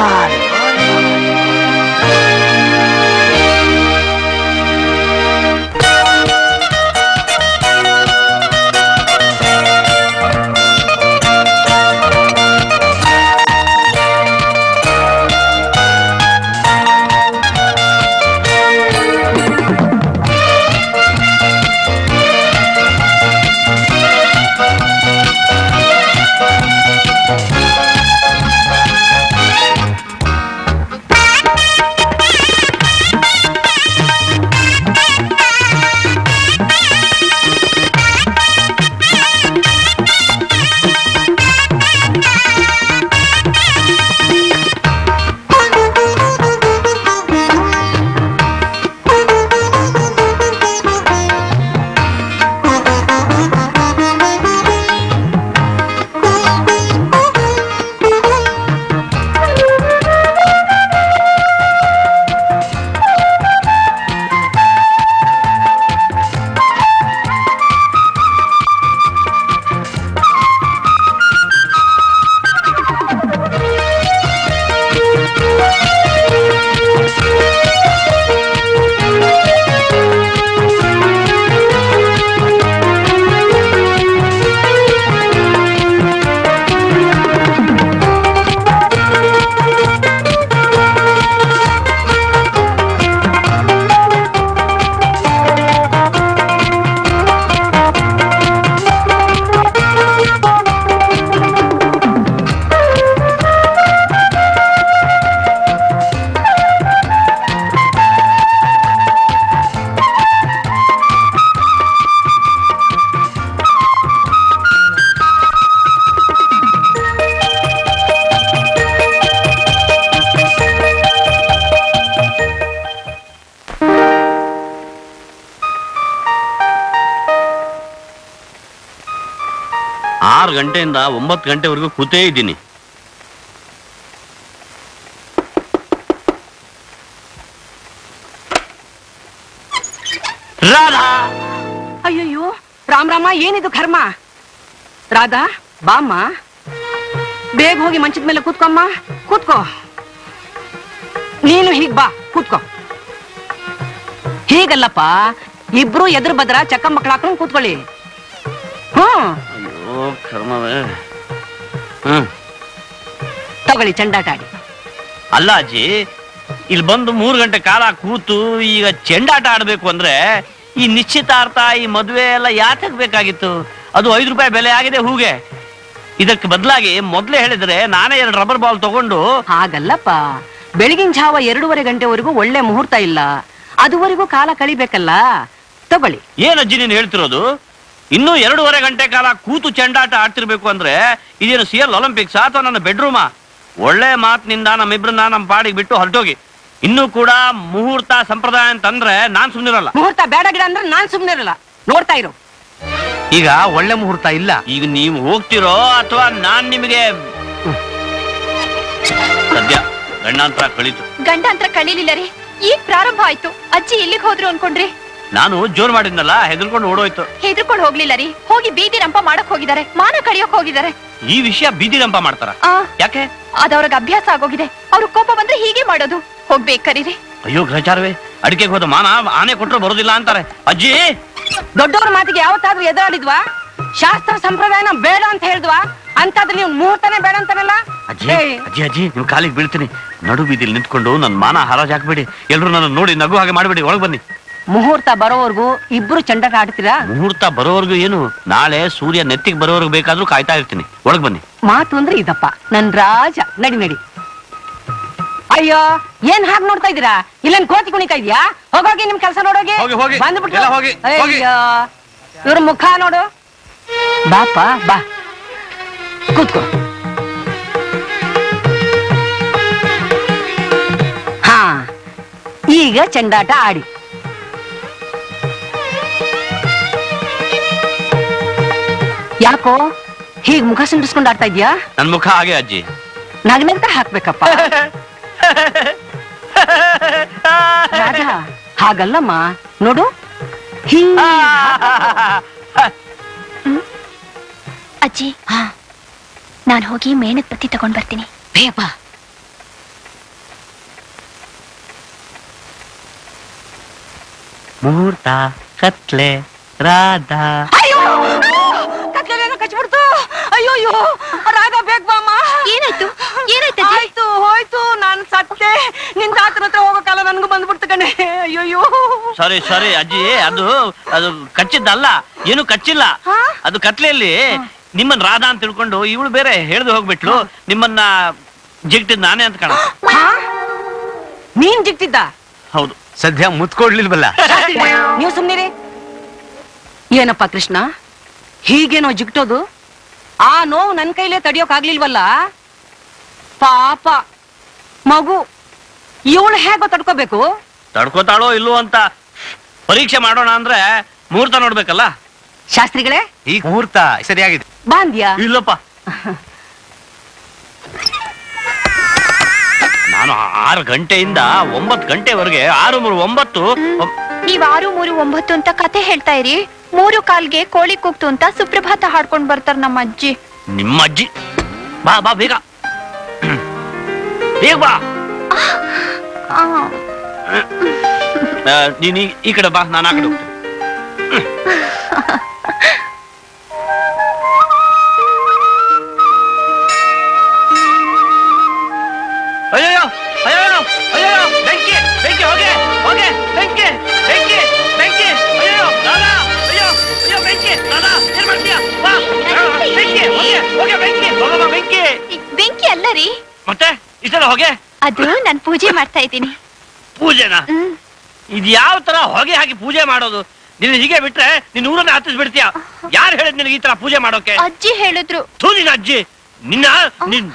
ಆರು ಗಂಟೆಯಿಂದ ಒಂಬತ್ತು ಗಂಟೆವರೆಗೂ ಕೂತೇ ಇದ್ದೀನಿ ರಾಧಾ ಅಯ್ಯಯ್ಯೋ ರಾಮ್ ರಾಮ ಏನಿದು ಕರ್ಮ ರಾಧಾ ಬಾಮ್ಮ ಬೇಗ ಹೋಗಿ ಮಂಚದ ಮೇಲೆ ಕೂತ್ಕೊಮ್ಮ ಕೂತ್ಕೋ ನೀನು ಹೀಗ್ ಬಾ ಕೂತ್ಕೋ ಹೀಗಲ್ಲಪ್ಪ ಇಬ್ರು ಎದುರು ಬದ್ರ ಚಕ್ಕ ಮಕ್ಕಳು ಹಾಕೊಂಡು ಕೂತ್ಕೊಳ್ಳಿ ಹ್ಮ್ ಅಯ್ಯೋ ಕರ್ಮವೇ ಹ್ಮ್ ತಗೊಳ್ಳಿ ಚಂಡಾಟ ಆಡಿ ಅಲ್ಲ ಅಜ್ಜಿ ಇಲ್ಲಿ ಬಂದು ಮೂರು ಗಂಟೆ ಕಾಲ ಕೂತು ಈಗ ಚೆಂಡಾಟ ಆಡ್ಬೇಕು ಅಂದ್ರೆ ಈ ನಿಶ್ಚಿತಾರ್ಥ ಈ ಮದುವೆ ಎಲ್ಲ ಯಾತಕ್ ಬೇಕಾಗಿತ್ತು ಅದು ಐದು ರೂಪಾಯಿ ಬೆಲೆ ಆಗಿದೆ ಹೂಗೆ ಇದಕ್ಕೆ ಬದಲಾಗಿ ಮೊದ್ಲೇ ಹೇಳಿದ್ರೆ ನಾನೇ ಎರಡು ರಬ್ಬರ್ ಬಾಲ್ ತಗೊಂಡು ಹಾಗಲ್ಲಪ್ಪ ಬೆಳಗಿನ ಜಾವ ಎರಡೂವರೆ ಗಂಟೆವರೆಗೂ ಒಳ್ಳೆ ಮುಹೂರ್ತ ಇಲ್ಲ ಅದುವರೆಗೂ ಕಾಲ ಕಳಿಬೇಕಲ್ಲ ತಗೊಳ್ಳಿ ಏನ್ ಅಜ್ಜಿ ನೀನು ಹೇಳ್ತಿರೋದು ಇನ್ನೂ ಎರಡೂವರೆ ಗಂಟೆ ಕಾಲ ಕೂತು ಚೆಂಡಾಟ ಆಡ್ತಿರ್ಬೇಕು ಅಂದ್ರೆ ಇದೇನು ಸಿ ಎಲ್ ಒಲಿಂಪಿಕ್ಸ್ ಅಥವಾ ನನ್ನ ಬೆಡ್ರೂಮಾ ಒಳ್ಳೆ ಮಾತಿನಿಂದ ನಮ್ಮಿಬ್ರನ್ನ ನಮ್ಮ ಪಾಡಿಗೆ ಬಿಟ್ಟು ಹೊರಟೋಗಿ ಇನ್ನೂ ಕೂಡ ಮುಹೂರ್ತ ಸಂಪ್ರದಾಯ ಅಂತಂದ್ರೆ ನಾನ್ ಸುಮ್ನಿರಲ್ಲ ಮುಹೂರ್ತ ಬೇಡ ಗಿಡ ಅಂದ್ರೆ ನಾನ್ ಸುಮ್ನೆ ಇರಲ್ಲ ನೋಡ್ತಾ ಇರು ಈಗ ಒಳ್ಳೆ ಮುಹೂರ್ತ ಇಲ್ಲ ಈಗ ನೀವು ಹೋಗ್ತಿರೋ ಅಥವಾ ನಾನ್ ನಿಮಗೆ ಸದ್ಯ ಗಂಡಾಂತರ ಕಳೀತು ಗಂಡಾಂತರ ಕಳೀಲಿಲ್ಲ ರೀ ಈಗ ಪ್ರಾರಂಭ ಆಯ್ತು ಅಜ್ಜಿ ಎಲ್ಲಿಗೆ ಹೋದ್ರು ಅನ್ಕೊಂಡ್ರಿ ನಾನು ಜೋರ್ ಮಾಡಿದ್ನಲ್ಲ ಹೆದರ್ಕೊಂಡು ಓಡೋಯ್ತು ಹೆದರ್ಕೊಂಡು ಹೋಗ್ಲಿಲ್ಲ ರೀ ಹೋಗಿ ಬೀದಿ ರಂಪ ಮಾಡಕ್ ಹೋಗಿದ್ದಾರೆ ಮಾನ ಕಳಿಯೋಕ್ ಹೋಗಿದ್ದಾರೆ ಈ ವಿಷಯ ಬೀದಿ ರಂಪ ಮಾಡ್ತಾರ ಆ ಯಾಕೆ ಅದವ್ರಿಗೆ ಅಭ್ಯಾಸ ಆಗೋಗಿದೆ ಅವ್ರ ಕೋಪ ಬಂದ್ರೆ ಹೀಗೆ ಮಾಡೋದು ಹೋಗ್ಬೇಕು ಕರೀರಿ ಅಯ್ಯೋ ಗ್ರಹಚಾರವೇ ಅಡಿಕೆಗೆ ಹೋದ ಮಾನ ಆನೆ ಕೊಟ್ರು ಬರೋದಿಲ್ಲ ಅಂತಾರೆ ಅಜ್ಜಿ ದೊಡ್ಡವ್ರ ಮಾತಿಗೆ ಯಾವತ್ತಾದ್ರೂ ಎದುರಾಡಿದ್ವಾ ಶಾಸ್ತ್ರ ಸಂಪ್ರದಾಯನ ಬೇಡ ಅಂತ ಹೇಳಿದ್ವಾ ಅಂತದ್ರಲ್ಲಿ ನೀವು ಮುಹೂರ್ತನೇ ಬೇಡ ಅಂತಾರಲ್ಲ ಅಜ್ಜಿ ಅಜ್ಜಿ ಅಜ್ಜಿ ನಿಮ್ ಕಾಲಿಗೆ ಬೀಳ್ತೀನಿ ನಡು ಬೀದಿಲಿ ನಿಂತ್ಕೊಂಡು ನನ್ ಮಾನ ಹರಾಜ್ ಹಾಕ್ಬೇಡಿ ಎಲ್ರು ನನ್ನ ನೋಡಿ ನಗು ಹಾಗೆ ಮಾಡ್ಬೇಡಿ ಒಳಗ್ ಬನ್ನಿ ಮುಹೂರ್ತ ಬರೋವರೆಗೂ ಇಬ್ರು ಚಂಡಾಟ ಆಡ್ತೀರಾ ಮುಹೂರ್ತ ಬರೋವರೆಗೂ ಏನು ನಾಳೆ ಸೂರ್ಯ ನೆತ್ತಿಗೆ ಬರೋವರೆಗೂ ಬೇಕಾದ್ರೂ ಕಾಯ್ತಾ ಇರ್ತೀನಿ ಒಳಗ್ ಬನ್ನಿ ಮಾತು ಅಂದ್ರೆ ಇದಪ್ಪ ನನ್ ರಾಜ ನಡಿ ನಡಿ ಅಯ್ಯೋ ಏನ್ ಹಾಗೆ ನೋಡ್ತಾ ಇದೀರಾ ಇಲ್ಲೇನ್ ಕೋತಿ ಕುಣಿತಾ ಇದ್ಯಾ ಹೋಗೋಗಿ ನಿಮ್ ಕೆಲಸ ನೋಡೋಗಿ ಹೋಗಿ, ಹೋಗಿ. ಬಂದ್ಬಿಟ್ಟು ಎಲ್ಲ ಹೋಗಿ, ಹೋಗಿ. ಅಯ್ಯೋ ಇವ್ರ ಮುಖ ನೋಡು ಬಾಪ ಬಾ ಕೂತ್ಕೋ ಹಾ ಈಗ ಚೆಂಡಾಟ ಆಡಿ ಯಾಕೋ ಹೀಗ್ ಮುಖ ಸಿಂಡಿಸ್ಕೊಂಡು ಆಡ್ತಾ ಇದ್ಯಾ ನನ್ ಮುಖ ಹಾಗೆ ಅಜ್ಜಿ ನಗ್ನಗ್ತಾ ಹಾಕ್ಬೇಕಪ್ಪ ರಾಜ ಹಾಗಲ್ಲಮ್ಮ ನೋಡು ಹೀಗ್ ಅಜ್ಜಿ ನಾನ್ ಹೋಗಿ ಮೇಣದ ಬತ್ತಿ ತಗೊಂಡ್ ಬರ್ತೀನಿ ಬೇಗ ಮುಹೂರ್ತ ಕತ್ಲೆ ರಾಧಾ ಅಯ್ಯೋ ಕತ್ಲೆನೇನೋ ಕಚ್ಬಿಡ್ತು ಅಯ್ಯೋ ಅಯ್ಯೋ ರಾಧಾ ಬೇಗ ಬಾಮ್ಮ ಏನಾಯ್ತು ಏನಾಯ್ತು ಅಜ್ಜಿ? ಆಯ್ತು ಹೋಯ್ತು ನಾನು ಸತ್ತೆ ನಿನ್ ತಾತನ ಹತ್ರ ಹೋಗೋ ಕಾಲ ನನ್ಗೂ ಬಂದ್ಬಿಡ್ತು ಕಣೆ ಅಯ್ಯೋಯ್ಯೋ ಸಾರಿ ಸಾರಿ ಅಜ್ಜಿ ಅದು ಅದು ಕಚ್ಚಿದ್ದಲ್ಲ ಏನು ಕಚ್ಚಿಲ್ಲ ಹಾ? ಅದು ಕತ್ಲೆಯಲ್ಲಿ ನಿಮ್ಮನ್ನ ರಾಧಾ ಅಂತ ತಿಳ್ಕೊಂಡು ಇವಳು ಬೇರೆ ಹೇಳ್ದು ಹೋಗ್ಬಿಟ್ಲು ನಿಮ್ಮನ್ನ ಜಿಗ್ಟಿದ್ ನಾನೇ ಅಂತ ಕಾಣ ಹಾ? ನೀನ್ ಜಿಗ್ತಿದ್ದ ಹೌದು ಸದ್ಯ ಮುತ್ಕೊಡ್ಲಿಲ್ವಲ್ಲ ನೀವು ಸುಮ್ನಿರಿ ಏನಪ್ಪ ಕೃಷ್ಣ ಹೀಗೇನೋ ಜಿಗ್ಟೋದು ಆ ನೋವು ನನ್ ಕೈಲೇ ತಡಿಯೋಕ್ ಆಗ್ಲಿಲ್ವಲ್ಲ ಪಾಪ ಮಗು ಇವಳು ಹೇಗೋ ತಡ್ಕೋಬೇಕು ತಡ್ಕೋತಾಳೋ ಇಲ್ಲೋ ಅಂತ ಪರೀಕ್ಷೆ ಮಾಡೋಣ ಅಂದ್ರೆ ಮುಹೂರ್ತ ನೋಡ್ಬೇಕಲ್ಲ ಶಾಸ್ತ್ರಿಗಳೇ ಈ ಮುಹೂರ್ತ ಸರಿಯಾಗಿದೆ ಬಾಂದ್ಯಾ ಇಲ್ಲಪ್ಪ ನಾನು ಆರು ಗಂಟೆಯಿಂದ ಒಂಬತ್ತು ಗಂಟೆವರೆಗೆ ಆರು ಮೂರು ಒಂಬತ್ತು ಒಂ- ನೀವ್ ಆರು ಮೂರು ಒಂಬತ್ತು ಅಂತ ಕತೆ ಹೇಳ್ತಾ ಇರಿ ಮೂರು ಕಾಲ್ಗೆ ಕೋಳಿ ಕೂಗ್ತು ಅಂತ ಸುಪ್ರಭಾತ ಹಾಡ್ಕೊಂಡ್ ಬರ್ತಾರ ನಮ್ಮ ಅಜ್ಜಿ ನಿಮ್ಮ ಅಜ್ಜಿ ಬಾ ಬಾ ಬೇಗ ಬೇಗ ಬಾ ಆ, ಆ, ನೀನ್ ಈ- ಈ ಕಡೆ ಬಾ ನಾನು ಆ ಕಡೆ ಹೋಗ್ತೀನಿ ಅಯ್ಯೋ ಅಯ್ಯೋ ಅಯ್ಯೋ ಬೆಂಕಿ ಬೆಂಕಿ ಹೋಗೆ ಹೋಗೆ ಬೆಂಕಿ ಬೆಂಕಿ ಬೆಂಕಿ ಅಯ್ಯೋ ದಾದಾ ಅಯ್ಯೋ ಅಯ್ಯೋ ಬೆಂಕಿ ದಾದಾ ಏನ್ ಮಾಡ್ತೀಯ ಬಾ ಆ, ಬೆಂಕಿ ಹೋಗೆ ಹೋಗೆ ಬೆಂಕಿ ಹೋಗಮ್ಮ ಬೆಂಕಿ ಬೆಂಕಿ ಅಲ್ಲ ರೀ ಮತ್ತೆ ಇಷ್ಟೆಲ್ಲ ಹೋಗೆ ಅದು ನಾನ್ ಪೂಜೆ ಮಾಡ್ತಾ ಇದ್ದೀನಿ ಪೂಜೆನಾ ಹ್ಮ್ ಇದು ಯಾವ ತರ ಹೊಗೆ ಹಾಕಿ ಪೂಜೆ ಮಾಡೋದು ನಿನ್ನ ಹೀಗೆ ಬಿಟ್ರೆ ನೀನ್ ಊರನ್ನ ಹತ್ತಿಸ್ಬಿಡ್ತೀಯ ಯಾರು ಹೇಳಿದ್ ನಿನಗೆ ಈ ತರ ಪೂಜೆ ಮಾಡೋಕೆ ಅಜ್ಜಿ ಹೇಳಿದ್ರು ಥೂ ನಿನ್ನ ಅಜ್ಜಿ ನಿನ್ನ ನಿನ್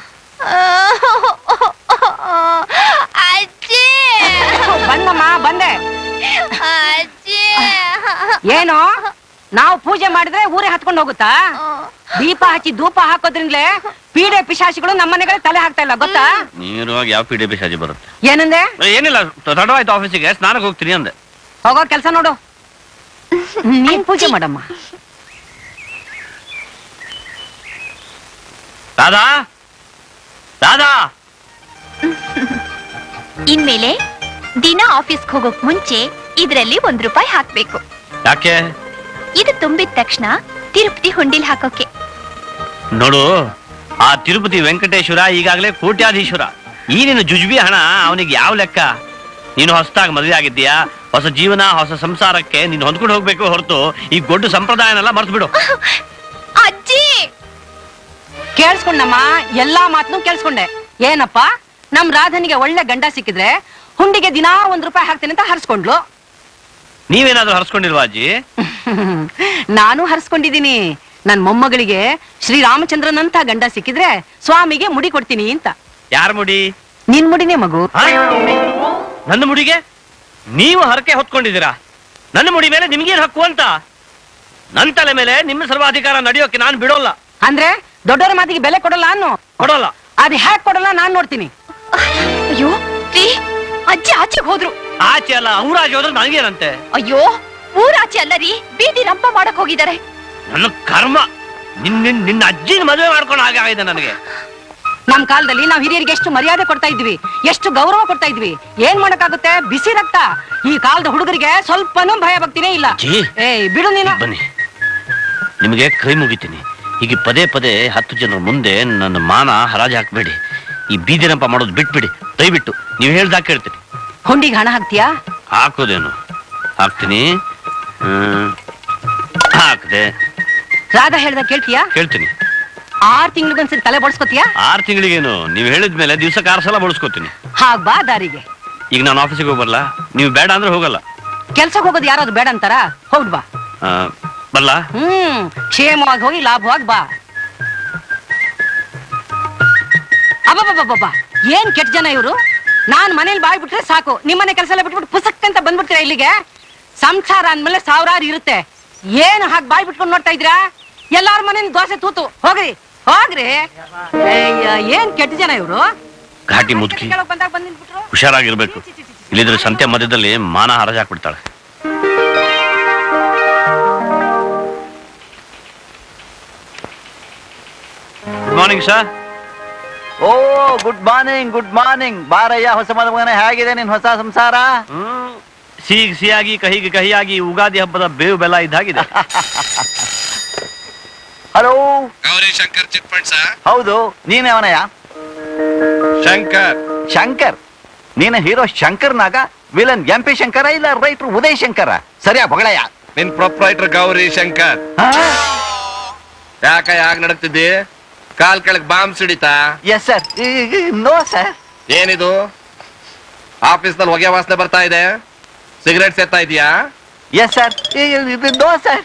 ಅಜ್ಜಿ ಬಂದಮ್ಮ ಬಂದೆ ಅಜ್ಜಿ ಏನು ನಾವು ಪೂಜೆ ಮಾಡಿದ್ರೆ ಊರೇ ಹತ್ಕೊಂಡು ಹೋಗುತ್ತಾ ದೀಪ ಹಚ್ಚಿ ಧೂಪ ಹಾಕೋದ್ರಿಂದಲೇ ಪೀಡೆ ಪಿಶಾಚಿಗಳು ನಮ್ಮ ಮನೆಗಳೇ ತಲೆ ಹಾಕ್ತಾ ಇಲ್ಲ ಗೊತ್ತಾ ನೀರುವಾಗ ಯಾವ ಪಿ ಡಿ ಬಿ ಸಾಜಿ ಬರುತ್ತೆ ಏನಂದೆ ಏನಿಲ್ಲ ತಡವಾಯ್ತು ಆಫೀಸಿಗೆ ಸ್ನಾನಕ್ಕೆ ಹೋಗ್ತೀನಿ ಅಂದೆ ಹೋಗೋ ಕೆಲ್ಸ ನೋಡು ನೀನ್ ಪೂಜೆ ಮಾಡಮ್ಮ ದಾದಾ ದಾದಾ ಇನ್ಮೇಲೆ ದಿನ ಆಫೀಸ್ಗೆ ಹೋಗೋಕ್ ಮುಂಚೆ ಇದ್ರಲ್ಲಿ ಒಂದ್ ರೂಪಾಯಿ ಹಾಕ್ಬೇಕು ಯಾಕೆ ಇದು ತುಂಬಿದ ತಕ್ಷಣ ತಿರುಪತಿ ಹುಂಡಿಲ್ ಹಾಕೋಕೆ ನೋಡು ಆ ತಿರುಪತಿ ವೆಂಕಟೇಶ್ವರ ಈಗಾಗಲೇ ಕೋಟ್ಯಾಧೀಶ್ವರ ಈ ನಿನ್ನ ಜುಜ್ಬಿ ಹಣ ಅವನಿಗೆ ಯಾವ ಲೆಕ್ಕ ನೀನು ಹೊಸದಾಗಿ ಮದುವೆ ಆಗಿದ್ದೀಯಾ ಹೊಸ ಜೀವನ ಹೊಸ ಸಂಸಾರಕ್ಕೆ ನೀನು ಹೊಂದ್ಕೊಂಡು ಹೋಗ್ಬೇಕು ಹೊರತು ಈ ಗೊಡ್ಡು ಸಂಪ್ರದಾಯನೆಲ್ಲ ಮರ್ತು ಬಿಡು ಅಜ್ಜಿ ಕೇಳಿಸ್ಕೊಂಡಮ್ಮ ಎಲ್ಲಾ ಮಾತನ್ನು ಕೇಳಿಸ್ಕೊಂಡೆ ಏನಪ್ಪ ನಮ್ ರಾಧನಿಗೆ ಒಳ್ಳೆ ಗಂಡ ಸಿಕ್ಕಿದ್ರೆ ಹುಂಡಿಗೆ ದಿನಾ ಒಂದ್ ರೂಪಾಯಿ ಹಾಕ್ತೀನಿ ಅಂತ ಹರಿಸ್ಕೊಂಡ್ಲು ನೀವೇನಾದ್ರೂ ಹರ್ಸ್ಕೊಂಡಿಲ್ವಾ ಅಜ್ಜಿ ನಾನು ಹರಿಸ್ಕೊಂಡಿದೀನಿ ನನ್ ಮೊಮ್ಮಗಳಿಗೆ ಶ್ರೀರಾಮಚಂದ್ರನಂತ ಗಂಡ ಸಿಕ್ಕಿದ್ರೆ ಸ್ವಾಮಿಗೆ ಮುಡಿ ಕೊಡ್ತೀನಿ ಅಂತ ಯಾರ ಮುಡಿ ನಿನ್ ಮುಡಿನೇ ಮಗು ಆ? ನನ್ನ ಮುಡಿಗೆ ನೀವು ಹರಕೆ ಹೊತ್ಕೊಂಡಿದ್ದೀರಾ ನನ್ನ ಮುಡಿ ಮೇಲೆ ನಿಮ್ಗೇನ್ ಹಕ್ಕು ಅಂತ ನನ್ನ ತಲೆ ಮೇಲೆ ನಿಮ್ಮ ಸರ್ವಾಧಿಕಾರ ನಡೆಯೋಕೆ ನಾನು ಬಿಡೋಲ್ಲ ಅಂದ್ರೆ ದೊಡ್ಡವರ ಮಾತಿಗೆ ಬೆಲೆ ಕೊಡಲ್ಲ ಅನ್ನು ಕೊಡೋಲ್ಲ ಅದ್ ಹ್ಯಾಕ್ ಕೊಡಲ್ಲ ನಾನ್ ನೋಡ್ತೀನಿ ಅಯ್ಯೋ ರೀ ಅಜ್ಜಿ ಆಚೆಗೆ ಹೋದ್ರು ಆಚೆ ಅಲ್ಲ ಊರಾಚೆ ಹೋದ್ರೆ ನನಗೇನಂತೆ ಅಯ್ಯೋ ಊರಾಚೆ ಅಲ್ಲ ರೀ ಬೀದಿ ರಂಪ ಮಾಡಕ್ ಹೋಗಿದ್ದಾರೆ ನನ್ನ ಕರ್ಮ ನಿನ್ನ ನಿನ್ನ- ನಿನ್ನ ಅಜ್ಜಿನ ಮದುವೆ ಮಾಡ್ಕೊಂಡು ಹಾಗೆ ಆಗಿದೆ ನನಗೆ ನಮ್ ಕಾಲದಲ್ಲಿ ನಾವ್ ಹಿರಿಯರಿಗೆ ಎಷ್ಟು ಮರ್ಯಾದೆ ಕೊಡ್ತಾ ಇದ್ವಿ ಎಷ್ಟು ಗೌರವ ಕೊಡ್ತಾ ಇದ್ವಿ ಏನ್ ಮಾಡಕ್ಕಾಗುತ್ತೆ ಬಿಸಿ ರಕ್ತ ಈ ಕಾಲದ ಹುಡುಗರಿಗೆ ಸ್ವಲ್ಪನೂ ಭಯ ಭಕ್ತಿನೇ ಇಲ್ಲ ಜೀ. ಏಯ್ ಬಿಡು ನೀನು ಬನ್ನಿ ನಿಮಗೆ ಕೈ ಮುಗಿತೀನಿ ಹೀಗೆ ಪದೇ ಪದೇ ಹತ್ತು ಜನರ ಮುಂದೆ ನನ್ನ ಮಾನ ಹರಾಜು ಹಾಕ್ಬೇಡಿ ಈ ಬೀದಿರಂಪ ಮಾಡೋದು ಬಿಟ್ಬಿಡಿ ದಯವಿಟ್ಟು ನೀವು ಹೇಳ್ದಾಗ ಕೇಳ್ತೀನಿ ಹುಂಡಿಗೆ ಹಣ ಹಾಕ್ತೀಯಾ ಹಾಕೋದೇನು ಹಾಕ್ತೀನಿ ಹ್ಮ್ ಹಾಕ್ದೆ ರಾಧಾ ಹೇಳ್ದ ಕೇಳ್ತೀಯಾ ಕೇಳ್ತೀನಿ ಆರ್ ತಿಂಗ್ಳಿಗೊಂದ್ಸರಿ ತಲೆ ಬಡ್ಸ್ಕೊತೀಯಾ ಆರು ತಿಂಗಳಿಗೇನು ನೀವು ಹೇಳಿದ್ಮೇಲೆ ದಿವ್ಸಕ್ಕೆ ಆರು ಸಲ ಬಳಸ್ಕೊತೀನಿ ಹಾಗ್ ಬಾ ದಾರಿಗೆ ಈಗ ನಾನು ಆಫೀಸಿಗೆ ಹೋಗ್ಬರಲ್ಲ ನೀವು ಬೇಡ ಅಂದ್ರೆ ಹೋಗಲ್ಲ ಕೆಲ್ಸಕ್ಕೆ ಹೋಗೋದು ಯಾರಾದ್ರು ಬೇಡ ಅಂತಾರ ಹೋಗ್ ಬಾ ಆ, ಬರ್ಲಾ ಹ್ಮ್ ಕ್ಷೇಮವಾಗಿ ಹೋಗಿ ಲಾಭವಾಗಿ ಬಾ ಅಬ್ಬಬ್ಬಬ್ಬಬ್ಬ ಏನ್ ಕೆಟ್ಟ ಜನ ಇವರು ನಾನ್ ಮನೇಲಿ ಬಾಯ್ ಬಿಟ್ರೆ ಸಾಕು ನಿಮ್ಮನೆ ಕೆಲಸ ಎಲ್ಲ ಬಿಟ್ಬಿಟ್ಟು ಪುಸ್ತಕ ಅಂತ ಬಂದ್ಬಿಡ್ತೀರಾ ಇಲ್ಲಿಗೆ ಸಂಸಾರ ಅಂದ್ಮೇಲೆ ಸಾವಿರಾರು ಇರುತ್ತೆ ಏನು ಹಾಗೆ ಬಾಯ್ ಬಿಟ್ಕೊಂಡು ನೋಡ್ತಾ ಇದ್ದೀರಾ ಎಲ್ಲಾರ ಮನೆ ದೋಸೆ ತೂತು ಹೋಗ್ರಿ ಹೋಗ್ರಿ ಅಯ್ಯ, ಏನ್ ಕೆಟ್ಟ ಜನ ಇವರು ಘಾಟಿ ಮುದುಕಿ ಬಂದಾಗ ಬಂದ್ ನಿಂತ್ಬಿಟ್ರು ಹುಷಾರಾಗಿರ್ಬೇಕು ಇಲ್ಲಿದ್ರೆ ಸಂತೆ ಮಧ್ಯದಲ್ಲಿ ಮಾನ ಹರಾಜ್ ಹಾಕ್ಬಿಡ್ತಾಳೆ ಗುಡ್ ಮಾರ್ನಿಂಗ್ ಸರ್ ಓ ಗುಡ್ ಮಾರ್ನಿಂಗ್ ಗುಡ್ ಮಾರ್ನಿಂಗ್ ಬಾರಯ್ಯ ಹೊಸ ಮದುಮಗನೇ ಹೇಗಿದೆ ನಿನ್ ಹೊಸ ಸಂಸಾರ ಹ್ಮ್ ಸಿಹಿ ಸಿಹಿಯಾಗಿ ಕಹಿಗೆ ಕಹಿಯಾಗಿ ಉಗಾದಿ ಹಬ್ಬದ ಬೇವು ಬೆಲ್ಲ ಇದ್ದಾಗಿದೆ hello Gauri Shankar chit funds ಹೌದು ನೀನೇ ಅವನಯ್ಯ ಶಂಕರ್ ಶಂಕರ್ ನೀನ hero Shankarnag villain M P Shankar ಇಲ್ಲ ರೈಟ್ರು ಉದಯ್ ಶಂಕರ ಸರಿಯಾ ಬಗಳಯ್ಯ ನಿನ್ ಪ್ರೊಪ್ರೈಟರ್ ಗೌರಿ ಶಂಕರ್ ಯಾಕ ಯಾಕ ನಡಕ್ತಿದ್ದಿ ಕಾಲ್ ಕೆಳಗ್ ಬಾಂಬ್ ಸಿಡಿತಾ ಎಸ್ ಸರ್ ನೋ ಸರ್ ಏನಿದು ಆಫೀಸ್ ನಲ್ಲಿ ಹೊಗೆ ವಾಸನೆ ಬರ್ತಾ ಇದೆ ಸಿಗರೇಟ್ ಸೇತಾ ಇದೀಯಾ yes sir no sir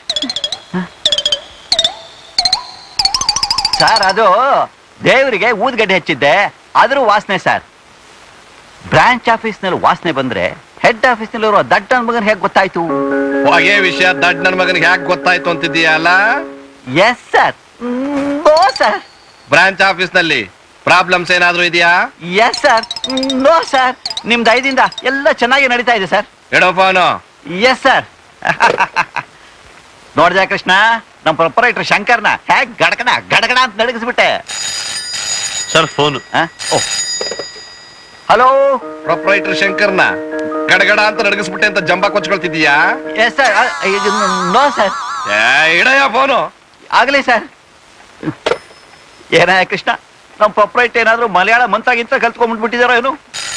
sir ಅದು ದೇವರಿಗೆ ಊದ್ಗಡ್ಡೆ ಹಚ್ಚಿದ್ದೆ ಅದ್ರ ವಾಸನೆ ಸರ್ ಬ್ರಾಂಚ್ ಆಫೀಸ್ ನಲ್ಲಿ ವಾಸನೆ ಬಂದ್ರೆ ಹೆಡ್ ಆಫೀಸ್ ನಲ್ಲಿ ಇರುವ ದಡ್ಡನ ಮಗನ್ ಹೇಗ್ ಗೊತ್ತಾಯ್ತು ಹೊಗೆ ವಿಷಯ ದಡ್ ನನ್ ಮಗನಿಗೆ ಯಾಕೆ ಗೊತ್ತಾಯ್ತು ಅಂತಿದ್ದೀಯ ಅಲ್ಲ yes sir no sir branch office ನಲ್ಲಿ ಪ್ರಾಬ್ಲಮ್ಸ್ ಏನಾದ್ರೂ ಇದೆಯಾ ಎಸ್ ಸರ್ ನೋ ಸರ್ ನಿಮ್ ದಯದಿಂದ ಎಲ್ಲ ಚೆನ್ನಾಗಿ ನಡೀತಾ ಇದೆ ಸರ್ ಎಡೋ ಫೋನು ಎಸ್ ಸರ್ ನೋಡ್ದೆ ಕೃಷ್ಣ ನಮ್ ಪ್ರೊಪರೇಟರ್ ಶಂಕರ್ನ ಹೇಗ್ ಗಡಕಣ ಗಡಗಣ ಅಂತ ನಡಗಿಸ್ಬಿಟ್ಟೆ ಸರ್ ಫೋನು ಓ ಹಲೋ ಪ್ರೊಪ್ರೈಟರ್ ಶಂಕರ್ನ ಗಡಗಡ ಅಂತ ನಡಗಿಸ್ಬಿಟ್ಟೆ ಅಂತ ಜಂಬ ಕೊಚ್ಕೊಳ್ತಿದ್ದೀಯಾ ಎಸ್ ಸರ್ ನೋ ಸರ್ ಏ, ಇಡಯ್ಯ ಫೋನು ಆಗ್ಲಿ ಸರ್ ಏನ ಕೃಷ್ಣ ನಮ್ ಪ್ರೊಪರೇಟ್ ಏನಾದ್ರು ಮಲಯಾಳ ಮಂತಾಗಿಂತ ಕಲ್ತ್ಕೊಂಡ್ಬಿಟ್ಟಿದಾರ ಏನು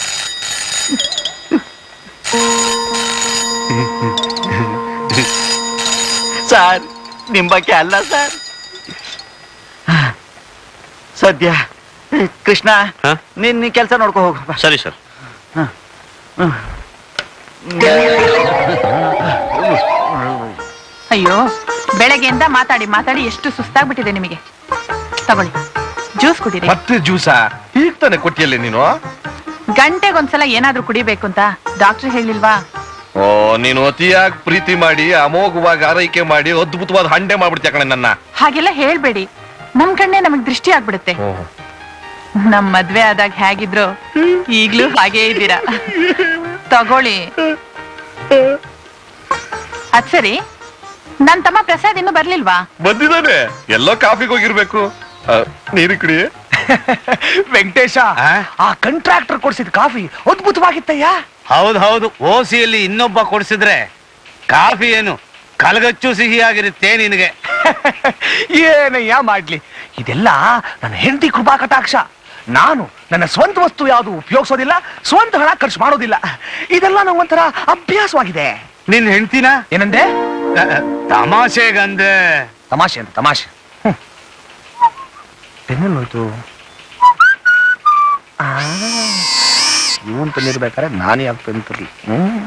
ಸರ್ ನಿಮ್ ಬಗ್ಗೆ ಅಲ್ಲ ಸರ್ ಸದ್ಯ ಕೃಷ್ಣ ಹ? ನೀನ್ ನೀ ಕೆಲಸ ನೋಡ್ಕೊ ಹೋಗು ಬಾ. ಸರಿ ಸರ್ ಅಯ್ಯೋ ಬೆಳಗ್ಗೆಯಿಂದ ಮಾತಾಡಿ ಮಾತಾಡಿ ಎಷ್ಟು ಸುಸ್ತಾಗ್ಬಿಟ್ಟಿದೆ ನಿಮಗೆ ತಗೊಳ್ಳಿ ಜ್ಯೂಸ್ ಕುಡೀರಿ ಮತ್ತೆ ಜ್ಯೂಸಾ ಈಗ ತಾನೆ ಕೊಟ್ಟಿಯಲ್ಲಿ ನೀನು ಗಂಟೆಗೊಂದ್ಸಲ ಏನಾದ್ರೂ ಕುಡಿಬೇಕು ಅಂತ ಡಾಕ್ಟರ್ ಹೇಳಿಲ್ವಾ ಓ ನೀನು ಅತಿಯಾಗಿ ಪ್ರೀತಿ ಮಾಡಿ ಅಮೋಘವಾಗಿ ಆರೈಕೆ ಮಾಡಿ ಅದ್ಭುತವಾದ ಹಂಡೆ ಮಾಡ್ಬಿಡ್ತೀಯ ಕಣೆ ನನ್ನ ಹಾಗೆಲ್ಲ ಹೇಳ್ಬೇಡಿ ನಮ್ ಕಣ್ಣೆ ನಮಗ್ ದೃಷ್ಟಿ ಆಗ್ಬಿಡುತ್ತೆ ನಮ್ ಮದ್ವೆ ಆದಾಗ ಹೇಗಿದ್ರು ಈಗ್ಲೂ ಹಾಗೇ ಇದ್ದೀರಾ ತಗೊಳ್ಳಿ ಅದ್ ಸರಿ ನನ್ ತಮ್ಮ ಪ್ರಸಾದ್ ಇನ್ನೂ ಬರ್ಲಿಲ್ವಾ ಬಂದಿದ್ದಾನೆ ಎಲ್ಲೋ ಕಾಫಿಗೆ ಹೋಗಿರ್ಬೇಕು ಆ, ನೀರು ಕುಡಿ ವೆಂಕಟೇಶ ಆ ಕಾಂಟ್ರಾಕ್ಟರ್ ಕೊಡ್ಸಿದ ಕಾಫಿ ಅದ್ಭುತವಾಗಿತ್ತಯ್ಯ ಹೌದು ಹೌದು ಓಸಿಯಲ್ಲಿ ಇನ್ನೊಬ್ಬ ಕೊಡಿಸಿದ್ರೆ ಕಾಫಿ ಏನು ಕಲಗಚ್ಚು ಸಿಹಿಯಾಗಿರುತ್ತೆ ನಿನಗೆ ಏನಯ್ಯ ಮಾಡ್ಲಿ ಇದೆಲ್ಲ ನನ್ನ ಹೆಂಡತಿ ಕೃಪಾ ಕಟಾಕ್ಷ ನಾನು ನನ್ನ ಸ್ವಂತ ವಸ್ತು ಯಾವುದು ಉಪಯೋಗಿಸೋದಿಲ್ಲ ಸ್ವಂತ ಹಣ ಖರ್ಚು ಮಾಡೋದಿಲ್ಲ ಇದೆಲ್ಲ ನಂಗೆ ಒಂಥರ ಅಭ್ಯಾಸವಾಗಿದೆ ನಿನ್ ಹೆಂಡ್ತಿನ ಏನಂದೆ ತಮಾಷೆಗಂದೆ ತಮಾಷೆ ಅಂತ ತಮಾಷೆ ಪೆನ್ನಲ್ಲಿ ಹೋಯ್ತು ಇವನ್ ಪೆನ್ ಇರ್ಬೇಕಾದ್ರೆ ನಾನು ಯಾಕೆ ಪೆನ್ ತರ್ಲಿ ಹ್ಮ್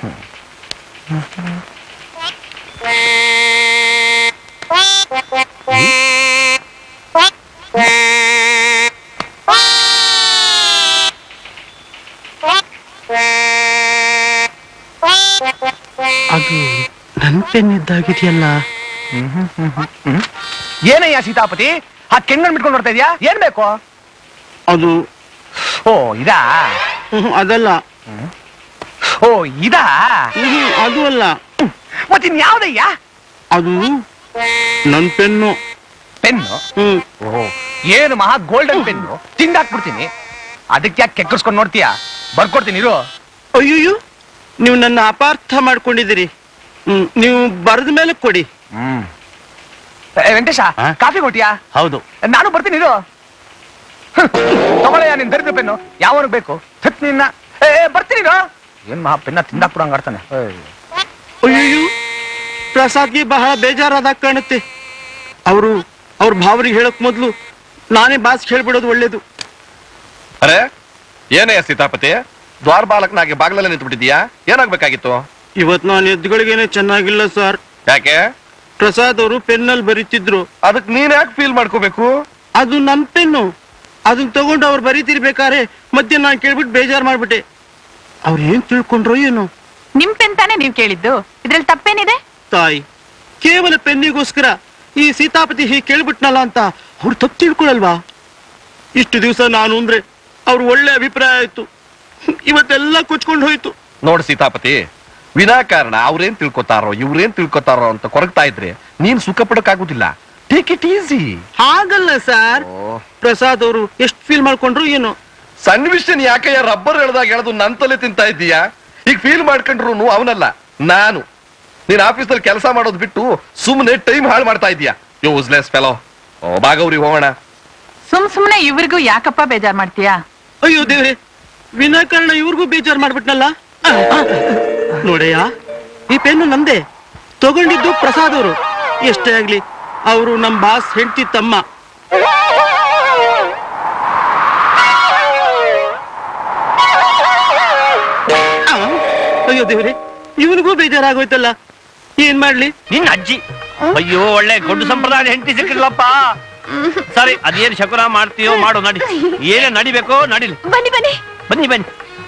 ಅದು ನನ್ ಪೆನ್ ಇದ್ದಾಗಿದೆಯಲ್ಲ ಏನಯ್ಯ ಸೀತಾಪತಿ ಆ ಕೆಂಗನ್ ಬಿಟ್ಕೊಂಡು ಬರ್ತಾ ಇದೀಯಾ ಏನ್ ಬೇಕು ಅದು ಓ ಇದಾ ಅದಲ್ಲ ಓ ಇದಾ ಅದು ಅಲ್ಲ ಮತ್ತಿನ್ ಯಾವ್ದಯ್ಯ ಅದು ನನ್ ಪೆನ್ನು ಪೆನ್ನು ಹ್ಮ್ ಓಹೋ ಏನು ಮಹಾ ಗೋಲ್ಡನ್ ಪೆನ್ನು ತಿಂದಾಕ್ಬಿಡ್ತೀನಿ ಅದಕ್ಕೆ ಯಾಕೆ ಕೆಕ್ಕರ್ಸ್ಕೊಂಡು ನೋಡ್ತೀಯಾ ಬರ್ಕೊಡ್ತೀನಿ ಇರು ಅಯ್ಯೋ ನೀವು ನನ್ನ ಅಪಾರ್ಥ ಮಾಡ್ಕೊಂಡಿದ್ದೀರಿ ಹ್ಮ್, ನೀವು ಬರೆದ ಮೇಲೆ ಕೊಡಿ ಹ್ಮ್ ವೆಂಕಟೇಶ ಹಾ? ಕಾಫಿ ಕೊಟ್ಟಿಯಾ ಹೌದು ನಾನು ಬರ್ತೀನಿ ಇರು ಹ್ಮ್. ತಗೊಳಯ್ಯ ನಿನ್ ದರಿದ್ರ ಪೆನ್ನು ಯಾವನು ಬೇಕು ಥತ್ ನಿನ್ನ ಏ ಏ, ಬರ್ತೀನಿ ಇರು ಏನ್ ಮಹಾ ಪೆನ್ನ ತಿಂದಾಕ್ಬಿಡಂಗ್ ಆಡ್ತಾನೆ ಅಯ್ಯೋ ಪ್ರಸಾದ್ಗೆ ಬಹಳ ಬೇಜಾರಾದಾಗ ಕಾಣುತ್ತೆ ಅವರು ಅವ್ರ ಭಾವರಿಗೆ ಹೇಳಕ್ ಮೊದ್ಲು ನಾನೇ ಬಾಸ್ ಹೇಳ್ಬಿಡೋದು ಒಳ್ಳೇದು ಅರೆ ಏನೇ ಸೀತಾಪತಿ ದ್ವಾರ ಬಾಲಕನಾಗಿ ಬಾಗ್ಲಲ್ಲೇ ನಿಂತ್ಬಿಟ್ಟಿದ್ಯಾ ಏನಾಗ್ಬೇಕಾಗಿತ್ತು ಇವತ್ ನಾನು ಎದ್ದುಗಳಿಗೇನೆ ಚೆನ್ನಾಗಿಲ್ಲ ಸರ್ ಯಾಕೆ ಪ್ರಸಾದ್ ಅವರು ಪೆನ್ನಲ್ಲಿ ಬರೀತಿದ್ರು ಅದಕ್ ನೀನ್ ಯಾಕೆ ಫೀಲ್ ಮಾಡ್ಕೋಬೇಕು ಅದು ನನ್ ಪೆನ್ನು ಅದನ್ನ ತಗೊಂಡು ಅವ್ರು ಬರೀತಿರ್ಬೇಕಾರೆ ಮಧ್ಯೆ ನಾನು ಕೇಳ್ಬಿಟ್ಟು ಬೇಜಾರ್ ಮಾಡ್ಬಿಟ್ಟೆ ಅವ್ರು ಏನ್ ತಿಳ್ಕೊಂಡ್ರೋ ಏನೋ ನಿಮ್ ಪೆನ್ ತಾನೇ ನೀವ್ ಕೇಳಿದ್ದು ಇದ್ರಲ್ಲಿ ತಪ್ಪೇನಿದೆ ತಾಯಿ ಕೇವಲ ಪೆನ್ನಿಗೋಸ್ಕರ ಈ ಸೀತಾಪತಿ ಹೀಗೆ ಕೇಳ್ಬಿಟ್ನಲ್ಲ ಅಂತ ಅವ್ರು ತಪ್ಪು ತಿಳ್ಕೊಳಲ್ವಾ ಇಷ್ಟು ದಿವಸ ನಾನು ಅಂದ್ರೆ ಅವ್ರು ಒಳ್ಳೆ ಅಭಿಪ್ರಾಯ ಆಯ್ತು ಇವತ್ತೆಲ್ಲ ಕೊಚ್ಕೊಂಡು ಹೋಯ್ತು ನೋಡ್ ಸೀತಾಪತಿ ವಿನಾಕಾರಣ ಅವ್ರೇನ್ ತಿಳ್ಕೊತಾರೋ ಇವ್ರೇನ್ ತಿಳ್ಕೊತಾರೋ ಅಂತ ಕೊರಗ್ತಾ ಇದ್ರೆ ನೀನ್ ಸುಖ ಪಡಕ್ಕಾಗುದಿಲ್ಲ ಟೇಕ್ ಇಟ್ ಈಸಿ ಹಾಗಲ್ಲ ಸರ್ ಪ್ರಸಾದ್ ಅವರು ಎಷ್ಟು ಫೀಲ್ ಮಾಡ್ಕೊಂಡ್ರು ಏನೋ ಸಣ್ಣ ವಿಷಯ ಯಾಕೆ ರಬ್ಬರ್ ಎಳ್ದಾಗ ಎಳ್ದು ನನ್ ತಲೆ ತಿಂತಾ ಇದ್ದೀಯಾ ಈಗ ಫೀಲ್ ಮಾಡ್ಕೊಂಡ್ರು ಅವನಲ್ಲ ನಾನು ನೀನ್ ಆಫೀಸಲ್ಲಿ ಕೆಲಸ ಮಾಡೋದು ಬಿಟ್ಟು ಸುಮ್ಮನೆ ಟೈಮ್ ಹಾಳು ಮಾಡ್ತಾ ಇದೀಯಾ ಯೂಸ್ಲೆಸ್ ಫೆಲೋ ಬಾಗವ್ರಿಗೆ ಹೋಗೋಣ ಸುಮ್ ಸುಮ್ನೆ ಇವ್ರಿಗೂ ಯಾಕಪ್ಪ ಬೇಜಾರ್ ಮಾಡ್ತೀಯಾ ಅಯ್ಯೋ ದೇವ್ರೆ ವಿನಾಕಾರಣ ಇವ್ರಿಗೂ ಬೇಜಾರ್ ಮಾಡ್ಬಿಟ್ನಲ್ಲ ಆ, ಆ. ನೋಡಯ್ಯ ಈ ಪೆನ್ನು ನಂದೇ ತಗೊಂಡಿದ್ದು ಪ್ರಸಾದ್ ಅವರು ಎಷ್ಟೇ ಆಗ್ಲಿ ಅವರು ನಮ್ ಬಾಸ್ ಹೆಂಡತಿ ತಮ್ಮ ಆ, ಅಯ್ಯೋ ದೇವ್ರೆ ಇವನಿಗೂ ಬೇಜಾರಾಗೋಯ್ತಲ್ಲ ಏನ್ ಮಾಡ್ಲಿ ನಿನ್ನ ಅಜ್ಜಿ ಅಯ್ಯೋ ಒಳ್ಳೆ ಗೊಡ್ಡು ಸಂಪ್ರದಾಯದ ಹೆಂಡತಿ ಸಿಕ್ಕಿರ್ಲಪ್ಪ ಸರಿ ಅದೇನ್ ಶಕುನ ಮಾಡ್ತೀಯೋ ಮಾಡು ನಡಿ ಏನೇ ನಡಿಬೇಕೋ ನಡಿಲಿ ಬನ್ನಿ ಬನ್ನಿ ಬನ್ನಿ ಬನ್ನಿ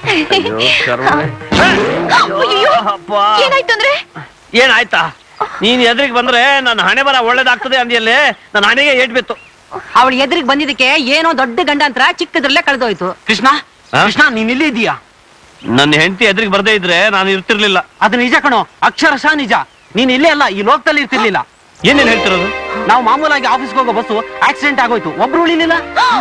ಅಯ್ಯೋ, ಅಪ್ಪ. ಏನಾಯ್ತು ಅಂದ್ರೆ ಏನಾಯ್ತಾ ನೀನ್ ಎದುರಿಗೆ ಬಂದ್ರೆ ನನ್ನ ಹಣೆ ಬರ ಒಳ್ಳೇದಾಗ್ತದೆ ಅಂದಿಯಲ್ಲೇ ನನ್ನ ಹಣೆಗೆ ಏಟ್ ಬಿತ್ತು ಅವಳು ಎದುರಿಗೆ ಬಂದಿದ್ದಕ್ಕೆ ಏನೋ ದೊಡ್ಡ ಗಂಡಾಂತರ ಚಿಕ್ಕದ್ರಲ್ಲೇ ಕಳೆದೋಯ್ತು ಕೃಷ್ಣ ಆ? ಕೃಷ್ಣ ನೀನ್ ಇಲ್ಲಿ ಇದೀಯಾ ನನ್ನ ಹೆಂಡತಿ ಎದುರಿಗೆ ಬರ್ದೇ ಇದ್ರೆ ನಾನು ಇರ್ತಿರ್ಲಿಲ್ಲ ಅದು ನಿಜ ಕಣೋ ಅಕ್ಷರಶಃ ನಿಜ ನೀನ್ ಇಲ್ಲೇ ಅಲ್ಲ ಈ ಲೋಕದಲ್ಲಿ ಇರ್ತಿರ್ಲಿಲ್ಲ ಏನೇನ್ ಹೇಳ್ತಿರೋದು ನಾವು ಮಾಮೂಲಾಗಿ ಆಫೀಸ್ಗೆ ಹೋಗೋ ಬಸ್ಸು ಆಕ್ಸಿಡೆಂಟ್ ಆಗೋಯ್ತು ಒಬ್ರು ಉಳಿಲಿಲ್ಲ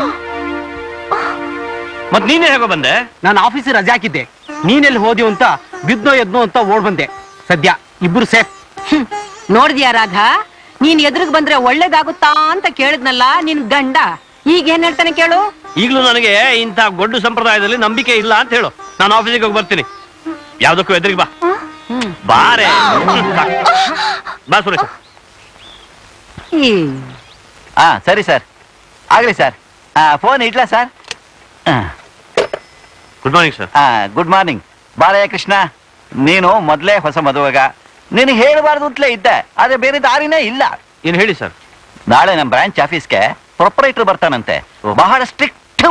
ಮತ್ ನೀನೇ ಹೇಗೋ ಬಂದೆ ನಾನು ಆಫೀಸಿಗೆ ರಜೆ ಹಾಕಿದ್ದೆ ನೀನೆಲ್ಲಿ ಹೋದ್ಯೋ ಅಂತ ಬಿದ್ನೋ ಎದ್ನೋ ಅಂತ ಓಡ್ ಬಂದೆ ಸದ್ಯ ಇಬ್ರು ಸೇಫ್ ಹ್ಮ್. ನೋಡ್ದ್ಯಾ ರಾಧಾ ನೀನ್ ಎದುರಿಗೆ ಬಂದ್ರೆ ಒಳ್ಳೇದಾಗುತ್ತಾ ಅಂತ ಕೇಳಿದ್ನಲ್ಲ ನಿನ್ ಗಂಡ ಈಗ ಏನ್ ಹೇಳ್ತಾನೆ ಕೇಳು ಈಗಲೂ ನನಗೆ ಇಂಥ ಗೊಡ್ಡು ಸಂಪ್ರದಾಯದಲ್ಲಿ ನಂಬಿಕೆ ಇಲ್ಲ ಅಂತ ಹೇಳು ನಾನು ಆಫೀಸಿಗೆ ಹೋಗಿ ಬರ್ತೀನಿ ಯಾವ್ದಕ್ಕೂ ಎದುರಿಗೆ ಬಾ ಹ್ಮ್. ಬಾರೆ ಬಾ. ಬಾ ಸುರೇಶ ಈ ಹಾ ಸರಿ ಸರ್ ಆಗ್ಲಿ ಸರ್ ಫೋನ್ ಇಡ್ಲಾ sir good morning sir good morning Balayya Krishna ನೀನು ಮೊದಲೇ ಹೊಸ ಮದುವಾಗ ನಿನಗೆ ಹೇಳಬಾರ್ದು ಅಂತಲೇ ಇದ್ದೆ ಆದ್ರೆ ಬೇರೆ ದಾರಿನೇ ಇಲ್ಲ ಏನ್ ಹೇಳಿ ಸರ್ ನಾಳೆ ನಮ್ಮ ಬ್ರಾಂಚ್ ಆಫೀಸ್ಗೆ ಪ್ರೊಪರೇಟರ್ ಬರ್ತಾನಂತೆ ಬಹಳ ಸ್ಟ್ರಿಕ್ಟ್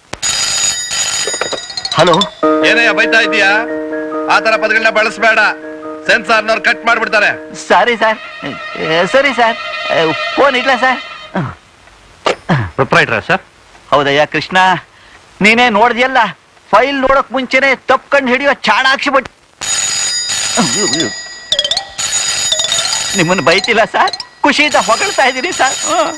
ಹಲೋ ಏನಯ್ಯ ಬೈತಾ ಇದೀಯಾ ಆ ತರ ಪದಗಳನ್ನ ಬಳಸಬೇಡ ಸೆನ್ಸಾರ್ನವ್ರು ಕಟ್ ಮಾಡ್ಬಿಡ್ತಾರೆ ಸಾರಿ ಸರ್ ಸರಿ ಸರ್ ಫೋನ್ ಇಡ್ಲಾ ಸರ್ ಪ್ರೊಪ್ರೈಟ್ರ ಸರ್ ಹೌದಯ್ಯ ಕೃಷ್ಣ ನೀನೇ ನೋಡ್ದಿಯಲ್ಲ ಫೈಲ್ ನೋಡಕ್ ಮುಂಚೆನೆ ತಪ್ಕೊಂಡ್ ಹಿಡಿಯೋ ಚಾಣಾಕ್ಷಿ ಬಟ್ ನಿಮ್ಮನ್ನು ಬೈತಿಲ್ಲ ಸರ್ ಖುಷಿಯಿಂದ ಹೊಗಳ್ತಾ ಇದ್ದೀನಿ ಸರ್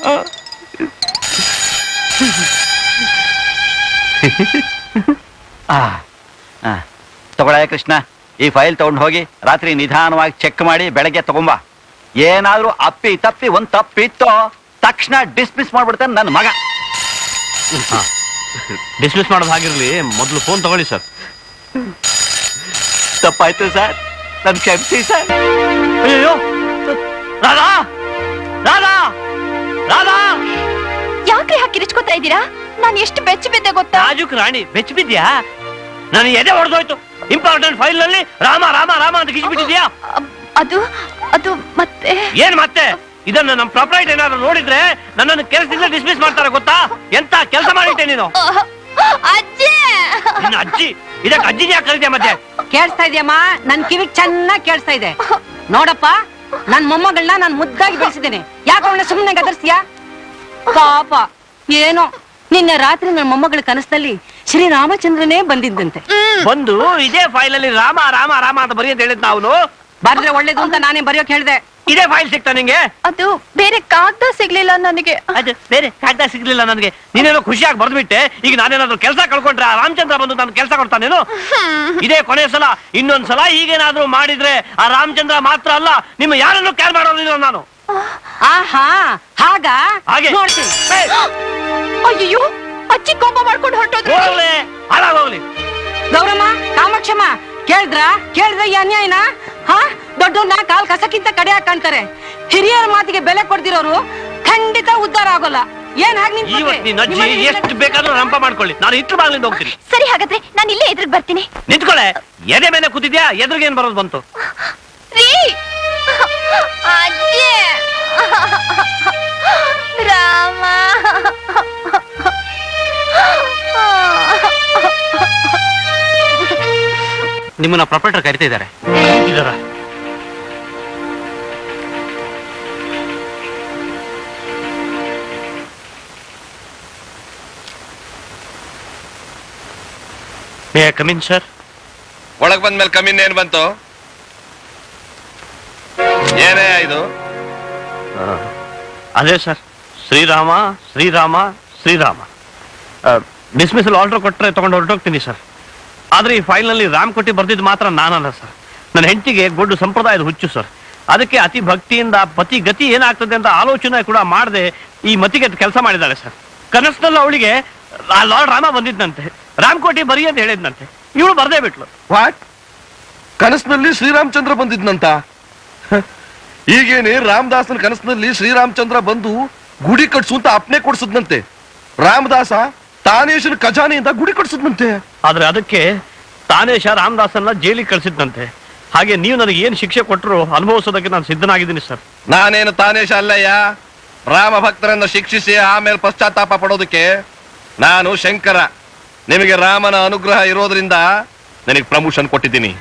ತಗೊಳಯ್ಯ ಕೃಷ್ಣ ಈ ಫೈಲ್ ತಗೊಂಡು ಹೋಗಿ ರಾತ್ರಿ ನಿಧಾನವಾಗಿ ಚೆಕ್ ಮಾಡಿ ಬೆಳಗ್ಗೆ ತಗೊಂಬಾ ಏನಾದ್ರೂ ಅಪ್ಪಿ ತಪ್ಪಿ ಒಂದ್ ತಪ್ಪಿತ್ತೋ ತಕ್ಷಣ ಡಿಸ್ಮಿಸ್ ಮಾಡ್ಬಿಡ್ತಾನೆ ನನ್ನ ಮಗ ಡಿಸ್ಮಿಸ್ ಮಾಡೋದು ಹಾಗಿರ್ಲಿ ಮೊದಲು ಫೋನ್ ತಗೊಳ್ಳಿ ಸರ್ ತಪ್ಪಾಯ್ತು ಸರ್ ನನ್ ಕ್ಷಮಿಸಿ ಸರ್ ಅಯ್ಯೋ ರಾಧಾ ರಾಧಾ ರಾಧಾ ಯಾಕ್ರಿ ಹಾಕಿ ಕಿರಿಚ್ಕೊತಾ ಇದ್ದೀರಾ ನಾನು ಎಷ್ಟು ಬೆಚ್ಚ ಬಿದ್ದೆ ಗೊತ್ತಾ ರಾಜುಕ್ ರಾಣಿ ಬೆಚ್ಚ ಬಿದ್ಯಾ ನಾನು ಎದೆ ಹೊಡೆದೋಯ್ತು ಇಂಪಾರ್ಟೆಂಟ್ ಫೈಲ್ ನಲ್ಲಿ ರಾಮ ರಾಮ ರಾಮ ಅಂತ ಕಿಚ್ಬಿಟ್ಟಿದ್ಯಾ ಅ- ಅದು ಅದು ಮತ್ತೆ ಏನ್ ಮತ್ತೆ ಇದನ್ನ ನಮ್ ಪ್ರಾಪರ್ಟಿ ಏನಾದ್ರು ನೋಡಿದ್ರೆ ನನ್ನನ್ನು ಕೆಲಸದಿಂದ ಡಿಸ್ಮಿಸ್ ಮಾಡ್ತಾರೆ ಗೊತ್ತಾ ಎಂತ ಕೆಲಸ ಮಾಡಿಟ್ಟೆ ನೀನು ಅಹ್, ಅಜ್ಜಿ ನಿನ್ನ ಅಜ್ಜಿ ಇದಕ್ಕೆ ಅಜ್ಜಿಗೆ ಯಾಕೆ ಕರೀತೀಯ ಮತ್ತೆ ಕೇಳಿಸ್ತಾ ಇದೆಯಮ್ಮ ನನ್ ಕಿವಿಗ್ ಚೆನ್ನಾಗಿ ಕೇಳಿಸ್ತಾ ಇದೆ ನೋಡಪ್ಪ ನನ್ ಮೊಮ್ಮಗಳನ್ನ ನಾನ್ ಮುದ್ದಾಗಿ ಬೆಳೆಸಿದ್ದೇನೆ ಯಾಕೆ ಅವಳ ಸುಮ್ಮನೆ ಗದರ್ಸ್ತೀಯಾ ಪಾಪ ಏನೋ ನಿನ್ನೆ ರಾತ್ರಿ ನನ್ನ ಮೊಮ್ಮಗಳ ಕನಸಲ್ಲಿ ಶ್ರೀರಾಮಚಂದ್ರನೇ ಬಂದಿದ್ದಂತೆ ಬಂದು ಇದೇ ಫೈಲ್ ಅಲ್ಲಿ ರಾಮ ರಾಮ ರಾಮ ಅಂತ ಬರೀ ಅಂತ ಹೇಳಿದ್ ನಾವು ಬರ್ದ್ರೆ ಒಳ್ಳೇದು ಅಂತ ನಾನೇ ಬರೆಯೋಕ್ ಹೇಳ್ದೆ ಇದೇ ಫೈಲ್ ಸಿಗ್ತಾ ನಿಂಗೆ ಅದು ಬೇರೆ ಕಾಗ್ದ ಸಿಗ್ಲಿಲ್ಲ ನನಗೆ ಅದು ಬೇರೆ ಕಾಗ್ದ ಸಿಗ್ಲಿಲ್ಲ ನನಗೆ ನೀನೇನೋ ಖುಷಿಯಾಗಿ ಬರ್ದ್ಬಿಟ್ಟೆ ಈಗ ನಾನೇನಾದ್ರೂ ಕೆಲಸ ಕಳ್ಕೊಂಡ್ರೆ ಆ ರಾಮಚಂದ್ರ ಬಂದು ನಾನು ಕೆಲಸ ಕೊಡ್ತಾನೇನು ಇದೇ ಕೊನೆ ಸಲ ಇನ್ನೊಂದ್ ಸಲ ಈಗೇನಾದ್ರೂ ಮಾಡಿದ್ರೆ ಆ ರಾಮಚಂದ್ರ ಮಾತ್ರ ಅಲ್ಲ ನಿಮ್ಮ ಯಾರನ್ನು ಕೇರ್ ಮಾಡೋದಿಲ್ಲ ನಾನು ಆಹಾ ಹಾಗ ಹಾಗೆ ನೋಡ್ತೀನಿ ಏಯ್, ಅಯ್ಯೋ ಅಜ್ಜಿ ಕೋಪ ಮಾಡ್ಕೊಂಡು ಹೊರಟೋದ್ರು ಹೋಗ್ಲಿ ಹಾಳಾಗೋಗ್ಲಿ ಗೌರಮ್ಮ ಕಾಮಾಕ್ಷಮ್ಮ ಕೇಳಿದ್ರ ಕೇಳಿದ್ರ ಈ ಅನ್ಯಾಯನ ಹಾ ದೊಡ್ಡವ್ರನ್ನ ಕಾಲ್ ಕಸಕ್ಕಿಂತ ಕಡೆ ಕಾಣ್ತಾರೆ ಹಿರಿಯರ ಮಾತಿಗೆ ಬೆಲೆ ಕೊಡ್ದಿರೋರು ಖಂಡಿತ ಉದ್ಧಾರ ಆಗೋಲ್ಲ ಏನ್ ಹಾಗೆ ಇವತ್ತು ನಿನ್ನ ಅಜ್ಜಿ ಎಷ್ಟು ಬೇಕಾದ್ರೂ ರಂಪ ಮಾಡ್ಕೊಳ್ಳಿ ನಾನು ಇಟ್ಟು ಬಾಗ್ಲಿಂದ ಹೋಗ್ತೀನಿ ಸರಿ ಹಾಗಾದ್ರೆ ನಾನು ಇಲ್ಲೇ ಎದುರಿಗೆ ಬರ್ತೀನಿ ನಿಂತ್ಕೊಳ್ಳೆ ಎದೆ ಮೇಲೆ ಕೂತಿದ್ಯಾ ಎದುರಿಗೆ ಏನ್ ಬರೋದು ಬಂತು ರೀ ಅಜ್ಜಿ ರಾಮ ನಿಮ್ಮನ್ನ ಪ್ರೊಪರೇಟರ್ ಕರಿತಾ ಇದ್ದಾರೆ ಇದರ ಮೇ ಕಮಿನ್ ಸರ್ ಒಳಗ್ ಬಂದ್ಮೇಲೆ ಕಮ್ಮಿನ್ ಏನ್ ಬಂತು ಏನೇ ಇದು ಅದೇ sir Shrirama Shrirama Shrirama dismissal order ಕೊಟ್ರೆ ತಗೊಂಡು ಹೊರಟೋಗ್ತೀನಿ ಸರ್ ಆದ್ರೆ ಈ ಫೈಲ್ನಲ್ಲಿ ರಾಮ್ ಕೊಟ್ಟಿ ಬರ್ದಿದ್ದು ಮಾತ್ರ ನಾನಲ್ಲ ಸರ್ ನನ್ನ ಹೆಂಡತಿಗೆ ಗೊಡ್ಡು ಸಂಪ್ರದಾಯದ ಹುಚ್ಚು ಸರ್ ಅದಕ್ಕೆ ಅತಿ ಭಕ್ತಿಯಿಂದ ಪತಿ ಗತಿ ಏನಾಗ್ತದೆ ಅಂತ ಆಲೋಚನೆ ಕೂಡ ಮಾಡದೆ ಈ ಮತಿಗೆ ಕೆಲಸ ಮಾಡಿದ್ದಾಳೆ ಸರ್ ಕನಸಿನಲ್ಲಿ ಅವಳಿಗೆ ಲಾರ್ಡ್ ರಾಮ ಬಂದಿದ್ದಂತೆ ರಾಮ್ ಕೋಟಿ ಬರಿ ಅಂತ ಹೇಳಿದ್ನಂತೆ ಇವಳು ಬರ್ದೇ ಬಿಟ್ಲು ವಾಟ್ ಕನಸಿನಲ್ಲಿ ಶ್ರೀರಾಮಚಂದ್ರ ಬಂದಿದ್ನಂತ ಹ, ಈಗೇನೆ ರಾಮದಾಸನ ಕನಸಿನಲ್ಲಿ ಶ್ರೀರಾಮಚಂದ್ರ ಬಂದು ಗುಡಿ ಕಟ್ಸು ಅಂತ ಅಪ್ನೆ ಕೊಡ್ಸದ್ನಂತೆ ರಾಮದಾಸ ತಾನೇಶನ ಖಜಾನೆಯಿಂದ ಗುಡಿ ಕಟ್ಸದ್ನಂತೆ ಆದ್ರೆ ಅದಕ್ಕೆ ತಾನೇಶ ರಾಮದಾಸನ್ನ ಜೈಲಿಗೆ ಕಳಿಸಿದ್ದಂತೆ ಹಾಗೆ ನೀವು ನನಗೆ ಏನು ಶಿಕ್ಷೆ ಕೊಟ್ಟರು ಅನುಭವಿಸೋದಕ್ಕೆ ನಾನು ಸಿದ್ಧನಾಗಿದ್ದೀನಿ ಸರ್ ನಾನೇನು ತಾನೇಶ ಅಲ್ಲಯ್ಯ ರಾಮ ಭಕ್ತರನ್ನ ಶಿಕ್ಷಿಸಿ ಆಮೇಲೆ ಪಶ್ಚಾತ್ತಾಪ ಪಡೋದಕ್ಕೆ ನಾನು ಶಂಕರ ನಿಮಗೆ ರಾಮನ ಅನುಗ್ರಹ ಇರೋದ್ರಿಂದ ನನಗೆ ಪ್ರಮೋಷನ್ ಕೊಟ್ಟಿದ್ದೀನಿ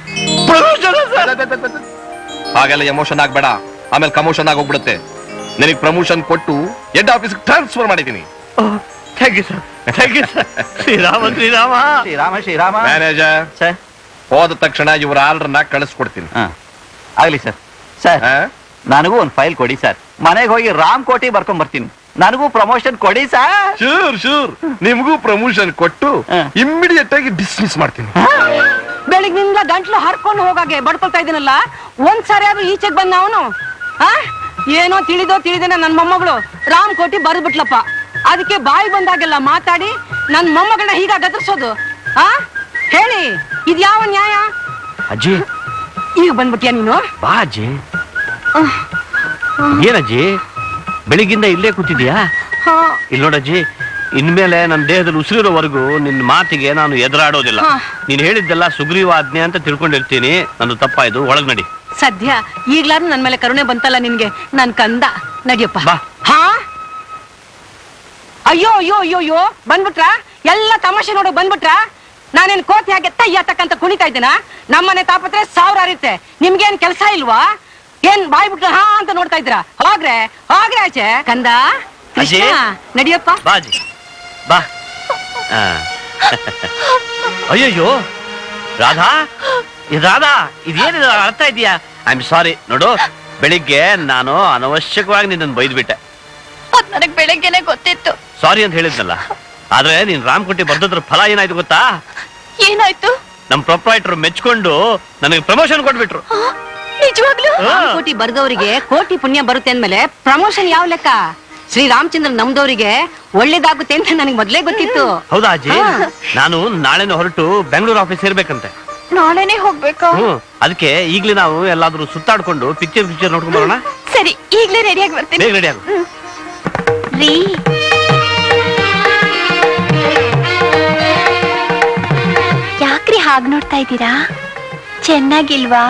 ಹಾಗೆಲ್ಲ ಎಮೋಷನ್ ಆಗ್ಬೇಡ ಆಮೇಲೆ ಕಮೋಷನ್ ಆಗೋಗ್ಬಿಡುತ್ತೆ ನಿನಗೆ ಪ್ರಮೋಷನ್ ಕೊಟ್ಟು ಹೆಡ್ ಆಫೀಸ್ ಟ್ರಾನ್ಸ್ಫರ್ ಮಾಡಿದ್ದೀನಿ thank you sir thank you sir Shrirama Shrirama Shrirama Shrirama manager sir ಹೋದ ತಕ್ಷಣ ಇವ್ರ ಆಲ್ರನ್ನ ಕಳಿಸ್ಕೊಡ್ತೀನಿ ಹಾ ಆಗ್ಲಿ ಸರ್ ಸರ್ ಆ? ನನಗೂ ಒಂದು ಫೈಲ್ ಕೊಡಿ ಸರ್ ಮನೆಗೆ ಹೋಗಿ ರಾಮ್ ಕೋಟಿ ಬರ್ಕೊಂಡ್ ಬರ್ತೀನಿ ನನಗೂ ಪ್ರಮೋಷನ್ ಕೊಡಿ ಸರ್ ಶೂರ್ ಶೂರ್ ನಿಮಗೂ ಪ್ರಮೋಷನ್ ಕೊಟ್ಟು ಹ. ಇಮ್ಮಿಡಿಯೇಟ್ ಆಗಿ ಡಿಸ್ಮಿಸ್ ಮಾಡ್ತೀನಿ ಬೆಳಿಗ್ನಿಂದ ಗಂಟ್ಲು ಹರ್ಕೊಂಡು ಹೋಗಾಗೆ ಬಡ್ಕೊಳ್ತಾ ಇದೀನಲ್ಲ ಒಂದ್ ಸಾರಿ ಆದ್ರೂ ಈಚೆಗ್ ಬಂದ ಅವನು ಆ ಏನೋ ತಿಳಿದೋ ತಿಳಿದೇನ ನನ್ ಮೊಮ್ಮಗಳು ರಾಮ್ ಕೋಟಿ ಬರ್ದ್ಬಿಟ್ಲಪ್ಪ ಅದಕ್ಕೆ ಬಾಯಿ ಬಂದಾಗೆಲ್ಲ ಮಾತಾಡಿ ನನ್ ಮೊಮ್ಮಗಳನ್ನ ಹೀಗ ಗದರ್ಸೋದು ಆ ಹೇಳಿ ಇದ್ ಯಾವ ನ್ಯಾಯ ಅಜ್ಜಿ ಈಗ ಬಂದ್ಬಿಟ್ಯಾ ನೀನು ಬಾ ಅಜ್ಜಿ ಏನಜ್ಜಿ ಬೆಳಿಗ್ಗಿಂದ ಇಲ್ಲೇ ಕೂತಿದ್ಯಾ ಹಾ, ಇಲ್ಲಿ ನೋಡಜ್ಜಿ ಇನ್ಮೇಲೆ ನನ್ನ ದೇಹದಲ್ಲಿ ಉಸಿರಿರೋವರೆಗೂ ನಿನ್ನ ಮಾತಿಗೆ ನಾನು ಎದುರಾಡೋದಿಲ್ಲ ಹಾ. ನೀನು ಹೇಳಿದ್ದೆಲ್ಲ ಸುಗ್ರೀವಾಜ್ಞೆ ಅಂತ ತಿಳ್ಕೊಂಡಿರ್ತೀನಿ ನನ್ನ ತಪ್ಪಾಯ್ತು ಒಳಗ್ ನಡಿ ಸದ್ಯ ಈಗ್ಲಾರು ನನ್ ಮೇಲೆ ಕರುಣೆ ಬಂತಲ್ಲ ನಿನ್ಗೆ ನನ್ ಕಂದ ನಡಿಯಪ್ಪ ಬಾ. ಹಾ ಅಯ್ಯೋ ಅಯ್ಯೋ ಅಯ್ಯೋ ಅಯ್ಯೋ ಬಂದ್ಬಿಟ್ರ ಎಲ್ಲ ತಮಾಷೆ ನೋಡು ಬಂದ್ಬಿಟ್ರ ನಾನೇನ್ ಕೋತಿ ಹಾಗೆ ತಯ್ಯ ತಕ್ಕಂತ ಕುಣಿತಾ ಇದ್ದೀನ ನಮ್ಮನೆ ತಾಪತ್ರೆ ಸಾವಿರ ಇರುತ್ತೆ ನಿಮ್ಗೇನ್ ಕೆಲಸ ಇಲ್ವಾ ಏನ್ ಬಾಯ್ ಬಿಟ್ರೆ ಹಾ ಅಂತ ನೋಡ್ತಾ ಇದ್ದೀರಾ ಹೋಗ್ರೆ ಹೋಗ್ರೆ ಆಚೆ ಕಂದ ಕೃಷ್ಣ ಅಜ್ಜಿ. ನಡಿಯಪ್ಪ ಬಾ ಅಜ್ಜಿ ಬಾ ಆ. ಅಯ್ಯಯ್ಯೋ ರಾಧಾ ಇದು ರಾಧಾ ಇದೇನಿದೆ ಅರ್ಥ ಇದೆಯಾ ಐ ಆಮ್ ಸಾರಿ ನೋಡು ಬೆಳಿಗ್ಗೆ ನಾನು ಅನವಶ್ಯಕವಾಗಿ ನಿನ್ನನ್ನು ಬೈದ್ಬಿಟ್ಟೆ ಅದ್ ನನಗ್ ಬೆಳಗ್ಗೆನೆ ಗೊತ್ತಿತ್ತು ಸಾರಿ ಅಂತ ಹೇಳಿದ್ನಲ್ಲ ಆದ್ರೆ ನೀನ್ ರಾಮ್ಕೋಟಿ ಬರ್ದದ್ರ ಫಲ ಏನಾಯ್ತು ಗೊತ್ತಾ ಏನಾಯ್ತು ನಮ್ ಪ್ರೊಪ್ರೈಟರ್ ಮೆಚ್ಕೊಂಡು ನನಗೆ ಪ್ರಮೋಷನ್ ಕೊಟ್ಬಿಟ್ರು ನಿಜವಾಗ್ಲೂ ಹಾ. ಕೋಟಿ ಬರ್ದವರಿಗೆ ಕೋಟಿ ಪುಣ್ಯ ಬರುತ್ತೆ ಅಂದ್ಮೇಲೆ ಪ್ರಮೋಷನ್ ಯಾವ ಲೆಕ್ಕ ಶ್ರೀ ರಾಮಚಂದ್ರ ನಮ್ದವರಿಗೆ ಒಳ್ಳೇದಾಗುತ್ತೆ ಅಂತ ನನಗೆ ಮೊದ್ಲೇ ಗೊತ್ತಿತ್ತು ಹೌದಾ ಅಜ್ಜಿ ಹಾ. ನಾನು ನಾಳೆನ ಹೊರಟು ಬೆಂಗಳೂರು ಆಫೀಸ್ ಸೇರ್ಬೇಕಂತೆ ನಾಳೆನೆ ಹೋಗ್ಬೇಕಾ ಹ್ಮ್ ಅದಕ್ಕೆ ಈಗ್ಲೇ ನಾವು ಎಲ್ಲಾದ್ರೂ ಸುತ್ತಾಡ್ಕೊಂಡು ಪಿಕ್ಚರ್ ಪಿಕ್ಚರ್ ನೋಡ್ಕೊಂಡ್ ಬರೋಣ ಸರಿ ಈಗ್ಲೇ ರೆಡಿಯಾಗಿ ಬರ್ತೀನಿ ಬೇಗ ರೆಡಿ ಆಗು ರೀ ಯಾಕ್ರಿ ಹಾಗ್ ನೋಡ್ತಾ ಇದ್ದೀರಾ ಚೆನ್ನಾಗಿಲ್ವಾ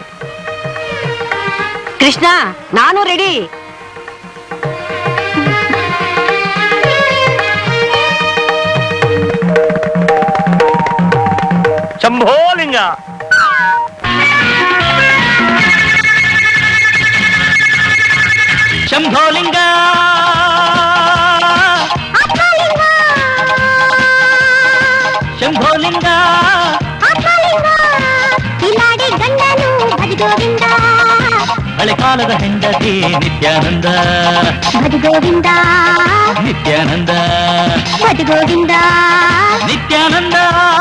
ಕೃಷ್ಣ ನಾನು ರೆಡಿ ಶಂಭೋಲಿಂಗ ಶಂಭೋಲಿಂಗ ಶಂಭೋಲಿಂಗ ಹಳೆ ಕಾಲದ ಹೆಂಡತಿ ನಿತ್ಯಾನಂದ ಗೋವಿಂದ ನಿತ್ಯಾನಂದ ಗೋವಿಂದ ನಿತ್ಯಾನಂದ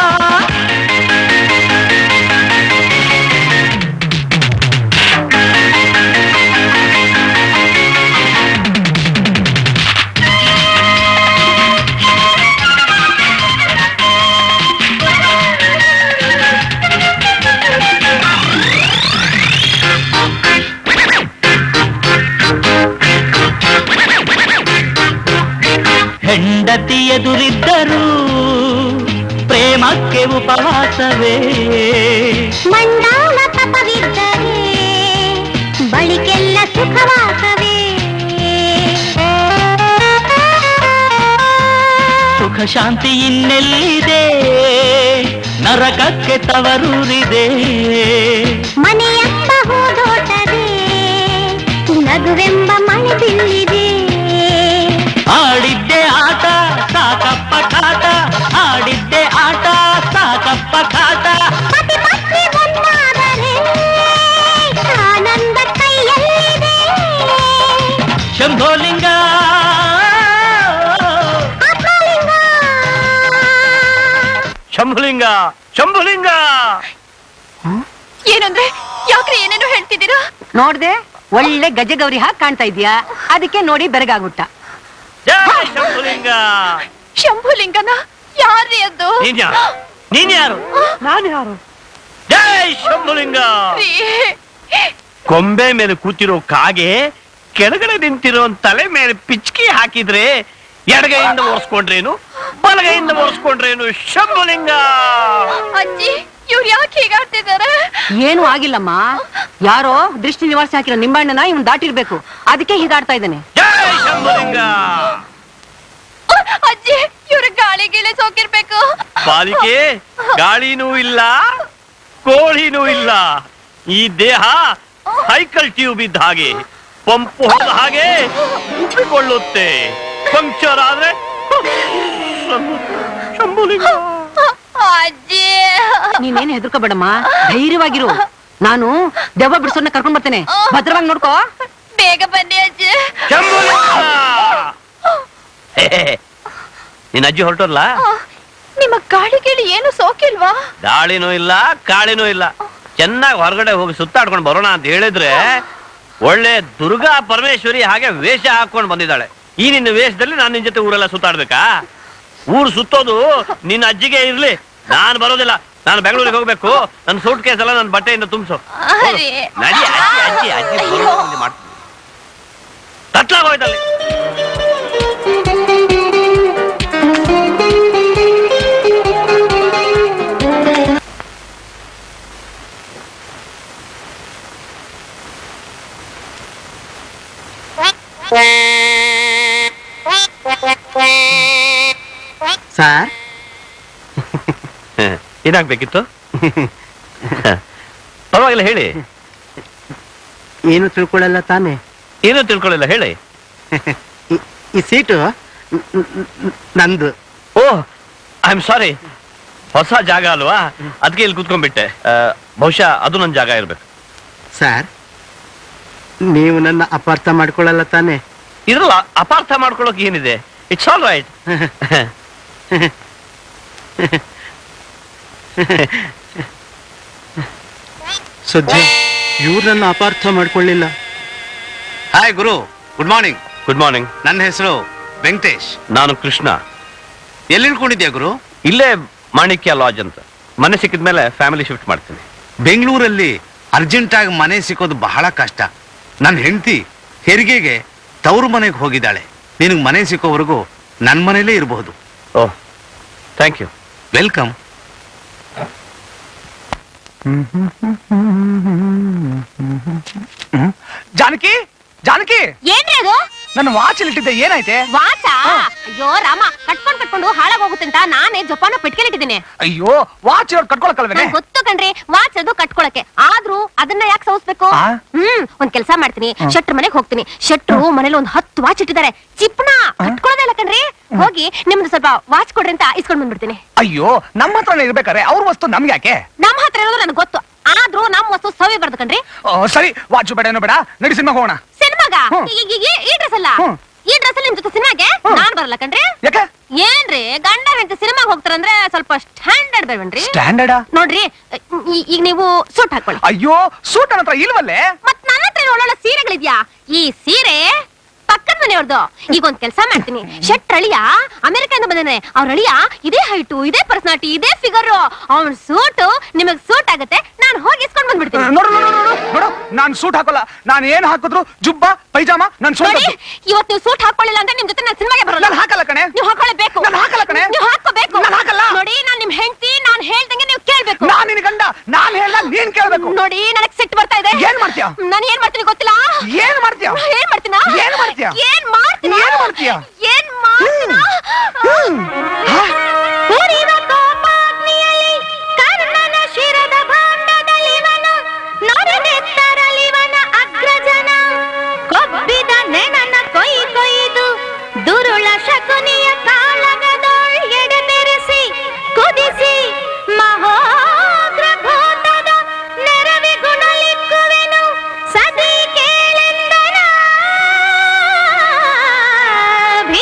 ಹೆಂಡತಿ ಎದುರಿದ್ದರು ಪ್ರೇಮಕ್ಕೆ ಉಪವಾಸವೇ ಮಂಡಾಲ ತಪವಿದ್ದರೆ ಬಳಿಕೆಲ್ಲ ಸುಖವಾಸವೇ ಸುಖ ಶಾಂತಿ ಇನ್ನೆಲ್ಲಿದೆ ನರಕಕ್ಕೆ ತವರೂರಿದೆ ಮನೆಯೆಂಬ ಹೂದೋಟದೆ ನಗುವೆಂಬ ಮಳೆ ಬೀಳಿದೆ ಆಡಿದ್ದೆ ಆಟ ಸಾಕಪ್ಪ ಕಾಟ ಆಡಿದ್ದೆ ಆಟ ಸಾಕಪ್ಪ ಕಾಟ ಪತಿ ಪತ್ನಿ ಒಂದಾದರೆ ಆನಂದ ಕೈಯಲ್ಲಿದೆ ಶಂಭೋಲಿಂಗ ಆತ್ಮಲಿಂಗ ಶಂಭುಲಿಂಗ ಶಂಭುಲಿಂಗ ಏನಂದ್ರೆ ಯಾಕ್ರಿ ಏನೇನೋ ಹೇಳ್ತಿದ್ದೀರಾ ನೋಡ್ದೆ ಒಳ್ಳೆ ಗಜಗೌರಿ ಹಾಗೆ ಕಾಣ್ತಾ ಇದೀಯಾ ಅದಕ್ಕೆ ನೋಡಿ ಬೆರಗಾಗ್ಬಿಟ್ಟ ಜಯ ಶಂಭುಲಿಂಗ ಶಂಭುಲಿಂಗನ ಯಾರ್ರಿ ಅದು ನೀನ್ ಯಾರು ನೀನ್ ಯಾರು ನಾನು ಯಾರು ಜಯ ಶಂಭುಲಿಂಗ ರೀ, ಕೊಂಬೆ ಮೇಲೆ ಕೂತಿರೋ ಕಾಗೆ ಕೆಳಗಡೆ ನಿಂತಿರೋ ತಲೆ ಮೇಲೆ ಪಿಚ್ಕಿ ಹಾಕಿದ್ರೆ ಎಡಗೈಯಿಂದ ಒರೆಸ್ಕೊಂಡ್ರೇನು ಬಲಗೈಯಿಂದ ಒರೆಸ್ಕೊಂಡ್ರೇನು ಶಂಭುಲಿಂಗ ಅಜ್ಜಿ ಇವ್ರು ಯಾಕೆ ಹೀಗಾಡ್ತಿದ್ದಾರೆ ಏನು ಆಗಿಲ್ಲಮ್ಮ ಯಾರೋ ದೃಷ್ಟಿ ನಿವಾರಿಸಿ ಹಾಕಿರೋ ನಿಂಬಣ್ಣನ ಇವನ್ ದಾಟಿರ್ಬೇಕು ಅದಕ್ಕೆ ಹೀಗಾಡ್ತಾ ಇದ್ದಾನೆ ಜಯ ಶಂಭುಲಿಂಗ ಅಜ್ಜಿ ಇವ್ರ ಗಾಳಿ ಗೀಳಿ ಸೋಕಿರ್ಬೇಕು ಬಾಲಿಕೆ ಗಾಳಿನೂ ಇಲ್ಲ ಕೋಳಿನೂ ಇಲ್ಲ ಈ ದೇಹ ಸೈಕಲ್ ಟ್ಯೂಬ್ ಇದ್ದ ಹಾಗೆ ಪಂಪ್ ಹೋದ ಹಾಗೆ ಉಬ್ಬಿಕೊಳ್ಳುತ್ತೆ ಪಂಕ್ಚರ್ ಆದ್ರೆ ಶಂಭುಲಿಂಗ ಅಜ್ಜಿ ನೀನೇನ್ ಹೆದರ್ಕೋಬೇಡಮ್ಮ ಧೈರ್ಯವಾಗಿರು ನಾನು ದೆವ್ವ ಬಿಡಿಸೋನ್ನ ಕರ್ಕೊಂಡ್ ಬರ್ತೇನೆ ಭದ್ರವಾಗಿ ನೋಡ್ಕೋ ಬೇಗ ಬನ್ನಿ ಅಜ್ಜಿ ಶಂಭುಲಿಂಗ ಹೇ, ಹೇ, ಹೇ. ನಿನ್ ಅಜ್ಜಿ ಹೊರಟೋರ್ಲ ನಿಮ್ಮ ಗಾಳಿ ಗೀಳಿ ಏನು ಸೋಕಿಲ್ವಾ ಗಾಳಿನೂ ಇಲ್ಲ ಕಾಳಿನೂ ಇಲ್ಲ ಚೆನ್ನಾಗಿ ಹೊರಗಡೆ ಹೋಗಿ ಸುತ್ತಾಡ್ಕೊಂಡು ಬರೋಣ ಅಂತ ಹೇಳಿದ್ರೆ ಒಳ್ಳೆ ದುರ್ಗಾ ಪರಮೇಶ್ವರಿ ಹಾಗೆ ವೇಷ ಹಾಕೊಂಡು ಬಂದಿದ್ದಾಳೆ ಈ ನಿನ್ನ ವೇಷದಲ್ಲಿ ನಾನು ನಿನ್ ಜೊತೆ ಊರೆಲ್ಲ ಸುತ್ತಾಡ್ಬೇಕಾ ಊರು ಸುತ್ತೋದು ನಿನ್ನ ಅಜ್ಜಿಗೆ ಇರ್ಲಿ ನಾನು ಬರೋದಿಲ್ಲ ನಾನು ಬೆಂಗಳೂರಿಗೆ ಹೋಗ್ಬೇಕು ನನ್ನ ಸೂಟ್ ಕೇಸ್ ಎಲ್ಲ ನನ್ನ ಬಟ್ಟೆಯಿಂದ ತುಂಬಿಸು ಅರೆ. ನಡಿ ಅಜ್ಜಿ ಅಜ್ಜಿ ಅಜ್ಜಿ ಬರೋ ಮುಂದೆ ಮಾಡ್ತೀನಿ ತಟ್ಲಾಗೋಯ್ತಲ್ಲಿ ಸರ್ ಏನಾಗ್ಬೇಕಿತ್ತು ಪರವಾಗಿಲ್ಲ ಹೇಳಿ ಏನು ತಿಳ್ಕೊಳ್ಳಲ್ಲ ತಾನೆ ಏನೂ ತಿಳ್ಕೊಳ್ಳಿಲ್ಲ ಹೇಳಿ ಈ- ಈ ಸೀಟು ನ- ನ- ನಂದು ಓ ಐ ಆಮ್ ಸಾರಿ ಹೊಸ ಜಾಗ ಅಲ್ವಾ ಅದಕ್ಕೆ ಇಲ್ಲಿ ಕೂತ್ಕೊಂಡ್ಬಿಟ್ಟೆ ಆ, ಬಹುಶಃ ಅದು ನನ್ನ ಜಾಗ ಇರ್ಬೇಕು ಸರ್ ನೀವು ನನ್ನ ಅಪಾರ್ಥ ಮಾಡ್ಕೊಳ್ಳಲ್ಲ ತಾನೆ ಇದ್ರಲ್ಲ ಅಪಾರ್ಥ ಮಾಡ್ಕೊಳ್ಳೋಕೆ ಏನಿದೆ ಇಟ್ಸ್ ಆಲ್ ರೈಟ್ ಸದ್ಯ ಇವ್ರು ನನ್ನ ಅಪಾರ್ಥ ಮಾಡ್ಕೊಳ್ಳಿಲ್ಲ ಹಾಯ್ ಗುರು ಗುಡ್ ಮಾರ್ನಿಂಗ್ ಗುಡ್ ಮಾರ್ನಿಂಗ್ ನನ್ನ ಹೆಸರು ವೆಂಕಟೇಶ್ ನಾನು ಕೃಷ್ಣ ಎಲ್ಲಿ ಇಳ್ಕೊಂಡಿದ್ಯಾ ಗುರು ಇಲ್ಲೇ ಮಾಣಿಕ್ಯ ಲಾಡ್ಜ್ ಅಂತ ಮನೆ ಸಿಕ್ಕಿದ ಮೇಲೆ ಫ್ಯಾಮಿಲಿ ಶಿಫ್ಟ್ ಮಾಡ್ತೀನಿ ಬೆಂಗಳೂರಲ್ಲಿ ಅರ್ಜೆಂಟ್ ಆಗಿ ಮನೆ ಸಿಕ್ಕೋದು ಬಹಳ ಕಷ್ಟ ನನ್ನ ಹೆಂಡತಿ ಹೆರಿಗೆಗೆ ತವರು ಮನೆಗೆ ಹೋಗಿದ್ದಾಳೆ ನಿನಗೆ ಮನೆ ಸಿಕ್ಕೋವರೆಗೂ ನನ್ನ ಮನೇಲೇ ಇರಬಹುದು ಓ thank you welcome Janaki Janaki ಏನ್ರಿ ಅದು ನನ್ನ ವಾಚಲ್ಲಿ ಇಟ್ಟಿದ್ದೆ ಏನಾಯ್ತೆ ವಾಚ ಅಯ್ಯೋ ರಾಮ ಕಟ್ಕೊಂಡ್ ಕಟ್ಕೊಂಡು ಹಾಳಾಗೋಗುತ್ತೆ ಅಂತ ನಾನೇ ಜಪಾನ ಪೆಟ್ಕೆಲಿಟ್ಟಿದ್ದೀನಿ ಅಯ್ಯೋ ವಾಚ್ ಇರೋದು ಕಟ್ಕೊಳಕಲ್ವೇನೆ ಗೊತ್ತು ಕಣ್ರಿ ವಾಚ್ ಅದು ಕಟ್ಕೊಳಕ್ಕೆ ಆದ್ರೂ ಅದನ್ನ ಯಾಕೆ ಸೌಸ್ಬೇಕು ಆ? ಹ್ಮ್ ಒಂದ್ ಕೆಲ್ಸ ಮಾಡ್ತೀನಿ ಶೆಟ್ರ್ ಮನೆಗೆ ಹೋಗ್ತೀನಿ ಶೆಟ್ರು ಮನೇಲಿ ಒಂದ್ ಹತ್ತು ವಾಚ್ ಇಟ್ಟಿದ್ದಾರೆ ಚಿಪ್ನ ಕಟ್ಕೊಳ್ಳೋದೇ ಇಲ್ಲ ಕಣ್ರಿ ಹೋಗಿ ನಿಮ್ದು ಸ್ವಲ್ಪ ವಾಚ್ ಕೊಡ್ರಿ ಅಂತ ಇಸ್ಕೊಂಡ್ ಬಂದ್ಬಿಡ್ತೀನಿ ಅಯ್ಯೋ ನಮ್ಮ ಹತ್ರನೇ ಇರ್ಬೇಕಾರೆ ಅವ್ರ ವಸ್ತು ನಮ್ಗೆ ಯಾಕೆ ನಮ್ ಹತ್ರ ಇರೋದು ನನಗೆ ಗೊತ್ತು ಆದ್ರೂ ನಮ್ ವಸ್ತು ಸವಿ ಬರ್ದು ಕಣ್ರಿ ಆ, ಸರಿ ವಾಚು ಬೇಡ ಏನೋ ಬೇಡ ನಡಿ ಸಿನಿಮಾ ಹೋಗೋಣ ಸಿನಿಮಾಗ ಹ್ಮ್. ಈ- ಈ- ಈ- ಈ ಡ್ರೆಸ್ ಅಲ್ಲ ಹ್ಮ್. ಈ ಡ್ರೆಸ್ ಅಲ್ಲಿ ನಿಮ್ ಜೊತೆ ಸಿನಿಮಾಗೆ ಹ್ಮ್. ನಾನ್ ಬರಲ್ಲ ಕಣ್ರಿ ಯಾಕೆ ಏನ್ರಿ ಗಂಡ ಹೆಂಡತಿ ಸಿನಿಮಾಗ್ ಹೋಗ್ತಾರಂದ್ರೆ ಸ್ವಲ್ಪ ಸ್ಟ್ಯಾಂಡರ್ಡ್ ಬೇವನ್ರಿ ಸ್ಟ್ಯಾಂಡರ್ಡ್ ನೋಡ್ರಿ ಈ- ಈಗ ನೀವು ಸೂಟ್ ಹಾಕೊಳ್ಳಿ ಅಯ್ಯೋ ಸೂಟ್ ನನ್ನ ಹತ್ರ ಇಲ್ವಲ್ಲೇ ಮತ್ ನನ್ನ ಹತ್ರ ಒಳ್ಳೊಳ್ಳೆ ಸೀರೆಗಳಿದ್ಯಾ ಈ ಸೀರೆ ಪಕ್ಕದ ಮನೆಯವ್ರದ್ದು ಈಗ ಒಂದ್ ಕೆಲಸ ಮಾಡ್ತೀನಿ ಶೆಟ್ ಅಳಿಯ ಅಮೆರಿಕದಿಂದ ಬಂದಾನೆ ಅವ್ರ ಅಳಿಯ ಇದೇ ಹೈಟು ಇದೇ ಪರ್ಸನಾಲಿಟಿ ಇದೇ ಫಿಗರ್ ಅವ್ನ ಸೂಟು ನಿಮಗ್ ಸೂಟ್ ಆಗತ್ತೆ ನಾನು ಹೋಗಿ ಇಸ್ಕೊಂಡ್ ಬಂದ್ಬಿಡ್ತೀನಿ ನೋಡು ನೋಡು ನೋಡು ನೋಡು ನಾನ್ ಸೂಟ್ ಹಾಕೋಲ್ಲ ನಾನ್ ಏನ್ ಹಾಕಿದ್ರು ಜುಬ್ಬ ಪೈಜಾಮ ನನ್ ನೋಡಿ ಸೂಟ್ ಇವತ್ತು ನೀವು ಸೂಟ್ ಹಾಕೊಳ್ಳಿಲ್ಲ ಅಂದ್ರೆ ನಿಮ್ ಜೊತೆ ನಾನು ಸಿನಿಮಾಗೆ ಬರಲ್ಲ ನಾನ್ ಹಾಕಲ್ಲ ಕಣೆ ನೀವು ಹಾಕೊಳ್ಳೇಬೇಕು ನಾನ್ ಹಾಕಲ್ಲ ಕಣೆ. ನೀವು ಹಾಕೋಬೇಕು ನಾನ್ ಹಾಕಲ್ಲ. ನೋಡಿ ನಾನ್ ನಿಮ್ ಹೆಂಡತಿ ನಾನ್ ಹೇಳ್ದಂಗೆ ನೀವು ಕೇಳ್ಬೇಕು ನಾನ್ ನಿನ್ ಗಂಡ ನಾನ್ ಹೇಳ ನೀನ್ ಕೇಳ್ಬೇಕು ನೋಡಿ ನನಗ್ ಸಿಟ್ಟು ಬರ್ತಾ ಇದೆ ಏನ್ ಮಾಡ್ತೀಯ? ನಾನು ಏನ್ ಮಾಡ್ತೀನಿ ಗೊತ್ತಿಲ್ಲ ಏನ್ ಮಾಡ್ತೀಯ ಏನ್ ಮಾಡ್ತೀನಾ ಏನ್ ಮಾಡ್ತೀಯ? ಏನ್ ಮಾಡ್ತೀನಾ ಏನ್ ಮಾಡ್ತೀಯ? ಏನ್ ಮಾಡ್ತೀನಾ ಉರಿವ ಕೋಪಾಗ್ನಿಯಲ್ಲಿ ಕರ್ಣನ ಶಿರದ ಭಾಂಡದಲ್ಲಿವನ ನೊರೆನೆತ್ತರಲಿವನ ಅಗ್ರಜನ ಕೊಬ್ಬಿದ ನೆನನ ಕೊಯ್ ಕೊಯ್ದು ದುರುಳ ಶಕುನಿಯ ಕಾಳಗದೊಳ್ ಎಡೆತೆರೆಸಿ ಕುದಿಸಿ ಮಹೋಗ್ರಭೂತದ ನೆರವಿ ಗುಣಲಿಕ್ಕುವೆನು ಸದಿ ಕೇಳೆಂದನ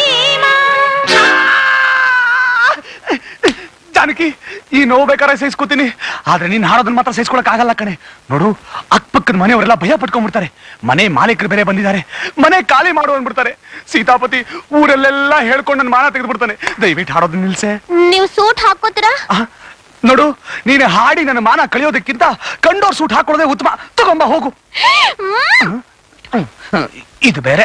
ನೋವು ಬೇಕಾದ್ರೆ ಸಹಿಸ್ಕೋತೀನಿ ಆದ್ರೆ ನೀನ್ ಹಾಡೋದನ್ನ ಮಾತ್ರ ಸಹಿಸ್ಕೊಳಕ್ ಆಗಲ್ಲ ಕಣೆ ನೋಡು ಅಕ್ಕಪಕ್ಕದ ಮನೆಯವರೆಲ್ಲ ಭಯ ಪಟ್ಕೊಂಡ್ಬಿಡ್ತಾರೆ ಮನೆ ಮಾಲೀಕರು ಬೇರೆ ಬಂದಿದ್ದಾರೆ ಮನೆ ಖಾಲಿ ಮಾಡು ಅಂದ್ಬಿಡ್ತಾರೆ ಸೀತಾಪತಿ ಊರಲ್ಲೆಲ್ಲ ಹೇಳ್ಕೊಂಡು ನನ್ನ ಮಾನ ತೆಗೆದ್ಬಿಡ್ತಾನೆ ದಯವಿಟ್ಟು ಹಾಡೋದನ್ನ ನಿಲ್ಸೆ ನೀವು ಸೂಟ್ ಹಾಕೋತೀರಾ ಆ, ನೋಡು ನೀನು ಹಾಡಿ ನನ್ನ ಮಾನ ಕಳಿಯೋದಕ್ಕಿಂತ ಕಂಡೋರ್ ಸೂಟ್ ಹಾಕೊಳ್ಳೋದೇ ಉತ್ತಮ ತಗೊಂಬ ಹೋಗು ಇದು ಬೇರೆ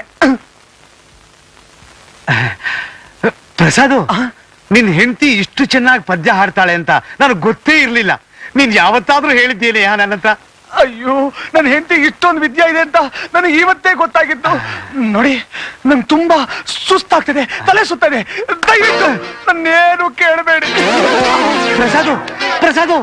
ಪ್ರಸಾದು ನಿನ್ ಹೆಂಡತಿ ಇಷ್ಟು ಚೆನ್ನಾಗಿ ಪದ್ಯ ಹಾಡ್ತಾಳೆ ಅಂತ ನನಗೆ ಗೊತ್ತೇ ಇರ್ಲಿಲ್ಲ ನೀನ್ ಯಾವತ್ತಾದ್ರೂ ಹೇಳಿದ್ದೀರಿ ನನ್ನ ಹತ್ರ ಅಯ್ಯೋ ನನ್ನ ಹೆಂಡತಿ ಇಷ್ಟೊಂದು ವಿದ್ಯೆ ಇದೆ ಅಂತ ನನಗೆ ಇವತ್ತೇ ಗೊತ್ತಾಗಿತ್ತು ನೋಡಿ ನಂಗೆ ತುಂಬಾ ಸುಸ್ತಾಗ್ತಿದೆ ತಲೆ ಸುತ್ತದೆ ದಯವಿಟ್ಟು ನನ್ನೇನು ಕೇಳಬೇಡಿ ಪ್ರಸಾದು ಪ್ರಸಾದು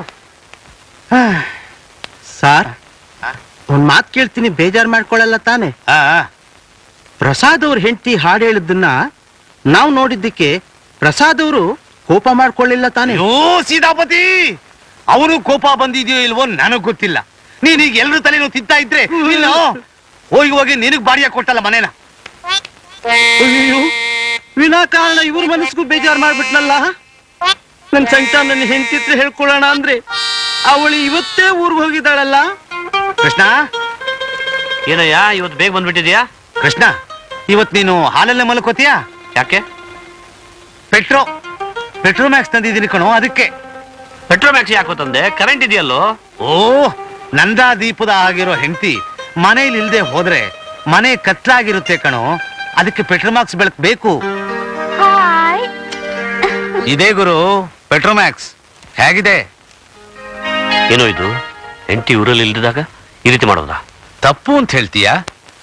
ಸಾರ್ ಒಂದ್ ಮಾತ್ ಕೇಳ್ತೀನಿ ಬೇಜಾರ್ ಮಾಡ್ಕೊಳ್ಳಲ್ಲ ತಾನೆ ಪ್ರಸಾದ್ ಅವ್ರ ಹೆಂಡತಿ ಹಾಡು ಹೇಳಿದ್ದನ್ನ ನಾವು ನೋಡಿದ್ದಕ್ಕೆ ಪ್ರಸಾದ್ ಅವರು ಕೋಪ ಮಾಡ್ಕೊಳ್ಳಿಲ್ಲ ತಾನೆ ಓ ಸೀತಾಪತಿ ಅವನು ಕೋಪ ಬಂದಿದ್ಯೋ ಇಲ್ವೋ ನನಗ್ ಗೊತ್ತಿಲ್ಲ ನೀನ್ ಈಗ ಎಲ್ರ ತಲೆನೂ ತಿಂತಾ ಇದ್ರೆ ಇಲ್ಲ ಹೋಗಿ ಹೋಗಿ ನಿನಗ್ ಬಾಡಿಯ ಕೊಟ್ಟಲ್ಲ ಮನೇನ ಅಯ್ಯೋ ವಿನಾಕಾರಣ ಇವ್ರ ಮನಸ್ಸಿಗೂ ಬೇಜಾರ್ ಮಾಡ್ಬಿಟ್ನಲ್ಲ ನನ್ ಸಂಕಟ ನನ್ನ ಹೆಂಡತಿತ್ರ ಹೇಳ್ಕೊಳ್ಳೋಣ ಅಂದ್ರೆ ಅವಳು ಇವತ್ತೇ ಊರ್ಗ್ ಹೋಗಿದ್ದಾಳಲ್ಲ ಕೃಷ್ಣ ಏನಯ್ಯ ಇವತ್ತು ಬೇಗ ಬಂದ್ಬಿಟ್ಟಿದ್ಯಾ ಕೃಷ್ಣ ಇವತ್ ನೀನು ಹಾಲಲ್ಲೇ ಮಲ್ಕೋತೀಯಾ ಯಾಕೆ ಪೆಟ್ರೋ ಪೆಟ್ರೋ ಮ್ಯಾಕ್ಸ್ ತಂದಿದ್ದೀನಿ ಕಣೋ ಅದಕ್ಕೆ ಪೆಟ್ರೋಮ್ಯಾಕ್ಸ್ ಯಾಕೋ ತಂದೆ ಕರೆಂಟ್ ಇದೆಯಲ್ಲೋ ಓ ನಂದಾ ದೀಪದ ಆಗಿರೋ ಹೆಂಡತಿ ಮನೇಲಿ ಇಲ್ದೆ ಹೋದ್ರೆ ಮನೆ ಕತ್ಲಾಗಿರುತ್ತೆ ಕಣೋ ಅದಕ್ಕೆ ಪೆಟ್ರೋಮ್ಯಾಕ್ಸ್ ಬೆಳಕ್ ಬೇಕು ಹಾಯ್ ಇದೇ ಗುರು ಪೆಟ್ರೋಮ್ಯಾಕ್ಸ್ ಹೇಗಿದೆ ಏನೋ ಇದು ಹೆಂಡತಿ ಊರಲ್ಲಿ ಇಲ್ದಿದಾಗ ಈ ರೀತಿ ಮಾಡೋದಾ ತಪ್ಪು ಅಂತ ಹೇಳ್ತೀಯಾ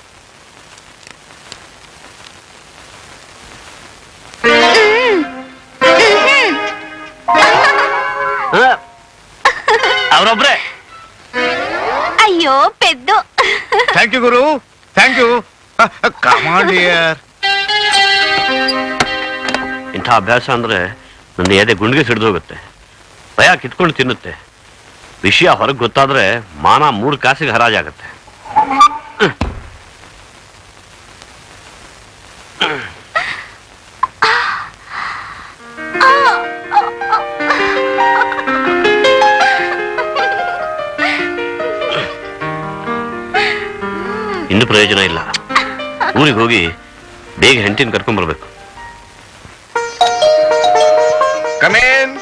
ಅವ್ರೊಬ್ರೆ ಅಯ್ಯೋ ಪೆದ್ದು ಥ್ಯಾಂಕ್ ಯು ಗುರು ಥ್ಯಾಂಕ್ ಯು ಕಮಾಂಡಿಯರ್ ಇಂಥ ಅಭ್ಯಾಸ ಅಂದ್ರೆ ನನ್ನ ಎದೆ ಗುಂಡಿಗೆ ಸಿಡಿದು ಹೋಗುತ್ತೆ ಭಯ ಕಿತ್ಕೊಂಡು ತಿನ್ನುತ್ತೆ ವಿಷಯ ಹೊರಗೆ ಗೊತ್ತಾದ್ರೆ ಮಾನ ಮೂರು ಕಾಸಿಗೆ ಹರಾಜಾಗತ್ತೆ ಇನ್ನು ಪ್ರಯೋಜನ ಇಲ್ಲ ಊರಿಗೆ ಹೋಗಿ ಬೇಗ ಹೆಂಡತಿನ ಕರ್ಕೊಂಡ್ ಬರ್ಬೇಕು ಕಮೇನ್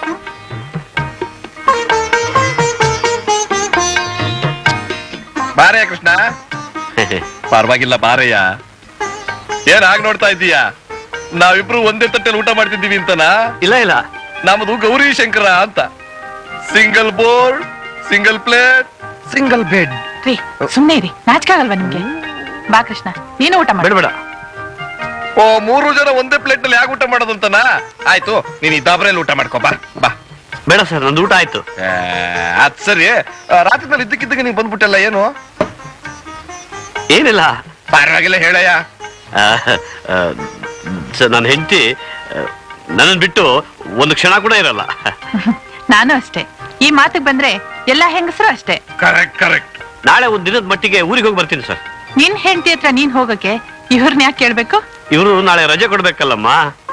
ಬಾರಯ್ಯ ಕೃಷ್ಣ ಪರವಾಗಿಲ್ಲ ಬಾರಯ್ಯ ಏನ್ ಹಾಗೆ ನೋಡ್ತಾ ಇದ್ದೀಯಾ ನಾವಿಬ್ರು ಒಂದೇ ತಟ್ಟೆಲಿ ಊಟ ಮಾಡ್ತಿದ್ದೀವಿ ಅಂತನಾ ಇಲ್ಲ ಇಲ್ಲ ನಮ್ದು ಗೌರಿ ಶಂಕರ ಅಂತ single board single plate single bed ರೀ ಸುಮ್ನೆ ಇರಿ ನಾಚಿಕಾಗಲ್ವಾ ನಿಮ್ಗೆ ಬಾ ಕೃಷ್ಣ ನೀನು ಊಟ ಬೇಡ ಮಾಡಿ ಬೇಡ ಓ ಮೂರು ಜನ ಒಂದೇ ಪ್ಲೇಟ್ ನಲ್ಲಿ ಯಾಕೆ ಊಟ ಮಾಡೋದು ಅಂತನಾ ಆಯ್ತು ನೀನ್ ಇದ್ದಾಬ್ರಲ್ಲಿ ಊಟ ಮಾಡ್ಕೋ ಬಾ ಬಾ ಬೇಡ ಸರ್ ನಂದು ಊಟ ಆಯ್ತು ಆ, ಅದ್ ಸರಿ ಆ, ರಾತ್ರಿನಲ್ಲಿ ಇದ್ದಕ್ಕಿದ್ದಾಗ ನೀನ್ ಬಂದ್ಬಿಟ್ಟಲ್ಲ ಏನು ಏನಿಲ್ಲ ಪರವಾಗಿಲ್ಲ ಹೇಳಯ್ಯ ಆ, ಆ, ಸರ್ ನನ್ನ ಹೆಂಡತಿ ನನ್ನನ್ನು ಬಿಟ್ಟು ಒಂದು ಕ್ಷಣ ಕೂಡ ಇರಲ್ಲ ನಾನು ಅಷ್ಟೇ ಈ ಮಾತಿಗೆ ಬಂದ್ರೆ ಎಲ್ಲಾ ಹೆಂಗಸರು ಅಷ್ಟೇ ಕರೆಕ್ಟ್ ಕರೆಕ್ಟ್ ನಾಳೆ ಒಂದು ದಿನದ ಮಟ್ಟಿಗೆ ಊರಿಗೆ ಹೋಗಿ ಬರ್ತೀನಿ ಸರ್ ನಿನ್ ಹೆಂಡತಿ ಹತ್ರ ನೀನ್ ಹೋಗಕ್ಕೆ ಇವ್ರನ್ನ ಯಾಕೆ ಕೇಳ್ಬೇಕು ಇವರು ನಾಳೆ ರಜೆ ಕೊಡ್ಬೇಕಲ್ಲಮ್ಮ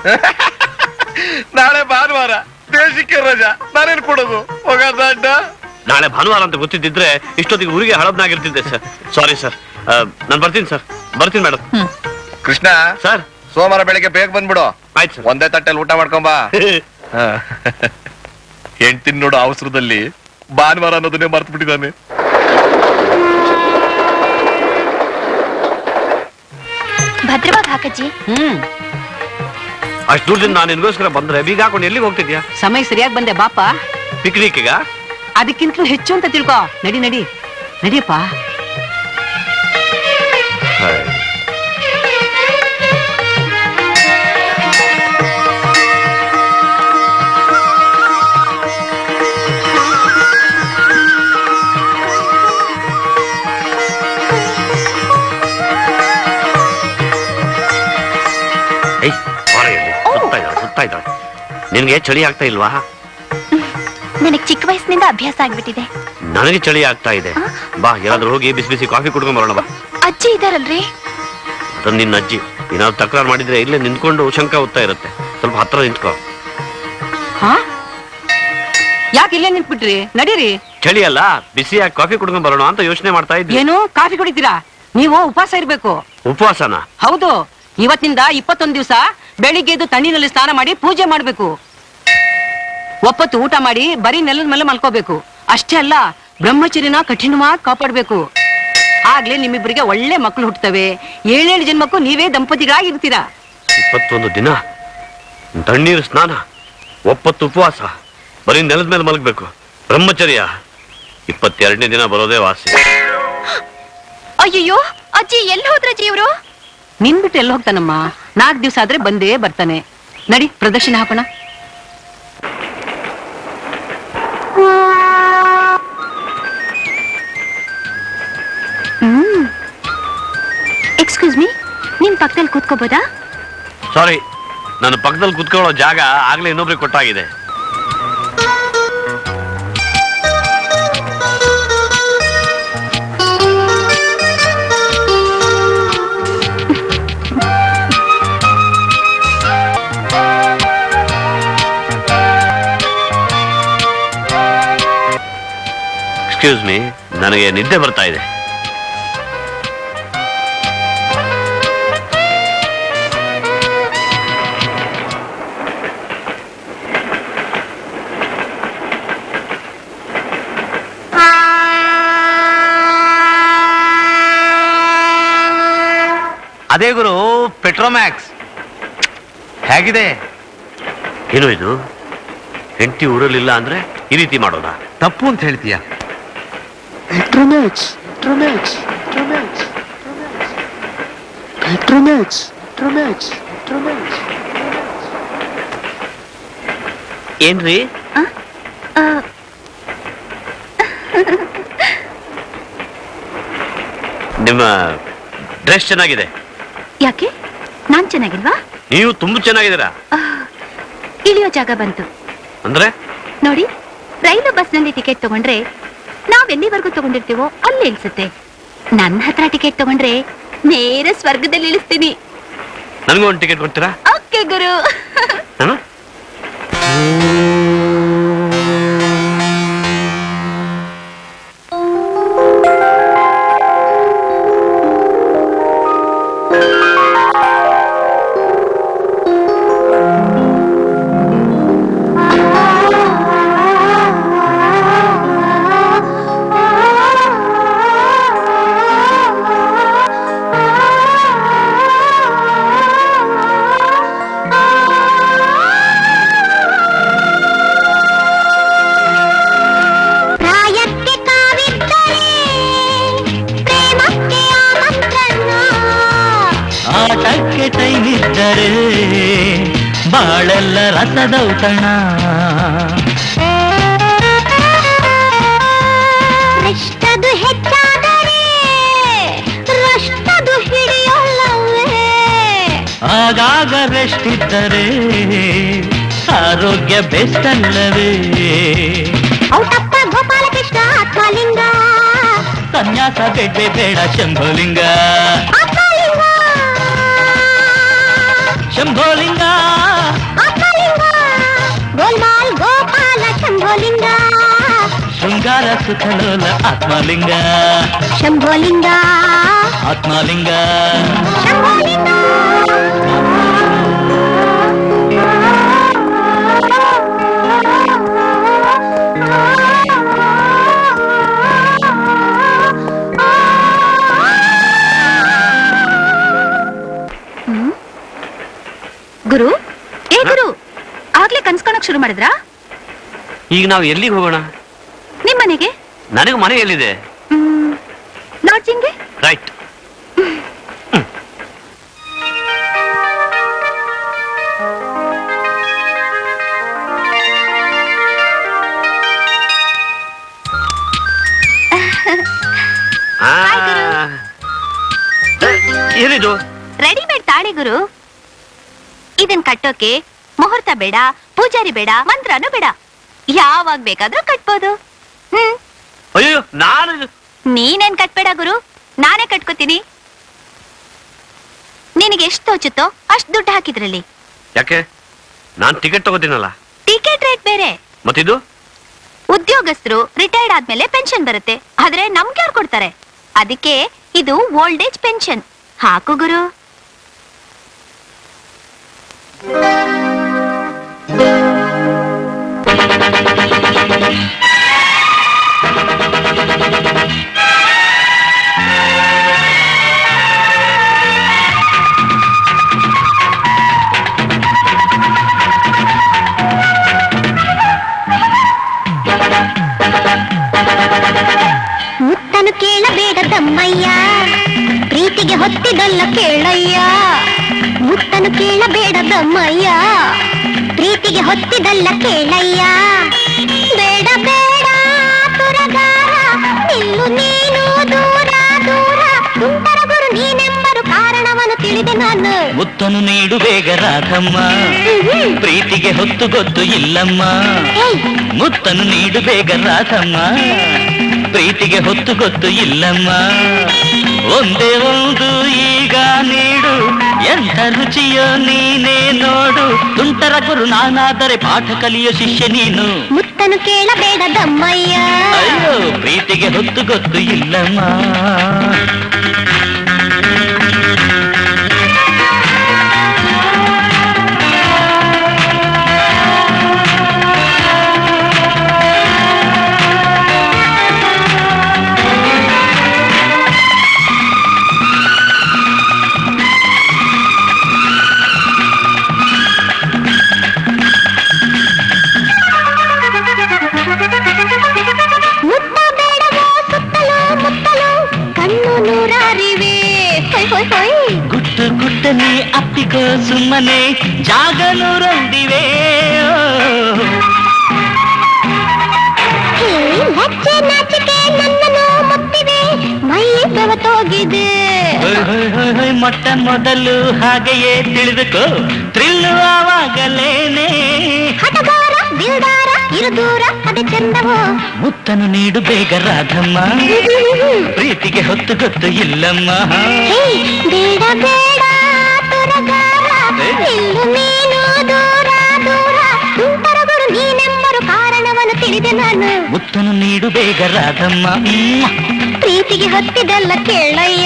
ನಾಳೆ ಭಾನುವಾರ ದೇಶಕ್ಕೆ ರಜಾ ನಾನೇನ್ ಕೊಡೋದು ಹೋಗೋದ ಅಡ್ಡ ನಾಳೆ ಭಾನುವಾರ ಅಂತ ಗೊತ್ತಿದ್ದಿದ್ರೆ ಇಷ್ಟೊತ್ತಿಗೆ ಊರಿಗೆ ಹಳಬ್ನಾಗಿರ್ತಿದ್ದೆ ಸರ್ ಸಾರಿ ಸರ್ ನಾನು ಬರ್ತೀನಿ ಸರ್ ಬರ್ತೀನಿ ಮೇಡಮ್ ಕೃಷ್ಣ ಸರ್ ಸೋಮವಾರ ಬೆಳಿಗ್ಗೆ ಬೇಗ ಬಂದ್ಬಿಡು ಆಯ್ತು ಸರ್ ಒಂದೇ ತಟ್ಟೆಲಿ ಊಟ ಮಾಡ್ಕೊಂಬಾ ಹೆಂಡ್ತಿನ್ ನೋಡು ಅವಸರದಲ್ಲಿ ಭಾನುವಾರ ಅನ್ನೋದನ್ನೇ ಮರ್ತು ಬಿಟ್ಟಿದ್ದಾನೆ ಭದ್ರವಾಗಿ ಹಾಕಜ್ಜಿ ಹ್ಮ್ ಅಷ್ಟು ದೂರದಿಂದ ನಾನು ನಿನ್ಗೋಸ್ಕರ ಬಂದ್ರೆ ಬೀಗ ಹಾಕೊಂಡು ಎಲ್ಲಿಗೆ ಹೋಗ್ತಿದ್ಯಾ ಸಮಯ ಸರಿಯಾಗಿ ಬಂದೆ ಬಾಪ ಪಿಕ್ನಿಕ್ಗ ಅದಕ್ಕಿಂತಲೂ ಹೆಚ್ಚು ಅಂತ ತಿಳ್ಕೊ ನಡಿ ನಡಿ ನಡಿಯಪ್ಪ ಏಯ್ ಹೊರಗೆ ಸುತ್ತಾ ಇದ್ದಾಳೆ ಸುತ್ತಾ ಇದ್ದಾಳೆ ನಿನ್ಗೆ ಚಳಿ ಆಗ್ತಾ ಇಲ್ವಾ ನನಗ್ ಚಿಕ್ಕ ವಯಸ್ಸಿನಿಂದ ಅಭ್ಯಾಸ ಆಗ್ಬಿಟ್ಟಿದೆ ನನಗೆ ಚಳಿ ಆಗ್ತಾ ಇದೆ ಬಾ ಏನಾದ್ರೂ ಹೋಗಿ ಬಿಸಿ ಬಿಸಿ ಕಾಫಿ ಕುಡ್ಕೊಂಡ್ ಬರೋಣ ಬಾ ಅಜ್ಜಿ ಇದಾರಲ್ರಿ ಅದನ್ನ ನಿನ್ನ ಅಜ್ಜಿ ಏನಾದ್ರು ತಕರಾರು ಮಾಡಿದ್ರೆ ಇಲ್ಲೇ ನಿಂತ್ಕೊಂಡು ಶಂಕ ಓದ್ತಾ ಇರುತ್ತೆ ಸ್ವಲ್ಪ ಹತ್ರ ನಿಂತ್ಕೋ ಹಾ ಯಾಕೆ ಇಲ್ಲೇ ನಿಂತ್ಬಿಟ್ರಿ ನಡೀರಿ ಚಳಿ ಅಲ್ಲ ಬಿಸಿಯಾಗಿ ಕಾಫಿ ಕುಡ್ಕೊಂಡ್ ಬರೋಣ ಅಂತ ಯೋಚನೆ ಮಾಡ್ತಾ ಇದ್ವಿ ಏನು ಕಾಫಿ ಕುಡಿತೀರಾ ನೀವು ಉಪವಾಸ ಇರ್ಬೇಕು ಉಪವಾಸನ ಹೌದು ಇವತ್ತಿಂದ ಇಪ್ಪತ್ತೊಂದು ದಿವಸ ಬೆಳಿಗ್ಗೆ ಎದ್ದು ತಣ್ಣಿನಲ್ಲಿ ಸ್ನಾನ ಮಾಡಿ ಪೂಜೆ ಮಾಡ್ಬೇಕು ಒಪ್ಪತ್ತು ಊಟ ಮಾಡಿ ಬರೀ ನೆಲದ ಮೇಲೆ ಮಲ್ಕೋಬೇಕು ಅಷ್ಟೇ ಅಲ್ಲ ಬ್ರಹ್ಮಚರ್ಯನ ಕಠಿಣವಾಗಿ ಕಾಪಾಡ್ಬೇಕು ಆಗ್ಲೇ ನಿಮ್ಮಿಬ್ಬರಿಗೆ ಒಳ್ಳೆ ಮಕ್ಕಳು ಹುಟ್ಟುತ್ತವೆ ಏಳೇಳು ಜನ್ಮಕ್ಕೂ ನೀವೇ ದಂಪತಿಗಳಾಗಿರ್ತೀರಾ ಇಪ್ಪತ್ತೊಂದು ದಿನ ತಣ್ಣೀರು ಸ್ನಾನ ಒಪ್ಪತ್ತು ಉಪವಾಸ ಬರೀ ನೆಲದ ಮೇಲೆ ಮಲಗಬೇಕು ಬ್ರಹ್ಮಚರ್ಯ ಇಪ್ಪತ್ತೆರಡನೇ ದಿನ ಬರೋದೇ ವಾಸಿ ಅಯ್ಯಯ್ಯೋ ಅಜ್ಜಿ ಎಲ್ಲಿ ಹೋದ್ರಜ್ಜಿ ಇವ್ರು ನಿನ್ ಬಿಟ್ಟು ಎಲ್ಲಿ ಹೋಗ್ತಾನಮ್ಮ ನಾಲ್ಕು ದಿವಸ ಆದ್ರೆ ಬಂದೇ ಬರ್ತಾನೆ ನಡಿ ಪ್ರದಕ್ಷಿಣೆ ಹಾಕೋಣ ಹ್ಮ್ ಎಕ್ಸ್ಕ್ಯೂಸ್ ಮೀ ನಿಮ್ ಪಕ್ಕದಲ್ಲಿ ಕೂತ್ಕೋಬೋದಾ ಸಾರಿ ನನ್ನ ಪಕ್ಕದಲ್ಲಿ ಕುತ್ಕೊಳ್ಳೋ ಜಾಗ ಆಗ್ಲೇ ಇನ್ನೊಬ್ರಿಗೆ ಕೊಟ್ಟಾಗಿದೆ ಎಕ್ಸ್ಕ್ಯೂಸ್ ಮೀ ನನಗೆ ನಿದ್ದೆ ಬರ್ತಾ ಇದೆ ಅದೇ ಗುರು ಪೆಟ್ರೋಮ್ಯಾಕ್ಸ್ ಹೇಗಿದೆ ಏನು ಇದು ಹೆಂಡತಿ ಊರಲ್ಲಿಲ್ಲ ಅಂದ್ರೆ ಈ ರೀತಿ ಮಾಡೋದಾ ತಪ್ಪು ಅಂತ ಹೇಳ್ತೀಯ Petromax, Petromax, Petromax, Petromax, Petromax, Petromax. ಏನ್ರಿ ನಿಮ್ಮ ಡ್ರೆಸ್ ಚೆನ್ನಾಗಿದೆ ಯಾಕೆ ನಾನ್ ಚೆನ್ನಾಗಿಲ್ವಾ ನೀವು ತುಂಬಾ ಚೆನ್ನಾಗಿದ್ದೀರಾ ಇಳಿಯೋ ಜಾಗ ಬಂತು ಅಂದ್ರೆ ನೋಡಿ ರೈಲು ಬಸ್ನಲ್ಲಿ ಟಿಕೆಟ್ ತಗೊಂಡ್ರೆ ನಾವ್ ಎಲ್ಲಿವರೆಗೂ ತಗೊಂಡಿರ್ತೀವೋ ಅಲ್ಲಿ ಇಳಿಸುತ್ತೆ ನನ್ನ ಹತ್ರ ಟಿಕೆಟ್ ತಗೊಂಡ್ರೆ ನೇರ ಸ್ವರ್ಗದಲ್ಲಿ ಇಳಿಸ್ತೀನಿ ನನಗೂ ಒಂದು ಟಿಕೆಟ್ ಕೊಡ್ತೀರಾ ಓಕೆ ಗುರು ಹ್ಮ್? ಪ್ರಾಯಕ್ಕೆ ಕಾವಿದ್ದರೆ ಪ್ರೇಮಕ್ಕೆ ಆಮಂತ್ರಣ ಆಟಕ್ಕೆ ಟೈಮಿದ್ದರೆ ಬಾಳೆಲ್ಲ ರಸದೌತಣ ರಷ್ಟದು ಹೆಚ್ಚಾದರೆ ರಷ್ಟದು ಹಿಡಿಯಲ್ಲವೇ ಆಗಾಗ ರೆಷ್ಟಿದ್ದರೆ ಆರೋಗ್ಯ ಬೆಸ್ಟ್ ಅಲ್ಲವೇ ಔಟಪ್ಪ ಗೋಪಾಲಕೃಷ್ಣ ಆತ್ಮಲಿಂಗ ಸನ್ಯಾಸ ಬೇಡ್ವೆ ಬೇಡ ಶಂಭೋಲಿಂಗ ಆತ್ಮಲಿಂಗ ಶಂಭೋಲಿಂಗ ಆತ್ಮಲಿಂಗ ಗೋಲ್ಮಾಲ್ ಗೋಪಾಲ ಶಂಭೋಲಿಂಗ ಶೃಂಗಾರ ಸುಖಲೋಲ ಆತ್ಮಲಿಂಗ ಶಂಭೋಲಿಂಗ ಆತ್ಮಲಿಂಗ ಶಂಭೋಲಿಂಗ ಹ್ಮ್? ಗುರು ಏ ಗುರು ಆಗ್ಲೇ ಕನ್ಸ್ಕೊಳಕ್ ಶುರು ಮಾಡಿದ್ರಾ ಈಗ ನಾವು ಎಲ್ಲಿಗೆ ಹೋಗೋಣ ನಿಮ್ಮನೆಗೆ ನನಗೆ ಮನೆ ಎಲ್ಲಿದೆ ಲಾಡ್ಜಿಂಗ್ಗೆ ರೈಟ್ ಏನಿದು ರೆಡಿಮೇಡ್ ತಾಳಿ ಗುರು ಇದನ್ ಕಟ್ಟೋಕೆ ಮುಹೂರ್ತ ಬೇಡ ಪೂಜಾರಿ ಬೇಡ ಮಂತ್ರನೂ ಬೇಡ ಯಾವಾಗ ಬೇಕಾದ್ರೂ ಕಟ್ಬೋದು ಹ್ಮ್ ಅಯ್ಯೋ ನಾನು ನೀನೇನ್ ಕಟ್ಬೇಡ ಗುರು ನಾನೇ ಕಟ್ಕೋತೀನಿ ನಿನಗೆ ಎಷ್ಟು ತೋಚುತ್ತೋ ಅಷ್ಟು ದುಡ್ಡು ಹಾಕಿದ್ರಲ್ಲಿ ಯಾಕೆ ನಾನ್ ಟಿಕೆಟ್ ತಗೋತೀನಲ್ಲ ಟಿಕೆಟ್ ರೇಟ್ ಬೇರೆ ಮತ್ತಿದು ಉದ್ಯೋಗಸ್ಥರು ರಿಟೈರ್ಡ್ ಆದ್ಮೇಲೆ ಪೆನ್ಷನ್ ಬರುತ್ತೆ ಆದ್ರೆ ನಮ್ಗೆ ಯಾರು ಕೊಡ್ತಾರೆ ಅದಕ್ಕೆ ಇದು ಓಲ್ಡ್ ಏಜ್ ಪೆನ್ಷನ್ ಹಾಕು ಗುರು ಮುತ್ತನು ಕೇಳಬೇಡ ತಮ್ಮಯ್ಯ ಪ್ರೀತಿಗೆ ಹೊತ್ತಿದಲ್ಲ ಕೇಳಯ್ಯ ಮುತ್ತನು ಕೇಳಬೇಡ ತಮ್ಮಯ್ಯ ಪ್ರೀತಿಗೆ ಹೊತ್ತಿದಲ್ಲ ಕೇಳಯ್ಯ ಬೇಡ ಬೇಡ ತುರಗಾರ ನಿಲ್ಲು ನೀನು ದೂರ ದೂರ ತುಂಟರ ಗುರು ನೀನೆಂಬರು ಕಾರಣವನ್ನು ತಿಳಿದೆ ನಾನು ಮುತ್ತನು ನೀಡು ಬೇಗ ರಾಧಮ್ಮ ಪ್ರೀತಿಗೆ ಹೊತ್ತು ಗೊತ್ತು ಇಲ್ಲಮ್ಮ ಏಯ್, ಮುತ್ತನು ನೀಡು ಬೇಗ ರಾಧಮ್ಮ ಪ್ರೀತಿಗೆ ಹೊತ್ತು ಗೊತ್ತು ಇಲ್ಲಮ್ಮ ಒಂದೇ ಒಂದು ಈಗ ನೀಡು ಎಂಥ ರುಚಿಯೋ ನೀನೇ ನೋಡು ತುಂಟರ ಗುರು ನಾನಾದರೆ ಪಾಠ ಕಲಿಯೋ ಶಿಷ್ಯ ನೀನು ಮುತ್ತನು ಕೇಳಬೇಡ ದಮ್ಮಯ್ಯ ಅಯ್ಯೋ ಪ್ರೀತಿಗೆ ಹೊತ್ತು ಗೊತ್ತು ಇಲ್ಲಮ್ಮ ಮುತ್ತ ಬೇಡವೋ ಸುತ್ತಲೂ ಮುತ್ತಲೂ ಕಣ್ಣು ನೂರಾರಿವೆ ಹೊಯ್ ಹೊಯ್ ಹೊಯ್ ಗುಟ್ಟು ಗುಟ್ಟನೆ ಅಪ್ಪಿಕೋ ಸುಮ್ಮನೆ ಜಾಗಲು ರಂದಿವೆ ಹೇ, ಲಜ್ಜೆ ನಾಚಿಕೆ ನನ್ನನ್ನು ಮುತ್ತಿವೆ ಮೈ ಬೆವತೋಗಿದೆ ಹೊಯ್ ಹೊಯ್ ಹೊಯ್ ಹೊಯ್ ಮೊಟ್ಟ ಮೊದಲು ಹಾಗೆಯೇ ತಿಳಿದುಕೋ ಥ್ರಿಲ್ಲು ಆವಾಗಲೇನೆ ಹಠಗಾರ ದಿಲ್ದಾರ ಇರು ದೂರ ಅದೇ ಚಂದವೋ ಮುತ್ತನು ನೀಡು ಬೇಗ ರಾಧಮ್ಮ ಪ್ರೀತಿಗೆ ಹೊತ್ತು ಗೊತ್ತು ಇಲ್ಲಮ್ಮ ಹೇ, ಬೇಡ ಬೇಡ ತುರಗಾರ ನಿಲ್ಲು ನೀನು ದೂರ ದೂರ ತುಂಟರ ಗುರು ನೀನೆಂಬರು ಕಾರಣವನ್ನು ತಿಳಿದೆ ನಾನು ಮುತ್ತನು ನೀಡು ಬೇಗ ರಾಧಮ್ಮ ಮ್ಮ್. ಪ್ರೀತಿಗೆ ಹೊತ್ತಿದಲ್ಲ ಕೇಳಯ್ಯ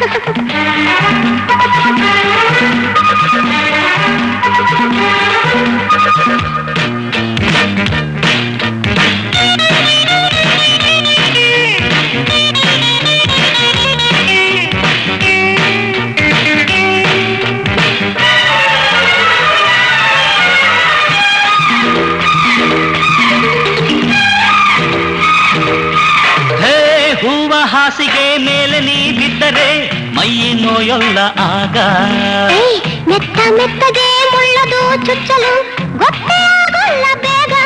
ಹೇ ಹೂವ ಹಾಸಿಗೆ ಮೇಲೆ ನೀ ಬಿದ್ದರೆ ಮೈ ನೋಯೊಲ್ಲ ಆಗ ಏಯ್, ಮೆತ್ತ ಮೆತ್ತಗೆ ಮುಳ್ಳದು ಚುಚ್ಚಲು ಗೊತ್ತೇ ಆಗೋಲ್ಲ ಬೇಗ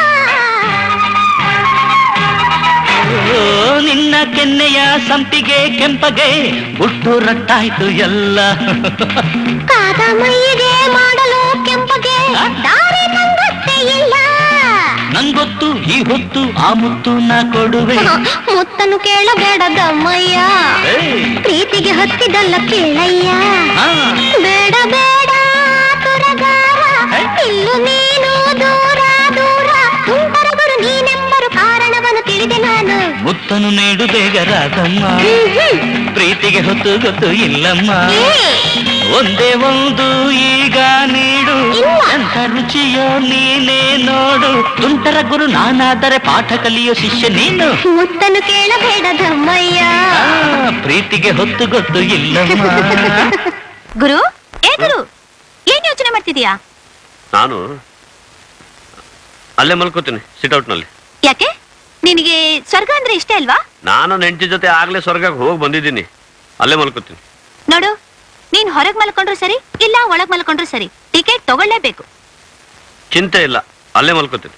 ಓ, ನಿನ್ನ ಕೆನ್ನೆಯ ಸಂಪಿಗೆ ಕೆಂಪಗೆ ಹುಟ್ಟು ರಟ್ಟಾಯ್ತು ಎಲ್ಲ ಕಾದ ಮೈಗೆ ಮಾಡಲು ಕೆಂಪಗೆ ದಾರಿ ನಂಗೊತ್ತೇ ಇಲ್ಲ ನಂಗೊತ್ತು ಈ ಹೊತ್ತು ಆ ಮುತ್ತು ನಾ ಕೊಡುವೆ ಮುತ್ತನು ಕೇಳಬೇಡ ದಮ್ಮಯ್ಯ ಏಯ್, ಪ್ರೀತಿಗೆ ಹೊತ್ತಿದಲ್ಲ ಕೇಳಯ್ಯ ಆ, ಬೇಡ ಬೇಡ ತುರಗಾರ ಇಲ್ಲು ನೀನು ದೂರ ದೂರ ತುಂಟರ ಗುರು ನೀನೆಂಬರು ಕಾರಣವನ್ನು ತಿಳಿದೆ ನಾನು ಮುತ್ತನು ನೀಡು ಬೇಗ ರಾಧಮ್ಮ ಪ್ರೀತಿಗೆ ಹೊತ್ತು ಗೊತ್ತು ಇಲ್ಲಮ್ಮ ಒಂದೇ ಒಂದು ಈಗ ನೀಡು ಇಲ್ಲ. ಎಂಥ ರುಚಿಯೋ ನೀನೇ ನೋಡು ತುಂಟರ ಗುರು ನಾನಾದರೆ ಪಾಠ ಕಲಿಯೋ ಶಿಷ್ಯ ನೀನು ಮುತ್ತನು ಕೇಳಬೇಡ ದಮ್ಮಯ್ಯ ಆ, ಪ್ರೀತಿಗೆ ಹೊತ್ತು ಗೊತ್ತು ಇಲ್ಲಮ್ಮ ಗುರು ಏ ಗುರು ಏನ್ ಯೋಚನೆ ಮಾಡ್ತಿದೀಯಾ ನಾನು ಅಲ್ಲೇ ಮಲ್ಕೋತೀನಿ ಸಿಟ್ಔಟ್ ನಲ್ಲಿ ಯಾಕೆ ನಿನಗೆ ಸ್ವರ್ಗ ಅಂದ್ರೆ ಇಷ್ಟ ಅಲ್ವಾ ನಾನು ನನ್ನ ಹೆಂಡತಿ ಜೊತೆ ಆಗ್ಲೇ ಸ್ವರ್ಗಕ್ಕೆ ಹೋಗಿ ಬಂದಿದ್ದೀನಿ ಅಲ್ಲೇ ಮಲ್ಕೋತೀನಿ ನೋಡು ನೀನ್ ಹೊರಗ್ ಮಲ್ಕೊಂಡ್ರು ಸರಿ ಇಲ್ಲ ಒಳಗ್ ಮಲ್ಕೊಂಡ್ರು ಸರಿ ಟಿಕೆಟ್ ತಗೊಳ್ಳೇಬೇಕು ಚಿಂತೆ ಇಲ್ಲ ಅಲ್ಲೇ ಮಲ್ಕೋತೀನಿ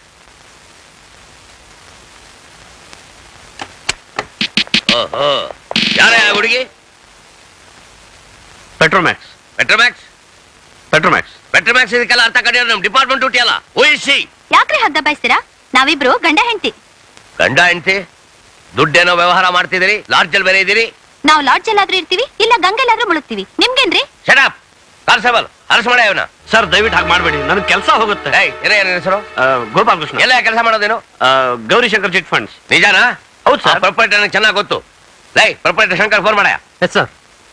ಓಹೋ ಯಾರ ಹುಡುಗಿ ಪೆಟ್ರೋಮ್ಯಾಕ್ಸ್ ಪೆಟ್ರೋಮ್ಯಾಕ್ಸ್ ಪೆಟ್ರೋಮ್ಯಾಕ್ಸ್ ಪೆಟ್ರೋಮ್ಯಾಕ್ಸ್ ಇದಕ್ಕೆಲ್ಲ ಅರ್ಥ ಕಡಿಯೋ ನಮ್ ಡಿಪಾರ್ಟ್ಮೆಂಟ್ ಡ್ಯೂಟಿ ಅಲ್ಲ ಊಹಿಸಿ ಯಾಕ್ರಿ ಹಗ್ಗ ಬಯಸ್ತೀರಾ ನಾವಿಬ್ರು ಗಂಡ ಹೆಂಡತಿ ಗಂಡ ಹೆಂಡತಿ ದುಡ್ಡೇನೋ ವ್ಯವಹಾರ ಮಾಡ್ತಿದ್ದೀರಿ ಲಾಡ್ಜಲ್ಲಿ ಬೇರೆ ಇದ್ದೀರಿ ನಾವು ಲಾಡ್ಜ್ ಎಲ್ಲಾದ್ರೂ ಇರ್ತೀವಿ ಇಲ್ಲ ಗಂಗೆಲ್ಲಾದ್ರೂ ಮುಳುಗ್ತೀವಿ ನಿಮ್ಗೇನ್ರಿ ಶಡಪ್ ಕಾನ್ಸ್ಟೇಬಲ್ ಅರೆಸ್ಟ್ ಮಾಡ ಇವನ ಸರ್ ದಯವಿಟ್ಟು ಹಾಗೆ ಮಾಡಬೇಡಿ ನನಗೆ ಕೆಲಸ ಹೋಗುತ್ತೆ ಏಯ್ ಏನ ಏನ ಹೆಸರು ಆ, ಗೋಪಾಲ್ ಕೃಷ್ಣ ಎಲ್ಲ ಕೆಲಸ ಮಾಡೋದೇನು ಆ, ಗೌರಿಶಂಕರ್ ಚಿಟ್ ಫಂಡ್ಸ್ ನಿಜಾನಾ ಹೌದು ಸರ್. ಪ್ರೊಪರೇಟರ್ ನನಗೆ ಚೆನ್ನಾಗಿ ಗೊತ್ತು ಲೈ ಪ್ರೊಪರೇಟರ್ ಶಂಕರ್ ಫೋನ್ ಮಾಡ ಎಸ್ ಸರ್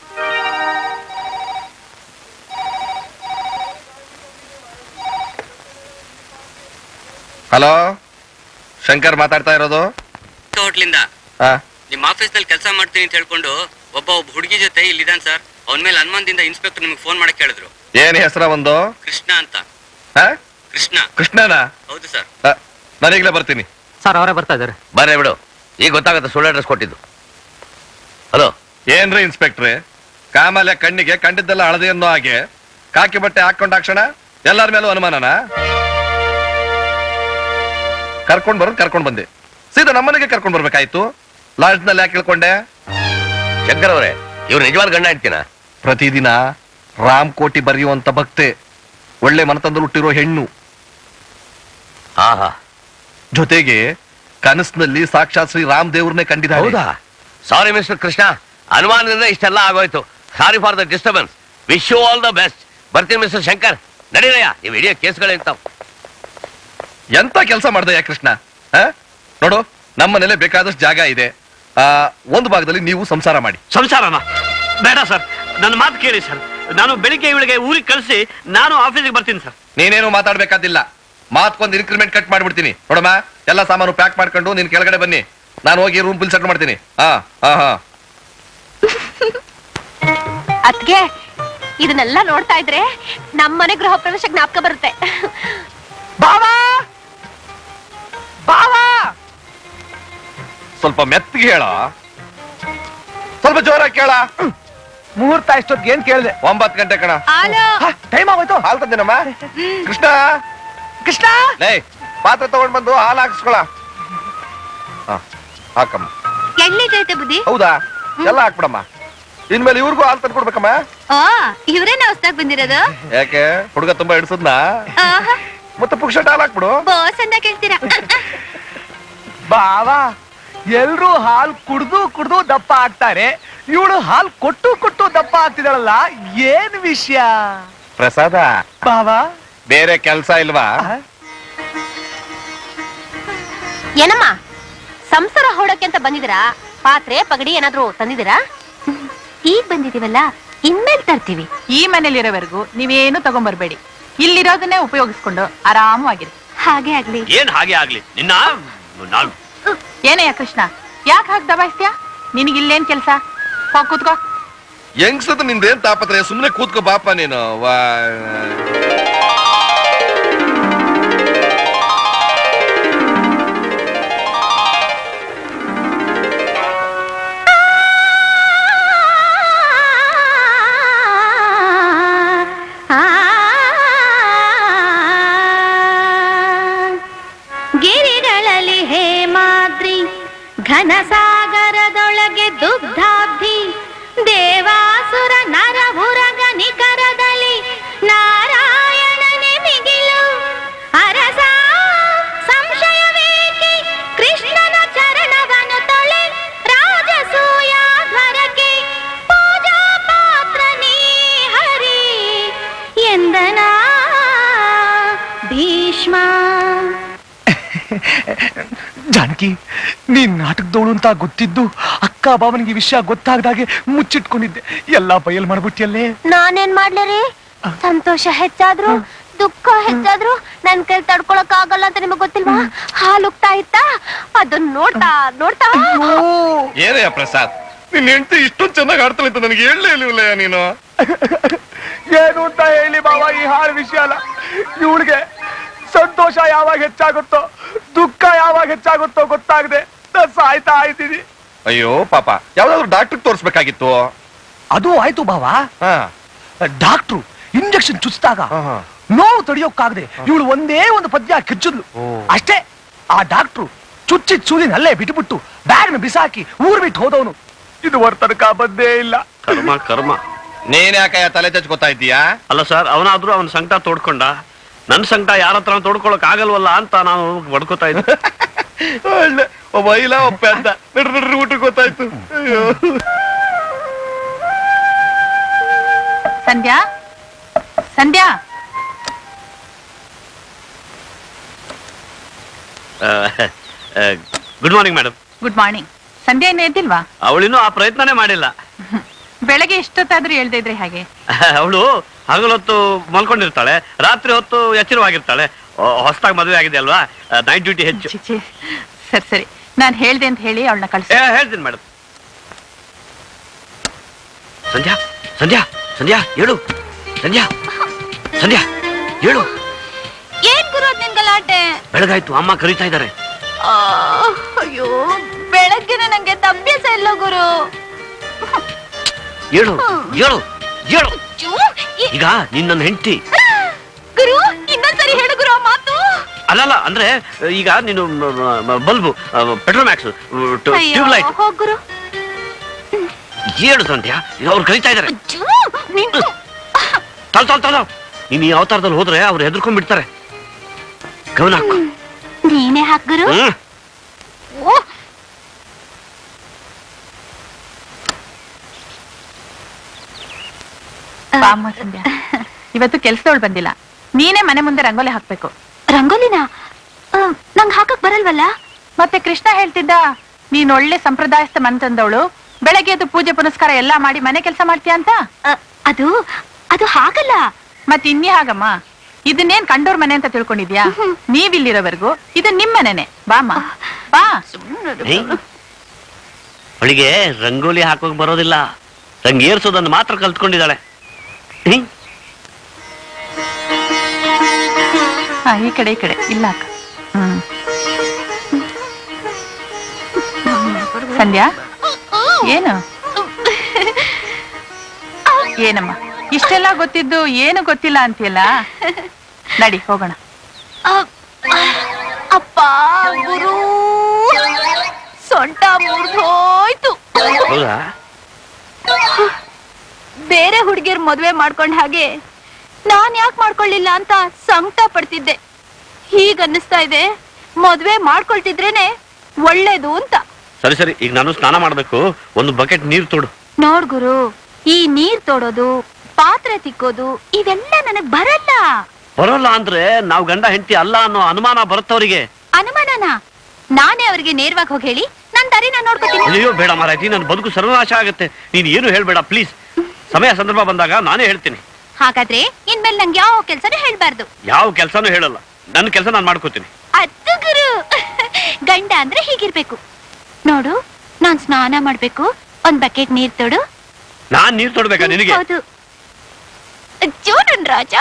ಹಲೋ ಶಂಕರ್ ಮಾತಾಡ್ತಾ ಇರೋದು ಹೋಟ್ಲಿಂದ ಆ, ನಿಮ್ಮ ಆಫೀಸ್ ನಲ್ಲಿ ಕೆಲಸ ಮಾಡ್ತೀನಿ ಅಂತ ಹೇಳ್ಕೊಂಡು ಒಬ್ಬ ಒಬ್ಬ ಹುಡುಗಿ ಜೊತೆ ಇಲ್ಲಿದ್ದಾನೆ ಸರ್ ಅವನ ಮೇಲೆ ಅನುಮಾನದಿಂದ ಇನ್ಸ್ಪೆಕ್ಟರ್ ನಿಮ್ಗೆ ಫೋನ್ ಮಾಡಕ್ ಹೇಳಿದ್ರು ಏನ್ ಹೆಸರ ಒಂದು ಕೃಷ್ಣ ಅಂತ ಆ? ಕೃಷ್ಣ ಕೃಷ್ಣನಾ ಹೌದು ಸರ್ ಆ, ನಾನೀಗ್ಲೇ ಬರ್ತೀನಿ ಸರ್ ಅವರೇ ಬರ್ತಾ ಇದ್ದಾರೆ ಬರ್ರಿ ಬಿಡು ಈಗ ಗೊತ್ತಾಗುತ್ತೆ ಸುಳ್ಳು ಅಡ್ರೆಸ್ ಕೊಟ್ಟಿದ್ದು ಹಲೋ ಏನ್ರಿ ಇನ್ಸ್ಪೆಕ್ಟ್ರೆ ಕಾಮಾಲೆ ಕಣ್ಣಿಗೆ ಕಂಡಿದ್ದೆಲ್ಲ ಹಳದಿ ಅನ್ನೋ ಹಾಗೆ ಕಾಕಿ ಬಟ್ಟೆ ಹಾಕೊಂಡ ಕ್ಷಣ ಎಲ್ಲರ ಮೇಲೂ ಅನುಮಾನನ ಕರ್ಕೊಂಡ್ ಬರೋದು ಕರ್ಕೊಂಡ್ ಬಂದೆ ಸೀದಾ ನಮ್ಮನೆಗೆ ಕರ್ಕೊಂಡ್ ಬರ್ಬೇಕಾಯ್ತು ಲಾಡ್ಜ್ ನಲ್ಲಿ ಯಾಕೆ ಕೇಳ್ಕೊಂಡೆ ಶಂಕರ್ ಅವರೇ ಇವ್ರು ನಿಜವಾದ ಗಂಡ ಇಡ್ತೀನ ಪ್ರತಿದಿನ ರಾಮ್ ಕೋಟಿ ಬರೆಯುವಂತ ಭಕ್ತೆ ಒಳ್ಳೆ ಮನತಂದಲ್ಲಿ ಹುಟ್ಟಿರೋ ಹೆಣ್ಣು ಹಾ ಹಾ ಜೊತೆಗೆ ಕನಸಿನಲ್ಲಿ ಸಾಕ್ಷಾತ್ ಶ್ರೀ ರಾಮ್ ದೇವ್ರನ್ನೇ ಕಂಡಿದ್ದಾರೆ ಹೌದಾ ಸಾರಿ ಮಿಸ್ಟರ್ ಕೃಷ್ಣ ಅನುಮಾನದಿಂದ ಇಷ್ಟೆಲ್ಲ ಆಗೋಯ್ತು sorry for the disturbance wish you all the best ಬರ್ತೀನಿ ಮಿಸ್ಟರ್ ಶಂಕರ್ ನಡೀರಯ್ಯ ನೀವು ಹಿಡಿಯೋ ಕೇಸ್ಗಳಿರ್ತಾವ ಎಂತ ಕೆಲಸ ಮಾಡ್ದಯ್ಯ ಕೃಷ್ಣ ಆ? ನೋಡು ನಮ್ಮನೇಲೆ ಬೇಕಾದಷ್ಟು ಜಾಗ ಇದೆ ಆ ಒಂದು ಭಾಗದಲ್ಲಿ ನೀವು ಸಂಸಾರ ಮಾಡಿ ಸಂಸಾರನ ಬೇಡ ಸರ್ ನನ್ನ ಮಾತು ಕೇಳಿ ಸರ್ ನಾನು ಬೆಳಿಗ್ಗೆ ಇವಳಿಗೆ ಊರಿಗೆ ಕಳಿಸಿ ನಾನು ಆಫೀಸಿಗೆ ಬರ್ತೀನಿ ಸರ್ ನೀನೇನು ಮಾತಾಡ್ಬೇಕಾದಿಲ್ಲ ಮಾತ್ಕೊಂದು ಇನ್ಕ್ರಿಮೆಂಟ್ ಕಟ್ ಮಾಡ್ಬಿಡ್ತೀನಿ ನೋಡಮ್ಮ ಎಲ್ಲ ಸಾಮಾನು ಪ್ಯಾಕ್ ಮಾಡ್ಕೊಂಡು ನೀನ್ ಕೆಳಗಡೆ ಬನ್ನಿ ನಾನು ಹೋಗಿ ರೂಮ್ ಬಿಲ್ ಸೆಟ್ ಮಾಡ್ತೀನಿ ಹಾ ಹಾ ಹಾ ಅದ್ಗೆ ಇದನ್ನೆಲ್ಲ ನೋಡ್ತಾ ಇದ್ರೆ ನಮ್ಮನೆ ಗೃಹ ಪ್ರವೇಶ ಜ್ಞಾಪಕ ಬರುತ್ತೆ ಬಾವಾ ಬಾವಾ ಸ್ವಲ್ಪ ಮೆತ್ತಿಗೆ ಹೇಳ ಸ್ವಲ್ಪ ಜೋರಾಗಿ ಕೇಳ ಮುಹೂರ್ತ ಇಷ್ಟೊತ್ತಿಗೆ ಏನ್ ಕೇಳಿದೆ ಒಂಬತ್ತು ಗಂಟೆ ಕಣ ಆಲೋ ಟೈಮ್ ಆಗೋಯ್ತು ಹಾಲ್ ತಂದೇನಮ್ಮ ಕೃಷ್ಣ ಕೃಷ್ಣ ಲೇ ಪಾತ್ರೆ ತಗೊಂಡ್ ಬಂದು ಹಾಲು ಹಾಕಿಸ್ಕೊಳ ಹಾ ಹಾಕಮ್ಮ ಎಳ್ಳಿದೈತೆ ಬುದ್ಧಿ ಹೌದಾ ಎಲ್ಲ ಹಾಕ್ಬಿಡಮ್ಮ ಇನ್ಮೇಲೆ ಇವ್ರಿಗೂ ಹಾಲು ತಂದು ಕೊಡ್ಬೇಕಮ್ಮ ಓ ಇವ್ರೇನ ಹೊಸ್ದಾಗ್ ಬಂದಿರೋದು ಯಾಕೆ ಹುಡುಗ ತುಂಬಾ ಹಿಡಿಸದ್ನ ಆಹಾ, ಮತ್ತೆ ಪುಕ್ಷಟ್ ಹಾಲು ಹಾಕ್ಬಿಡು ಬೋಸ್ ಅಂತ ಕೇಳ್ತೀರಾ ಬಾವಾ ಎಲ್ರೂ ಹಾಲ್ ಕುಡ್ದು ಕುಡ್ದು ದಪ್ಪ ಆಗ್ತಾರೆ ಇವಳು ಹಾಲ್ ಕೊಟ್ಟು ಕೊಟ್ಟು ದಪ್ಪ ಆಗ್ತಿದಾಳಲ್ಲ ಏನ್ ವಿಷಯ ಪ್ರಸಾದ ಬಾವಾ ಬೇರೆ ಕೆಲ್ಸ ಇಲ್ವಾ ಏನಮ್ಮ ಸಂಸಾರ ಹೊಡಕ್ಕೆ ಅಂತ ಬಂದಿದ್ದೀರಾ ಪಾತ್ರೆ ಪಗಡಿ ಏನಾದ್ರೂ ತಂದಿದ್ದೀರಾ ಈಗ ಬಂದಿದೀವಲ್ಲ ಇನ್ಮೇಲ್ ತರ್ತೀವಿ ಈ ಮನೇಲಿರೋವರೆಗೂ ನೀವೇನು ತಗೊಂಬರ್ಬೇಡಿ ಇಲ್ಲಿರೋದನ್ನೇ ಉಪಯೋಗಿಸ್ಕೊಂಡು ಆರಾಮವಾಗಿರಿ ಹಾಗೆ ಆಗ್ಲಿ ಏನ್ ಹಾಗೆ ಆಗ್ಲಿ ನಿನ್ನ ನಾನು ಏನಯ್ಯ ಕೃಷ್ಣ ಯಾಕೆ ಹಾಗೆ ದಬಾಯಿಸ್ತೀಯ ನಿನಗಿಲ್ಲೇನ್ ಕೆಲ್ಸ ಹೋಗ್ ಕೂತ್ಕೋ ಹೆಂಗ್ಸದ ನಿಂದೇನ್ ತಾಪತ್ರೆ ಸುಮ್ನೆ ಕೂತ್ಕೋ ಬಾಪ ನೀನು ವಾ ಗಿರಿಗಳಲ್ಲಿ ಹೇಮಾದ್ರಿ ಘನಸಾಗರದೊಳಗೆ ದುಗ್ಧಾಬ್ಧಿ ದೇವಾಸುರ ನರಭುರಗ ನಿಕರದಲ್ಲಿ ನಾರಾಯಣನೆ ಮಿಗಿಲು ಅರಸ ಸಂಶಯವೇಕೆ ಕೃಷ್ಣನ ಚರಣವನು ತೊಳೆ ರಾಜಸೂಯಾಧ್ವರಕ್ಕೆ ಪೂಜಾ ಪಾತ್ರ ನೀ ಹರಿ ಎಂದನ ಭೀಷ್ಮ ಜಾನಕಿ ನೀನ್ ನಾಟಕದವಳು ಅಂತ ಗೊತ್ತಿದ್ದು ಅಕ್ಕ ಬಾವನಿಗೆ ವಿಷಯ ಗೊತ್ತಾಗ್ದಾಗೆ ಮುಚ್ಚಿಟ್ಕೊಂಡಿದ್ದೆ ಎಲ್ಲಾ ಬಯಲ್ ಮಾಡ್ಬಿಟ್ಟಿಯಲ್ಲೇ ನಾನೇನ್ ಮಾಡ್ಲಿ ಸಂತೋಷ ಹೆಚ್ಚಾದ್ರು ದುಃಖ ಹೆಚ್ಚಾದ್ರು ನನ್ ಕೈ ತಡ್ಕೊಳಕ್ ಆಗಲ್ಲ ಅಂತ ನಿಮಗ್ ಗೊತ್ತಿಲ್ವಾ ಹಾಲು ಉಕ್ತಾ ಇತ್ತಾ ಅದನ್ನ ನೋಡ್ತಾ ನೋಡ್ತಾ ಏನಯ್ಯ ಪ್ರಸಾದ್ ನಿನ್ ಹೆಂಡತಿ ಇಷ್ಟೊಂದು ಚೆನ್ನಾಗಿ ಆಡ್ತಾಳೆ ಅಂತ ನನಗೆ ಹೇಳಲೇ ಇಲ್ವಲ್ಲ ನೀನು ಏನು ಅಂತ ಹೇಳಿ ಬಾವ ಈ ಹಾಳು ವಿಷಯ ಅಲ್ಲ ಇವಳಿಗೆ ಸಂತೋಷ ಯಾವಾಗ ಹೆಚ್ಚಾಗುತ್ತೋ ದುಃಖ ಯಾವಾಗ ಹೆಚ್ಚಾಗುತ್ತೋ ಗೊತ್ತಾಗದೆ ನಾನ್ ಸಾಯ್ತಾ ಇದ್ದೀನಿ ಅಯ್ಯೋ ಪಾಪ ಯಾವ್ದಾದ್ರು ಡಾಕ್ಟರ್ ತೋರಿಸ್ಬೇಕಾಗಿತ್ತು ಅದು ಆಯ್ತು ಬಾವ ಹಾ ಡಾಕ್ಟ್ರು ಇಂಜೆಕ್ಷನ್ ಚುಚ್ಚಿದಾಗ ಹಾ. ನೋವು ತಡೆಯೋಕ್ಕಾಗದೆ ಇವಳು ಒಂದೇ ಒಂದು ಪದ್ಯ ಕಿಚ್ಚಿದ್ಲು ಅಷ್ಟೇ ಆ ಡಾಕ್ಟ್ರು ಚುಚ್ಚಿದ್ ಸೂದಿನ ಅಲ್ಲೇ ಬಿಟ್ಬಿಟ್ಟು ಬ್ಯಾಗ್ನ ಬಿಸಾಕಿ ಊರ್ ಬಿಟ್ಟು ಹೋದವನು ಇದುವರೆ ತನಕ ಬಂದೇ ಇಲ್ಲ ಕರ್ಮ ಕರ್ಮ ನೀನ್ ಯಾಕಯ್ಯ ತಲೆ ಚಚ್ಕೋತಾ ಇದ್ದೀಯಾ ಅಲ್ಲ ಸರ್ ಅವನಾದ್ರೂ ಅವನ ಸಂಕಟ ತೋಡ್ಕೊಂಡ ನನ್ನ ಸಂಕಟ ಯಾರ ಹತ್ರ ತೋಡ್ಕೊಳಕ್ ಆಗಲ್ವಲ್ಲ ಅಂತ ನಾನು ಬಡ್ಕೋತಾ ಇದ್ದೆ ಒಳ್ಳೆ ಒಬ್ಬ ಇಲ್ಲ ಒಬ್ಬ ಅಂತ ನಡ್ರಿ ನಡ್ರಿ ಊಟಕ್ಕೆ ಗೊತ್ತಾಯ್ತು ಅಯ್ಯೋ Sandhya Sandhya good morning madam good morning Sandhya ಇನ್ನು ಎದ್ದಿಲ್ವಾ ಅವಳಿನ್ನೂ ಆ ಪ್ರಯತ್ನನೇ ಮಾಡಿಲ್ಲ ಬೆಳಗ್ಗೆ ಎಷ್ಟೊತ್ತಾದ್ರೂ ಹೇಳ್ದೆ ಇದ್ರೆ ಹಾಗೆ ಅವಳು ಹಗಲೊತ್ತು ಮಲ್ಕೊಂಡಿರ್ತಾಳೆ ರಾತ್ರಿ ಹೊತ್ತು ಎಚ್ಚರವಾಗಿರ್ತಾಳೆ ಹೊಸದಾಗಿ ಮದುವೆ ಆಗಿದೆ ಅಲ್ವಾ ನೈಟ್ ಡ್ಯೂಟಿ ಹೆಚ್ಚು ಛೀ, ಛೀ. ಸರಿ ಸರಿ ನಾನ್ ಹೇಳ್ದೆ ಅಂತ ಹೇಳಿ ಅವಳನ್ನ ಕಳ್ಸಿ ಏ, ಹೇಳ್ತೀನಿ ಮೇಡಮ್ ಸಂಧ್ಯಾ ಸಂಧ್ಯಾ ಸಂಧ್ಯಾ ಹೇಳು ಸಂಧ್ಯಾ ಸಂಧ್ಯಾ ಹೇಳು ಏನ್ ಗುರು ಅದ್ ನಿನ್ ಗಲಾಟೆ ಬೆಳಗಾಯ್ತು ಅಮ್ಮ ಕರೀತಾ ಇದ್ದಾರೆ ಆ, ಅಯ್ಯೋ ಬೆಳಗ್ಗೆನೆ ನಂಗೆ ಎದ್ದ ಅಭ್ಯಾಸ ಇಲ್ಲ ಗುರು ಹೇಳು ಹೇಳು ಹೇಳು ಚೂ, ಈ- ಈಗ ನಿನ್ನ ಹೆಂಡತಿ ಗುರು ಇನ್ನೊಂದ್ಸರಿ ಹೇಳು ಗುರು ಆ ಮಾತು ಅಲ್ಲಲ್ಲ ಅಂದ್ರೆ ಈಗ ನೀನು bulb petrol max tube light ಹೋಗ್ ಗುರು ಹೇಳು ಸಂಧ್ಯಾ ಈಗ ಅವ್ರು ಕರೀತಾ ಇದ್ದಾರೆ ಚೂ, ನೀನು ತಲ್ ತಲ್ ತಲ ನೀನ್ ಈ ಅವತಾರದಲ್ಲಿ ಹೋದ್ರೆ ಅವ್ರು ಹೆದರ್ಕೊಂಡ್ಬಿಡ್ತಾರೆ ಗಮನ ಹಾಕು ನೀನೇ ಹಾಕ್ ಗುರು ಹ್ಮ್ ಓ ಬಾಮ್ಮ ಸಂಧ್ಯಾ ಇವತ್ತು ಕೆಲ್ಸದವಳು ಬಂದಿಲ್ಲ ನೀನೇ ಮನೆ ಮುಂದೆ ರಂಗೋಲಿ ಹಾಕ್ಬೇಕು ರಂಗೋಲಿನ ನಂಗ್ ಹಾಕಕ್ ಬರಲ್ವಲ್ಲ ಮತ್ತೆ ಕೃಷ್ಣ ಹೇಳ್ತಿದ್ದ ನೀನ್ ಒಳ್ಳೆ ಸಂಪ್ರದಾಯಸ್ಥ ಮನ್ತಂದವಳು ಬೆಳಗ್ಗೆ ಎದ್ದು ಪೂಜೆ ಪುನಸ್ಕಾರ ಎಲ್ಲಾ ಮಾಡಿ ಮನೆ ಕೆಲಸ ಮಾಡ್ತೀಯ ಅಂತ ಅ, ಅದು ಅದು ಹಾಗಲ್ಲ ಮತ್ತೆ ಇನ್ನೇ ಹಾಗಮ್ಮ ಇದನ್ನೇನ್ ಕಂಡೋರ್ ಮನೆ ಅಂತ ತಿಳ್ಕೊಂಡಿದ್ಯಾ ನೀವಿಲ್ಲಿರೋವರೆಗೂ ಇದು ನಿಮ್ ಮನೆನೆ ಬಾಮ್ಮ ಬಾ ಏಯ್, ಅವಳಿಗೆ ರಂಗೋಲಿ ಹಾಕೋಕ್ ಬರೋದಿಲ್ಲ ರಂಗೇರ್ಸೋದನ್ನು ಮಾತ್ರ ಕಲ್ತ್ಕೊಂಡಿದ್ದಾಳೆ ಏಯ್, ಹಾ ಈ ಕಡೆ ಈ ಕಡೆ ಇಲ್ಲ ಅಕ್ಕ ಹ್ಮ್ ಸಂಧ್ಯಾ ಏನು ಏನಮ್ಮ ಇಷ್ಟೆಲ್ಲ ಗೊತ್ತಿದ್ದು ಏನು ಗೊತ್ತಿಲ್ಲ ಅಂತೀಯಲ್ಲ ನಡಿ ಹೋಗೋಣ ಅ- ಅಪ್ಪ ಗುರು ಸೊಂಟ ಮುರಿದೋಯ್ತು ಹೌದಾ ಬೇರೆ ಹುಡುಗಿಯರ್ ಮದ್ವೆ ಮಾಡ್ಕೊಂಡ್ ಹಾಗೆ ನಾನ್ ಯಾಕೆ ಮಾಡ್ಕೊಳ್ಳಿಲ್ಲ ಅಂತ ಸಂಕಟ ಪಡ್ತಿದ್ದೆ ಹೀಗ ಅನ್ನಿಸ್ತಾ ಇದೆ ಮದ್ವೆ ಮಾಡ್ಕೊಳ್ತಿದ್ರೇನೆ ಒಳ್ಳೇದು ಅಂತ ಸರಿ ಸರಿ ಈಗ ನಾನು ಸ್ನಾನ ಮಾಡ್ಬೇಕು ಒಂದು ಬಕೆಟ್ ನೀರು ತೋಡು ನೋಡ್ ಗುರು ಈ ನೀರ್ ತೋಡೋದು ಪಾತ್ರೆ ತಿಕ್ಕೋದು ಇವೆಲ್ಲ ನನಗ್ ಬರಲ್ಲ ಬರೋಲ್ಲ ಅಂದ್ರೆ ನಾವು ಗಂಡ ಹೆಂಡತಿ ಅಲ್ಲ ಅನ್ನೋ ಅನುಮಾನ ಬರುತ್ತವರಿಗೆ ಅನುಮಾನನ ನಾನೇ ಅವ್ರಿಗೆ ನೇರವಾಗಿ ಹೋಗಿ ಹೇಳಿ ನನ್ ದಾರಿ ನಾನ್ ನೋಡ್ಕೊತೀನಿ ಅಯ್ಯೋ ಬೇಡ ಮಾರಾಯ್ತಿ ನನ್ನ ಬದುಕು ಸರ್ವನಾಶ ಆಗುತ್ತೆ ನೀನು ಏನು ಹೇಳ್ಬೇಡ ಪ್ಲೀಸ್ ಸಮಯ ಸಂದರ್ಭ ಬಂದಾಗ ನಾನೇ ಹೇಳ್ತೀನಿ ಹಾಗಾದ್ರೆ ಇನ್ಮೇಲೆ ನಂಗೆ ಯಾವ ಕೆಲ್ಸನೂ ಹೇಳ್ಬಾರ್ದು ಯಾವ ಕೆಲಸನೂ ಹೇಳಲ್ಲ ನನ್ನ ಕೆಲಸ ನಾನು ಮಾಡ್ಕೋತೀನಿ ಅದ್ದು ಗುರು ಗಂಡ ಅಂದ್ರೆ ಹೀಗಿರ್ಬೇಕು ನೋಡು ನಾನ್ ಸ್ನಾನ ಮಾಡ್ಬೇಕು ಒಂದ್ ಬಕೆಟ್ ನೀರ್ ತೊಡು ನಾನ್ ನೀರು ತೊಡ್ಬೇಕಾ ನಿನಗೆ ಹೌದು ಚೂಡನ್ ರಾಜ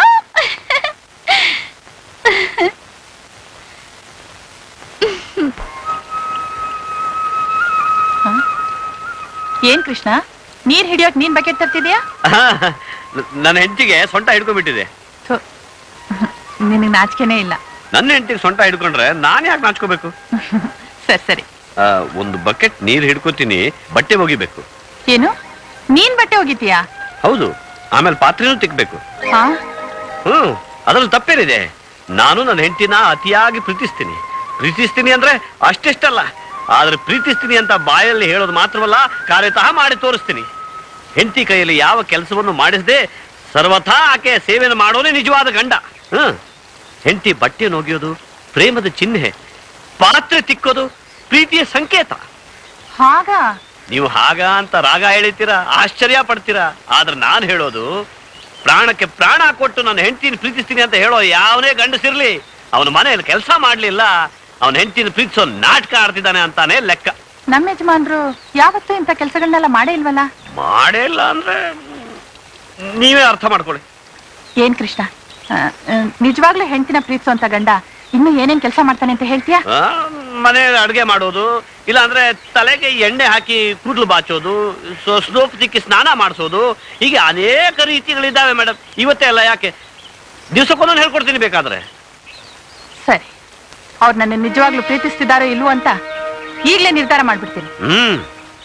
ಏನ್ ಕೃಷ್ಣ ನೀರ್ ಹಿಡಿಯೋಕ್ ನೀನ್ ಬಕೆಟ್ ತರ್ತಿದ್ಯಾ ನನ್ನ ಹೆಂಡತಿಗೆ ಸೊಂಟ ಹಿಡ್ಕೊಂಡ್ಬಿಟ್ಟಿದೆ ನಿನಗ್ ನಾಚಿಕೆನೇ ಇಲ್ಲ ನನ್ನ ಹೆಂಡತಿಗೆ ಸೊಂಟ ಹಿಡ್ಕೊಂಡ್ರೆ ನಾನು ಯಾಕೆ ನಾಚ್ಕೋಬೇಕು ಸರಿ ಸರಿ ಆ, ಒಂದು ಬಕೆಟ್ ನೀರು ಹಿಡ್ಕೋತೀನಿ ಬಟ್ಟೆ ಒಗಿಬೇಕು ಏನು ನೀನ್ ಬಟ್ಟೆ ಹೋಗಿತೀಯಾ ಹೌದು ಆಮೇಲೆ ಪಾತ್ರೆನೂ ತಿಕ್ಬೇಕು ಹಾ ಹ್ಮ್ ಅದ್ರಲ್ಲಿ ತಪ್ಪೇನಿದೆ ನಾನು ನನ್ನ ಹೆಂಡತಿನ ಅತಿಯಾಗಿ ಪ್ರೀತಿಸ್ತೀನಿ ಪ್ರೀತಿಸ್ತೀನಿ ಅಂದ್ರೆ ಅಷ್ಟೆಷ್ಟಲ್ಲ ಆದ್ರೆ ಪ್ರೀತಿಸ್ತೀನಿ ಅಂತ ಬಾಯಲ್ಲಿ ಹೇಳೋದು ಮಾತ್ರವಲ್ಲ ಕಾರ್ಯತಃ ಮಾಡಿ ತೋರಿಸ್ತೀನಿ ಹೆಂಡತಿ ಕೈಯಲ್ಲಿ ಯಾವ ಕೆಲಸವನ್ನು ಮಾಡಿಸದೆ ಸರ್ವಥಾ ಆಕೆ ಸೇವೆಯನ್ನು ಮಾಡೋನೇ ನಿಜವಾದ ಗಂಡ ಹ್ಮ್ ಹೆಂಡತಿ ಬಟ್ಟೆ ಒಗೆಯೋದು ಪ್ರೇಮದ ಚಿಹ್ನೆ ಪಾತ್ರೆ ತಿಕ್ಕೋದು ಪ್ರೀತಿಯ ಸಂಕೇತ ಹಾಗ ನೀವು ಹಾಗ ಅಂತ ರಾಗ ಹೇಳಿತೀರಾ ಆಶ್ಚರ್ಯ ಪಡ್ತೀರಾ ಆದ್ರೆ ನಾನು ಹೇಳೋದು ಪ್ರಾಣಕ್ಕೆ ಪ್ರಾಣ ಕೊಟ್ಟು ನನ್ನ ಹೆಂಡತಿನ ಪ್ರೀತಿಸ್ತೀನಿ ಅಂತ ಹೇಳೋ ಯಾವನೇ ಗಂಡಸಿರ್ಲಿ ಅವನ ಮನೆಯಲ್ಲಿ ಕೆಲಸ ಮಾಡ್ಲಿಲ್ಲ ಅವನ ಹೆಂಡತಿನ ಪ್ರೀತಿಸೋ ನಾಟಕ ಆಡ್ತಿದ್ದಾನೆ ಅಂತಾನೆ ಲೆಕ್ಕ ನಮ್ಮ ಯಜಮಾನ್ರು ಯಾವತ್ತೂ ಇಂಥ ಕೆಲ್ಸಗಳನ್ನೆಲ್ಲ ಮಾಡೇ ಇಲ್ವಲ್ಲ ಮಾಡೇ ಇಲ್ಲ ಅಂದ್ರೆ ನೀವೇ ಅರ್ಥ ಮಾಡ್ಕೊಳ್ಳಿ ಏನ್ ಕೃಷ್ಣ ಆ, ಆ, ನಿಜವಾಗ್ಲೂ ಹೆಂಡತಿನ ಪ್ರೀತಿಸುವಂತ ಗಂಡ ಇನ್ನು ಏನೇನ್ ಕೆಲಸ ಮಾಡ್ತಾನೆ ಅಂತ ಹೇಳ್ತೀಯಾ ಆ, ಮನೆಯಲ್ಲಿ ಅಡುಗೆ ಮಾಡೋದು ಇಲ್ಲ ಅಂದ್ರೆ ತಲೆಗೆ ಎಣ್ಣೆ ಹಾಕಿ ಕೂದಲು ಬಾಚೋದು ಸೊ ಸ್ನೋಪ್ ತಿಕ್ಕಿ ಸ್ನಾನ ಮಾಡಿಸೋದು ಹೀಗೆ ಅನೇಕ ರೀತಿಗಳಿದ್ದಾವೆ ಮೇಡಮ್ ಇವತ್ತೇ ಅಲ್ಲ ಯಾಕೆ ದಿವಸಕ್ಕೊಂದೊಂದು ಹೇಳ್ಕೊಡ್ತೀನಿ ಬೇಕಾದ್ರೆ ಸರಿ ಅವ್ರು ನನ್ನ ನಿಜವಾಗ್ಲೂ ಪ್ರೀತಿಸ್ತಿದಾರೋ ಇಲ್ವೋ ಅಂತ ಈಗ್ಲೇ ನಿರ್ಧಾರ ಮಾಡ್ಬಿಡ್ತೀನಿ ಹ್ಮ್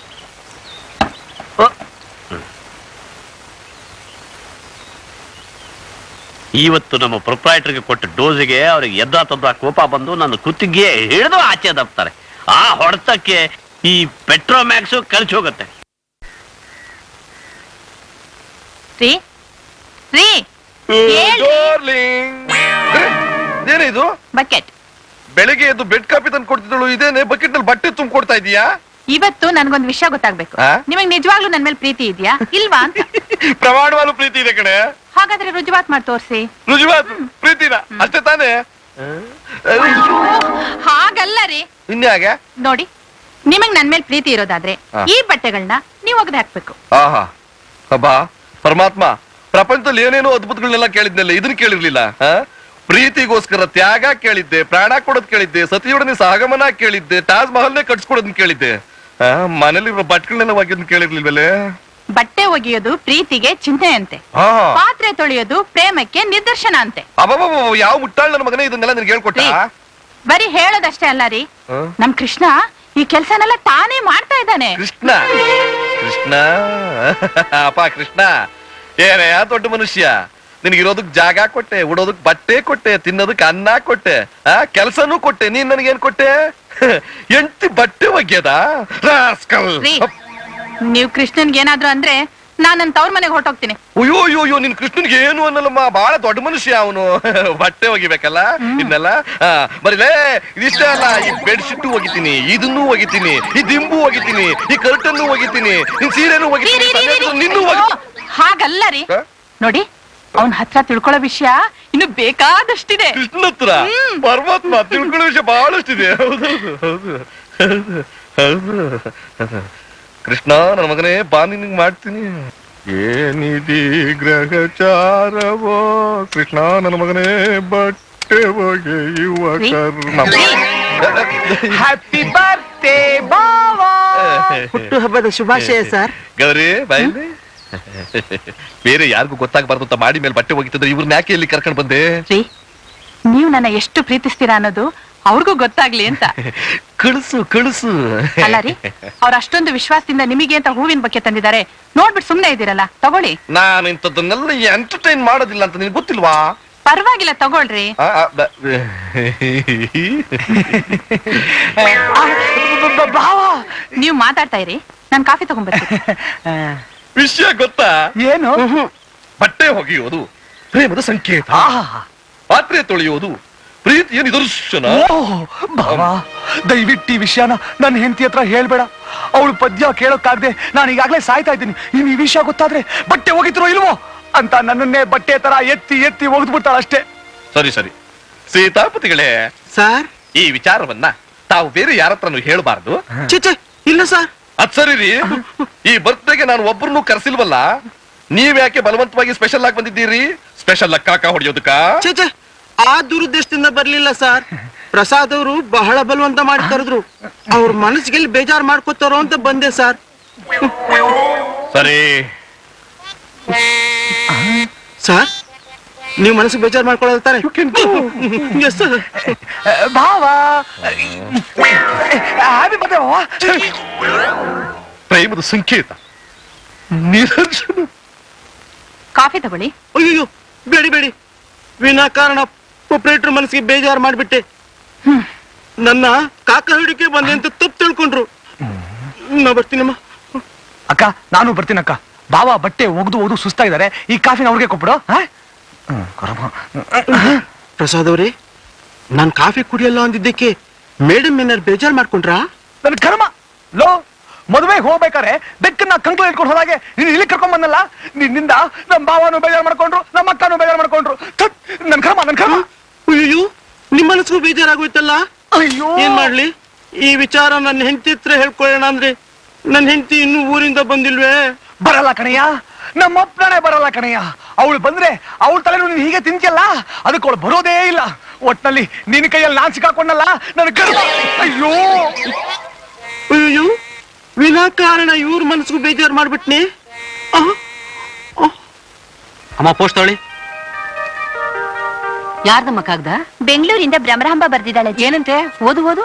ಓ. ಹ್ಮ್. ಇವತ್ತು ನಮ್ಮ ಪ್ರೊಪ್ರೈಟರ್ಗೆ ಕೊಟ್ಟ ಡೋಸಿಗೆ ಅವ್ರಿಗೆ ಎದ್ದ ತದ್ದ ಕೋಪ ಬಂದು ನನ್ನ ಕುತ್ತಿಗೆ ಹಿಡಿದು ಆಚೆ ದಪ್ತಾರೆ ಆ ಹೊಡೆತಕ್ಕೆ ಈ ಪೆಟ್ರೋಮ್ಯಾಕ್ಸು ಕಲ್ಚಿ ಹೋಗುತ್ತೆ ರೀ ರೀ ಡಾರ್ಲಿಂಗ್ ಏನಿದು ಬಕೆಟ್ ಬೆಳಿಗ್ಗೆ ಎದ್ದು ಬೆಡ್ ಕಾಪಿ ತಂದು ಕೊಡ್ತಿದ್ದಳು ಇದೇನೆ ಬಕೆಟ್ ನಲ್ಲಿ ಬಟ್ಟೆ ತುಂಬ ಕೊಡ್ತಾ ಇದೀಯಾ ಇವತ್ತು ನನ್ಗೊಂದ್ ವಿಷಯ ಗೊತ್ತಾಗ್ಬೇಕು ಆ? ನಿಮಗ್ ನಿಜವಾಗ್ಲೂ ನನ್ ಮೇಲೆ ಪ್ರೀತಿ ಇದೆಯಾ ಇಲ್ವಾ ಅಂತ ಪ್ರಮಾಣವಾದ ಪ್ರೀತಿ ಇದೆ ಕಡೆ ಹಾಗಾದ್ರೆ ರುಜುವಾತ್ ಮಾಡಿ ತೋರ್ಸಿ ರುಜುವಾತ್ ಪ್ರೀತಿನ ಅಷ್ಟೇ ತಾನೇ ಹಾಗಲ್ಲ ರೀ ಇನ್ಯಾಗೆ ನೋಡಿ ನಿಮಗ್ ನನ್ ಮೇಲೆ ಪ್ರೀತಿ ಇರೋದಾದ್ರೆ ಆ. ಈ ಬಟ್ಟೆಗಳನ್ನ ನೀವ್ ಒಗ್ದು ಹಾಕ್ಬೇಕು ಆಹಾ ಅಬ್ಬಾ ಪರಮಾತ್ಮ ಪ್ರಪಂಚದಲ್ಲಿ ಏನೇನೋ ಅದ್ಭುತಗಳನ್ನೆಲ್ಲ ಕೇಳಿದ್ನಲ್ಲ ಇದನ್ನ ಕೇಳಿರ್ಲಿಲ್ಲ ಆ? ಪ್ರೀತಿಗೋಸ್ಕರ ತ್ಯಾಗ ಕೇಳಿದ್ದೆ ಪ್ರಾಣ ಕೊಡೋದ್ ಕೇಳಿದ್ದೆ ಸತಿಯೊಡನೆ ಸಹಗಮನ ಕೇಳಿದ್ದೆ ತಾಜ್ ಮಹಲ್ನೇ ಕಟ್ಸ್ಕೊಡೋದನ್ನ ಕೇಳಿದ್ದೆ ಆ, ಮನೇಲಿರೋ ಬಟ್ಗಳನ್ನೆಲ್ಲ ಒಗ್ಯೋದನ್ನ ಕೇಳಿರ್ಲಿಲ್ವಲ್ಲೇ ಬಟ್ಟೆ ಒಗೆಯೋದು ಪ್ರೀತಿಗೆ ಚಿಹ್ನೆ ಅಂತೆ ಹಾ ಪಾತ್ರೆ ತೊಳೆಯೋದು ಪ್ರೇಮಕ್ಕೆ ನಿದರ್ಶನ ಅಂತೆ ಅಬ್ಬಬ್ಬ ಯಾವ ಮುಟ್ಟಾಳ ನನ್ನ ಮಗನೇ ಇದನ್ನೆಲ್ಲ ನಿನ್ಗೆ ಹೇಳ್ಕೊಟ್ಟ ರೀ, ಬರೀ ಹೇಳೋದಷ್ಟೇ ಅಲ್ಲ ರೀ ನಮ್ ಕೃಷ್ಣ ಈ ಕೆಲ್ಸನೆಲ್ಲ ತಾನೇ ಮಾಡ್ತಾ ಇದ್ದಾನೆ ಕೃಷ್ಣ ಕೃಷ್ಣ ಅಪ್ಪ ಕೃಷ್ಣ ಏನಯ್ಯ ದೊಡ್ಡ ಮನುಷ್ಯ ನಿನಗಿರೋದಕ್ ಜಾಗ ಕೊಟ್ಟೆ ಉಡೋದಕ್ ಬಟ್ಟೆ ಕೊಟ್ಟೆ ತಿನ್ನೋದಕ್ ಅನ್ನ ಕೊಟ್ಟೆ ಆ ಕೆಲ್ಸನೂ ಕೊಟ್ಟೆ ನೀನ್ ನನಗೇನ್ ಕೊಟ್ಟೆ ಎಂಟಿ ಬಟ್ಟೆ ಒಗ್ಯದ ರಾಸ್ಕಲ್ ರೀ ನೀವ್ ಕೃಷ್ಣನ್ಗೆ ಏನಾದ್ರು ಅಂದ್ರೆ ನಾನ್ ನನ್ ತವ್ರ ಮನೆಗೆ ಹೊರಟೋಗ್ತೀನಿ ಅಯ್ಯೋ ಅಯ್ಯೋ ಅಯ್ಯೋ ನಿನ್ ಕೃಷ್ಣನ್ಗೆ ಏನು ಅನ್ನಲ್ಲಮ್ಮ ಬಹಳ ದೊಡ್ಡ ಮನುಷ್ಯ ಅವನು ಬಟ್ಟೆ ಒಗಿಬೇಕಲ್ಲ ಇನ್ನೆಲ್ಲ ಆ, ಬರೀಲೇ ಇದಿಷ್ಟೇ ಅಲ್ಲ ಈ ಬೆಡ್ ಶೀಟ್ ಒಗಿತೀನಿ ಇದನ್ನೂ ಒಗಿತೀನಿ ಈ ದಿಂಬು ಒಗಿತೀನಿ ಈ ಕರ್ಟನ್ನು ಒಗಿತೀನಿ ನಿನ್ ಸೀರೆನೂ ಒಗಿತೀನಿ ತಲೆದು ನಿನ್ನೂ ಒಗಿ ಹಾಗಲ್ಲ ರೀ ನೋಡಿ ಅವನ್ ಹತ್ರ ತಿಳ್ಕೊಳ್ಳೋ ವಿಷಯ ಇನ್ನು ಬೇಕಾದಷ್ಟಿದೆ ಕೃಷ್ಣ ಹತ್ರ ಪರಮಾತ್ಮ ತಿಳ್ಕೊಳ್ಳೋ ವಿಷಯ ಬಹಳಷ್ಟಿದೆ ಹೌದೌದು ಹೌದು ಹೌದು ಹೌದು ಕೃಷ್ಣ ನನ್ನ ಮಗನೇ ಬಾ ನಿನಗ್ ಮಾಡ್ತೀನಿ ಏನಿದಿ ಗ್ರಹಚಾರವೋ ಕೃಷ್ಣ ನನ್ನ ಮಗನೇ ಬಟ್ಟೆ ಒಗೆಯುವ ಕರ್ಮ ಹ್ಯಾಪಿ ಬರ್ತ್ಡೇ ಬಾವಾ ಹುಟ್ಟು ಹಬ್ಬದ ಶುಭಾಶಯ ಸರ್ ಗೌರಿ ಬಾಯಿಲಿ ಬೇರೆ ಯಾರಿಗೂ ಗೊತ್ತಾಗಬಾರ್ದು ಅಂತ ಮಾಡಿ ಮೇಲೆ ಬಟ್ಟೆ ಒಗಿತಿದ್ರೆ ಇವ್ರನ್ನ ಯಾಕೆ ಇಲ್ಲಿ ಕರ್ಕೊಂಡ್ ಬಂದೆ ರೀ ನೀವ್ ನನ್ನ ಎಷ್ಟು ಪ್ರೀತಿಸ್ತೀರಾ ಅನ್ನೋದು ಅವ್ರಿಗೂ ಗೊತ್ತಾಗ್ಲಿ ಅಂತ ಕಳಿಸು ಕಳಿಸು ಅಲ್ಲ ರೀ ಅವ್ರ ಅಷ್ಟೊಂದು ವಿಶ್ವಾಸದಿಂದ ನಿಮಗೆ ಅಂತ ಹೂವಿನ ಬಗ್ಗೆ ತಂದಿದ್ದಾರೆ ನೋಡ್ಬಿಟ್ಟು ಸುಮ್ನೆ ಇದ್ದೀರಲ್ಲ ತಗೊಳ್ಳಿ ನಾನು ಇಂಥದ್ದನ್ನೆಲ್ಲ ಎಂಟರ್ಟೈನ್ ಮಾಡೋದಿಲ್ಲ ಅಂತ ನಿನ್ಗೆ ಗೊತ್ತಿಲ್ವಾ ಪರವಾಗಿಲ್ಲ ತಗೊಳ್ರಿ ಆ, ಆ, ಬ- ನೀವು ಮಾತಾಡ್ತಾ ಇರಿ ನಾನ್ ಕಾಫಿ ತಗೊಂಡ್ಬರ್ತೀನಿ ವಿಷಯ ಗೊತ್ತಾ ಏನು ಬಟ್ಟೆ ಒಗೆಯೋದು ಪ್ರೇಮದ ಸಂಕೇತ ಪಾತ್ರೆ ತೊಳೆಯೋದು ಪ್ರೀತಿಯ ನಿದರ್ಶನ ಬಾವಾ ದಯವಿಟ್ಟು ಈ ವಿಷಯನ ನನ್ನ ಹೆಂಡತಿ ಹತ್ರ ಹೇಳ್ಬೇಡ ಅವಳು ಪದ್ಯ ಕೇಳೋಕ್ಕಾಗದೆ ನಾನು ಈಗಾಗಲೇ ಸಾಯ್ತಾ ಇದ್ದೀನಿ ಇನ್ನು ಈ ವಿಷಯ ಗೊತ್ತಾದ್ರೆ ಬಟ್ಟೆ ಹೋಗಿದ್ರು ಇಲ್ವೋ ಅಂತ ನನ್ನನ್ನೇ ಬಟ್ಟೆ ತರ ಎತ್ತಿ ಎತ್ತಿ ಒಗೆದ್ಬಿಡ್ತಾಳ ಅಷ್ಟೇ ಸರಿ ಸರಿ ಸೀತಾಪತಿಗಳೇ ಸರ್ ಈ ವಿಚಾರವನ್ನ ತಾವು ಬೇರೆ ಯಾರ ಹತ್ರನೂ ಹೇಳಬಾರ್ದು ಚಿಚೆ ಇಲ್ಲ ಸರ್ ಅದ್ ಸರಿ ರೀ ಈ ಬರ್ತ್ಡೇಗೆ ನಾನು ಒಬ್ಬರನ್ನು ಕರೆಸಿಲ್ವಲ್ಲ ನೀವ್ ಯಾಕೆ ಬಲವಂತವಾಗಿ ಸ್ಪೆಷಲ್ ಆಗಿ ಬಂದಿದ್ದೀರಿ ಸ್ಪೆಷಲ್ ಕಾಕ ಹೊಡೆಯೋದಕ್ಕ ಚೇಚೆ ಆ ದುರುದ್ದೇಶದಿಂದ ಬರ್ಲಿಲ್ಲ ಸರ್ ಪ್ರಸಾದ್ ಅವರು ಬಹಳ ಬಲವಂತ ಮಾಡಿ ಕರೆದ್ರು ಅವ್ರ ಮನಸ್ಸಿಗೆ ಎಲ್ಲಿ ಬೇಜಾರ್ ಮಾಡ್ಕೋತಾರೋ ಅಂತ ಬಂದೆ ಸರ್ ಸರಿ ಸರ್ ನೀವು ಮನಸ್ಸಿಗೆ ಬೇಜಾರ್ ಮಾಡ್ಕೊಳ್ಳೋದು ತಾನೆ ಎಸ್ ಸರ್ ಬಾವಾ ಹ್ಯಾಪಿ ಬರ್ತ್ಡೇ ಬಾವಾ ಪ್ರೇಮದ ಸಂಕೇತ ನಿದರ್ಶನ ಕಾಫಿ ತಗೊಳ್ಳಿ ಅಯ್ಯೋ ಬೇಡಿ ಬೇಡಿ ವಿನಾಕಾರಣ ಒಪರೇಟರ್ ಮನಸ್ಸಿಗೆ ಬೇಜಾರ್ ಮಾಡ್ಬಿಟ್ಟೆ ನನ್ನ ಕಾಕ ಹಿಡಿಕೆ ಬಂದೆ ಅಂತ ತಪ್ಪು ತಿಳ್ಕೊಂಡ್ರು ನಾ ಬರ್ತೀನಮ್ಮ ಅಕ್ಕ ನಾನು ಬರ್ತೀನಕ್ಕ ಬಾವಾ ಬಟ್ಟೆ ಒಗ್ದು ಒಗ್ದು ಸುಸ್ತಾ ಇದಾರೆ ಈ ಕಾಫಿನ ಅವ್ರಿಗೆ ಕೊಟ್ಬಿಡು ಹಾ? ಹ್ಮ್, ಕೊಡಮ್ಮ. ಪ್ರಸಾದ್ ಅವರೇ ನಾನ್ ಕಾಫಿ ಕುಡಿಯಲ್ಲ ಅಂದಿದ್ದಕ್ಕೆ ಮೇಡಮ್ ಏನಾರು ಬೇಜಾರ್ ಮಾಡ್ಕೊಂಡ್ರಾ ನನ್ ಕರ್ಮ ಲೋ ಮದುವೆಗೆ ಹೋಗ್ಬೇಕಾರೆ ಬೆಕ್ಕನ್ನ ಕಂಕ್ಳು ಇಟ್ಕೊಂಡು ಹೋದಾಗೆ ನೀನು ಇಲ್ಲಿ ಕರ್ಕೊಂಡ್ ಬಂದಲ್ಲ ನಿನ್ನಿಂದ ನಮ್ ಬಾವನು ಬೇಜಾರ್ ಮಾಡ್ಕೊಂಡ್ರು ನಮ್ಮ ಅಕ್ಕನು ಬೇಜಾರ್ ಮಾಡ್ಕೊಂಡ್ರು ಥತ್, ನನ್ ಕರ್ಮ ನನ್ ಕರ್ಮ ಅಯ್ಯೋ ನಿಮ್ ಮನಸ್ಸಿಗೂ ಬೇಜಾರಾಗೋಯ್ತಲ್ಲ ಅಯ್ಯೋ ಏನ್ ಮಾಡ್ಲಿ ಈ ವಿಚಾರ ನನ್ನ ಹೆಂಡತಿ ಹತ್ರ ಹೇಳ್ಕೊಳ್ಳೋಣ ಅಂದ್ರೆ ನನ್ನ ಹೆಂಡತಿ ಇನ್ನೂ ಊರಿಂದ ಬಂದಿಲ್ವೇ ಬರಲ್ಲ ಕಣಯ್ಯ ನಮ್ಮಪ್ಪನೇ ಬರಲ್ಲ ಕಣಯ್ಯ ಅವಳು ಬಂದ್ರೆ ಅವಳ ತಲೆನೂ ನೀನು ಹೀಗೆ ತಿಂತಿಯಲ್ಲ ಅದಕ್ಕೆ ಅವಳು ಬರೋದೇ ಇಲ್ಲ ಒಟ್ನಲ್ಲಿ ನಿನ್ನ ಕೈಯಲ್ಲಿ ನಾನ್ ಸಿಕ್ಕಾಕೊಂಡಲ್ಲ ನನ್ನ ಕರ್ಮ ಅಯ್ಯೋ ಅಯ್ಯೋ ವಿನಾಕಾರಣ ಇವ್ರ ಮನಸ್ಸಿಗೂ ಬೇಜಾರ್ ಮಾಡ್ಬಿಟ್ನಿ ಅಮ್ಮ ಪೋಸ್ಟ್ ತೊಳಿ ಯಾರ್ದಮ್ಮ ಕಾಗ್ದ ಬೆಂಗಳೂರಿಂದ ಭ್ರಮರಾಂಬ ಬರ್ದಿದ್ದಾಳೆ ಏನಂತೆ ಓದು ಓದು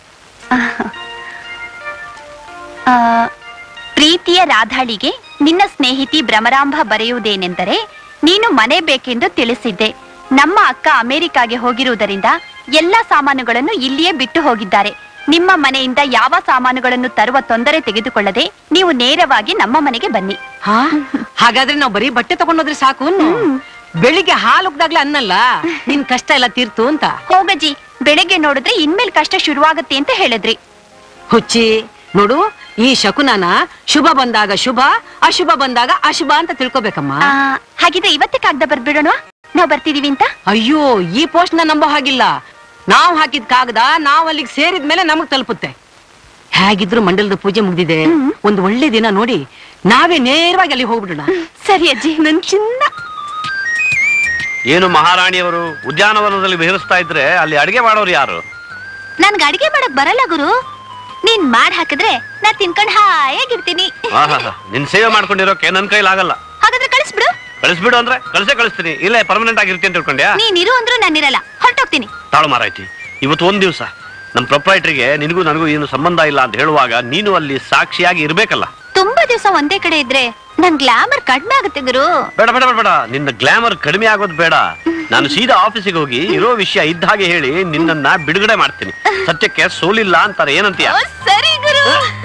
ಆ, ಪ್ರೀತಿಯ ರಾಧಾಳಿಗೆ ನಿನ್ನ ಸ್ನೇಹಿತಿ ಭ್ರಮರಾಂಬ ಬರೆಯುವುದೇನೆಂದರೆ ನೀನು ಮನೆ ಬೇಕೆಂದು ತಿಳಿಸಿದ್ದೆ ನಮ್ಮ ಅಕ್ಕ ಅಮೆರಿಕಾಗೆ ಹೋಗಿರುವುದರಿಂದ ಎಲ್ಲ ಸಾಮಾನುಗಳನ್ನು ಇಲ್ಲಿಯೇ ಬಿಟ್ಟು ಹೋಗಿದ್ದಾರೆ ನಿಮ್ಮ ಮನೆಯಿಂದ ಯಾವ ಸಾಮಾನುಗಳನ್ನು ತರುವ ತೊಂದರೆ ತೆಗೆದುಕೊಳ್ಳದೆ ನೀವು ನೇರವಾಗಿ ನಮ್ಮ ಮನೆಗೆ ಬನ್ನಿ ಹಾ ಹಾಗಾದ್ರೆ ನಾವು ಬರೀ ಬಟ್ಟೆ ತಗೊಂಡೋದ್ರೆ ಸಾಕು ಅನ್ನು? ಬೆಳಿಗ್ಗೆ ಹಾಲು ಉಗ್ದಾಗ್ಲೇ ಅನ್ನಲ್ಲ ನಿನ್ ಕಷ್ಟ ಎಲ್ಲ ತೀರ್ತು ಅಂತ ಹೋಗಜ್ಜಿ ಬೆಳಗ್ಗೆ ನೋಡಿದ್ರೆ ಇನ್ಮೇಲ್ ಕಷ್ಟ ಶುರುವಾಗತ್ತೆ ಅಂತ ಹೇಳಿದ್ರಿ ಹುಚ್ಚಿ ನೋಡು ಈ ಶಕುನನ ಶುಭ ಬಂದಾಗ ಶುಭ ಅಶುಭ ಬಂದಾಗ ಅಶುಭ ಅಂತ ತಿಳ್ಕೊಬೇಕಮ್ಮ ಆ, ಹಾಗಿದ್ರೆ ಇವತ್ತೇ ಕಾಗ್ದ ಬರ್ಬಿಡೋಣ ನಾವ್ ಬರ್ತಿದೀವಿ ಅಂತ ಅಯ್ಯೋ ಈ ಪೋಸ್ಟ್ ನ ನಂಬೋ ಹಾಗಿಲ್ಲ ನಾವ್ ಹಾಕಿದ್ ಕಾಗದ ನಾವ್ ಅಲ್ಲಿಗೆ ಸೇರಿದ ಮೇಲೆ ನಮಗ್ ತಲುಪುತ್ತೆ ಹೇಗಿದ್ರು ಮಂಡಲದ ಪೂಜೆ ಮುಗ್ದಿದೆ ಒಂದು ಒಳ್ಳೆ ದಿನ ನೋಡಿ ನಾವೇ ನೇರವಾಗಿ ಅಲ್ಲಿ ಹೋಗ್ಬಿಡೋಣ ಸರಿ ಅಜ್ಜಿ ನನ್ ಚಿನ್ನ ಏನು ಮಹಾರಾಣಿಯವರು ಉದ್ಯಾನವನದಲ್ಲಿ ವಿಹರಿಸ್ತಾ ಇದ್ರೆ ಅಲ್ಲಿ ಅಡಿಗೆ ಮಾಡೋರು ಯಾರು ನನ್ಗೆ ಅಡಿಗೆ ಮಾಡಕ್ ಬರಲ್ಲ ಗುರು ನೀನ್ ಮಾಡ್ ಹಾಕಿದ್ರೆ ನಾ ತಿನ್ಕೊಂಡ್ ಹಾಯಾಗಿರ್ತೀನಿ ಆಹಾಹಾ, ನಿನ್ ಸೇವೆ ಮಾಡ್ಕೊಂಡಿರೋಕೆ ನನ್ ಕೈಲಾಗಲ್ಲ ಹಾಗಾದ್ರೆ ಕಳಿಸ್ಬಿಡು ಕಳಿಸ್ಬಿಡು ಅಂದ್ರೆ ಕಳ್ಸೇ ಕಳಿಸ್ತೀನಿ ಇಲ್ಲೇ ಪರ್ಮನೆಂಟ್ ಆಗಿರ್ತೀನಿ ಅಂತ ತಿಳ್ಕೊಂಡ್ಯಾ ನೀನ್ ಇರು ಅಂದ್ರೂ ನಾನಿರಲ್ಲ ಹೊರಟೋಗ್ತೀನಿ ತಾಳು ಮಾರಾಯ್ತಿ ಇವತ್ತು ಒಂದ್ ದಿವಸ ನಮ್ ಪ್ರೊಪ್ರೈಟ್ರಿಗೆ ನಿನಗೂ ನನಗೂ ಏನು ಸಂಬಂಧ ಇಲ್ಲ ಅಂತ ಹೇಳುವಾಗ ನೀನು ಅಲ್ಲಿ ಸಾಕ್ಷಿಯಾಗಿ ಇರ್ಬೇಕಲ್ಲ ತುಂಬಾ ದಿವಸ ಒಂದೇ ಕಡೆ ಇದ್ರೆ ನನ್ ಗ್ಲಾಮರ್ ಕಡಿಮೆ ಆಗುತ್ತೆ ಗುರು ಬೇಡ ಬೇಡ ಬೇಡ ಬೇಡ ನಿನ್ನ ಗ್ಲಾಮರ್ ಕಡಿಮೆ ಆಗೋದು ಬೇಡ ನಾನು ಸೀದಾ ಆಫೀಸಿಗೆ ಹೋಗಿ ಇರೋ ವಿಷಯ ಇದ್ದ ಹಾಗೆ ಹೇಳಿ ನಿನ್ನನ್ನ ಬಿಡುಗಡೆ ಮಾಡ್ತೀನಿ ಸತ್ಯಕ್ಕೆ ಸೋಲಿಲ್ಲ ಅಂತಾರೆ ಏನಂತೀಯ ಓ, ಸರಿ ಗುರು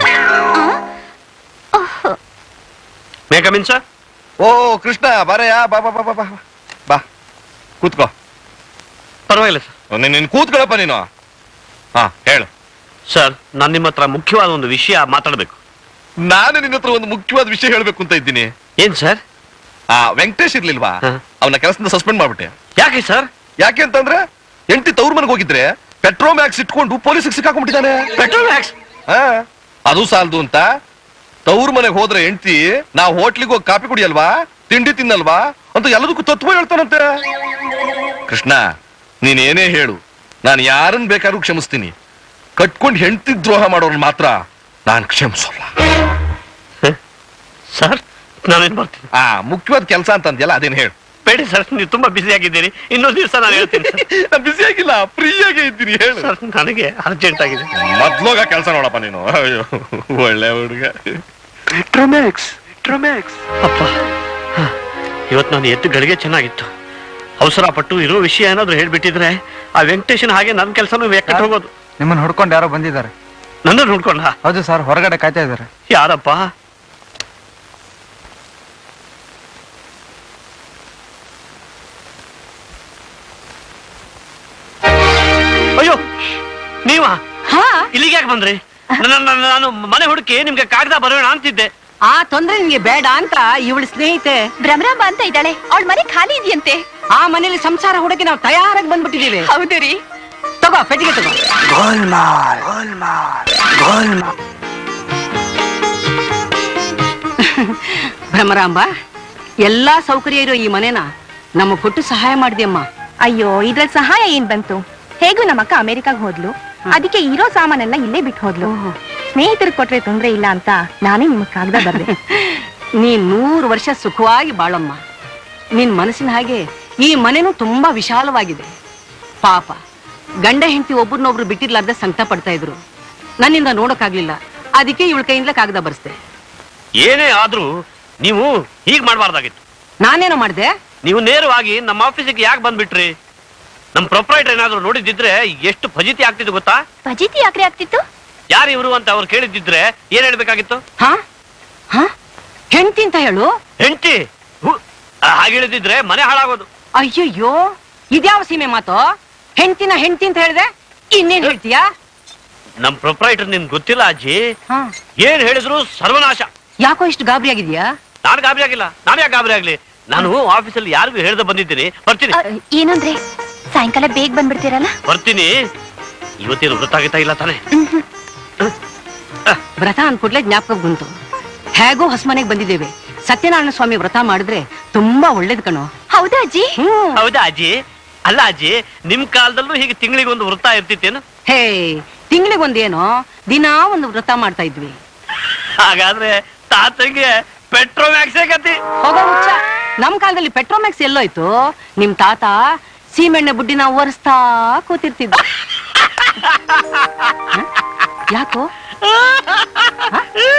ಮೇಕಮಿನ್ ಸರ್ ಓ ಕೃಷ್ಣ ಬರಯಾ ಬಾ ಬಾ ಬಾ ಬಾ ಬಾ ಬಾ ಕೂತ್ಕೋ ಪರವಾಗಿಲ್ಲ ಸರ್ ನೀನ್ ನೀನ್ ಕೂತ್ಕೊಳಪ್ಪ ನೀನು ಹಾ ಹೇಳು ಸರ್ ನಾನು ನಿಮ್ಮ ಹತ್ರ ಮುಖ್ಯವಾದ ಒಂದು ವಿಷಯ ಮಾತಾಡ್ಬೇಕು ನಾನು ನಿನ್ನ ಹತ್ರ ಒಂದು ಮುಖ್ಯವಾದ ವಿಷಯ ಹೇಳ್ಬೇಕು ಅಂತ ಇದ್ದೀನಿ ಏನ್ ಸರ್ ಆ ವೆಂಕಟೇಶ್ ಇರ್ಲಿಲ್ವಾ ಅವನ ಕೆಲಸದಿಂದ ಸಸ್ಪೆಂಡ್ ಮಾಡ್ಬಿಟ್ಟೆ ಯಾಕೆ ಸರ್ ಯಾಕೆ ಅಂತಂದ್ರೆ ಎಂಟಿ ತವ್ರ ಮನೆಗೆ ಹೋಗಿದ್ರೆ ಪೆಟ್ರೋಲ್ ಮ್ಯಾಕ್ಸ್ ಇಟ್ಕೊಂಡು ಪೊಲೀಸ್ ಸಿಕ್ಕಾಕೊಂಡ್ಬಿಟ್ಟಿದ್ದಾನೆ ಪೆಟ್ರೋಲ್ ಮ್ಯಾಕ್ಸ್ ಹಾ ಅದು ಸಾಲದು ಅಂತ ತವ್ರ ಮನೆಗೆ ಹೋದ್ರೆ ಹೆಂಡತಿ ನಾವು ಹೋಟ್ಲಿಗೆ ಹೋಗಿ ಕಾಪಿ ಕುಡಿಯಲ್ವಾ ತಿಂಡಿ ತಿನ್ನಲ್ವಾ ಅಂತ ಎಲ್ಲದಕ್ಕೂ ತತ್ವ ಹೇಳ್ತಾನಂತೆ ಕೃಷ್ಣ ನೀನ್ ಏನೇ ಹೇಳು ನಾನು ಯಾರನ್ನ ಬೇಕಾದ್ರೂ ಕ್ಷಮಿಸ್ತೀನಿ ಕಟ್ಕೊಂಡು ಹೆಂಡತಿ ದ್ರೋಹ ಮಾಡೋರ್ನ ಮಾತ್ರ ನಾನು ಕ್ಷಮಿಸೋಲ್ಲ ಸರ್ ನಾನೇನ್ ಬರ್ತೀನಿ ಆ ಮುಖ್ಯವಾದ ಕೆಲಸ ಅಂತ ಅಂದ್ಯಲ್ಲ ಅದೇನ್ ಹೇಳು ಬೇಡಿ ಸರ್ ನೀವು ತುಂಬಾ ಬಿಸಿ ಆಗಿದ್ದೀರಿ ಇನ್ನೊಂದು ದಿವಸ ನಾನು ಹೇಳ್ತೀನಿ ಸರ್ ನಾನು ಬಿಸಿ ಆಗಿಲ್ಲ ಫ್ರೀ ಆಗಿ ಇದ್ದೀನಿ ಹೇಳು ಸರ್ ನನಗೆ ಅರ್ಜೆಂಟ್ ಆಗಿದೆ ಮೊದ್ಲೋಗ ಕೆಲಸ ನೋಡಪ್ಪ ನೀನು ಅಯ್ಯೋ ಒಳ್ಳೆ ಹುಡುಗ ಟ್ರೊಮ್ಯಾಕ್ಸ್ ಟ್ರೊಮ್ಯಾಕ್ಸ್ ಅಪ್ಪ ಹ, ಇವತ್ತು ನಾನು ಎದ್ದು ಗಳಿಗೆ ಚೆನ್ನಾಗಿತ್ತು ಅವಸರ ಪಟ್ಟು ಇರೋ ವಿಷಯ ಏನಾದ್ರು ಹೇಳ್ಬಿಟ್ಟಿದ್ರೆ ಆ ವೆಂಕಟೇಶನ್ ಹಾಗೆ ನನ್ನ ಕೆಲಸನೂ ವ್ಯಕ್ತ ಹೋಗೋದು ನಿಮ್ಮನ್ನ ಹುಡ್ಕೊಂಡು ಯಾರೋ ಬಂದಿದ್ದಾರೆ ನನ್ನ ನೋಡ್ಕೊಂಡ ಹೌದು ಸರ್ ಹೊರಗಡೆ ಕಾಯ್ತಾ ಇದ್ದಾರೆ ಯಾರಪ್ಪ ಅಯ್ಯೋ ನೀವಾ ಇಲ್ಲಿಗೆ ಯಾಕೆ ಬಂದ್ರಿ ನನ್ನ- ನನ್ನ- ನಾನು ಮನೆ ಹುಡುಕಿ ನಿಮ್ಗೆ ಕಾಗದ ಬರೋಣ ಅಂತಿದ್ದೆ ಆ ತೊಂದ್ರೆ ನಿಮ್ಗೆ ಬೇಡ ಅಂತ ಇವಳ ಸ್ನೇಹಿತೆ ಭ್ರಮರಾಂಬ ಅಂತ ಇದ್ದಾಳೆ ಅವಳ ಮನೆ ಖಾಲಿ ಇದೆಯಂತೆ ಆ ಮನೇಲಿ ಸಂಸಾರ ಹುಡುಗಿ ನಾವು ತಯಾರಾಗಿ ಬಂದ್ಬಿಟ್ಟಿದೀವಿ ಹೌದು ರೀ ತಗೋ ಪೆಟ್ಟಿಗೆ ತಗೋ ಭ್ರಮರಾಂಬ ಎಲ್ಲಾ ಸೌಕರ್ಯ ಇರೋ ಈ ಮನೇನ ನಮಗ್ ಕೊಟ್ಟು ಸಹಾಯ ಮಾಡಿದ್ಯಮ್ಮ ಅಯ್ಯೋ ಇದ್ರಲ್ಲಿ ಸಹಾಯ ಏನ್ ಬಂತು ಹೇಗೂ ನಮ್ಮ ಅಕ್ಕ ಅಮೆರಿಕಾಗ್ ಹೋದ್ಲು ಅದಕ್ಕೆ ಇರೋ ಸಾಮಾನೆಲ್ಲ ಇಲ್ಲೇ ಬಿಟ್ಟು ಹೋದ್ಲು ಸ್ನೇಹಿತರಿಗೆ ಕೊಟ್ರೆ ತೊಂದ್ರೆ ಇಲ್ಲ ಅಂತ ನಾನೇ ನಿಮಗ್ ಕಾಗದ ಬರ್ದೆ ನೀನ್ ನೂರು ವರ್ಷ ಸುಖವಾಗಿ ಬಾಳಮ್ಮ ನಿನ್ ಮನಸ್ಸಿನ ಹಾಗೆ ಈ ಮನೆನೂ ತುಂಬಾ ವಿಶಾಲವಾಗಿದೆ ಪಾಪ ಗಂಡ ಹೆಂಡತಿ ಒಬ್ರನ್ನೊಬ್ರು ಬಿಟ್ಟಿರ್ಲಾರ್ದೆ ಸಂಕಟ ಪಡ್ತಾ ಇದ್ರು ನನ್ನಿಂದ ನೋಡೋಕ್ಕಾಗ್ಲಿಲ್ಲ ಅದಕ್ಕೆ ಇವಳ ಕೈಯಿಂದಲೇ ಕಾಗದ ಬರ್ಸ್ದೆ ಏನೇ ಆದ್ರೂ ನೀವು ಹೀಗ್ ಮಾಡಬಾರ್ದಾಗಿತ್ತು ನಾನೇನೋ ಮಾಡ್ದೆ ನೀವು ನೇರವಾಗಿ ನಮ್ಮ ಆಫೀಸಿಗೆ ಯಾಕೆ ಬಂದ್ಬಿಟ್ರಿ ನಮ್ ಪ್ರೊಪ್ರೈಟರ್ ಏನಾದ್ರು ನೋಡಿದಿದ್ರೆ ಎಷ್ಟು ಫಜಿತಿ ಆಗ್ತಿತ್ತು ಗೊತ್ತಾ ಫಜಿತಿ ಯಾಕ್ರೆ ಆಗ್ತಿತ್ತು ಯಾರು ಇವರು ಅಂತ ಅವ್ರು ಕೇಳಿದಿದ್ರೆ ಏನ್ ಹೇಳ್ಬೇಕಾಗಿತ್ತು ಹಾ ಹಾ ಹೆಂಡತಿ ಅಂತ ಹೇಳು ಹೆಂಡತಿ ಹಾಗೆ ಹೇಳಿದಿದ್ರೆ ಮನೆ ಹಾಳಾಗೋದು ಅಯ್ಯಯ್ಯೋ ಇದ್ಯಾವ ಸೀಮೆ ಮಾತು ಹೆಂಡತಿನ ಹೆಂಡತಿ ಅಂತ ಹೇಳಿದೆ ಇನ್ನೇನ್ ಹೇಳ್ತೀಯಾ ನಮ್ ಪ್ರೊಪ್ರೈಟರ್ ನಿನ್ ಗೊತ್ತಿಲ್ಲ ಅಜ್ಜಿ ಹಾ ಏನ್ ಹೇಳಿದ್ರು ಸರ್ವನಾಶ ಯಾಕೋ ಇಷ್ಟು ಗಾಬರಿ ಆಗಿದ್ಯಾ ನಾನು ಗಾಬರಿ ಆಗಿಲ್ಲ ನಾನು ಯಾಕೆ ಗಾಬರಿ ಆಗ್ಲಿ ನಾನು ಆಫೀಸಲ್ಲಿ ಯಾರಿಗೂ ಹೇಳ್ದೆ ಬಂದಿದ್ದೀನಿ ಬರ್ತೀನಿ ಏನಂದ್ರೆ ಸಾಯಂಕಾಲ ಬೇಗ ಬಂದ್ಬಿಡ್ತೀರಲ್ಲ ಬರ್ತೀನಿ ಇವತ್ತೇನು ಗೊತ್ತಾಗಿತ್ತಾ ಇಲ್ಲ ತಾನೆ ವ್ರತ ಅಂದ್ಕೂಡ್ಲೆ ಜ್ಞಾಪಕ ಬಂತು ಹೇಗೋ ಹೊಸಮನೆಗೆ ಬಂದಿದ್ದೇವೆ ಸತ್ಯನಾರಾಯಣ ಸ್ವಾಮಿ ವ್ರತ ಮಾಡಿದ್ರೆ ತುಂಬಾ ಒಳ್ಳೇದ್ ಕಣೋ ಹೌದಾ ಅಜ್ಜಿ ಹೌದಾ ಅಜ್ಜಿ ಅಲ್ಲ ಅಜ್ಜಿ ನಿಮ್ ಕಾಲದಲ್ಲೂ ಹೀಗೆ ತಿಂಗಳಿಗೊಂದು ವೃತ್ತ ಇರ್ತಿತ್ತೇನು ಹೇ ತಿಂಗಳಿಗೊಂದೇನೋ ದಿನಾ ಒಂದು ವ್ರತ ಮಾಡ್ತಾ ಇದ್ವಿ ಹಾಗಾದ್ರೆ ತಾತಂಗೆ ಪೆಟ್ರೋಮ್ಯಾಕ್ಸೇ ಗತಿ ಹೋಗೋ ಹುಚ್ಚ ನಮ್ ಕಾಲದಲ್ಲಿ ಪೆಟ್ರೋಮ್ಯಾಕ್ಸ್ ಎಲ್ಲೋಯ್ತು ನಿಮ್ ತಾತ ಸೀಮೆಣ್ಣೆ ಬುಡ್ಡಿನ ಒರೆಸ್ತಾ ಕೂತಿರ್ತಿದ್ದ ಹ? ಯಾಕೋ ಹ?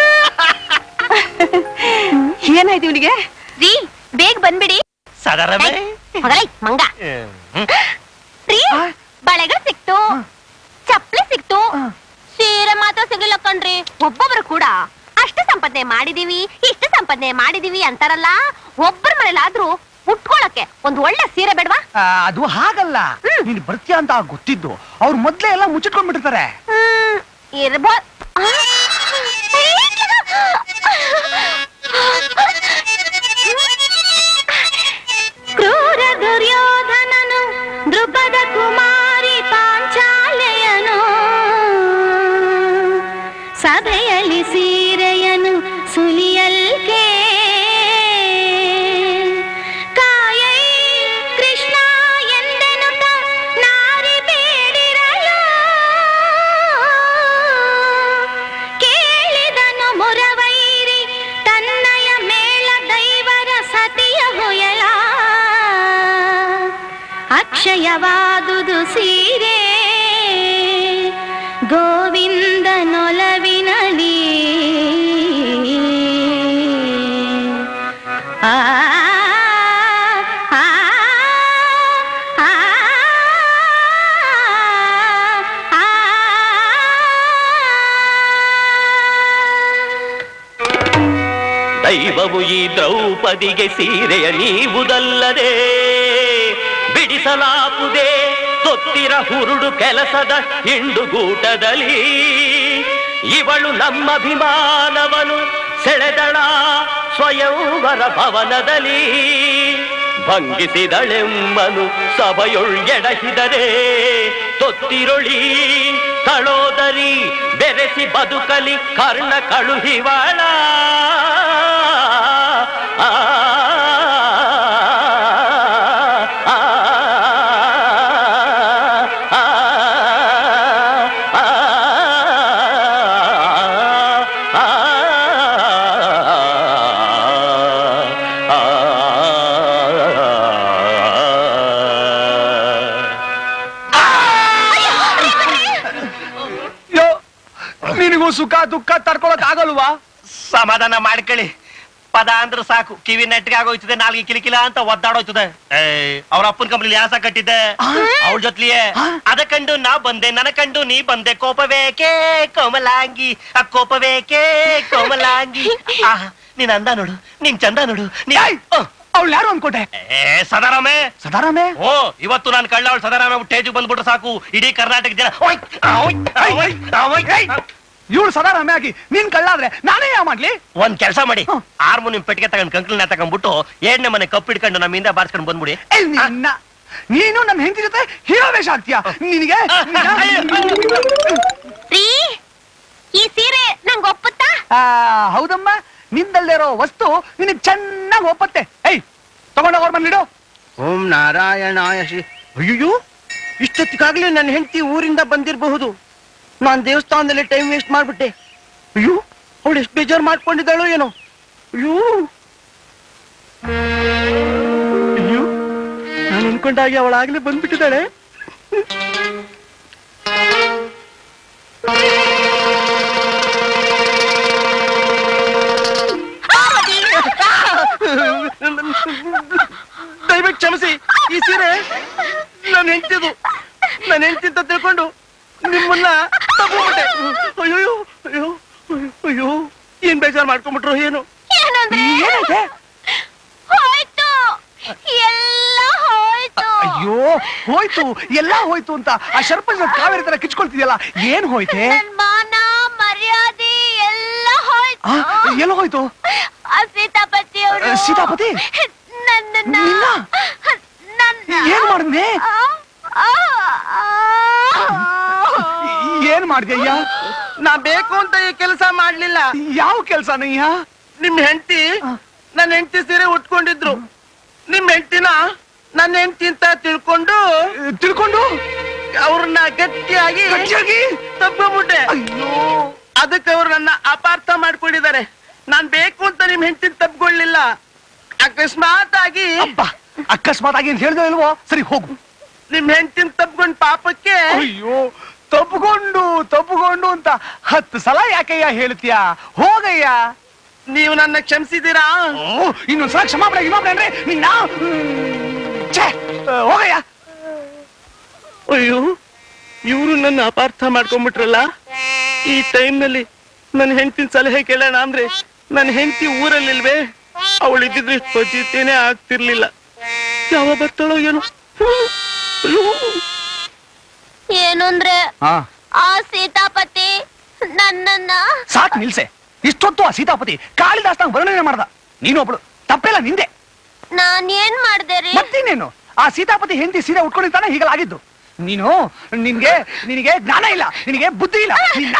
ಏನಾಯ್ತು ಇವನಿಗೆ ರೀ ಬೇಗ ಬಂದ್ಬಿಡಿ ಸದರಮೇ ಹೊಗಲೈ ಮಂಗ ರೀ ಬಳೆಗಳು ಸಿಕ್ತು ಚಪ್ಲಿ ಸಿಕ್ತು ಸೀರೆ ಮಾತ್ರ ಸಿಗ್ಲಿಲ್ಲ ಕಣ್ರಿ ಒಬ್ಬೊಬ್ರು ಕೂಡ ಅಷ್ಟು ಸಂಪಾದನೆ ಮಾಡಿದೀವಿ ಇಷ್ಟು ಸಂಪಾದನೆ ಮಾಡಿದೀವಿ ಅಂತಾರಲ್ಲ ಒಬ್ಬರ ಮನೇಲಾದ್ರೂ ಉಟ್ಕೊಳಕ್ಕೆ ಒಂದ್ ಒಳ್ಳೆ ಸೀರೆ ಬೇಡವಾ ಆ, ಅದು ಹಾಗಲ್ಲ ನೀನ್ ಬರ್ತೀಯ ಅಂತ ಗೊತ್ತಿದ್ದು ಅವ್ರು ಮೊದ್ಲೇ ಎಲ್ಲ ಮುಚ್ಚಿಟ್ಕೊಂಡ್ಬಿಟ್ಟಿರ್ತಾರೆ ಹ್ಮ್ ಇರ್ಬೋದು ಕ್ರೂರ ದುರ್ಯೋಧನನು ದೃಪದ ಕುಮಾರಿ ಪಾಂಚಾಲೆಯನು ಸಭೆಯಲ್ಲಿ ಸೀರೆಯನು ಸುಲಿಯಲ್ಕೆ ಕಾಯೈ ಕೃಷ್ಣ ಎಂದೆನುತ ನಾರಿ ಬೇಡಿರಲು ಕೇಳಿದನು ಮುರವೈರಿ ತನ್ನಯ ಮೇಳ ದೈವರ ಸತಿಯ ಹೊಯಲ ಅಕ್ಷಯವಾದುದು ಸೀರೆ ಗೋವಿಂದನೊಲವಿನಲಿ ಆ ಆ, ಆ, ಆ, ದೈವವು ಈ ದ್ರೌಪದಿಗೆ ಸೀರೆಯ ನೀವುದಲ್ಲದೆ ಬಿಡಿಸಲಾಪುದೆ ತೊತ್ತಿರ ಹುರುಡು ಕೆಲಸದ ಹಿಂಡುಗೂಟದಲ್ಲಿ ಇವಳು ನಮ್ಮಭಿಮಾನವನು ಸೆಳೆದಳ ಸ್ವಯಂವರ ಭವನದಲ್ಲಿ ಭಂಗಿಸಿದಳೆಮ್ಮನು ಸಭೆಯೊಳ್ಗೆಡಹಿದರೆ ತೊತ್ತಿರೊಳಿ ತಳೋದರಿ ಬೆರೆಸಿ ಬದುಕಲಿ ಕರ್ಣ ಕಳುಹಿವಾಳ ಆ, ಆ, ಆ, ಆ, ಯೋ ನಿನಗೂ ಸುಖ ದುಃಖ ತಡ್ಕೊಳಕ್ ಆಗಲ್ವಾ ಸಮಾಧಾನ ಮಾಡ್ಕೊಳ್ಳಿ ಪದ ಅಂದ್ರೆ ಸಾಕು ಕಿವಿ ನೆಟ್ಗೆ ಆಗೋಯ್ತದೆ ನಾಲ್ಗೆ ಕಿಲಿಕಿಲ ಅಂತ ಒದ್ದಾಡೋಯ್ತದೆ ಅವ್ರ ಅಪ್ಪನ ಕಂಪ್ನಿ ಯಾಸ ಕಟ್ಟಿದ್ದೆ ಅವಳ ಜೊತ್ಲಿಯೇ ಅದ ಕಂಡು ನಾ ಬಂದೆ ನನ್ನ ಕಂಡು ನೀ ಬಂದೆ ಕೋಪವೇಕೆ ಕೋಮಲಾಂಗಿ ಆ ಕೋಪವೇಕೆ ಕೋಮಲಾಂಗಿ ಆಹ್, ನೀನ್ ಅಂದ ನೋಡು ನೀನ್ ಚಂದ ನೋಡು ನೀ ಅವಳು ಯಾರು ಅನ್ಕೋಟೆ ಏ ಸದಾರಾಮೆ ಸದಾರಾಮೆ ಓ ಇವತ್ತು ನಾನು ಕಳ್ಳ ಅವಳು ಸದಾರಾಮೆ ಸ್ಟೇಜ್ ಬಂದ್ಬಿಟ್ರೆ ಸಾಕು ಇಡೀ ಕರ್ನಾಟಕ ಜನ ಓಯ್, ಓಯ್, ಓಯ್, ಓಯ್. ಇವಳು ಸದಾರಾಮೆ ಆಗಿ ನೀನ್ ಕಳ್ಳಾದ್ರೆ ನಾನೇ ಯಾ ಮಾಡ್ಲಿ ಒಂದ್ ಕೆಲಸ ಮಾಡಿ ಹಾರ್ಮೋನಿಯಂ ಪೆಟ್ಟಿಗೆ ತಗೊಂಡ್ ಕಂಕ್ಳನ್ನ ತಗೊಂಡ್ಬಿಟ್ಟು ಏಳನೇ ಮನೆ ಕಪ್ಪು ಇಟ್ಕೊಂಡು ನಮ್ಮ ಹಿಂದೆ ಬಾರ್ಸ್ಕೊಂಡು ಬಂದ್ಬಿಡಿ ಏ, ನಿನ್ನ ನೀನು ನನ್ನ ಹೆಂಡತಿ ಜೊತೆ ಹೀರೋ ವೇಷ ಆಗ್ತೀಯ ನಿನಗೆ ರೀ ಈ ಸೀರೆ ನಂಗೆ ಒಪ್ಪುತ್ತಾ ಆ, ಹೌದಮ್ಮ ನಿಂದಲ್ದೇ ಇರೋ ವಸ್ತು ನಿನಗ್ ಚೆನ್ನಾಗಿ ಒಪ್ಪತ್ತೆ ಏಯ್ ತಗೊಂಡೋಗ್ ಅವ್ರ ಮನೇಲಿಡು ಓಂ ನಾರಾಯಣಾಯ ಶ್ರೀ ಅಯ್ಯೋ ಇಷ್ಟೊತ್ತಿಗಾಗ್ಲೇ ನನ್ನ ಹೆಂಡತಿ ಊರಿಂದ ಬಂದಿರಬಹುದು ನಾನ್ ದೇವಸ್ಥಾನದಲ್ಲಿ ಟೈಮ್ ವೇಸ್ಟ್ ಮಾಡ್ಬಿಟ್ಟೆ ಅಯ್ಯೋ ಅವಳು ಎಷ್ಟು ಬೇಜಾರು ಮಾಡ್ಕೊಂಡಿದ್ದಾಳೋ ಏನೋ ಅಯ್ಯೋ ಅಯ್ಯೋ ನಾನು ಅನ್ಕೊಂಡಾಗೆ ಅವಳಾಗ್ಲೇ ಬಂದ್ಬಿಟ್ಟಿದ್ದಾಳೆ ದಯವಿಟ್ಟು ಕ್ಷಮಿಸಿ ಈ ಸೀರೆ ನನ್ನ ಹೆಂಡತಿದು ನನ್ನ ಹೆಂಡತಿ ಅಂತ ತಿಳ್ಕೊಂಡು ನಿಮ್ಮನ್ನ ತಗೊಂಡ್ಬಿಟ್ಟೆ ಅಯ್ಯೋ ಅಯ್ಯೋ ಅಯ್ಯೋ ಏನ್ ಬೇಜಾರು ಮಾಡ್ಕೊಂಡ್ಬಿಟ್ರು ಏನು ಏನಂದ್ರೆ ಹೋಯ್ತು ಎಲ್ಲ ಹೋಯ್ತು ಅಯ್ಯೋ ಹೋಯ್ತು ಎಲ್ಲ ಹೋಯ್ತು ಅಂತ ಆ ಶರ್ಪಂಚ ಕಾವೇರಿ ತರ ಕಿಚ್ಕೊಳ್ತಿದ್ಯಲ್ಲ ಏನ್ ಹೋಯ್ತೆ ನನ್ ಮಾನ ಮರ್ಯಾದೆ ಎಲ್ಲ ಹೋಯ್ತು ಆ, ಎಲ್ಲ ಹೋಯ್ತು ಆ ಸೀತಾಪತಿ ಅವರು ಆ, ಸೀತಾಪತಿ? ನನ್ನನ್ನ ನಿನ್ನ? ನನ್ನ ಏನ್ ಮಾಡಿದ್ನೆ ಆ, ಆ, ಏನ್ ಮಾಡ್ದಯ್ಯ ನಾ ಬೇಕು ಅಂತ ಈ ಕೆಲಸ ಮಾಡ್ಲಿಲ್ಲ ಯಾವ ಕೆಲ್ಸನಯ್ಯ ನಿಮ್ ಹೆಂಡತಿ ನನ್ನ ಹೆಂಡತಿ ಸೀರೆ ಉಟ್ಕೊಂಡಿದ್ರು ನಿಮ್ ಹೆಂಡತಿನ ನನ್ನ ಹೆಂಡತಿ ಅಂತ ತಿಳ್ಕೊಂಡು ತಿಳ್ಕೊಂಡು ಅವ್ರನ್ನ ಗಟ್ಟಿಯಾಗಿ ಗಟ್ಟಿಯಾಗಿ? ತಬ್ಬಿಬಿಟ್ಟೆ ಅಯ್ಯೋ ಅದಕ್ಕೆ ಅವ್ರು ನನ್ನ ಅಪಾರ್ಥ ಮಾಡ್ಕೊಂಡಿದ್ದಾರೆ ನಾನ್ ಬೇಕು ಅಂತ ನಿಮ್ ಹೆಂಡತಿನ ತಬ್ಕೊಳ್ಳಿಲ್ಲ ಅಕಸ್ಮಾತ್ ಆಗಿ ಅಬ್ಬ ಅಕಸ್ಮಾತ್ ಆಗಿ ಅಂತ ಹೇಳ್ದೆ ಇಲ್ವೋ ಸರಿ ಹೋಗು ನಿಮ್ ಹೆಂಡತಿನ ತಬ್ಕೊಂಡ್ ಪಾಪಕ್ಕೆ ಅಯ್ಯೋ ತಪ್ಪುಕೊಂಡು ತಪ್ಪುಕೊಂಡು ಅಂತ ಹತ್ತು ಸಲ ಯಾಕಯ್ಯ ಹೇಳ್ತೀಯ ಹೋಗಯ್ಯ ನೀವು ನನ್ನ ಕ್ಷಮಿಸಿದೀರಾ ಓ, ಇನ್ನೊಂದ್ಸಲ ಕ್ಷಮಾಪಣೆ ಗಿಮಾಪಣೆ ಅಂದ್ರೆ ನಿನ್ನ ಹ್ಮ್, ಛೇ, ಆ, ಹೋಗಯ್ಯ ಅಯ್ಯೋ ಇವರು ನನ್ನ ಅಪಾರ್ಥ ಮಾಡ್ಕೊಂಡ್ಬಿಟ್ರಲ್ಲ ಈ ಟೈಮ್ನಲ್ಲಿ ನನ್ನ ಹೆಂಡತಿನ ಸಲಹೆ ಕೇಳೋಣ ಅಂದ್ರೆ ನನ್ನ ಹೆಂಡತಿ ಊರಲ್ಲಿಲ್ವೇ ಅವಳು ಇದ್ದಿದ್ರೆ ಪಚಿತೇನೆ ಆಗ್ತಿರ್ಲಿಲ್ಲ ಯಾವ ಬರ್ತಾಳೋ ಏನೋ ಅಯ್ಯೋ. ಏನು ಅಂದ್ರೆ ಹಾ ಆ ಸೀತಾಪತಿ ನನ್ನನ್ನ ಸಾಕ್ ನಿಲ್ಸೆ ಇಷ್ಟೊತ್ತು ಆ ಸೀತಾಪತಿ ಕಾಳಿದಾಸ್ನ ವರ್ಣನೆ ಮಾಡ್ದ ನೀನು ಒಬ್ಳು ತಪ್ಪೆಲ್ಲ ನಿಂದೆ ನಾನ್ ಏನ್ ಮಾಡ್ದೆ ರೀ ಮತ್ತಿನ್ನೇನು ಆ ಸೀತಾಪತಿ ಹೆಂಡತಿ ಸೀರೆ ಉಟ್ಕೊಂಡಿರ್ತಾನೆ ಹೀಗಲಾಗಿದ್ದು ನೀನು ನಿನ್ಗೆ ನಿನಗೆ ಜ್ಞಾನ ಇಲ್ಲ ನಿನಗೆ ಬುದ್ಧಿ ಇಲ್ಲ ನಿನ್ನ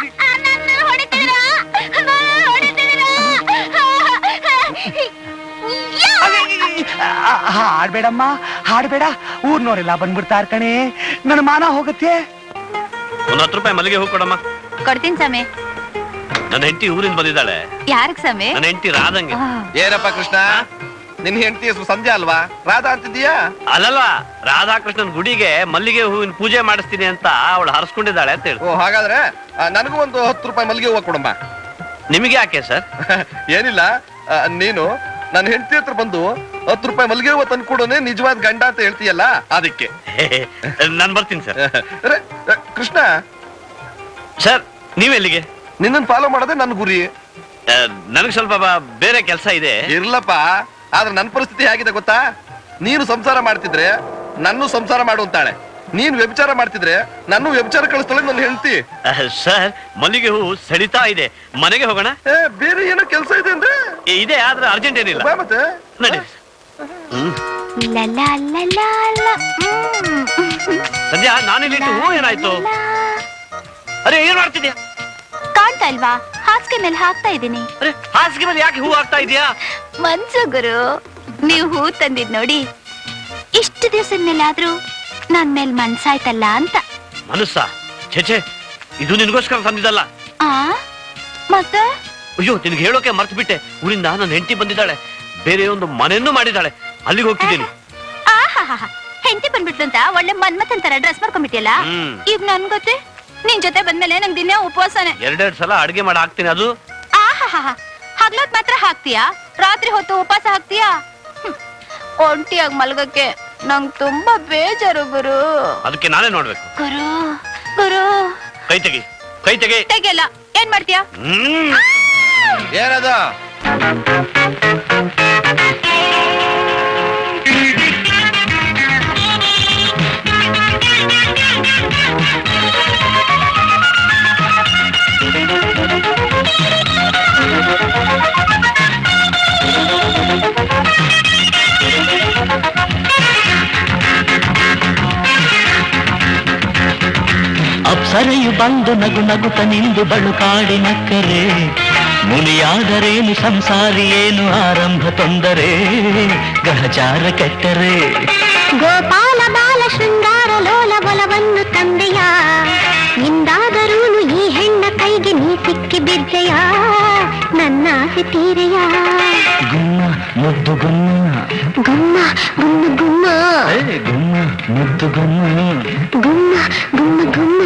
ಆ, ಹಾಡ್ಬೇಡಮ್ಮ ಹಾಡ್ಬೇಡ ಊರ್ನೋರೆಲ್ಲ ಬಂದ್ಬಿಡ್ತಾರ ಕಣೆ ನನ್ನ ಮಾನ ಹೋಗುತ್ತೆ ಒಂದ್ ಹತ್ತು ರೂಪಾಯಿ ಮಲ್ಲಿಗೆ ಹೂ ಕೊಡಮ್ಮ ಕೊಡ್ತೀನಿ ಸಮೆ ನನ್ನ ಹೆಂಡತಿ ಊರಿಂದ ಬಂದಿದ್ದಾಳೆ ಯಾರಿಗ್ ಸಮೆ ನನ್ನ ಹೆಂಡತಿ ರಾಧಂಗೆ ಏನಪ್ಪ ಕೃಷ್ಣ ನಿನ್ ಹೆಂಡತಿ ಹೆಸರು ಸಂಧ್ಯಾ ಅಲ್ವಾ ರಾಧಾ ಅಂತಿದ್ದೀಯಾ ಅಲ್ಲಲ್ವಾ ರಾಧಾಕೃಷ್ಣನ್ ಗುಡಿಗೆ ಮಲ್ಲಿಗೆ ಹೂವಿನ ಪೂಜೆ ಮಾಡಿಸ್ತೀನಿ ಅಂತ ಅವಳು ಹರಸ್ಕೊಂಡಿದ್ದಾಳೆ ಅಂತ ಹೇಳಿ ಓ ಹಾಗಾದ್ರೆ ಆ, ನನಗೂ ಒಂದು ಹತ್ತು ರೂಪಾಯಿ ಮಲ್ಲಿಗೆ ಹೂವ ಕೊಡಮ್ಮ ನಿಮಗೆ ಯಾಕೆ ಸರ್ ಏನಿಲ್ಲ ಆ, ನೀನು ನನ್ನ ಹೆಂಡತಿ ಹತ್ರ ಬಂದು ಹತ್ತು ರೂಪಾಯಿ ಮಲ್ಲಿಗೆ ಹೂವ ತಂದ್ಕೊಡೋನೆ ನಿಜವಾದ ಗಂಡ ಅಂತ ಹೇಳ್ತೀಯಲ್ಲ ಅದಕ್ಕೆ ನಾನು ಬರ್ತೀನಿ ಸರ್ ಅರೆ, ಆ, ಕೃಷ್ಣ ಸರ್ ನೀವೆಲ್ಲಿಗೆ ನಿನ್ನನ್ ಫಾಲೋ ಮಾಡೋದೇ ನನ್ನ ಗುರಿ ನನಗೆ ಸ್ವಲ್ಪ ಬ- ಬೇರೆ ಕೆಲಸ ಇದೆ ಇರ್ಲಪ್ಪ ಆದ್ರೆ ನನ್ನ ಪರಿಸ್ಥಿತಿ ಹೇಗಿದೆ ಗೊತ್ತಾ ನೀನು ಸಂಸಾರ ಮಾಡ್ತಿದ್ರೆ ನನ್ನ ಸಂಸಾರ ಮಾಡು ಅಂತಾಳೆ ನೀನ್ ವ್ಯಭಿಚಾರ ಮಾಡ್ತಿದ್ರೆ ನನ್ನ ವ್ಯಭಿಚಾರ ಕಳಿಸ್ತಾಳೆ ನನ್ನ ಹೆಂಡತಿ ಅಹ್, ಸರ್ ಮಲ್ಲಿಗೆ ಹೂ ಸೆಳಿತಾ ಇದೆ ಮನೆಗೆ ಹೋಗೋಣ ಬೇರೆ ಏನೋ ಕೆಲಸ ಇದೆ ಅಂದ್ರೆ ಏ, ಇದೆ ಆದ್ರೆ ಅರ್ಜೆಂಟ್ ಏನಿಲ್ಲ ಬಾ ಮತ್ತೆ ನಡಿ ಲಲಾ ಲಲಾ ಲ. ಹ್ಮ್. ಸಂಧ್ಯಾ ನಾನಿಲ್ಲಿಟ್ಟು ಹೂ ಏನಾಯ್ತು ಅರೆ ಏನ್ ಮಾಡ್ತಿದ್ಯಾ ಕಾಣ್ತಾ ಇಲ್ವಾ ಹಾಸಿಗೆ ಮೇಲೆ ಹಾಕ್ತಾ ಇದ್ದೀನಿ ಹಾಸಿಗೆ ಮೇಲೆ ಯಾಕೆ ಹೂ ಹಾಕ್ತಾ ಇದೀಯಾ ಮನ್ಸು ಗುರು ನೀವು ಹೂ ತಂದಿದ್ ನೋಡಿ ಇಷ್ಟು ದಿವಸದ ಮೇಲಾದ್ರೂ ನನ್ ಮೇಲ್ ಮನ್ಸಾಯ್ತಲ್ಲ ಅಂತ ಮನಸ್ಸ ಛೇ ಛೇ ಇದು ನಿನ್ಗೋಸ್ಕರ ತಂದಿದ್ದಲ್ಲ ಆ ಮತ್ತೆ ಅಯ್ಯೋ ನಿನ್ಗೆ ಹೇಳೋಕೆ ಮರ್ತು ಬಿಟ್ಟೆ ಊರಿಂದ ನನ್ನ ಹೆಂಡತಿ ಬಂದಿದ್ದಾಳೆ ಬೇರೆ ಒಂದು ಮನೆಯನ್ನು ಮಾಡಿದ್ದಾಳೆ ಅಲ್ಲಿಗೆ ಹೋಗ್ತಿದ್ದೀನಿ ಆಹಾಹಾ ಹೆಂಡತಿ ಬಂದ್ಬಿಟ್ಲು ಅಂತ ಒಳ್ಳೆ ಮನ್ಮಥನ್ ತರ ಡ್ರೆಸ್ ಮಾಡ್ಕೊಂಡ್ಬಿಟ್ಟಿಯಲ್ಲ ಹ್ಮ್. ಈಗ ನನ್ ಗೊತ್ತೆ ನಿನ್ ಜೊತೆ ಬಂದ್ಮೇಲೆ ನಂಗ್ ದಿನ ಉಪವಾಸನೆ ಎರಡೆರಡು ಸಲ ಅಡ್ಗೆ ಮಾಡಿ ಹಾಕ್ತೀನಿ ಅದು ಆಹಾಹಾ ಹಗ್ಲೊತ್ ಮಾತ್ರ ಹಾಕ್ತೀಯಾ ರಾತ್ರಿ ಹೊತ್ತು ಉಪವಾಸ ಹಾಕ್ತೀಯಾ ಹ್ಮ್. ಒಂಟಿಯಾಗಿ ಮಲ್ಗಕ್ಕೆ ನಂಗ್ ತುಂಬಾ ಬೇಜಾರು ಗುರು ಅದಕ್ಕೆ ನಾನೇ ನೋಡ್ಬೇಕು ಗುರು ಗುರು ಕೈ ತೆಗಿ ಕೈ ತೆಗಿ ತೆಗಿಯಲ್ಲ ಏನ್ ಮಾಡ್ತೀಯಾ ಹ್ಮ್ ಏನದ ಅಪ್ಸರೆಯು ಬಂದು ನಗು ನಗುತ್ತ ನಿಂದು ಬಳುಕಾಡಿ ನಕ್ಕರೆ ಮುನಿಯಾದರೇನು ಸಂಸಾರಿ ಏನು ಆರಂಭ ತೊಂದರೆ ಗ್ರಹಚಾರ ಕೆಟ್ಟರೆ ಗೋಪಾಲ ಬಾಲ ಶೃಂಗಾರ ಲೋಲ ಬಲವನ್ನು ತಂದೆಯ ಇಂದಾದರೂನು ಈ ಹೆಣ್ಣ ಕೈಗೆ ನೀ ಸಿಕ್ಕಿ ಬಿದ್ದೆಯ ನನ್ನ ಆಸೆ ತೀರೆಯ ಗುಮ್ಮ ಮುದ್ದು ಗುಮ್ಮ ಗುಮ್ಮ ಗುಮ್ಮ ಗುಮ್ಮ ಏ, ಗುಮ್ಮ ಮುದ್ದು ಗುಮ್ಮ ಗುಮ್ಮ ಗುಮ್ಮ ಗುಮ್ಮ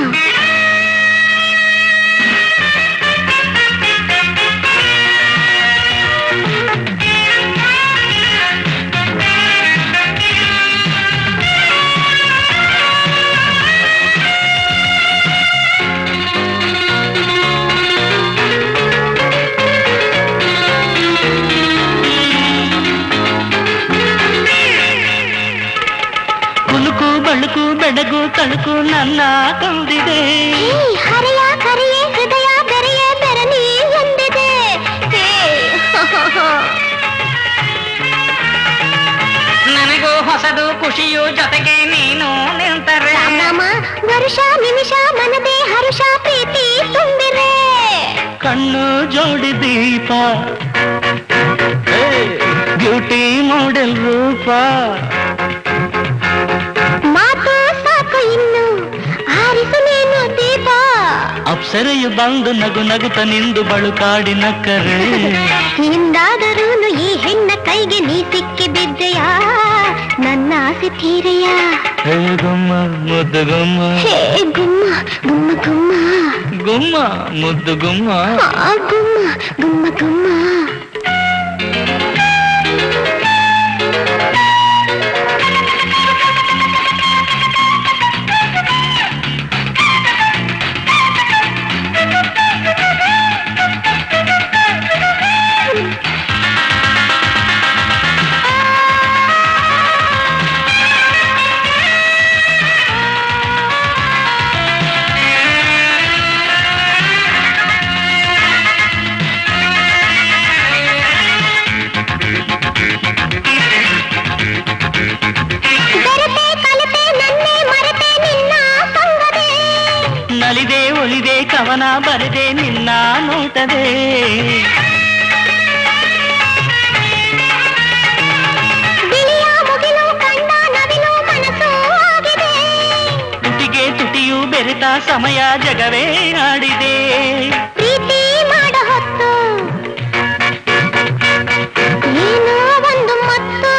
ಕುಲುಕು ಬಳುಕು ಬೆಡಗು ತಳುಕು ನನ್ನ ತಂದಿದೆ ಹೇ, ಹರೆಯ ಕರೆಯೇ ಹೃದಯ ಬೆರೆಯೇ ಬೆರನಿ ಎಂದಿದೆ ಹೇ, ನನಗೂ ಹೊಸದು ಖುಷಿಯು ಜೊತೆಗೆ ನೀನು ನಿಂತರೆ ರಾಮ ವರ್ಷ ನಿಮಿಷ ಮನದೇ ಹರುಷ ಪ್ರೀತಿ ತುಂಬಿರೆ ಕಣ್ಣು ಜೋಡಿ ದೀಪ ಬ್ಯೂಟಿ ಮಾಡೆಲ್ ರೂಪ ಮಾತು ಸಾಕು ಇನ್ನು ಆರಿಸು ನೀನು ದೀಪ ಅಪ್ಸರೆಯು ಬಂದು ನಗು ನಗುತ್ತ ನಿಂದು ಬಳುಕಾಡಿ ನಕ್ಕರೆ ಎಂದಾದರೂನು ಈ ಹೆಣ್ಣ ಕೈಗೆ ನೀ ಸಿಕ್ಕಿ ಬಿದ್ದೆಯ ನನ್ನ ಆಸೆ ತೀರೆಯ ಹೇ ಗುಮ್ಮ ಮುದ್ದು ಗುಮ್ಮ ಹೇ ಗುಮ್ಮ ಗುಮ್ಮ ಗುಮ್ಮ ಗುಮ್ಮ ಮುದ್ದು ಗುಮ್ಮ ಆ ಗುಮ್ಮ ಗುಮ್ಮ ಗುಮ್ಮ ಆ ಸಿಗದೆ ಬಿಳಿಯ ಮುಗಿಲು ಕಂಡ ನವಿಲು ಮನಸ್ಸು ಆಗಿದೆ ತುಟಿಗೆ ತುಟಿಯು ಬೆರೆತ ಸಮಯ ಜಗವೇ ಆಡಿದೆ ಪ್ರೀತಿ ಮಾಡ ಹೊತ್ತು ಏನೋ ಒಂದು ಮತ್ತು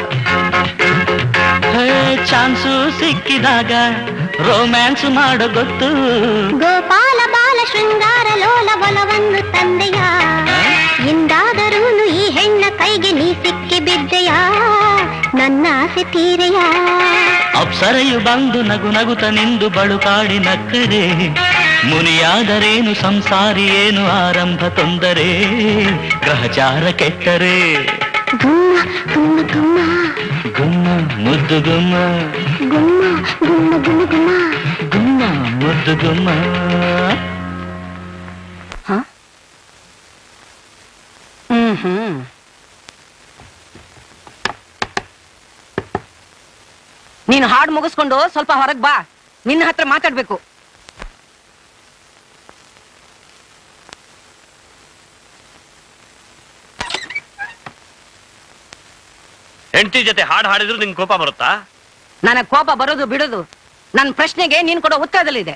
ಹೇ, ಚಾನ್ಸು ಸಿಕ್ಕಿದಾಗ ರೋಮ್ಯಾನ್ಸ್ ಮಾಡೋ ಗೊತ್ತು ಗೋಪಾಲ ಬಾಲ ಶೃಂಗಾರ ಲೋಲ ಬಲವನ್ನು ತಂದೆಯ ಎಂದಾದರೂನು ಈ ಹೆಣ್ಣ ಕೈಗೆ ನೀ ಸಿಕ್ಕಿ ಬಿದ್ದೆಯ ನನ್ನ ಆಸೆ ತೀರೆಯ ಅಪ್ಸರೆಯು ಬಂದು ನಗು ನಗುತ ನಿಂದು ಬಳುಕಾಡಿ ನಕ್ಕರೆ ಮುನಿಯಾದರೇನು ಸಂಸಾರಿ ಏನು ಆರಂಭ ತೊಂದರೆ ಗ್ರಹಚಾರ ಕೆಟ್ಟರೆ ಗುಮ್ಮ ಗುಮ್ಮ ಗುಮ್ಮ ಗುಮ್ಮ ಮುದ್ದು ಗುಮ್ಮ ಗುಮ್ಮ ಗುಮ್ಮ ಗುಮ್ಮ ಗುಮ್ಮ ಗುಮ್ಮ ಮುದ್ದು ಗುಮ್ಮ ಹ್ಮ್ ಹ್ಮ್ ನೀನು ಹಾಡು ಮುಗಿಸ್ಕೊಂಡು ಸ್ವಲ್ಪ ಹೊರಗ್ ಬಾ ನಿನ್ನ ಹತ್ರ ಮಾತಾಡ್ಬೇಕು ಹೆಂಡತಿ ಜೊತೆ ಹಾಡು ಹಾಡಿದ್ರು ನಿಂಗೆ ಕೋಪ ಬರುತ್ತಾ ನನಗ್ ಕೋಪ ಬರೋದು ಬಿಡೋದು ನನ್ನ ಪ್ರಶ್ನೆಗೆ ನೀನ್ ಕೊಡೋ ಉತ್ತರದಲ್ಲಿದೆ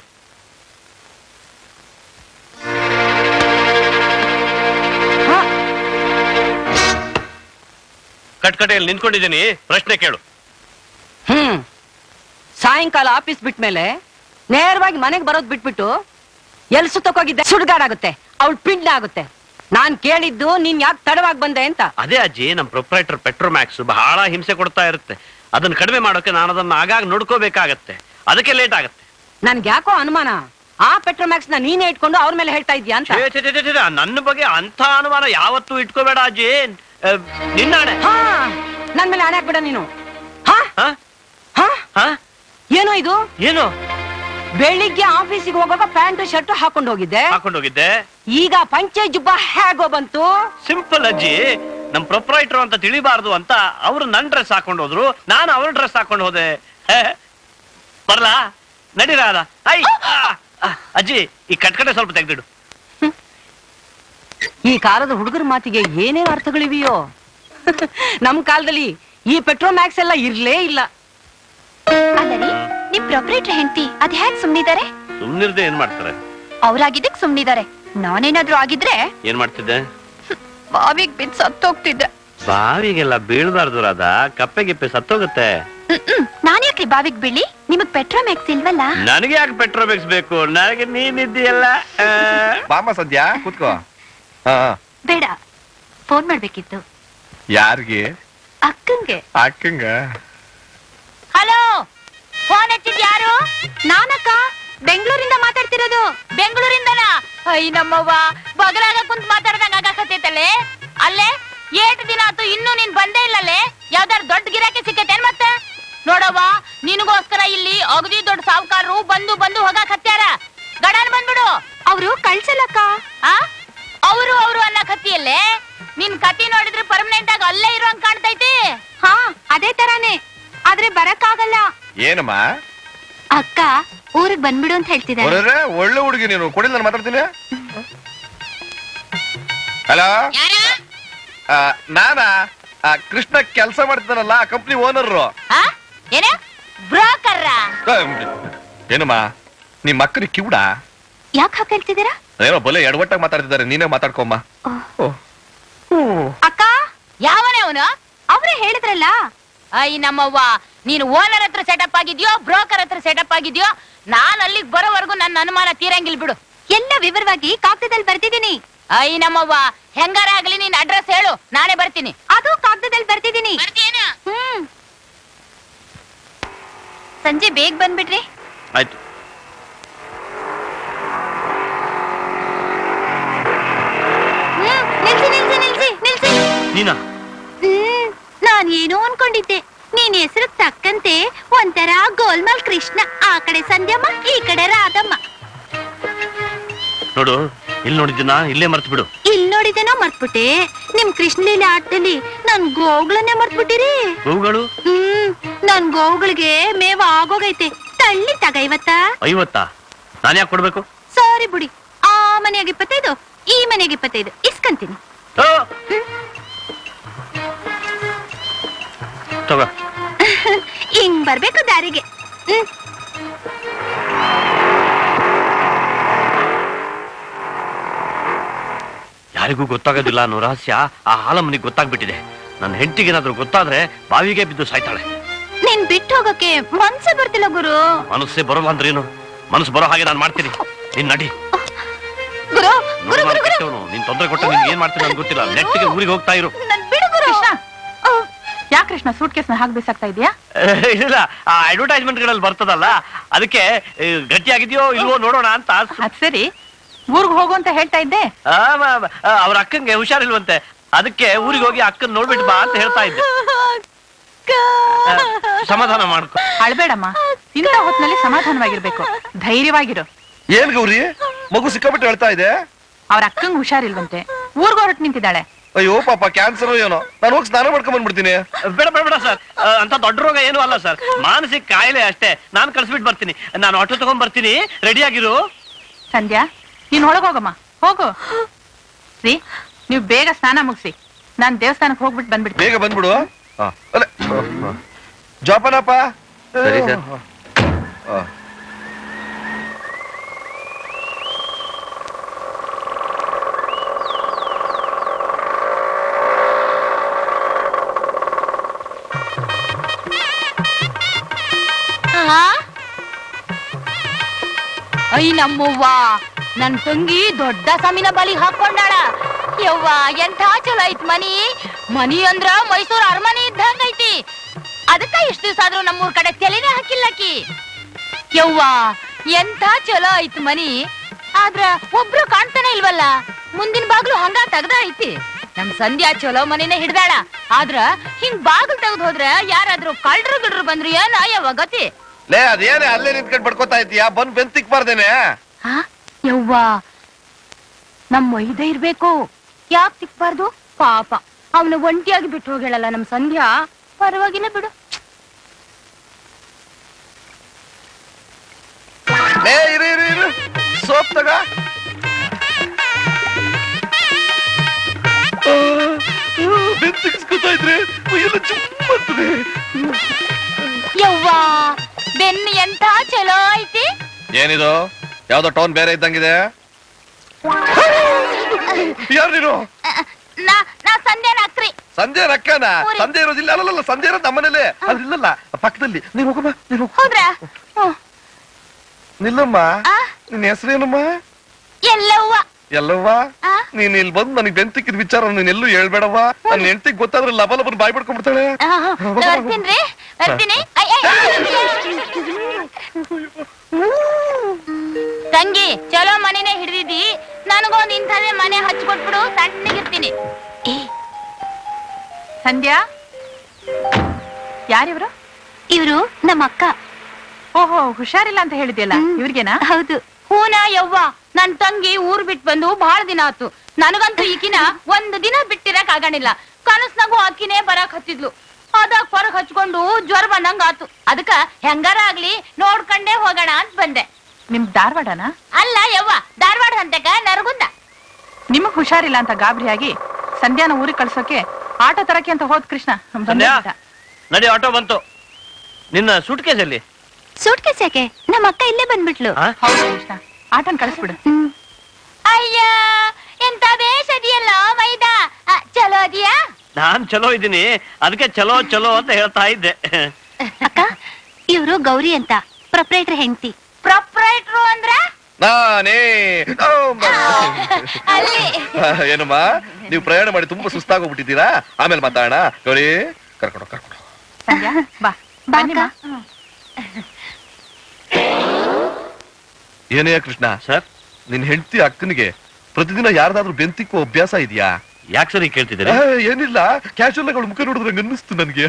ಕಟ್ಕಟೆಯಲ್ಲಿ ನಿಂತ್ಕೊಂಡಿದ್ದೀನಿ ಪ್ರಶ್ನೆ ಕೇಳು ಹ್ಮ್ ಸಾಯಂಕಾಲ ಆಫೀಸ್ ಬಿಟ್ಮೇಲೆ ನೇರವಾಗಿ ಮನೆಗೆ ಬರೋದ್ ಬಿಟ್ಬಿಟ್ಟು ಎಲ್ ಸುತ್ತಕ್ಕೋಗಿದ್ದೆ ಸುಡ್ಗಾಡಾಗುತ್ತೆ ಅವಳು ಪಿಂಡ ಆಗುತ್ತೆ ನಾನ್ ಕೇಳಿದ್ದು ನೀನ್ ಯಾಕೆ ತಡವಾಗಿ ಬಂದೆ ಅಂತ ಅದೇ ಅಜ್ಜಿ ನಮ್ಮ ಪ್ರೊಪ್ರೈಟರ್ ಪೆಟ್ರೋಮ್ಯಾಕ್ಸ್ ಬಹಳ ಹಿಂಸೆ ಕೊಡ್ತಾ ಇರುತ್ತೆ ಅದನ್ನ ಕಡಿಮೆ ಮಾಡೋಕೆ ನಾನು ಅದನ್ನ ಆಗಾಗ ನೋಡ್ಕೋಬೇಕಾಗತ್ತೆ ಅದಕ್ಕೆ ಲೇಟ್ ಆಗತ್ತೆ ನನ್ಗೆ ಯಾಕೋ ಅನುಮಾನ ಆ ಪೆಟ್ರೋಮ್ಯಾಕ್ಸ್ ನ ನೀನೇ ಇಟ್ಕೊಂಡು ಅವ್ರ ಮೇಲೆ ಹೇಳ್ತಾ ಇದ್ಯಾ ಅಂತ ಛೇ, ಛೇ, ಛೇ, ಛೇ, ಛೇ, ನನ್ನ ಬಗ್ಗೆ ಅಂತ ಅನುಮಾನ ಯಾವತ್ತೂ ಇಟ್ಕೋಬೇಡ ಅಜ್ಜಿ ಆ, ನಿನ್ನಾಣೆ ಹಾ ನನ್ ಮೇಲೆ ಹಣೆ ಹಾಕ್ಬೇಡ ನೀನು ಹಾ? ಹಾ ಹಾ? ಏನೋ ಇದು ಏನು ಬೆಳಿಗ್ಗೆ ಆಫೀಸಿಗೆ ಹೋಗುವಾಗ ಪ್ಯಾಂಟ್ ಶರ್ಟ್ ಹಾಕೊಂಡು ಹೋಗಿದ್ದೆ ಹಾಕೊಂಡು ಹೋಗಿದ್ದೆ ಈಗ ಪಂಚೆ ಜುಬ್ಬ ಹೇಗೋ ಬಂತು ಸಿಂಪಲ್ ಅಜ್ಜಿ ನಮ್ ಪ್ರೊಪ್ರೈಟರ್ ಅಂತ ತಿಳಿಬಾರ್ದು ಅಂತ ಅವ್ರು ನನ್ ಡ್ರೆಸ್ ಹಾಕೊಂಡು ಹೋದ್ರು ನಾನು ಅವ್ರ ಡ್ರೆಸ್ ಹಾಕೊಂಡು ಹೋದೆ ಹೇ, ಬರ್ಲಾ ನಡೀರಾದ ಐ ಆ, ಆ, ಅಜ್ಜಿ ಈ ಕಟ್ಕಟೆ ಸ್ವಲ್ಪ ತೆಗ್ದಿಡು ಈ ಕಾಲದ ಹುಡುಗರ ಮಾತಿಗೆ ಏನೇನ್ ಅರ್ಥಗಳಿವೆಯೋ ನಮ್ ಕಾಲದಲ್ಲಿ ಈ ಪೆಟ್ರೋಮ್ಯಾಕ್ಸ್ ಎಲ್ಲ ಇರ್ಲೇ ಇಲ್ಲ ಅಲ್ಲರಿ ನಿಮ್ ಪ್ರೊಪ್ರೇಟರ್ ಹೆಂಡತಿ ಅದ್ ಹ್ಯಾಕ್ ಸುಮ್ನಿದ್ದಾರೆ ಸುಮ್ನಿರ್ದೆ ಏನ್ ಮಾಡ್ತಾರೆ ಅವ್ರಾಗಿದ್ದಕ್ ಸುಮ್ನಿದ್ದಾರೆ ನಾನೇನಾದ್ರೂ ಆಗಿದ್ರೆ ಏನ್ ಮಾಡ್ತಿದ್ದೆ ಬಾವಿಗ್ ಬಿದ್ದು ಸತ್ತೋಗ್ತಿದ್ದೆ ಬಾವಿಗೆಲ್ಲ ಬೀಳ್ಬಾರ್ದು ರಾಧ ಕಪ್ಪೆ ಗಿಪ್ಪೆ ಸತ್ತೋಗುತ್ತೆ ನಾನ್ ಯಾಕ್ರಿ ಬಾವಿಗ್ ಬೀಳಿ ನಿಮಗ್ ಪೆಟ್ರೋಮ್ಯಾಕ್ಸ್ ಇಲ್ವಲ್ಲ ನನಗೆ ಯಾಕೆ ಪೆಟ್ರೋಮಿಕ್ಸ್ ಬೇಕು ನನಗೆ ನೀನಿದ್ದೀಯಲ್ಲ ಆ. ಬಾಮ ಸದ್ಯ ಕೂತ್ಕೋ ಹಾ ಬೇಡ ಫೋನ್ ಮಾಡ್ಬೇಕಿತ್ತು ಯಾರಿಗೆ ಅಕ್ಕಂಗೆ ಅಕ್ಕಂಗ ಹಲೋ ಫೋನ್ ಹಚ್ಚಿದ್ ಯಾರು ನಾನಕ್ಕ ಬೆಂಗಳೂರಿಂದ ಮಾತಾಡ್ತಿರೋದು ಬೆಂಗಳೂರಿಂದನಾ ಐ ನಮ್ಮವ್ವ ಬಗಲಾಗ ಕುಂತ್ ಮಾತಾಡ್ದಂಗ ಆಗಾಕತ್ತೈತಲ್ಲೇ ಅಲ್ಲೇ ಏಟ್ ದಿನ ಆತು ಇನ್ನೂ ನೀನ್ ಬಂದೇ ಇಲ್ಲಲ್ಲೇ ಯಾವ್ದಾರು ದೊಡ್ಡ ಗಿರಾಕಿ ಸಿಕ್ಕೈತೇನ್ ಮತ್ತೆ ನೋಡವ್ವ ನಿನಗೋಸ್ಕರ ಇಲ್ಲಿ ಅಗದಿ ದೊಡ್ಡ ಸಾವುಕಾರರು ಬಂದು ಬಂದು ಹೋಗಾಕ್ ಹತ್ಯಾರ ಗಡಾನ್ ಬಂದ್ಬಿಡು ಅವ್ರು ಕಳ್ಸಲ್ಲಕ್ಕ ಆ ಅವರು ಅವರು ಅನ್ನ ಕತ್ತಿಯಲ್ಲೇ ನಿನ್ ಕತಿ ನೋಡಿದ್ರೆ ಪರ್ಮನೆಂಟ್ ಆಗಿ ಅಲ್ಲೇ ಇರೋಂಗ್ ಕಾಣ್ತೈತಿ ಹಾ ಅದೇ ತರಾನೇ ಆದ್ರೆ ಬರಕ್ಕಾಗಲ್ಲ ಏನಮ್ಮ ಅಕ್ಕ ಊರಿಗೆ ಬಂದ್ಬಿಡು ಅಂತ ಹೇಳ್ತಿದ್ದಾರೆ ಹೊರದ್ರೆ ಒಳ್ಳೆ ಹುಡುಗಿ ನೀನು ಕೊಡಿ ನಾನು ಮಾತಾಡ್ತೀನಿ ಹಲೋ ನಾನಾ ಆ, ಕೃಷ್ಣ ಕೆಲಸ ಮಾಡ್ತಾನಲ್ಲ ಕಂಪ್ನಿ ಓನರ್ ಆ ಏನ ಬ್ರೋಕರ್ರ ಏನಮ್ಮ ನಿಮ್ ಮಕ್ಕಳಿಗೆ ಕಿವುಡ ಯಾಕೆ ಹಾಗೆ ಹೇಳ್ತಿದ್ದೀರಾ ಏನೋ ಬಲೆ ಎಡವಟ್ಟಾಗಿ ಮಾತಾಡ್ತಿದ್ದಾರೆ ನೀನೇ ಮಾತಾಡ್ಕೊಮ್ಮ ಅಕ್ಕ ಯಾವನೇ ಅವನು ಅವ್ರೇ ಹೇಳಿದ್ರಲ್ಲ ಐ ನಮ್ಮವ್ವ ನೀನು ಓನರ್ ಹತ್ರ ಸೆಟಪ್ ಆಗಿದ್ಯೋ ಬ್ರೋಕರ್ ಹತ್ರ ಸೆಟಪ್ ಆಗಿದ್ಯೋ ನಾನ್ ಅಲ್ಲಿಗೆ ಬರೋವರೆಗೂ ನನ್ನ ಅನುಮಾನ ತೀರಂಗಿಲ್ ಬಿಡು ಎಲ್ಲ ವಿವರವಾಗಿ ಕಾಗದದಲ್ಲಿ ಬರ್ತಿದ್ದೀನಿ ಐ ನಮ್ಮವ್ವ ಹೆಂಗಾರ ಆಗ್ಲಿ ನೀನ್ ಅಡ್ರೆಸ್ ಹೇಳು ನಾನೇ ಬರ್ತೀನಿ ಅದು ಕಾಗದದಲ್ಲಿ ಬರ್ತಿದ್ದೀನಿ ಹ್ಮ್ ಸಂಜೆ ಬೇಗ ಬಂದ್ಬಿಡ್ರಿ ಆಯ್ತು ಹ್ಮ್ ನಿಲ್ಸಿ ನಿಲ್ಸಿ ನಿಲ್ಸಿ ನಿಲ್ಸಿ ನೀನಾ ಹ್ಮ್ ನಾನ್ ಏನೋ ಅನ್ಕೊಂಡಿದ್ದೆ ನೀನ್ ಹೆಸರು ತಕ್ಕಂತೆ ಒಂಥರ ಗೋಲ್ಮಾಲ್ ಕೃಷ್ಣ ಆ ಕಡೆ ಸಂಧ್ಯಮ್ಮ ಈ ಕಡೆ ರಾಧಮ್ಮ ನೋಡು ಇಲ್ಲಿ ನೋಡಿದ್ದೀನ ಇಲ್ಲೇ ಮರ್ತು ಬಿಡು ಇಲ್ ನೋಡಿದೇನೋ ಮರ್ತ್ಬಿಟ್ಟೆ ನಿಮ್ ಕೃಷ್ಣಲೀಲೆ ಆಟದಲ್ಲಿ ನನ್ ಗೋವುಗಳನ್ನೇ ಮರ್ತ್ಬಿಟ್ಟಿರಿ ಹೂಗಳು ಹ್ಮ್ ನನ್ ಗೋವುಗಳಿಗೆ ಮೇವ ಆಗೋಗೈತೆ ತಳ್ಳಿ ತಗ ಇವತ್ತ ಐವತ್ತಾ ನಾನು ಯಾಕೆ ಕೊಡ್ಬೇಕು ಸಾರಿ ಬಿಡಿ ಆಮೇಲೆ ಮನೆಯಾಗ ಇಪ್ಪತ್ತೈದು ಈ ಮನೆಗೆ ಇಪ್ಪತ್ತೈದು ಇಸ್ಕಂತೀನಿ ಓ! ತಗೋ ಹಿಂಗ್ ಬರ್ಬೇಕು ದಾರಿಗೆ ಹ್ಮ್ ಯಾರಿಗೂ ಗೊತ್ತಾಗೋದಿಲ್ಲ ಅನ್ನೋ ರಹಸ್ಯ ಆ ಹಾಲಮ್ಮನಿಗೆ ಗೊತ್ತಾಗ್ಬಿಟ್ಟಿದೆ ನನ್ನ ಹೆಂಡತಿಗೇನಾದ್ರೂ ಗೊತ್ತಾದ್ರೆ ಬಾವಿಗೆ ಬಿದ್ದು ಸಾಯ್ತಾಳೆ ನೀನ್ ಬಿಟ್ಟು ಹೋಗಕ್ಕೆ ಮನ್ಸೇ ಬರ್ತಿಲ್ಲ ಗುರು ಮನಸ್ಸೇ ಬರೋಲ್ಲ ಅಂದ್ರೇನು ಮನಸ್ಸು ಬರೋ ಹಾಗೆ ನಾನು ಮಾಡ್ತೀನಿ ನಿನ್ ನಡಿ ಗುರು ನೋಡು ನಾನು ಕೆಟ್ಟವನು ನೀನ್ ತೊಂದರೆ ಕೊಟ್ಟು ನಿನ್ಗೆ ಏನ್ ಮಾಡ್ತೀನಿ ನನ್ಗೆ ಗೊತ್ತಿಲ್ಲ ನೆಟ್ಟಿಗೆ ಊರಿಗೆ ಹೋಗ್ತಾ ಇರು ಕೃಷ್ಣ ಯಾಕೆ ಕೃಷ್ಣ ಸೂಟ್ ಕೇಸ್ನ ಹಾಗೆ ಬಿಸಾಕ್ತಾ ಇದೀಯಾ ಇಲ್ಲ ಆ ಅಡ್ವರ್ಟೈಸ್ಮೆಂಟ್ ಗಳಲ್ಲಿ ಬರ್ತದಲ್ಲ ಅದಕ್ಕೆ ಏ, ಗಟ್ಟಿಯಾಗಿದೆಯೋ ಇಲ್ವೋ ನೋಡೋಣ ಅಂತ ಅದ್ ಸರಿ ಊರ್ಗ್ ಹೋಗು ಅಂತ ಹೇಳ್ತಾ ಇದ್ದೆ ಆ, ಮ- ಮ- ಆ, ಅವ್ರ ಅಕ್ಕಂಗೆ ಹುಷಾರಿಲ್ವಂತೆ ಅದಕ್ಕೆ ಊರಿಗೆ ಹೋಗಿ ಅಕ್ಕನ್ ನೋಡ್ಬಿಟ್ಟು ಬಾ ಅಂತ ಹೇಳ್ತಾ ಇದ್ದೆ ಆ, ಸಮಾಧಾನ ಮಾಡ್ಕೊ ಅಳ್ಬೇಡಮ್ಮ ಇಂಥ ಹೊತ್ನಲ್ಲಿ ಸಮಾಧಾನವಾಗಿರ್ಬೇಕು ಧೈರ್ಯವಾಗಿರು ಏನ್ ಗೌರಿ ಮಗು ಸಿಕ್ಕಾಬಿಟ್ಟು ಹೇಳ್ತಾ ಇದೆ ಅವ್ರ ಅಕ್ಕಂಗ್ ಹುಷಾರಿಲ್ವಂತೆ ಊರ್ಗ್ ಹೊರಟು ನಿಂತಿದ್ದಾಳೆ ಅಯ್ಯೋ ಪಾಪ ಕ್ಯಾನ್ಸರ್ ಏನೋ ನಾನು ಹೋಗಿ ಸ್ನಾನ ಮಾಡ್ಕೊಂಡ್ ಬಂದ್ಬಿಡ್ತೀನಿ ಬೇಡ ಬೇಡ ಬೇಡ ಸರ್ ಅಂತ ದೊಡ್ಡ ರೋಗ ಏನು ಅಲ್ಲ ಸರ್ ಮಾನಸಿಕ ಕಾಯಿಲೆ ಅಷ್ಟೇ ನಾನು ಕಳ್ಸ್ಬಿಟ್ಟು ಬರ್ತೀನಿ ನಾನು ಆಟೋ ತಗೊಂಡ್ ಬರ್ತೀನಿ ರೆಡಿ ಆಗಿರು ಸಂಧ್ಯಾ ನೀನ್ ಒಳಗ್ ಹೋಗಮ್ಮ ಹೋಗು ರೀ ನೀವು ಬೇಗ ಸ್ನಾನ ಮುಗಿಸಿ ನಾನ್ ದೇವಸ್ಥಾನಕ್ಕೆ ಹೋಗ್ಬಿಟ್ಟು ಬಂದ್ಬಿಡ್ತೀನಿ ಬೇಗ ಬಂದ್ಬಿಡು ಹಾ, ಅಲ್ಲೇ. ಜೋಪಾನಪ್ಪ ಸರಿ, ಸರ್. ಹಾ. ಆ? ಐ ನಮ್ಮವ್ವ ನನ್ ತಂಗಿ ದೊಡ್ಡ ಸಮಿನ ಬಲಿ ಹಾಕೊಂಡಾಳ ಯವ್ವ ಎಂಥ ಚಲೋ ಐತ್ ಮನಿ ಮನಿ ಅಂದ್ರ ಮೈಸೂರ್ ಅರಮನೆ ಇದ್ದಂಗ ಐತಿ ಅದಕ್ಕ ಇಷ್ಟ ದಿವಸ ಆದ್ರೂ ನಮ್ಮೂರ್ ಕಡೆ ತೆಲಿನೇ ಹಾಕಿಲ್ಲಕಿ ಯವ್ವ ಎಂಥ ಚಲೋ ಐತ್ ಮನಿ ಆದ್ರ ಒಬ್ರು ಕಾಣ್ತಾನೆ ಇಲ್ವಲ್ಲ ಮುಂದಿನ ಬಾಗ್ಲು ಹಂಗ ತೆಗ್ದ ಐತಿ ನಮ್ ಸಂಧ್ಯಾ ಚಲೋ ಮನಿನೇ ಹಿಡ್ದಾಳ ಆದ್ರ ಹಿಂಗ್ ಬಾಗ್ಲು ತೆಗ್ದ್ ಹೋದ್ರ ಯಾರಾದ್ರೂ ಕಳ್ರು ಗಿಡ್ರು ಬಂದ್ರು ಏನ ಯವ್ವ ಗತಿ ಲೇ ಅದೇನೇ ಅಲ್ಲೇ ನಿಂತ್ಕೊಂಡು ಬಡ್ಕೋತಾ ಇದೀಯಾ ಬಂದ್ ಬೆನ್ ತಿಕ್ಬಾರ್ದೇನೆ ಹಾ ಯವ್ವ ನಮ್ಮ ಒಯ್ದ ಇರ್ಬೇಕು ಯಾಕ್ ತಿಕ್ಬಾರ್ದು ಪಾಪ ಅವನ ಒಂಟಿಯಾಗಿ ಬಿಟ್ಟು ಹೋಗ್ಯಾಳಲ್ಲ ನಮ್ ಸಂಧ್ಯಾ ಪರವಾಗಿಲ್ಲ ಬಿಡು ಲೇ ಇರು ಇರು ಇರು ಸೋಪ್ ತಗ ಬೆನ್ ತಿಕ್ಸ್ಕೊತಾ ಇದ್ರೆ ಮೈಯೆಲ್ಲ ಚುಮ್ಮತ್ತದೆ ಯವ್ವ ಬೆನ್ನು ಎಂತ ಚಲೋ ಐತಿ ಏನಿದು ಯಾವ್ದೋ ಟೋನ್ ಬೇರೆ ಇದ್ದಂಗಿದೆ ಯಾರು ನೀನು ನಾ ನಾ ಸಂಧ್ಯಾ ನಾಕ್ರಿ ಸಂಜೆ ರಕ್ಕನ ಸಂಜೆ ಇರೋದಿಲ್ಲ ಅಲ್ಲಲ್ಲ ಸಂಜೆ ಇರೋದು ನಮ್ಮನೇಲೆ ಅದು ಇಲ್ಲಲ್ಲ ಪಕ್ಕದಲ್ಲಿ ನೀನು ಹೋಗಮ್ಮ ನೀನು ಹೋಗು. ಹೌದ್ರಾ ಹ್ಮ್. ನಿಲ್ಲಮ್ಮ ನಿನ್ನ ಹೆಸರೇನಮ್ಮ ಎಲ್ಲವ್ವ ಎಲ್ಲವ್ವ ನೀನ್ ಇಲ್ಲಿ ಬಂದು ನನಗೆ ಬೆಂತಿಕ್ಕಿದ ವಿಚಾರ ನೀನ್ ಎಲ್ಲೂ ಹೇಳ್ಬೇಡವ್ವ ನನ್ನ ಹೆಂಡತಿಗೆ ಗೊತ್ತಾದ್ರೆ ಲಬ ಲಬನ್ ಬಾಯ್ ಬಿಡ್ಕೊಂಡ್ಬಿಡ್ತಾಳೆ ಆ, ಹಾ. ಬರ್ತೀನ್ರಿ ಬರ್ತೀನಿ ಐ, ಐ, ತಂಗಿ ಚಲೋ ಮನೆನೇ ಹಿಡಿದಿದ್ದಿ ನನಗೊಂದ್ ಇಂಥದೇ ಮನೆ ಹಚ್ಕೊಟ್ಬಿಡು ಸಣ್ಣಗಿರ್ತೀನಿ ಸಂಧ್ಯಾ ಯಾರಿವ್ರು ಇವರು ನಮ್ಮ ಅಕ್ಕ ಓಹೋ ಹುಷಾರಿಲ್ಲ ಅಂತ ಹೇಳಿದ್ಯಲ್ಲ ಇವ್ರಿಗೇನಾ ಹೌದು ಹೂನ ಯವ್ವ ನನ್ ತಂಗಿ ಊರ್ ಬಿಟ್ ಬಂದು ಬಹಳ ದಿನ ಆತು ನನಗಂತೂ ಈಕಿನ ಒಂದ್ ದಿನ ಬಿಟ್ಟಿರಕ್ ಆಗಣಿಲ್ಲ ಕನಸ್ನಾಗೂ ಆಕಿನೇ ಬರಾಕ್ ಹತ್ತಿದ್ಲು ಅದಾಗ ಹೊರಗ್ ಹಚ್ಕೊಂಡು ಜ್ವರ ಬಂದಂಗ ಆತು ಅದಕ್ಕ ಹೆಂಗಾರ ಆಗ್ಲಿ ನೋಡ್ಕಂಡೇ ಹೋಗೋಣ ಅಂತ ಬಂದೆ ನಿಮ್ ಧಾರವಾಡನ ಅಲ್ಲ ಯವ್ವ ಧಾರವಾಡ ಹಂತಕ ನರಗುಂದ ನಿಮಗ್ ಹುಷಾರಿಲ್ಲ ಅಂತ ಗಾಬರಿಯಾಗಿ ಸಂಧ್ಯಾನ ಊರಿಗೆ ಕಳ್ಸೋಕೆ ಆಟೋ ತರಕ್ಕೆ ಅಂತ ಹೋದ್ ಕೃಷ್ಣ ಬಂದೇ ಸಂಧ್ಯಾ ಬಿಟ್ಟ. ನಡಿ ಆಟೋ ಬಂತು ನಿನ್ನ ಸೂಟ್ ಕೇಸಲ್ಲಿ ಸೂಟ್ ಕೇಸ್ ಯಾಕೆ ನಮ್ಮ ಅಕ್ಕ ಇಲ್ಲೇ ಬಂದ್ಬಿಟ್ಲು ಹೌದು ಕೃಷ್ಣ ಆಟನ್ ಕಳಿಸ್ಬಿಡು ಅಯ್ಯ ಎಂತ ಬೇಷ್ ಅದಿಯಲ್ಲ ಮೈದಾ ಆ, ಚಲೋ ಅದಿಯಾ ನಾನ್ ಚಲೋ ಇದ್ದೀನಿ ಅದಕ್ಕೆ ಚಲೋ ಚಲೋ ಅಂತ ಹೇಳ್ತಾ ಇದ್ದೆ ಅಕ್ಕ ಇವರು ಗೌರಿ ಅಂತ ಪ್ರೊಪ್ರೈಟರ್ ಹೆಂಡತಿ ಪ್ರೊಪ್ರೈಟ್ರು ಅಂದ್ರ ನಾನೇ ಓ, ಮ- ಅಲ್ಲಿ ಆ, ಏನಮ್ಮ ನೀವು ಪ್ರಯಾಣ ಮಾಡಿ ತುಂಬಾ ಸುಸ್ತಾಗೋಗ್ಬಿಟ್ಟಿದ್ದೀರಾ ಆಮೇಲೆ ಮಾತಾಡೋಣ ಗೌರಿ ಕರ್ಕೊಂಡು ಕರ್ಕೊಂಡು ಸಂಧ್ಯಾ ಬಾ ಬನ್ನಿಮ್ಮ ಏನೇ ಕೃಷ್ಣ ಸರ್ ನಿನ್ ಹೆಂಡತಿ ಅಕ್ಕನಿಗೆ ಪ್ರತಿದಿನ ಯಾರ್ದಾದ್ರೂ ಬೆಂತಿಕ್ಕೋ ಅಭ್ಯಾಸ ಇದೆಯಾ ಯಾಕೆ ಸರಿ ಕೇಳ್ತಿದ್ದೀರಿ ಆ, ಏನಿಲ್ಲ ಕ್ಯಾಶುವಲ್ ಅವಳ ಮುಖ ನೋಡಿದ್ರೆ ಹಂಗ್ ಅನ್ನಿಸ್ತು ನನ್ಗೆ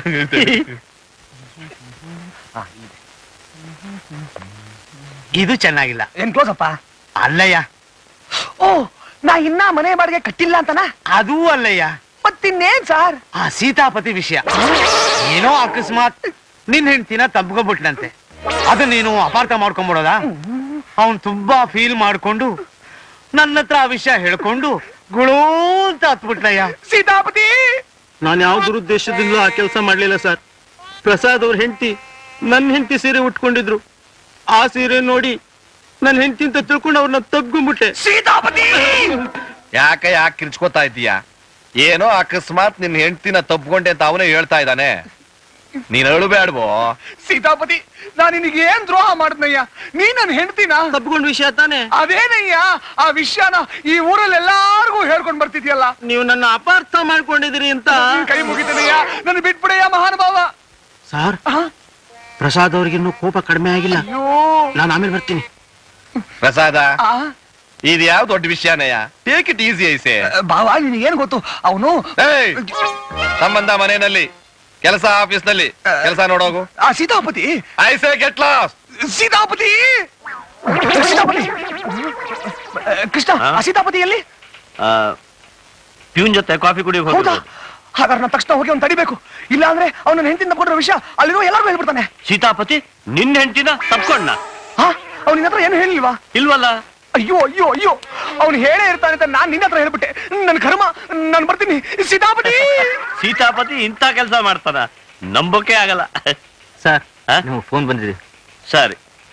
ಇದು ಚೆನ್ನಾಗಿಲ್ಲ ಏನ್ ಕ್ಲೋಸಪ್ಪ ಅಲ್ಲಯ್ಯ ಓ ನಾ ಇನ್ನ ಮನೆ ಬಾಡಿಗೆ ಕಟ್ಟಿಲ್ಲ ಅಂತನಾ ಅದೂ ಅಲ್ಲಯ್ಯ ಮತ್ತಿನ್ನೇನ್ ಸಾರ್ ಆ ಸೀತಾಪತಿ ವಿಷಯ ಏನೋ ಅಕಸ್ಮಾತ್ ನಿನ್ ಹೆಂಡ್ತಿನ ತಬ್ಕೊಬಿಟ್ನಂತೆ ಅದು ನೀನು ಅಪಾರ್ಥ ಮಾಡ್ಕೊಂಡ್ಬಿಡೋದ ಅವನ್ ತುಂಬಾ ಫೀಲ್ ಮಾಡ್ಕೊಂಡು ನನ್ನ ಹತ್ರ ಆ ವಿಷಯ ಹೇಳ್ಕೊಂಡು ಗುಳೋ ಅಂತ ಹತ್ಬಿಟ್ಲಯ್ಯ ಸೀತಾಪತಿ ನಾನು ಯಾವ ದುರುದ್ದೇಶದಿಂದಲೂ ಆ ಕೆಲಸ ಮಾಡ್ಲಿಲ್ಲ ಸರ್ ಪ್ರಸಾದ್ ಅವ್ರ ಹೆಂಡತಿ ನನ್ನ ಹೆಂಡತಿ ಸೀರೆ ಉಟ್ಕೊಂಡಿದ್ರು ಆ ಸೀರೆ ನೋಡಿ ನನ್ನ ಹೆಂಡತಿ ಅಂತ ತಿಳ್ಕೊಂಡು ಅವ್ರನ್ನ ತಬ್ಕೊಂಡ್ಬಿಟ್ಟೆ ಸೀತಾಪತಿ ಯಾಕ ಯಾಕೆ ಕಿರ್ಚ್ಕೋತಾ ಇದ್ದೀಯಾ ಏನೋ ಅಕಸ್ಮಾತ್ ನಿನ್ ಹೆಂಡ್ತಿನ ತಪ್ಕೊಂಡೆ ಅಂತ ಅವನೇ ಹೇಳ್ತಾ ಇದ್ದಾನೆ ನೀನ್ ಹೇಳಬೇಡ್ಬೋ ಸೀತಾಪತಿ ನಾನು ನಿನಗೆ ಏನ್ ದ್ರೋಹ ಮಾಡಿದ್ನಯ್ಯ ನೀ ನನ್ನ ಹೆಂಡ್ತಿನ ತಪ್ಕೊಂಡ್ ವಿಷಯ ತಾನೆ ಅದೇನಯ್ಯ ಆ ವಿಷಯನ ಈ ಊರಲ್ಲಿ ಎಲ್ಲಾರ್ಗೂ ಹೇಳ್ಕೊಂಡ್ ಬರ್ತಿದ್ಯಲ್ಲ ನೀವು ನನ್ನ ಅಪಾರ್ಥ ಮಾಡ್ಕೊಂಡಿದ್ದೀರಿ ಅಂತ ನಿನ್ ಕೈ ಮುಗಿತೇನಯ್ಯ ನನ್ನ ಬಿಟ್ಬಿಡಯ್ಯ ಮಹಾನುಭಾವ ಸರ್ ಪ್ರಸಾದ್ ಅವ್ರಿಗಿನ್ನೂ ಕೋಪ ಕಡಿಮೆ ಆಗಿಲ್ಲ ನಾನು ಆಮೇಲೆ ಬರ್ತೀನಿ ಪ್ರಸಾದ ಆ, ಇದು ಯಾವ ದೊಡ್ಡ ವಿಷಯನಯ್ಯ ಟೇಕ್ ಇಟ್ ಈಸಿ ಐಸೆ ಬಾವ ನಿನಗೆ ಏನ್ ಗೊತ್ತು ಅವನು ಏಯ್ ಸಂಬಂಧ ಮನೆಯಲ್ಲಿ ಕೆಲಸ ಆಫೀಸ್ ನಲ್ಲಿ ಕೆಲಸ ನೋಡೋಗು ಆ ಸೀತಾಪತಿ ಐಸೆ ಗೆಟ್ ಲಾಸ್ಟ್ ಸೀತಾಪತಿ ಸೀತಾಪತಿ ಆ, ಕೃಷ್ಣ ಆ ಸೀತಾಪತಿ ಎಲ್ಲಿ ಪ್ಯೂನ್ ಜೊತೆ ಕಾಫಿ ಕುಡಿಯೋಕೆ ಹೌದಾ ಹೋಗಿದ್ರು ಹಾಗಾದ್ರೆ ನಾನು ತಕ್ಷಣ ಹೋಗಿ ಅವ್ನು ತಡಿಬೇಕು ಇಲ್ಲ ಅಂದ್ರೆ ಅವನ ಹೆಂಡತಿಂದ ಕೊಟ್ಟಿರೋ ವಿಷಯ ಅಲ್ಲಿರೋ ಎಲ್ಲರಿಗೂ ಹೇಳ್ಬಿಡ್ತಾನೆ ಸೀತಾಪತಿ ನಿನ್ನ ಹೆಂಡತಿನ ತಪ್ಕೊಂಡ ಹಾ ಅವ್ನ ಹತ್ರ ಏನು ಹೇಳಿಲ್ವಾ ಇಲ್ವಲ್ಲ ಅಯ್ಯೋ ಅಯ್ಯೋ ಅಯ್ಯೋ ಅವ್ನು ಹೇಳೇ ಇರ್ತಾನೆ ಅಂತ ನಾನ್ ನಿನ್ನ ಹತ್ರ ಹೇಳ್ಬಿಟ್ಟೆ ನನ್ ಕರ್ಮ ನಾನು ಬರ್ತೀನಿ ಸೀತಾಪತಿ ಸೀತಾಪತಿ ಇಂಥ ಕೆಲಸ ಮಾಡ್ತಾನ ನಂಬೋಕೆ ಆಗಲ್ಲ ಸರ್ ಆ? ನಿಮ್ಗೆ ಫೋನ್ ಬಂದಿದೆ ಸರಿ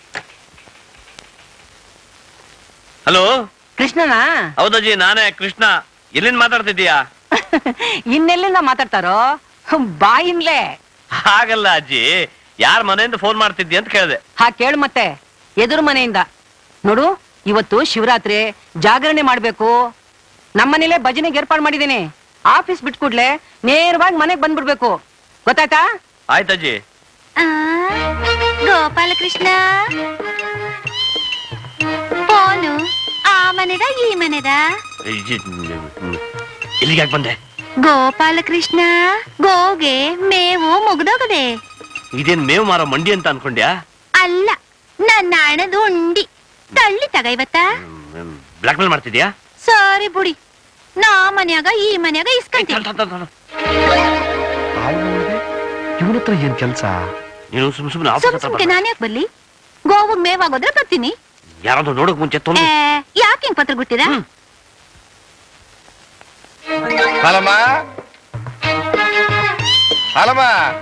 ಹಲೋ ಕೃಷ್ಣನಾ ಹೌದಜ್ಜಿ ನಾನೇ ಕೃಷ್ಣ ಎಲ್ಲಿಂದ ಮಾತಾಡ್ತಿದ್ದೀಯಾ ಇನ್ನೆಲ್ಲಿಂದ ಮಾತಾಡ್ತಾರೋ ಬಾಯಿನ್ಲೆ ಹಾಗಲ್ಲ ಅಜ್ಜಿ ಯಾರ ಮನೆಯಿಂದ ಫೋನ್ ಮಾಡ್ತಿದ್ದಿ ಅಂತ ಕೇಳಿದೆ ಹಾ ಕೇಳು ಮತ್ತೆ ಎದುರು ಮನೆಯಿಂದ ನೋಡು ಇವತ್ತು ಶಿವರಾತ್ರಿ ಜಾಗರಣೆ ಮಾಡ್ಬೇಕು ನಮ್ಮನೇಲೆ ಭಜನೆಗೆ ಏರ್ಪಾಡು ಮಾಡಿದ್ದೀನಿ ಆಫೀಸ್ ಬಿಟ್ಕೂಡ್ಲೆ ನೇರವಾಗಿ ಮನೆಗ್ ಬಂದ್ಬಿಡ್ಬೇಕು ಗೊತ್ತಾಯ್ತಾ ಆಯ್ತಜ್ಜಿ ಗೋಪಾಲಕೃಷ್ಣ ಫೋನು ಆ ಮನೆದ ಈ ಮನೆದ ಇಜ್ಜಿ, ಇಲ್ಲಿಗೆ ಯಾಕೆ ಬಂದೆ ಗೋಪಾಲಕೃಷ್ಣ ಗೋಗೆ ಮೇವು ಮುಗ್ದೋಗದೆ ಇದೇನ್ ಮೇವು ಮಾರೋ ಮಂಡಿ ಅಂತ ಅನ್ಕೊಂಡ್ಯಾ ಅಲ್ಲ ನನ್ನ ಹಣದ ಉಂಡಿ ತಳ್ಳಿ ತಗ ಇವತ್ತ ಬ್ಲಾಕ್ ಮೇಲ್ ಮಾಡ್ತಿದ್ಯಾ ಸರಿ ಬುಡಿ ನಾ ಮನ್ಯಾಗ ಈ ಮನ್ಯಾಗ ಇಸ್ಕಂತೀನಿ ಇವನ ಹತ್ರ ಏನ್ ಕೆಲ್ಸ ನೀನು ಸುಮ್ ಸುಮ್ನೆ ಸುಮ್ ಆಫೀಸ್ ಸುಮ್ಕೆ ನಾನು ಯಾಕೆ ಬರ್ಲಿ ಗೋವುಗ್ ಮೇವಾಗೋದ್ರೆ ಬರ್ತೀನಿ ಯಾರಾದ್ರೂ ನೋಡಕ್ ಮುಂಚೆ ತೊಂದು ಏ, ಯಾಕೆ ಹಿಂಗ್ ಪತ್ರ ಗುಟ್ಟಿದ ಹಾಲಮ್ಮ ಹಾಲಮ್ಮ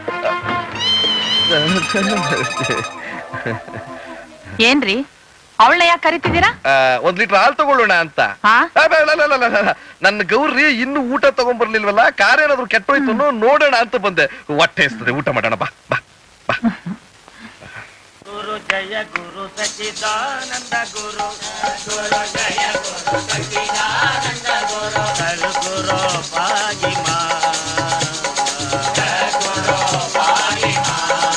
ಏನ್ರಿ ಅವಳನ್ನ ಯಾಕೆ ಕರಿತಿದ್ದೀರಾ ಆ, ಒಂದ್ ಲೀಟರ್ ಹಾಲು ತಗೊಳ್ಳೋಣ ಅಂತ ಹಾ ಆ, ಬೇಡ, ಇಲ್ಲ, ಇಲ್ಲ, ಇಲ್ಲ, ಇಲ್ಲ. ನನ್ನ ಗೌರಿ ಇನ್ನು ಊಟ ತಗೊಂಡ್ಬರ್ಲಿಲ್ವಲ್ಲ ಕಾರ್ ಏನಾದ್ರು ಕೆಟ್ಟೋಯ್ತು ಅನ್ನೋ ನೋಡೋಣ ಅಂತ ಬಂದೆ ಹೊಟ್ಟೆ ಇಸ್ತದೆ ಊಟ ಮಾಡೋಣ ಬಾ ಬಾ ಗುರು ಜಯ ಗುರು ಸಚಿದಾನಂದ ಗುರು ಗುರು ಜಯ ಗುರು ಸಚಿದಾನಂದ ಗುರು ಸಲ್ ಗುರು ಪಾಗಿಮಾ ಗುರು ಪಾಗಿಮಾ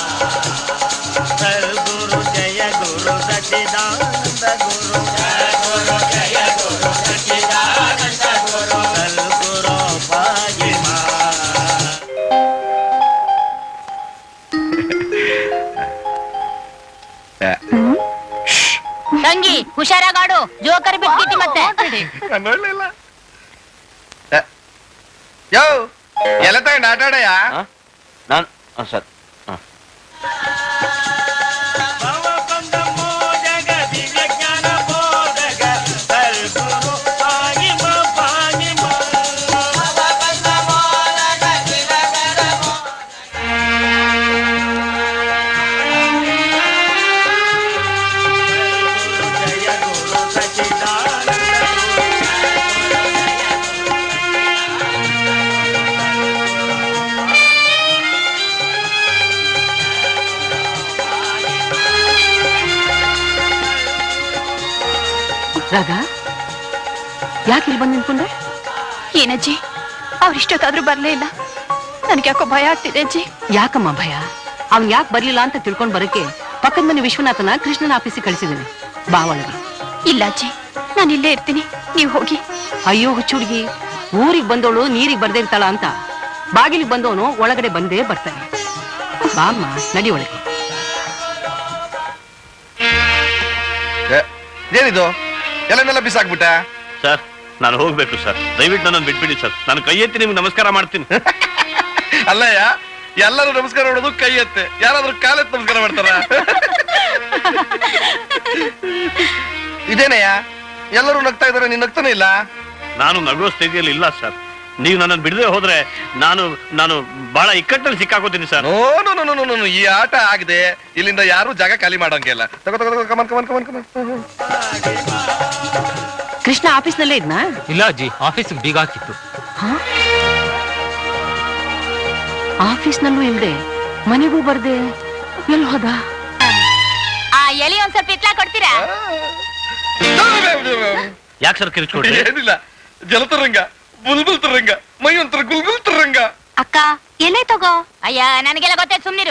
ಸಲ್ ಗುರು ಜಯ ಗುರು ಸಚಿದಾನಂದ ಗುರು ಗುರು ಜಯ ಗುರು ಸಚಿದಾನಂದ ಗುರು ಸಲ್ ಗುರು ಪಾಗಿಮಾ ತಂಗಿ ಹುಷಾರಾಗಾಡು ಜೋಕರ್ ಬಿಟ್ಬಿಟ್ಟಿ ಮತ್ತೆ ನೋಡ್ಲಿಲ್ಲ ಆ, ಯೋ ಎಲ್ಲ ತಗೊಂಡು ಆಟ ಆಡಯ್ಯ ನಾನು ಸರ್ ಜಗದಿ ವಿಜ್ಞಾನ ಬೋಧಕ ಸಲ್ ಗುರು ಪಾಗಿಮಾ ಪಾಗಿಮಾ ಜಯ ಗುರು ಸಚಿದಾನಂದ ರಾಗ ಯಾಕೆ ಇಲ್ಲಿ ಬಂದು ನಿಂತ್ಕೊಂಡೆ ಏನಜ್ಜಿ ಅವ್ರಿಷ್ಟೊತ್ತಾದ್ರೂ ಬರ್ಲೇ ಇಲ್ಲ ನನ್ಗೆ ಯಾಕೋ ಭಯ ಆಗ್ತಿದೆ ಅಜ್ಜಿ ಯಾಕಮ್ಮ ಭಯ ಅವ್ನ್ ಯಾಕೆ ಬರ್ಲಿಲ್ಲ ಅಂತ ತಿಳ್ಕೊಂಡ್ ಬರಕ್ಕೆ ಪಕ್ಕದ ಮನೆ ವಿಶ್ವನಾಥನ ಕೃಷ್ಣನ ಆಫೀಸಿಗೆ ಕಳಿಸಿದ್ದೀನಿ ಬಾ ಒಳಗೆ ಇಲ್ಲ ಅಜ್ಜಿ ನಾನು ಇಲ್ಲೇ ಇರ್ತೀನಿ ನೀವು ಹೋಗಿ ಅಯ್ಯೋ ಹುಚ್ಚುಡ್ಗಿ ಊರಿಗೆ ಬಂದವಳು ನೀರಿಗೆ ಬರ್ದೇ ಇರ್ತಾಳ ಅಂತ ಬಾಗಿಲಿಗೆ ಬಂದವನು ಒಳಗಡೆ ಬಂದೇ ಬರ್ತಾನೆ ಬಾಮ್ಮ ನಡಿ ಒಳಗೆ ಏ, ಏನಿದು ಎಲ್ಲನೆಲ್ಲ ಬಿಸಾಕ್ಬಿಟ್ಟ ಸರ್ ನಾನು ಹೋಗ್ಬೇಕು ಸರ್ ದಯವಿಟ್ಟು ನನ್ನನ್ನು ಬಿಟ್ಬಿಡಿ ಸರ್ ನಾನು ಕೈ ಎತ್ತಿ ನಿಮ್ಗೆ ನಮಸ್ಕಾರ ಮಾಡ್ತೀನಿ ಅಲ್ಲಯ್ಯ ಎಲ್ಲರೂ ನಮಸ್ಕಾರ ಮಾಡೋದು ಕೈ ಎತ್ತೆ ಯಾರಾದ್ರೂ ಕಾಲೆತ್ ನಮಸ್ಕಾರ ಮಾಡ್ತಾರ ಇದೇನಯ್ಯ ಎಲ್ಲರೂ ನಗ್ತಾ ಇದಾರೆ ನೀನ್ ನಗ್ತಾನೆ ಇಲ್ಲ ನಾನು ನಗುವ ಸ್ಥಿತಿಯಲ್ಲಿ ಇಲ್ಲ ಸರ್ ನೀವು ನನ್ನನ್ನು ಬಿಡದೆ ಹೋದ್ರೆ ನಾನು ನಾನು ಬಹಳ ಇಕ್ಕಟ್ಟಲ್ಲಿ ಸಿಕ್ಕಾಕೋತೀನಿ sir no no no no no ಈ ಆಟ ಆಗದೆ ಇಲ್ಲಿಂದ ಯಾರು ಜಾಗ ಖಾಲಿ ಮಾಡಂಗಿಲ್ಲ ತಗೋ ತಗೋ ತಗೋ come on come on come on come on Krishna ಆಫೀಸ್ನಲ್ಲೇ ಇದ್ನಾ ಇಲ್ಲ ಅಜ್ಜಿ ಆಫೀಸ್ ಬೀಗ ಹಾಕಿತ್ತು ಆಫೀಸ್ನಲ್ಲೂ ಇಲ್ದೆ ಮನೆಗೂ ಬರ್ದೆ ಎಲ್ಲಿ ಹೋದ ಆ ಎಲಿ ಒಂದ್ ಸ್ವಲ್ಪ ಇತ್ಲಾ ಕೊಡ್ತೀರಾ ಯಾಕೆ ಸರ್ ಕಿರ್ಚ್ಕೊಡ್ರಿ ಏನಿಲ್ಲ ಜಲತರಂಗ ಬುಲ್ಬುಲ್ ತರಂಗ ಮೈ ಒಂಥರ ಗುಲ್ಗುಲ್ ತರಂಗ ಅಕ್ಕ ಎಲೆ ತಗೋ ಅಯ್ಯ ನನಗೆಲ್ಲ ಗೊತ್ತಾಯ್ತು ಸುಮ್ನಿರು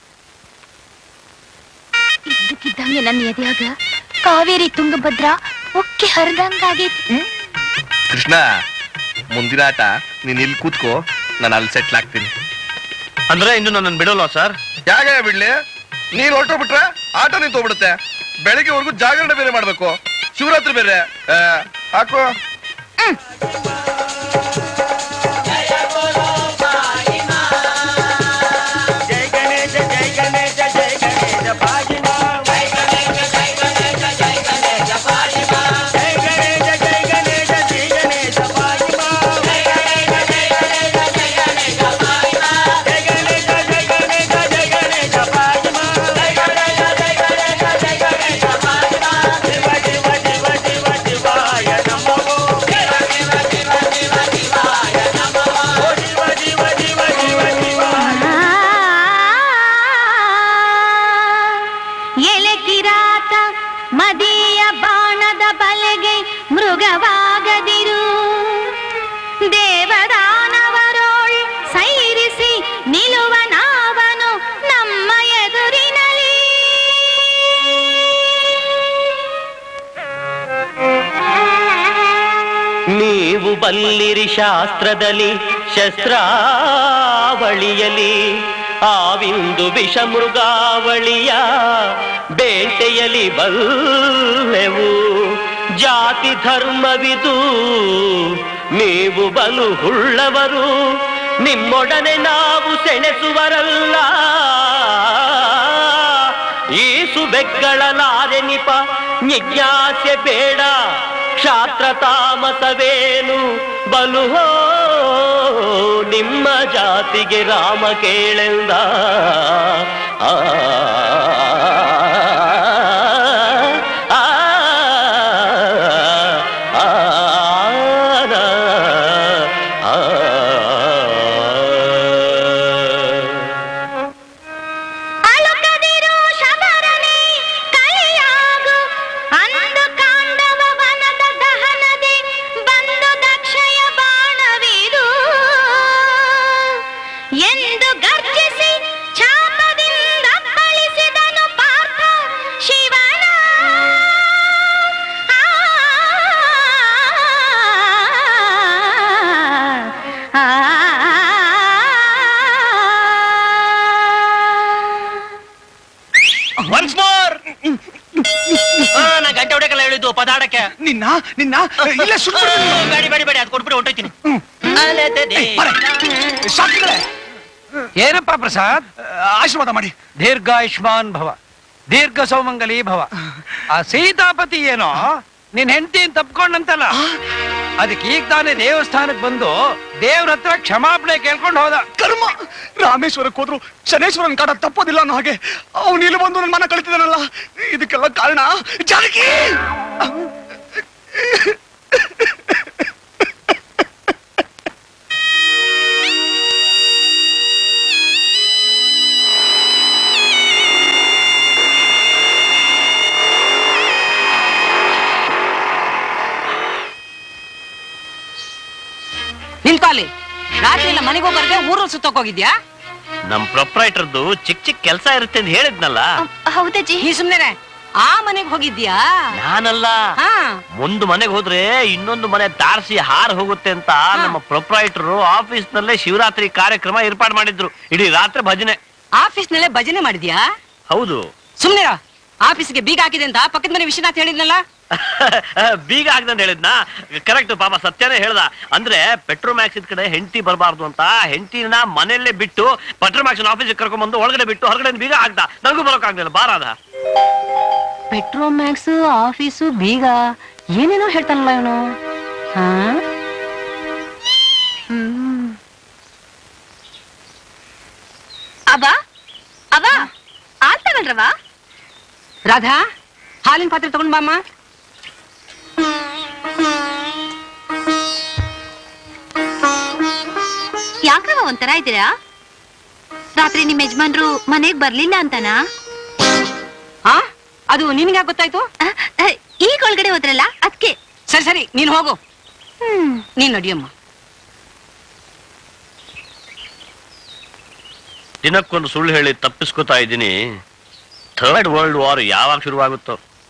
ಇದ್ದಕ್ಕಿದ್ದಂಗೆ ನನ್ನ ಎದೆಯಾಗ ಕಾವೇರಿ ತುಂಗಭದ್ರಾ ಒಕ್ಕಿ ಹರಿದಂಗಾಗೈತಿ ಕೃಷ್ಣ ಮುಂದಿನ ಆಟ ನೀನ್ ಇಲ್ಲಿ ಕೂತ್ಕೋ ನಾನು ಅಲ್ಲಿ ಸೆಟ್ಲ್ ಆಗ್ತೀನಿ ಅಂದ್ರೆ ಇನ್ನು ನನ್ನನ್ನು ಬಿಡೋಲ್ವಾ ಸರ್ ಯಾಗ ಬಿಡ್ಲಿ ನೀನ್ ಹೊರಟೋಗ್ಬಿಟ್ರೆ ಆಟ ನಿಂತೋಗ್ಬಿಡುತ್ತೆ ಬೆಳಿಗ್ಗೆವರೆಗೂ ಜಾಗರಣೆ ಬೇರೆ ಮಾಡ್ಬೇಕು ಶಿವರಾತ್ರಿ ಬೇರೆ ಆ, ಹಾಕು ಎಲೆ ಕಿರಾತ ಮದಿಯ ಬಾಣದ ಬಲೆಗೆ ಮೃಗವಾಗದಿರು ದೇವದಾನವರೋಳ್ ಸೈರಿಸಿ ನಿಲುವ ನಾವನು ನಮ್ಮ ಎದುರಿನಲಿ ನೀವು ಬಲ್ಲಿರಿ ಶಾಸ್ತ್ರದಲ್ಲಿ ಶಸ್ತ್ರಾವಳಿಯಲಿ ಆವಿಂದು ವಿಷ ಮೃಗಾವಳಿಯ ಬೇಟೆಯಲಿ ಬಲ್ಲೆವು ಜಾತಿ ಧರ್ಮವಿದು ನೀವು ಬಲು ಹುಳ್ಳವರು ನಿಮ್ಮೊಡನೆ ನಾವು ಸೆಣೆಸುವರಲ್ಲ ಈಸು ಬೆಗ್ಗಳಲಾರೆ ನಿಪ ಜಿಜ್ಞಾಸೆ ಬೇಡ ಕ್ಷಾತ್ರ ತಾಮಸವೇನು ಬಲು ಹೋ ನಿಮ್ಮ ಜಾತಿಗೆ ರಾಮ ಕೇಳೆಂದ ಆ, ಆ, ಆ, ಆ, ಅಳುಕದಿರು ಶಬರನೆ ಕಲಿಯಾಗು ಅಂದು ಕಾಂಡವ ವನದ ದಹನದೆ ಬಂದು ದಕ್ಷಯ ಬಾಣವಿದು ಎಂದು ಗರ್ಜಿಸಿ ಛಾಪದಿಂದ ಅಪ್ಪಳಿಸಿದನು ಪಾರ್ಥ ಶಿವನ ಆ, ಒನ್ಸ್ ಮೋರ್ ನಾ ಗಂಟೆ ಹೊಡೆಕಲ್ಲ ಹೇಳಿದ್ದು ಪದಾಡಕ್ಕೆ ನಿನ್ನ ನಿನ್ನ ಇಲ್ಲ ಸುಟ್ಟು ಗಾಡಿ ಬೇಡಿ ಬೇಡಿ ಅದು ಕೊಟ್ಬಿಟ್ಟು ಹೊಂಟೋಯ್ತೀನಿ ಶಾಸ್ತ್ರಿಗಳೇ ಏನಪ್ಪ ಪ್ರಸಾದ್ ಆಶೀರ್ವಾದ ಮಾಡಿ ದೀರ್ಘಾಯುಷ್ಮಾನ್ ಭವ ದೀರ್ಘ ಸೌಮಂಗಲಿ ಭವ ಆ ಸೀತಾಪತಿ ಏನೋ ನಿನ್ ಹೆಂಡತಿ ತಪ್ಕೊಂಡಂತಲ್ಲ ಅದಕ್ಕೆ ಈಗ ತಾನೇ ದೇವಸ್ಥಾನಕ್ಕೆ ಬಂದು ದೇವ್ರ ಹತ್ರ ಕ್ಷಮಾಪಣೆ ಕೇಳ್ಕೊಂಡು ಹೋದ ಕರ್ಮ ರಾಮೇಶ್ವರಕ್ಕೆ ಹೋದ್ರು ಶನೇಶ್ವರನ್ ಕಾಟ ತಪ್ಪೋದಿಲ್ಲ ಅನ್ನೋ ಹಾಗೆ ಅವನು ಇಲ್ಲಿ ಬಂದು ನನ್ನ ಮನ ಕಳಿತಿದ್ದಾನಲ್ಲ ಇದಕ್ಕೆಲ್ಲ ಕಾರಣ ಜಾನಕಿ ನಿಂತ್ಕೊಳ್ಳಿ ರಾತ್ರಿ ಎಲ್ಲ ಮನೆಗೆ ಹೋಗ್ಬಾರ್ದೆ ಊರಲ್ಲಿ ಸುತ್ತೋಕ್ ಹೋಗಿದ್ಯಾ ನಮ್ ಪ್ರೊಪ್ರೈಟರ್ದು ಚಿಕ್ಕ ಚಿಕ್ಕ ಕೆಲಸ ಇರುತ್ತೆ ಅಂತ ಹೇಳಿದ್ನಲ್ಲ ಹೌದಜ್ಜಿ ನೀ ಸುಮ್ನೆ ಆ ಮನೆಗೆ ಹೋಗಿದ್ಯಾ ನಾನಲ್ಲ ಹಾ ಒಂದು ಮನೆಗೆ ಹೋದ್ರೆ ಇನ್ನೊಂದು ಮನೆ ತಾರ್ಸಿ ಹಾರ್ ಹೋಗುತ್ತೆ ಅಂತ ನಮ್ಮ ಪ್ರೊಪ್ರೈಟರ್ ಆಫೀಸ್ ನಲ್ಲೇ ಶಿವರಾತ್ರಿ ಕಾರ್ಯಕ್ರಮ ಏರ್ಪಾಡು ಮಾಡಿದ್ರು ಇಡೀ ರಾತ್ರಿ ಭಜನೆ ಆಫೀಸ್ನಲ್ಲೇ ಭಜನೆ ಮಾಡಿದ್ಯಾ ಹೌದು ಸುಮ್ನೆ ಆಫೀಸ್ಗೆ ಬೀಗ ಹಾಕಿದೆ ಅಂತ ಪಕ್ಕದ ಮನೆ ವಿಶ್ವನಾಥ್ ಹೇಳಿದ್ನಲ್ಲ ಬೀಗ ಆಗ್ದಂತ ಹೇಳಿದ್ನ ಕರೆಕ್ಟ್ ಪಾಪ ಸತ್ಯನೇ ಹೇಳ್ದ ಅಂದ್ರೆ ಪೆಟ್ರೋಮ್ಯಾಕ್ಸ್ ಇದ್ ಕಡೆ ಹೆಂಡತಿ ಬರಬಾರ್ದು ಅಂತ ಹೆಂಡತಿನ ಮನೆಯಲ್ಲೇ ಬಿಟ್ಟು ಪೆಟ್ರೋಮ್ಯಾಕ್ಸ್ ಆಫೀಸಿಗೆ ಕರ್ಕೊಂಡ್ ಬಂದು ಒಳಗಡೆ ಬಿಟ್ಟು ಹೊರಗಡೆ ಬೀಗ ಹಾಕ್ದ ನನಗೂ ಬರೋಕ್ ಆಗ್ಲಿಲ್ಲ ಬಾರಾದ ಪೆಟ್ರೋಮ್ಯಾಕ್ಸ್ ಆಫೀಸು ಬೀಗ ಏನೇನೋ ಹೇಳ್ತಾನಲ್ಲ ಇವನು ಹಾ ಅವ ಅವ ಆಲ್ ತಗೊಂಡ್ರವ ರಾಧಾ ಹಾಲಿನ ಪಾತ್ರೆ ತಗೊಂಡ್ ಬಾಮ್ಮ ಯಾಕವ ಒಂಥರ ಇದ್ದೀರಾ ರಾತ್ರಿ ನಿಮ್ ಯಜಮಾನ್ರು ಮನೆಗ್ ಬರ್ಲಿಲ್ಲ ಅಂತನಾ ಆ ಅದು ನಿನ್ಗೆ ಗೊತ್ತಾಯ್ತು ಈಗ ಒಳಗಡೆ ಹೋದ್ರಲ್ಲ ಅದಕ್ಕೆ ಸರಿ ಸರಿ ನೀನ್ ಹೋಗು ನೀನ್ ನಡಿಯಮ್ಮ ದಿನಕ್ಕೊಂದು ಸುಳ್ಳು ಹೇಳಿ ತಪ್ಪಿಸ್ಕೊತಾ ಇದ್ದೀನಿ ಥರ್ಡ್ ವರ್ಲ್ಡ್ ವಾರ್ ಯಾವಾಗ ಶುರುವಾಗುತ್ತೋ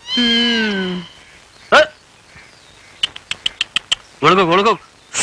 ಒಳಗೋಗ್ ಒಳಗೋಗ್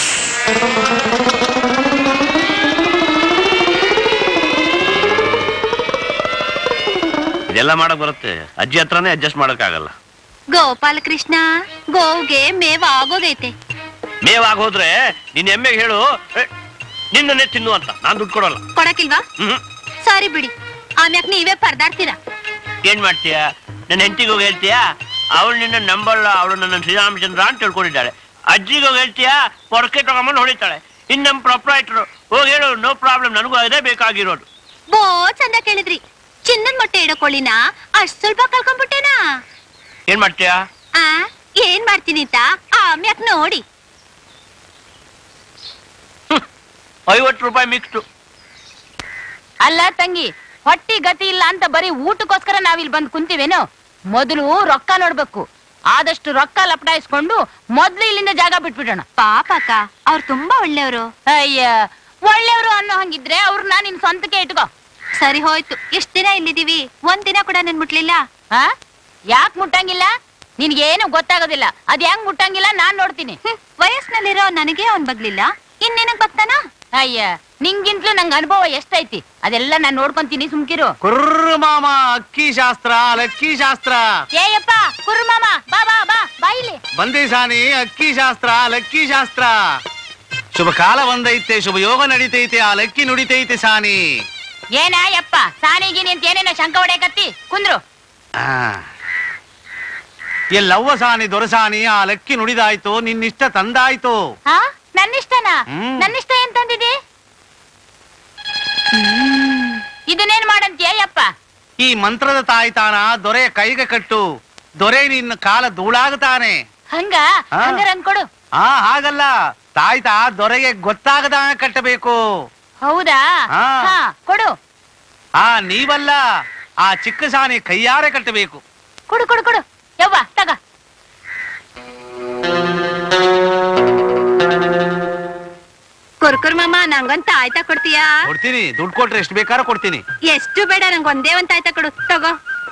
ಇದೆಲ್ಲ ಮಾಡಕ್ ಬರುತ್ತೆ ಅಜ್ಜಿ ಹತ್ರನೇ ಅಡ್ಜಸ್ಟ್ ಮಾಡಕ್ಕಾಗಲ್ಲ ಗೋಪಾಲ ಕೃಷ್ಣ ಗೋವ್ಗೆ ಮೇವ ಆಗೋದೈತೆ ಮೇವಾಗ್ ಹೋದ್ರೆ ನಿನ್ ಎಮ್ಮೆಗೆ ಹೇಳು "ಏ, ನಿನ್ನನ್ನೇ ತಿನ್ನು ಅಂತ ನಾನ್ ದುಡ್ಡು ಕೊಡಲ್ಲ ಕೊಡಕಿಲ್ವಾ ಹ್ಮ್ ಸಾರಿ ಬಿಡಿ ಆಮ್ಯಾಕ್ ನೀವೇ ಪರದಾಡ್ತೀರಾ ಏನ್ ಮಾಡ್ತೀಯ ನನ್ನ ಹೆಂಡತಿಗೆ ಹೋಗಿ ಹೇಳ್ತೀಯಾ ಅವಳು ನಿನ್ನ ನಂಬಲ್ಲ ಅವಳು ನನ್ನ ಶ್ರೀರಾಮಚಂದ್ರ ಅಂತ ತಿಳ್ಕೊಂಡಿದ್ದಾಳೆ ಅಜ್ಜಿಗೆ ಹೋಗಿ ಹೇಳ್ತೀಯಾ ಪೊರಕೆ ತಗೊಂಬಂದು ಹೊಡಿತಾಳೆ ಇನ್ ನಮ್ ಪ್ರೊಪ್ರೈಟ್ರು ಹೋಗಿ ಹೇಳು ನೋ ಪ್ರಾಬ್ಲಮ್ ನನಗೂ ಅದೇ ಬೇಕಾಗಿರೋದು ಬೋ ಚಂದ ಕೇಳಿದ್ರಿ ಚಿನ್ನದ ಮೊಟ್ಟೆ ಇಡಕೊಳ್ಳಿನ ಅಷ್ಟ್ ಸ್ವಲ್ಪ ಕಳ್ಕೊಂಡ್ಬಿಟ್ಟೇನಾ ಏನ್ ಮಾಡ್ತೀಯಾ ಆ ಏನ್ ಮಾಡ್ತೀನಿ ಅಂತ ಆಮ್ಯಾಕ್ ನೋಡಿ ಐವತ್ತು ರೂಪಾಯಿ ಮಿಕ್ಸ್ಟು ಅಲ್ಲ ತಂಗಿ ಹೊಟ್ಟಿ ಗತಿ ಇಲ್ಲ ಅಂತ ಬರೀ ಊಟಕ್ಕೋಸ್ಕರ ನಾವಿಲ್ಲಿ ಬಂದ್ ಕುಂತೀವೇನೋ ಮೊದಲು ರೊಕ್ಕ ನೋಡ್ಬೇಕು ಆದಷ್ಟು ರೊಕ್ಕ ಲಪಡಾಯಿಸ್ಕೊಂಡು ಮೊದ್ಲು ಇಲ್ಲಿಂದ ಜಾಗ ಬಿಟ್ಬಿಡೋಣ ಪಾಪಕ್ಕ ಅವ್ರು ತುಂಬಾ ಒಳ್ಳೆಯವರು ಅಯ್ಯ ಒಳ್ಳೆಯವರು ಅನ್ನೋ ಹಂಗಿದ್ರೆ ಅವ್ರನ್ನ ನಿನ್ ಸ್ವಂತಕ್ಕೆ ಇಟ್ಕೋ ಸರಿ ಹೋಯ್ತು ಎಷ್ಟ್ ದಿನ ಇಲ್ಲಿದೀವಿ ಒಂದ್ ದಿನ ಕೂಡ ನನ್ ಮುಟ್ಲಿಲ್ಲ ಯಾಕ್ ಮುಟ್ಟಂಗಿಲ್ಲ ನಿನ್ಗೇನು ಗೊತ್ತಾಗೋದಿಲ್ಲ ಅದ್ ಹೆಂಗ್ ಮುಟ್ಟಂಗಿಲ್ಲ ನಾನ್ ನೋಡ್ತೀನಿ ವಯಸ್ಸಿನಲ್ಲಿರೋ ನನಗೆ ಅವ್ನ್ ಬಗ್ಲಿಲ್ಲ ಇನ್ ನಿನಗ್ ಬಗ್ತಾನ ಅಯ್ಯ ನಿಂಗಿಂತ್ಲೂ ನಂಗ್ ಅನುಭವ ಎಷ್ಟೈತಿ ಅದೆಲ್ಲ ನಾನ್ ನೋಡ್ಕೊಂತೀನಿ ಸುಮ್ಕಿರು ಕುರ್ರ ಮಾಮ ಅಕ್ಕಿ ಶಾಸ್ತ್ರ ಲಕ್ಕಿ ಶಾಸ್ತ್ರ ಏಯಪ್ಪ ಕುರು ಮಾಮ ಬಾ ಬಾ ಬಾ ಬಾ ಇಲ್ಲಿ ಬಂದಿ ಸಾನಿ ಅಕ್ಕಿ ಶಾಸ್ತ್ರ ಲಕ್ಕಿ ಶಾಸ್ತ್ರ ಶುಭ ಕಾಲ ಬಂದೈತೆ ಶುಭ ಯೋಗ ನಡೀತೈತೆ ಆ ಲಕ್ಕಿ ನುಡಿತೈತೆ ಸಾನಿ ಏನ ಯಪ್ಪ ಸಾನಿಗಿನಿ ಅಂತ ಏನೇನೋ ಶಂಕ ಹೊಡೆಯಕತ್ತಿ ಕುಂದ್ರು ಆ. ಎಲ್ಲವ್ವ ಸಾನಿ ದೊರಸಾನಿ ಆ ಲಕ್ಕಿ ನುಡಿದಾಯ್ತು ನಿನ್ನಿಷ್ಟ ತಂದಾಯ್ತು ಹಾ ನನ್ನಿಷ್ಟನಾ ಹ್ಮ್. ನನ್ನಿಷ್ಟ ಏನ್ ತಂದಿದಿ ಇದನ್ನೇನ್ ಮಾಡಂತೀಯ ಯಪ್ಪ ಈ ಮಂತ್ರದ ತಾಯ್ತಾನ ದೊರೆ ಕೈಗೆ ಕಟ್ಟು ದೊರೆ ನಿನ್ನ ಕಾಲ ಧೂಳಾಗುತ್ತಾನೆ ಹಂಗ ಹಾ. ಹಂಗಾರ ಅನ್ಕೊಡು ಆ ಹಾಗಲ್ಲ ತಾಯ್ತಾ ದೊರೆಗೆ ಗೊತ್ತಾಗದ ಕಟ್ಟಬೇಕು ಹೌದಾ ಹಾ. ಹಾ ಕೊಡು ಆ ನೀವಲ್ಲ ಆ ಚಿಕ್ಕ ಸಾನಿ ಕೈಯಾರೆ ಕಟ್ಟಬೇಕು ಕೊಡು ಕೊಡು ಕೊಡು ಯವ್ವ ತಗ ಕುರ್ಕುರ್ ಮಾಮ ನಂಗೊಂದ್ ತಾಯ್ತ ಕೊಡ್ತೀಯಾ ಕೊಡ್ತೀನಿ ದುಡ್ಡು ಕೊಟ್ರೆ ಎಷ್ಟು ಬೇಕಾದ್ರೂ ಕೊಡ್ತೀನಿ ಎಷ್ಟು ಬೇಡ ನಂಗ್ ಒಂದೇ ಒಂದ್ ತಾಯ್ತ ಕೊಡು ತಗೋ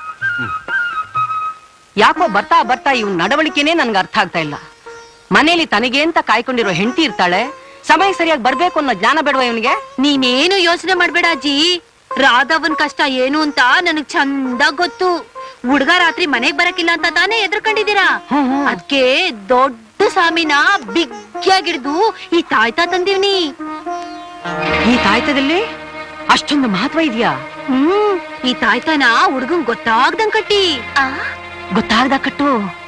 ಯಾಕೋ ಬರ್ತಾ ಬರ್ತಾ ಇವ್ ನಡವಳಿಕೆನೇ ನನ್ಗೆ ಅರ್ಥ ಆಗ್ತಾ ಇಲ್ಲ ಮನೇಲಿ ತನಗೆ ಅಂತ ಕಾಯ್ಕೊಂಡಿರೋ ಹೆಂಡತಿ ಇರ್ತಾಳೆ ಸಮಯ ಸರಿಯಾಗಿ ಬರ್ಬೇಕು ಅನ್ನೋ ಜ್ಞಾನ ಬೇಡವಾ ಇವನಿಗೆ ನೀನೇನು ಯೋಚನೆ ಮಾಡ್ಬೇಡ ಅಜ್ಜಿ ರಾಧವನ್ ಕಷ್ಟ ಏನು ಅಂತ ನನಗ್ ಚಂದ ಗೊತ್ತು ಹುಡ್ಗ ರಾತ್ರಿ ಮನೆಗ್ ಬರಕಿಲ್ಲ ಅಂತ ತಾನೇ ಎದ್ರಕೊಂಡಿದ್ದೀರಾ ಅದ್ಕೆ ದೊಡ್ಡ ಸಾಮಿನ ಬಿಗ್ಗಿಯಾಗಿಡ್ದು ಈ ತಾಯ್ತಾ ತಂದಿವ್ನಿ ಈ ತಾಯ್ತದಲ್ಲಿ ಅಷ್ಟೊಂದು ಮಹತ್ವ ಇದೆಯಾ ಹ್ಮ್ ಈ ತಾಯ್ತಾನ ಹುಡ್ಗಂಗ್ ಗೊತ್ತಾಗ್ದಂಗ್ ಕಟ್ಟಿ ಗೊತ್ತಾಗ್ದ ಕಟ್ಟು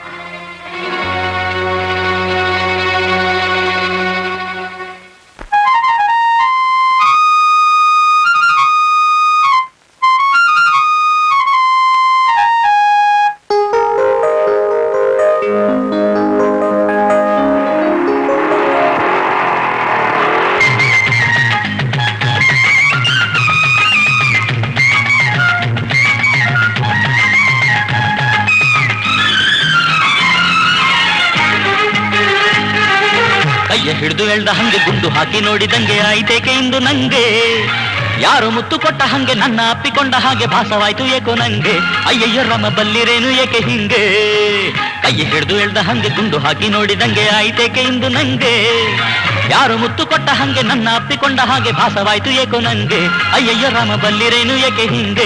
ಕೈಯ ಹಿಡಿದು ಎಳ್ದ ಹಂಗೆ ಗುಂಡು ಹಾಕಿ ನೋಡಿದಂಗೆ ಆಯ್ತೇಕೆ ಇಂದು ನಂಗೆ ಯಾರು ಮುತ್ತು ಕೊಟ್ಟ ಹಂಗೆ ನನ್ನ ಅಪ್ಪಿಕೊಂಡ ಹಾಗೆ ಭಾಸವಾಯ್ತು ಏಕೋ ನಂಗೆ ಅಯ್ಯಯ್ಯ ರಮ ಬಲ್ಲಿರೇನು ಏಕೆ ಹಿಂಗೆ ಕೈಯ ಹಿಡಿದು ಎಳ್ದ ಹಂಗೆ ಗುಂಡು ಹಾಕಿ ನೋಡಿದಂಗೆ ಆಯ್ತೇಕೆ ಇಂದು ನಂಗೆ ಯಾರು ಮುತ್ತು ಕೊಟ್ಟ ಹಂಗೆ ನನ್ನ ಅಪ್ಪಿಕೊಂಡ ಹಾಗೆ ಭಾಸವಾಯ್ತು ಏಕೋ ನಂಗೆ ಅಯ್ಯಯ್ಯ ರಾಮ ಬಲ್ಲಿರೇನು ಏಕೆ ಹಿಂಗೆ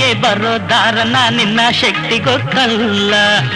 ಮೇಲೆ ಬರೋ ದಾರನ ನಿನ್ನ ಶಕ್ತಿ ಗೊತ್ತಲ್ಲ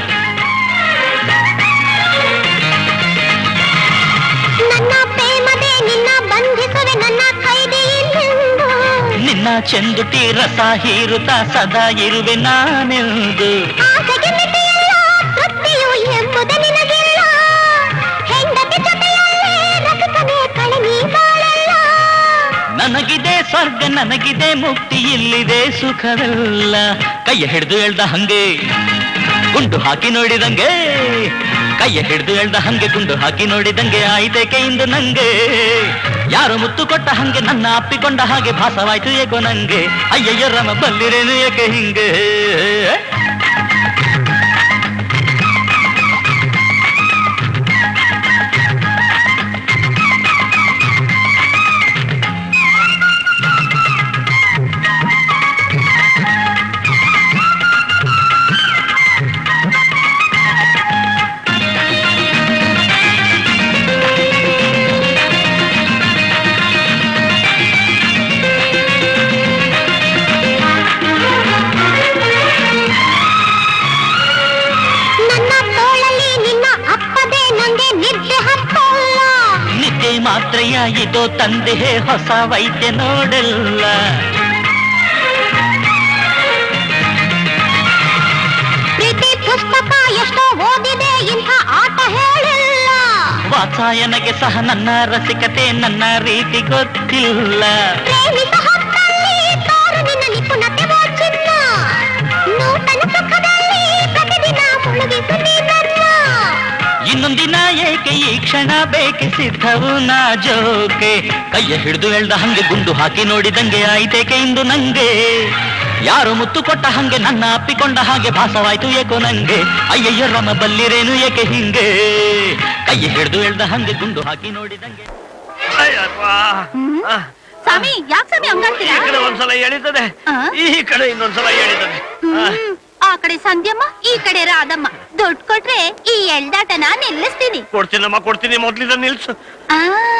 ನನ್ನ ಪ್ರೇಮದೇ ನಿನ್ನ ಬಂಧಿಸುವೆ ನನ್ನ ಕೈದೆ ಇಲ್ಲೆಂದು ನಿನ್ನ ಚೆಂದುಟಿ ರಸ ಹೀರುತ್ತ ಸದಾ ಇರುವೆ ನಾನೆಂದು ಆಸೆಗೆ ಮಿತಿಯಿಲ್ಲ ತೃಪ್ತಿಯು ಎಂಬುದು ನಿನಗಿಲ್ಲ ಹೆಂಡತಿ ಜೊತೆಯಲ್ಲೇ ರಸಿಸದೆ ಕಳೆ ನೀ ಬಾಳಲ್ಲ ನನಗಿದೆ ಸ್ವರ್ಗ ನನಗಿದೆ ಮುಕ್ತಿ ಇಲ್ಲಿದೆ ಸುಖವೆಲ್ಲ ಕೈಯ ಹಿಡಿದು ಎಳ್ದ ಹಂಗೆ ಗುಂಡು ಹಾಕಿ ನೋಡಿದಂಗೆ ಕೈಯ ಹಿಡಿದು ಎಳ್ದ ಹಂಗೆ ಗುಂಡು ಹಾಕಿ ನೋಡಿದಂಗೆ ಆಯ್ತೇಕೆ ಇಂದು ನಂಗೆ ಯಾರು ಮುತ್ತು ಕೊಟ್ಟ ಹಂಗೆ ನನ್ನ ಅಪ್ಪಿಕೊಂಡ ಹಾಗೆ ಭಾಸವಾಯ್ತು ಏಕೋ ನಂಗೆ ಅಯ್ಯಯ್ಯ ರಮ ಬಲ್ಲಿರೇನು ಏಕೆ ಹಿಂಗೆ ನನ್ನ ತೋಳಲ್ಲಿ ನಿನ್ನ ಅಪ್ಪದೆ ನಂಗೆ ನಿದ್ದೆ ಹತ್ತಲ್ಲ ನಿದ್ದೆ ಮಾತ್ರೆಯ ಇದೋ ತಂದೆ ಹೊಸ ವೈದ್ಯ ನೋಡಲ್ಲ ಪ್ರೀತಿ ಪುಸ್ತಕ ಎಷ್ಟೋ ಓದಿದೆ ಇಂಥ ಆಟ ಹೇಳಿಲ್ಲ ವಾತ್ಸಾಯನಗೆ ಸಹ ನನ್ನ ರಸಿಕತೆ ನನ್ನ ರೀತಿ ಗೊತ್ತಿಲ್ಲ ಪ್ರೇಮಿಸ ಹೊತ್ತಲ್ಲಿ ತೋರು ನಿನ್ನ ನಿಪುಣತೆ ಓ ಚಿನ್ನ ನೂತನ ಸುಖದಲ್ಲಿ ಪ್ರತಿದಿನ ಮುಳುಗಿಸು ನೀ ನನ್ನ ಇನ್ನೊಂದಿನ ಏಕೆ ಈ ಕ್ಷಣ ಬೇಕೆ ಸಿದ್ಧವು ನಾ ಜೋಕೆ ಕೈಯ ಹಿಡಿದು ಎಳ್ದ ಹಂಗೆ ಗುಂಡು ಹಾಕಿ ನೋಡಿದಂಗೆ ಆಯ್ತೇಕೆ ಇಂದು ನಂಗೆ ಯಾರು ಮುತ್ತು ಕೊಟ್ಟ ಹಂಗೆ ನನ್ನ ಅಪ್ಪಿಕೊಂಡ ಹಾಗೆ ಭಾಸವಾಯ್ತು ಏಕೋ ನಂಗೆ ಅಯ್ಯಯ್ಯ ರಮ ಬಲ್ಲಿರೇನು ಏಕೆ ಹಿಂಗೆ ಕೈಯ ಹಿಡಿದು ಎಳ್ದ ಹಂಗೆ ಗುಂಡು ಹಾಕಿ ನೋಡಿದಂಗೆ ಸ್ವಾಮಿ ಯಾಕೆ ಸ್ವಾಮಿ ಈ ಹಂಗಾಡ್ತೀರಾ ಕಡೆ ಒಂದ್ಸಲ ಎಳಿತದೆ ಈ ಕಡೆ ಇನ್ನೊಂದ್ಸಲ ಎಳಿತದೆ ಆ. ಹ್ಮ್. ಆ ಕಡೆ ಸಂಧ್ಯಮ್ಮ ಈ ಕಡೆ ರಾಧಮ್ಮ ದುಡ್ಡು ಕೊಟ್ರೆ ಈ ಎಳ್ದಾಟನ ನಿಲ್ಲಿಸ್ತೀನಿ ಕೊಡ್ತೀನಮ್ಮ ಕೊಡ್ತೀನಿ ಮೊದ್ಲಿದ ನಿಲ್ಸು ಆ,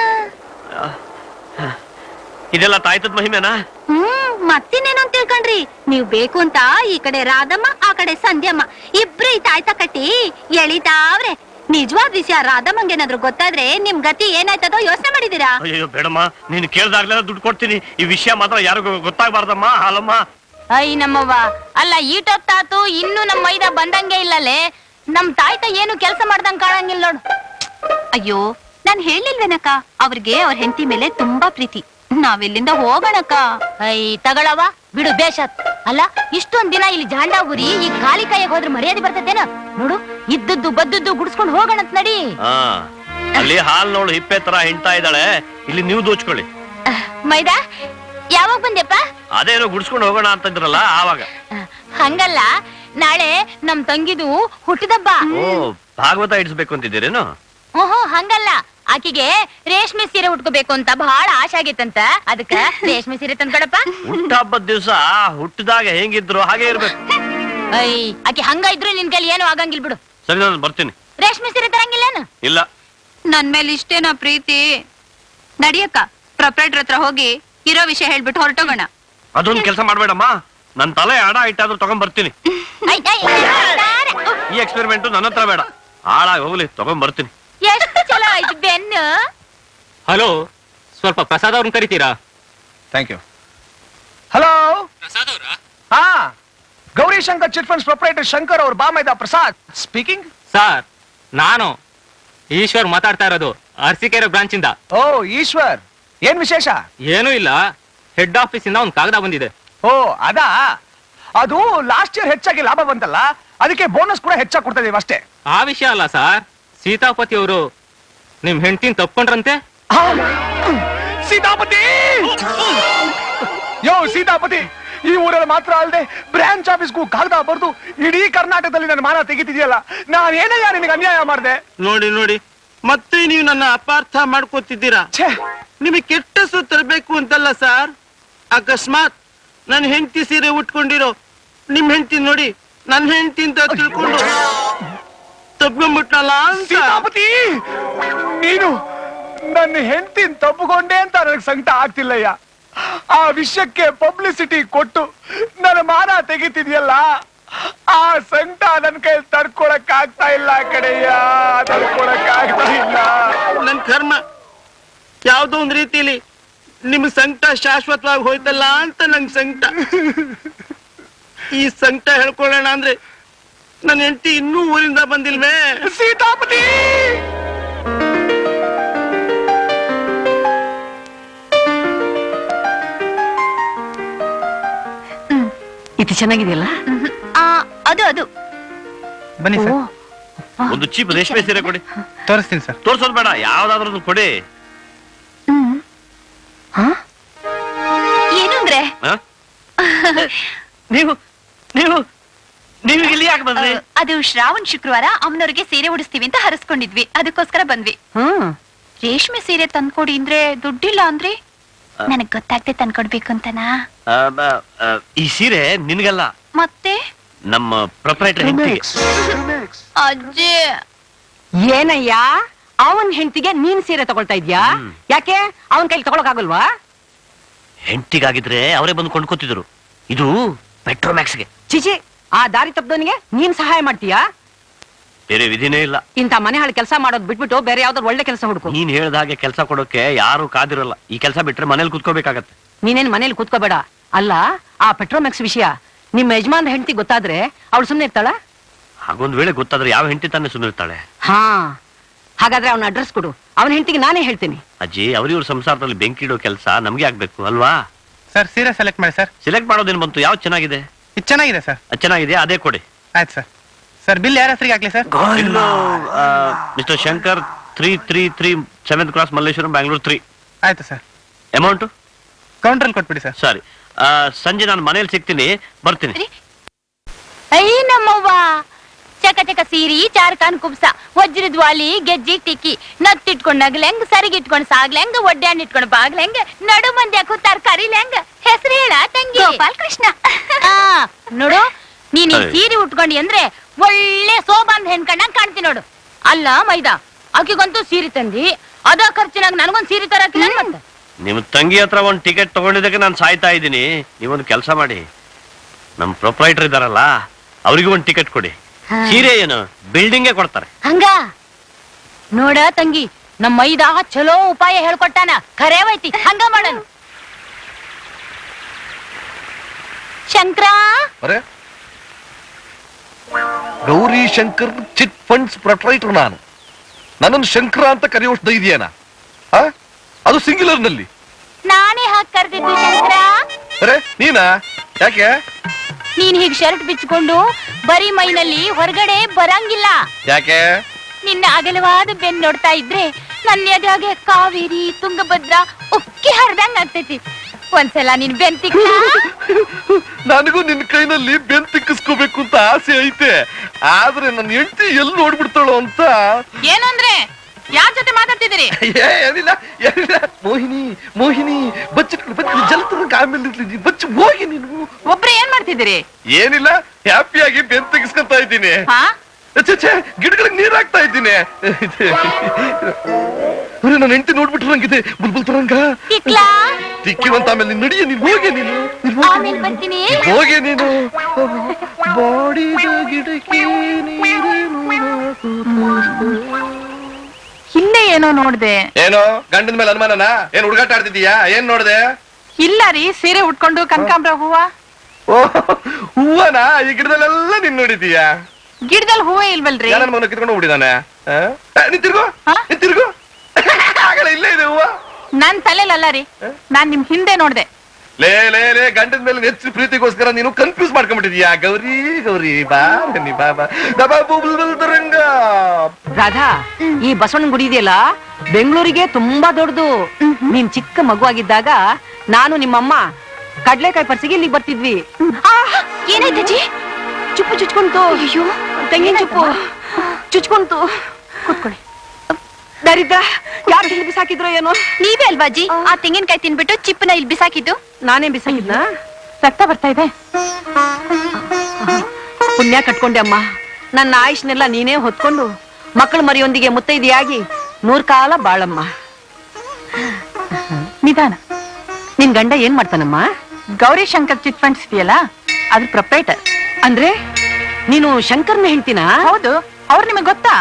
ಇದೆಲ್ಲ ತಾಯ್ತದ ಮಹಿಮೆನಾ ಹ್ಮ್ ಮತ್ತಿನ್ನೇನೋ ಅಂತ ತಿಳ್ಕೊಂಡ್ರಿ ನೀವ್ ಬೇಕು ಅಂತ ಈ ಕಡೆ ರಾಧಮ್ಮ ಆ ಕಡೆ ಸಂಧ್ಯಮ್ಮ ಇಬ್ರು ಈ ತಾಯ್ತ ಕಟ್ಟಿ ಎಳಿತಾವ್ರೆ ನಿಜವಾದ ವಿಷಯ ರಾಧಮ್ಮಂಗೇನಾದ್ರು ಗೊತ್ತಾದ್ರೆ ನಿಮ್ ಗತಿ ಏನಾಯ್ತದೋ ಯೋಚನೆ ಮಾಡಿದೀರಾ ಅಯ್ಯೋ ಬೇಡಮ್ಮ ನೀನು ಕೇಳ್ದಾಗ್ಲೆಲ್ಲ ದುಡ್ಡು ಕೊಡ್ತೀನಿ ಈ ವಿಷಯ ಮಾತ್ರ ಯಾರಿಗೂ ಗೊತ್ತಾಗ್ಬಾರ್ದಮ್ಮ ಹಾಲಮ್ಮ ಐ ನಮ್ಮವ್ವ ಅಲ್ಲ ಈಟೊತ್ತಾತು ಇನ್ನು ನಮ್ಮ ಮೈದ ಬಂದಂಗೆ ಇಲ್ಲಲೇ ನಮ್ ತಾಯ್ತ ಏನು ಕೆಲಸ ಮಾಡ್ದಂಗ್ ಕಾಣಂಗಿಲ್ಲ ನೋಡು ಅಯ್ಯೋ ನಾನ್ ಹೇಳಿಲ್ವೇನಕ್ಕ ಅವ್ರಿಗೆ ಅವ್ರ ಹೆಂಡತಿ ಮೇಲೆ ತುಂಬಾ ಪ್ರೀತಿ ನಾವೆಲ್ಲಿಂದ ಹೋಗೋಣಕ್ಕ ಐ ತಗಳವ ಬಿಡು ಬೇಷತ್ ಅಲ್ಲ ಇಷ್ಟೊಂದ್ ದಿನ ಇಲ್ಲಿ ಜಾಂಡ ಊರಿ ಈ ಖಾಲಿ ಕೈಯಾಗ ಹೋದ್ರೆ ಮರ್ಯಾದೆ ಬರ್ತದೇನ ನೋಡು ಇದ್ದದ್ದು ಬದ್ದದ್ದು ಗುಡ್ಸ್ಕೊಂಡು ಹೋಗೋಣಂತ ನಡಿ ಹಾ ಅಲ್ಲಿ ಹಾಲ್ ನೋಡು ಹಿಪ್ಪೆ ತರ ಹಿಂಡ್ತಾ ಇದ್ದಾಳೆ ಇಲ್ಲಿ ನೀವು ದೋಚ್ಕೊಳ್ಳಿ ಮೈದಾ ಯಾವಾಗ ಬಂದೆಪ್ಪ ಅದೇನೋ ಗುಡ್ಸ್ಕೊಂಡು ಹೋಗೋಣ ಅಂತಿದ್ರಲ್ಲ ಆವಾಗ ಹಂಗಲ್ಲ ನಾಳೆ ನಮ್ ತಂಗಿದು ಹುಟ್ಟಿದಬ್ಬ ಓ ಭಾಗವತ ಇಡ್ಸ್ಬೇಕು ಅಂತಿದ್ದೀರೇನು ಓಹೋ ಹಂಗಲ್ಲ ಆಕಿಗೆ ರೇಷ್ಮೆ ಸೀರೆ ಉಟ್ಕೋಬೇಕು ಅಂತ ಬಹಳ ಆಸೆ ಆಗೈತಂತ ಅದಕ್ಕ ರೇಷ್ಮೆ ಸೀರೆ ತಂದ್ಕೊಡಪ್ಪ ಹುಟ್ಟ ಹಬ್ಬದ ದಿವಸ ಹುಟ್ಟಿದಾಗ ಹೆಂಗಿದ್ರು ಹಾಗೆ ಇರ್ಬೇಕು ಐ ಆಕಿ ಹಂಗ ಇದ್ರು ನಿನ್ ಕೈಲಿ ಏನು ಆಗಂಗಿಲ್ ಬಿಡು ಸರಿ ನಾನು ಬರ್ತೀನಿ ರೇಷ್ಮೆ ಸೀರೆ ತರಂಗಿಲ್ಲೇನು ಇಲ್ಲ ನನ್ ಮೇಲೆ ಇಷ್ಟೇನಾ ಪ್ರೀತಿ ನಡಿಯಕ್ಕ ಪ್ರೊಪ್ರೈಟರ್ ಹತ್ರ ಹೋಗಿ ಇರೋ ವಿಷಯ ಹೇಳ್ಬಿಟ್ಟು ಹೊರಟೋಗೋಣ ಅದೊಂದು ಕೆಲಸ ಮಾಡ್ಬೇಡಮ್ಮ ನನ್ ತಲೆ ಅಡ ಇಟ್ಟಾದ್ರೂ ತಗೊಂಡ್ ಬರ್ತೀನಿ ಈ ಎಕ್ಸ್ಪೆರಿಮೆಂಟ್ ನನ್ನ ಹತ್ರ ಬೇಡ ಹಾಳಾಗಿ ಹೋಗ್ಲಿ ತಗೊಂಡ್ ಬರ್ತೀನಿ ಎಷ್ಟು ಚಲೋ ಆಯ್ತು ಬೆನ್ನು ಹಲೋ ಸ್ವಲ್ಪ ಪ್ರಸಾದ್ ಅವ್ರನ್ನ ಕರಿತೀರಾ ಥ್ಯಾಂಕ್ ಯು ಹಲೋ ಹಾ Gauri Shankar chit funds proprietor Shankar ಅವ್ರ ಬಾಮೈದ ಪ್ರಸಾದ್ ಸ್ಪೀಕಿಂಗ್ ಸರ್ ನಾನು ಈಶ್ವರ್ ಮಾತಾಡ್ತಾ ಇರೋದು ಅರಸೀಕೆರೆ ಬ್ರಾಂಚ್ ಇಂದ ಓ ಈಶ್ವರ್ ಏನ್ ವಿಶೇಷ ಏನೂ ಇಲ್ಲ ಹೆಡ್ ಆಫೀಸ್ ಇಂದ ಒಂದು ಕಾಗದ ಬಂದಿದೆ ಓ ಅದಾ ಅದು ಲಾಸ್ಟ್ ಇಯರ್ ಹೆಚ್ಚಾಗಿ ಲಾಭ ಬಂತಲ್ಲ ಅದಕ್ಕೆ ಬೋನಸ್ ಕೂಡ ಹೆಚ್ಚಾಗಿ ಕೊಡ್ತಾ ಇದೀವಿ ಅಷ್ಟೇ ಆ ವಿಷಯ ಅಲ್ಲ ಸರ್ ಸೀತಾಪತಿ ಅವರು ನಿಮ್ ಹೆಂಡತಿನ ತಪ್ಕೊಂಡ್ರಂತೆ ಸೀತಾಪತಿ ಯೋ ಸೀತಾಪತಿ ಈ ಊರಲ್ಲಿ ಮಾತ್ರ ಅಲ್ಲದೆ ಬ್ರಾಂಚ್ ಆಫೀಸ್ಗೂ ಕಾಗದ ಬರ್ದು ಇಡೀ ಕರ್ನಾಟಕದಲ್ಲಿ ನನ್ನ ಮಾನ ತೆಗಿತಿದ್ಯಲ್ಲ ನಾನು ಏನಯ್ಯ ನಿನಗೆ ಅನ್ಯಾಯ ಮಾಡಿದೆ ನೋಡಿ ನೋಡಿ ಮತ್ತೆ ನೀವು ನನ್ನ ಅಪಾರ್ಥ ಮಾಡ್ಕೋತಿದ್ದೀರಾ ನಿಮಗೆ ಕೆಟ್ಟ ಹೆಸರು ತರಬೇಕು ಅಂತಲ್ಲ ಸರ್ ಅಕಸ್ಮಾತ್ ನನ್ನ ಹೆಂಡತಿ ಸೀರೆ ಉಟ್ಕೊಂಡಿರೋ ನಿಮ್ ಹೆಂಡತಿ ನೋಡಿ ನನ್ನ ಹೆಂಡತಿ ಅಂತ ತಿಳ್ಕೊಂಡು ತಪ್ಕೊಂಡ್ಬಿಟ್ನಲ್ಲ ಅಂತ ಸೀತಾಪತಿ ನೀನು ನನ್ನ ಹೆಂಡತಿನ ತಪ್ಪುಕೊಂಡೆ ಅಂತ ನನಗೆ ಸಂಕಟ ಆಗ್ತಿಲ್ಲಯ್ಯ ಆ ವಿಷಯಕ್ಕೆ ಪಬ್ಲಿಸಿಟಿ ಕೊಟ್ಟು ನನ್ನ ಮಾನ ತೆಗಿತಿದ್ಯಲ್ಲ ಆ ಸಂಕಟ ನನ್ ಕೈ ತಡ್ಕೊಳಕ್ ಆಗ್ತಾ ಇಲ್ಲ ಕಡೆಯ ತಡ್ಕೊಳಕ್ ಆಗ್ತಾ ಇಲ್ಲ ನನ್ ಕರ್ಮ ಯಾವ್ದೋ ಒಂದ್ ರೀತಿಲಿ ನಿಮ್ ಸಂಕಟ ಶಾಶ್ವತವಾಗಿ ಹೋಯ್ತಲ್ಲ ಅಂತ ನಂಗ್ ಸಂಕಟ ಈ ಸಂಕಟ ಹೇಳ್ಕೊಳ್ಳೋಣ ಅಂದ್ರೆ ನನ್ನ ಹೆಂಡತಿ ಇನ್ನೂ ಊರಿಂದ ಬಂದಿಲ್ವೇ ಸೀತಾಪತಿ ಇದು ಚೆನ್ನಾಗಿದೆಯಲ್ಲ ಆ, ಅದು ಅದು ಬನ್ನಿ ಸರ್ ಒಂದು ಚೀಪ್ ರೇಷ್ಮೆ ಸೀರೆ ಕೊಡಿ ತೋರಿಸ್ತೀನಿ ಸರ್ ತೋರ್ಸೋದ್ ಬೇಡ ಯಾವ್ದಾದ್ರು ಒಂದು ಕೊಡಿ ಏನು ಅಂದ್ರೆ ಹ? ನೀವು ನೀವು ನೀವು ಇಲ್ಲಿ ಯಾಕೆ ಬಂದ್ರಿ ಅದು ಶ್ರಾವಣ್ ಶುಕ್ರವಾರ ಅಮ್ಮನವ್ರಿಗೆ ಸೀರೆ ಉಡಿಸ್ತೀವಿ ಅಂತ ಹರಸ್ಕೊಂಡಿದ್ವಿ ಅದಕ್ಕೋಸ್ಕರ ಬಂದ್ವಿ ಹ್ಮ್ ರೇಷ್ಮೆ ಸೀರೆ ತಂದ್ಕೊಡಿ ಅಂದ್ರೆ ದುಡ್ಡಿಲ್ಲ ಅಂದ್ರಿ ನನಗ್ ಗೊತ್ತಾಗ್ದೆ ತಂದ್ಕೊಡ್ಬೇಕು ಅಂತನಾ ಆ, ಬ- ಆ, ಈ ಸೀರೆ ನಿನ್ಗಲ್ಲ ಮತ್ತೆ ನಮ್ಮ ಪ್ರೊಪರೇಟರ್ ಹೆಂಡತಿಗೆ ಅಜ್ಜಿ ಏನಯ್ಯ ಅವನ್ ಹೆಂಡತಿಗೆ ನೀನ್ ಸೀರೆ ತಗೊಳ್ತಾ ಇದ್ಯಾ ಯಾಕೆ ಅವನ್ ಕೈಲಿ ತಗೊಳಕ್ ಆಗಲ್ವಾ ಹೆಂಡತಿಗಾಗಿದ್ರೆ ಅವರೇ ಬಂದು ಕೊಂಡ್ಕೊತಿದ್ರು ಇದು ಪೆಟ್ರೋಮ್ಯಾಕ್ಸ್ಗೆ ಚಿಚಿ ಆ ದಾರಿ ತಪ್ಪದವನಿಗೆ ನೀನ್ ಸಹಾಯ ಮಾಡ್ತೀಯಾ ಬೇರೆ ವಿಧಿನೇ ಇಲ್ಲ ಇಂಥ ಮನೆ ಹಾಳು ಕೆಲಸ ಮಾಡೋದ್ ಬಿಟ್ಬಿಟ್ಟು ಬೇರೆ ಯಾವ್ದಾದ್ರು ಒಳ್ಳೆ ಕೆಲಸ ಹುಡುಕು ನೀನ್ ಹೇಳ್ದ ಹಾಗೆ ಕೆಲಸ ಕೊಡೋಕೆ ಯಾರು ಕಾದಿರಲ್ಲ ಈ ಕೆಲಸ ಬಿಟ್ರೆ ಮನೇಲಿ ಕುತ್ಕೋಬೇಕಾಗತ್ತೆ ನೀನೇನ್ ಮನೇಲಿ ಕೂತ್ಕೋಬೇಡ ಅಲ್ಲ ಆ ಪೆಟ್ರೋಮ್ಯಾಕ್ಸ್ ವಿಷಯ ನಿಮ್ಮ ಯಜಮಾನ್ ಹೆಂಡತಿ ಗೊತ್ತಾದ್ರೆ ಅವಳು ಸುಮ್ನೆ ಇರ್ತಾಳ ಹಾಗೊಂದ್ ವೇಳೆ ಗೊತ್ತಾದ್ರೆ ಯಾವ ಹೆಂಡತಿ ತಾನೇ ಸುಮ್ಮನಿರ್ತಾಳೆ ಹಾ ಹಾಗಾದ್ರೆ ಅವನ ಅಡ್ರೆಸ್ ಕೊಡು ಅವನ ಹೆಂಡತಿಗೆ ನಾನೇ ಹೇಳ್ತೀನಿ ಅಜ್ಜಿ ಅವ್ರಿವ್ರ ಸಂಸಾರದಲ್ಲಿ ಬೆಂಕಿ ಇಡೋ ಕೆಲಸ ನಮ್ಗೆ ಆಗ್ಬೇಕು ಅಲ್ವಾ ಸರ್ ಸೀರೆ ಸೆಲೆಕ್ಟ್ ಮಾಡಿ ಸರ್ ಸೆಲೆಕ್ಟ್ ಮಾಡೋದೇನು ಬಂತು ಯಾವ್ದು ಚೆನ್ನಾಗಿದೆ ಇದು ಚೆನ್ನಾಗಿದೆ ಸರ್ ಅದ್ ಚೆನ್ನಾಗಿದೆ ಅದೇ ಕೊಡಿ ಆಯ್ತು ಸರ್ ಸರ್ ಬಿಲ್ ಯಾರ ಹೆಸರಿಗೆ ಹಾಕ್ಲಿ sir mister Shankar three three three seventh class Malleshwaram Bangalore three ಆಯ್ತು ಸರ್ ಅಮೌಂಟ್ ಕೌಂಟ್ರಲ್ಲಿ ಕೊಟ್ಬಿಡಿ ಸರ್ ಸರಿ ಆ, ಸಂಜೆ ನಾನು ಮನೇಲಿ ಸಿಗ್ತೀನಿ ಬರ್ತೀನಿ ಐ ನಮ್ಮವ್ವ ಚಕ ಚಕ ಸೀರಿ ಚಾರ್ಕಾನ್ ಕುಬ್ಸ ವಜ್ರದ ವಾಲಿ ಗೆಜ್ಜಿ ಟಿಕ್ಕಿ ನತ್ತಿಟ್ಕೊಂಡ್ ನಗ್ಲೆಂಗ್ ಸರಿಗಿಟ್ಕೊಂಡ್ ಸಾಗ್ಲೆಂಗ್ ಒಡ್ಡ್ಯಾನ್ ಇಟ್ಕೊಂಡ್ ಬಾಗ್ಲೆಂಗ್ ನಡು ಮಂದಿ ಹಾಕು ತರ್ಕಾರಿಲೆಂಗ್ ಹೆಸರು ಹೇಳ ತಂಗಿ ಗೋಪಾಲ್ ಕೃಷ್ಣ ಆ, ನೋಡು ನೀನ್ ಈ ಅಯ್ಯ್. ಸೀರೆ ಉಟ್ಕೊಂಡಿ ಅಂದ್ರೆ ಒಳ್ಳೆ ಸೋಬಾಂದ್ ಹೆಣ್ಕಂಡಂಗ್ ಕಾಣ್ತಿ ನೋಡು ಅಲ್ಲ ಮೈದಾ ಆಕಿಗಂತೂ ಸೀರೆ ತಂದಿ ಅದ ಖರ್ಚಿನಾಗ ನನಗೊಂದ್ ಸೀರೆ ತರಕಿಲ್ಲ ಮತ್ತೆ ನಿಮ್ ತಂಗಿ ಹತ್ರ ಒಂದ್ ಟಿಕೆಟ್ ತಗೊಂಡಿದ್ದಕ್ಕೆ ನಾನು ಸಾಯ್ತಾ ಇದ್ದೀನಿ ನೀವೊಂದು ಕೆಲಸ ಮಾಡಿ ನಮ್ ಪ್ರೊಪ್ರೈಟರ್ ಇದಾರಲ್ಲ ಅವ್ರಿಗೂ ಒಂದ್ ಟಿಕೆಟ್ ಕೊಡಿ ಸೀರೆ ಏನು ಬಿಲ್ಡಿಂಗೇ ಕೊಡ್ತಾರೆ ಹಂಗ ನೋಡ ತಂಗಿ ನಮ್ಮ ಮೈದಾ ಚಲೋ ಉಪಾಯ ಹೇಳ್ಕೊಟ್ಟಾನ ಖರೇವೈತಿ ಹಂಗ ಮಾಡೋಣ ಶಂಕರ ಅರೆ Gauri Shankar chit funds proprietor ನಾನು ನನ್ನನ್ನು ಶಂಕರ ಅಂತ ಕರೆಯುವಷ್ಟು ಧೈರ್ಯನಾ ಆ? ಅದು ಸಿಂಗ್ಯುಲರ್ ನಲ್ಲಿ ನಾನೇ ಹಾಕ್ ಕರ್ದಿದ್ದು ಶಂಕರ ಅರೆ ನೀನಾ ಯಾಕೆ ನೀನ್ ಹೀಗ್ ಶರ್ಟ್ ಬಿಚ್ಕೊಂಡು ಬರೀ ಮೈನಲ್ಲಿ ಹೊರಗಡೆ ಬರಂಗಿಲ್ಲ ಯಾಕೆ ನಿನ್ನ ಅಗಲವಾದ ಬೆನ್ ನೋಡ್ತಾ ಇದ್ರೆ ನನ್ನ ಎದುರಾಗೆ ಕಾವೇರಿ ತುಂಗಭದ್ರ ಉಕ್ಕಿ ಹರಿದಂಗ್ ಆಗ್ತೈತಿ ಒಂದ್ಸಲ ನೀನ್ ಬೆನ್ ತಿಕ್ಕ ನನಗೂ ನಿನ್ನ ಕೈನಲ್ಲಿ ಬೆನ್ ತಿಕ್ಕಿಸ್ಕೋಬೇಕು ಅಂತ ಆಸೆ ಐತೆ ಆದ್ರೆ ನನ್ನ ಹೆಂಡತಿ ಎಲ್ಲಿ ನೋಡ್ಬಿಡ್ತಾಳೋ ಅಂತ ಏನಂದ್ರೆ ಯಾರ್ ಜೊತೆ ಮಾತಾಡ್ತಿದ್ದೀರಿ ಏ, ಏನಿಲ್ಲ ಏನಿಲ್ಲ ಮೋಹಿನಿ ಮೋಹಿನಿ ಬಚ್ಚಿಟ್ಕೊಂಡು ಬಚ್ಚಿ ಜಲತನ ಆಮೇಲೆ ಇರ್ಲಿ, ಬಚ್ಚಿ ಹೋಗಿ ನೀನು ಒಬ್ರು ಏನ್ ಮಾಡ್ತಿದ್ದೀರಿ ಏನಿಲ್ಲ ಹ್ಯಾಪಿಯಾಗಿ ಬೆನ್ ತೆಗಿಸ್ಕೊಂತ ಇದ್ದೀನಿ ಹಾ ಛೆ, ಛೆ, ಗಿಡಗಳಿಗೆ ನೀರ್ ಹಾಕ್ತಾ ಇದ್ದೀನಿ ಅರೆ ನನ್ನ ಹೆಂಡತಿ ನೋಡ್ಬಿಟ್ರೆ ನಂಗಿದೆ ಬುಲ್ಬುಲ್ ತರಂಗ ತಿಕ್ಲಾ ತಿಕ್ಕಿವಂತ ಆಮೇಲೆ ನೀನ್ ನಡಿಯ ನೀನ್ ಹೋಗಿ ನೀನು ನೀನ್ ಹೋಗಿ ಆಮೇಲೆ ಬರ್ತೀನಿ ಹೋಗಿ ನೀನು ಬಾಡಿದ ಗಿಡಕ್ಕೆ ನೀರೇನು ಹಿಂದೆ ಏನೋ ನೋಡ್ದೆ ಏನೋ ಗಂಡನ ಮೇಲೆ ಅನುಮಾನನ ಏನ್ ಹುಡುಗಾಟ ಆಡ್ತಿದೀಯಾ ಏನ್ ನೋಡ್ದೆ ಇಲ್ಲ ರೀ ಸೀರೆ ಉಟ್ಕೊಂಡು ಕನಕಾಂಬ್ರ ಹೂವ ಓ ಹೂವನ ಈ ಗಿಡದಲ್ಲೆಲ್ಲ ನೀನ್ ನೋಡಿದೀಯಾ ಗಿಡದಲ್ಲಿ ಹೂವೇ ಇಲ್ವಲ್ರಿ ನನ್ನ ಮಗನ ಕಿತ್ಕೊಂಡು ಹೋಗ್ಬಿಟ್ಟಿದಾನೆ ಆ? ಏ, ನೀನ್ ತಿರ್ಗು ನೀನ್ ತಿರ್ಗು ಆಗಲ್ಲ ಇಲ್ಲೇ ಇದೆ ಹೂವ ನನ್ ತಲೆಲಲ್ಲ ರೀ ನಾನ್ ನಿಮ್ ಹಿಂದೆ ನೋಡ್ದೆ ಲೇ ಲೇ ಲೇ ಗಂಡನ ಮೇಲೆ ಹೆಚ್ಚು ಪ್ರೀತಿಗೋಸ್ಕರ ನೀನು ಕನ್ಫ್ಯೂಸ್ ಮಾಡ್ಕೊಂಡ್ಬಿಟ್ಟಿದ್ಯಾ ಗೌರಿ ಗೌರಿ ಬಾ ಬನ್ನಿ ಬಾ ಬಾ ದಬಾ ಬುಲ್ಬುಲ್ ತರಂಗ ರಾಧಾ ಈ ಬಸವಣ್ಣನ ಗುಡಿ ಇದೆಯಲ್ಲ ಬೆಂಗಳೂರಿಗೆ ತುಂಬಾ ದೊಡ್ಡದು ನೀನ್ ಚಿಕ್ಕ ಮಗು ಆಗಿದ್ದಾಗ ನಾನು ನಿಮ್ಮಮ್ಮ ಕಡ್ಲೆಕಾಯಿ ಪರ್ಸಿಗೆ ಇಲ್ಲಿಗೆ ಬರ್ತಿದ್ವಿ ಏನಾಯ್ತಜ್ಜಿ ಚುಪ್ಪು ಚುಚ್ಕೊಂತು ಅಯ್ಯೋ ತೆಂಗಿನ ಚುಪ್ಪು ಚುಚ್ಕೊಂತು ಕೂತ್ಕೊಳ್ಳಿ ದರಿದ್ರ ಯಾರು ಇಲ್ಲಿ ಬಿಸಾಕಿದ್ರು ಏನೋ ನೀವೇ ಅಲ್ವಾ ಅಜ್ಜಿ ಆ ತೆಂಗಿನಕಾಯಿ ತಿನ್ಬಿಟ್ಟು ಚಿಪ್ಪನ ಇಲ್ಲಿ ಬಿಸಾಕಿದ್ದು ನಾನೇ ಬಿಸಾಕಿದ್ನ ರಕ್ತ ಬರ್ತಾ ಇದೆ ಪುಣ್ಯ ಕಟ್ಕೊಂಡೆ ಅಮ್ಮ ನನ್ನ ಆಯುಷ್ನೆಲ್ಲ ನೀನೇ ಹೊತ್ಕೊಂಡು ಮಕ್ಕಳ ಮರಿಯೊಂದಿಗೆ ಮುತ್ತೈದೆಯಾಗಿ ನೂರ್ ಕಾಲ ಬಾಳಮ್ಮ ನಿಧಾನ ನಿನ್ ಗಂಡ ಏನ್ ಮಾಡ್ತಾನಮ್ಮ ಗೌರಿ ಶಂಕರ್ ಚಿಟ್ ಫಂಡ್ಸ್ ಇದೆಯಲ್ಲ ಅದ್ರ ಪ್ರೊಪರೇಟರ್ ಅಂದ್ರೆ ನೀನು ಶಂಕರ್ನ ಹೆಂಡ್ತಿನ ಹೌದು ಅವ್ರು ನಿಮಗೆ ಗೊತ್ತಾ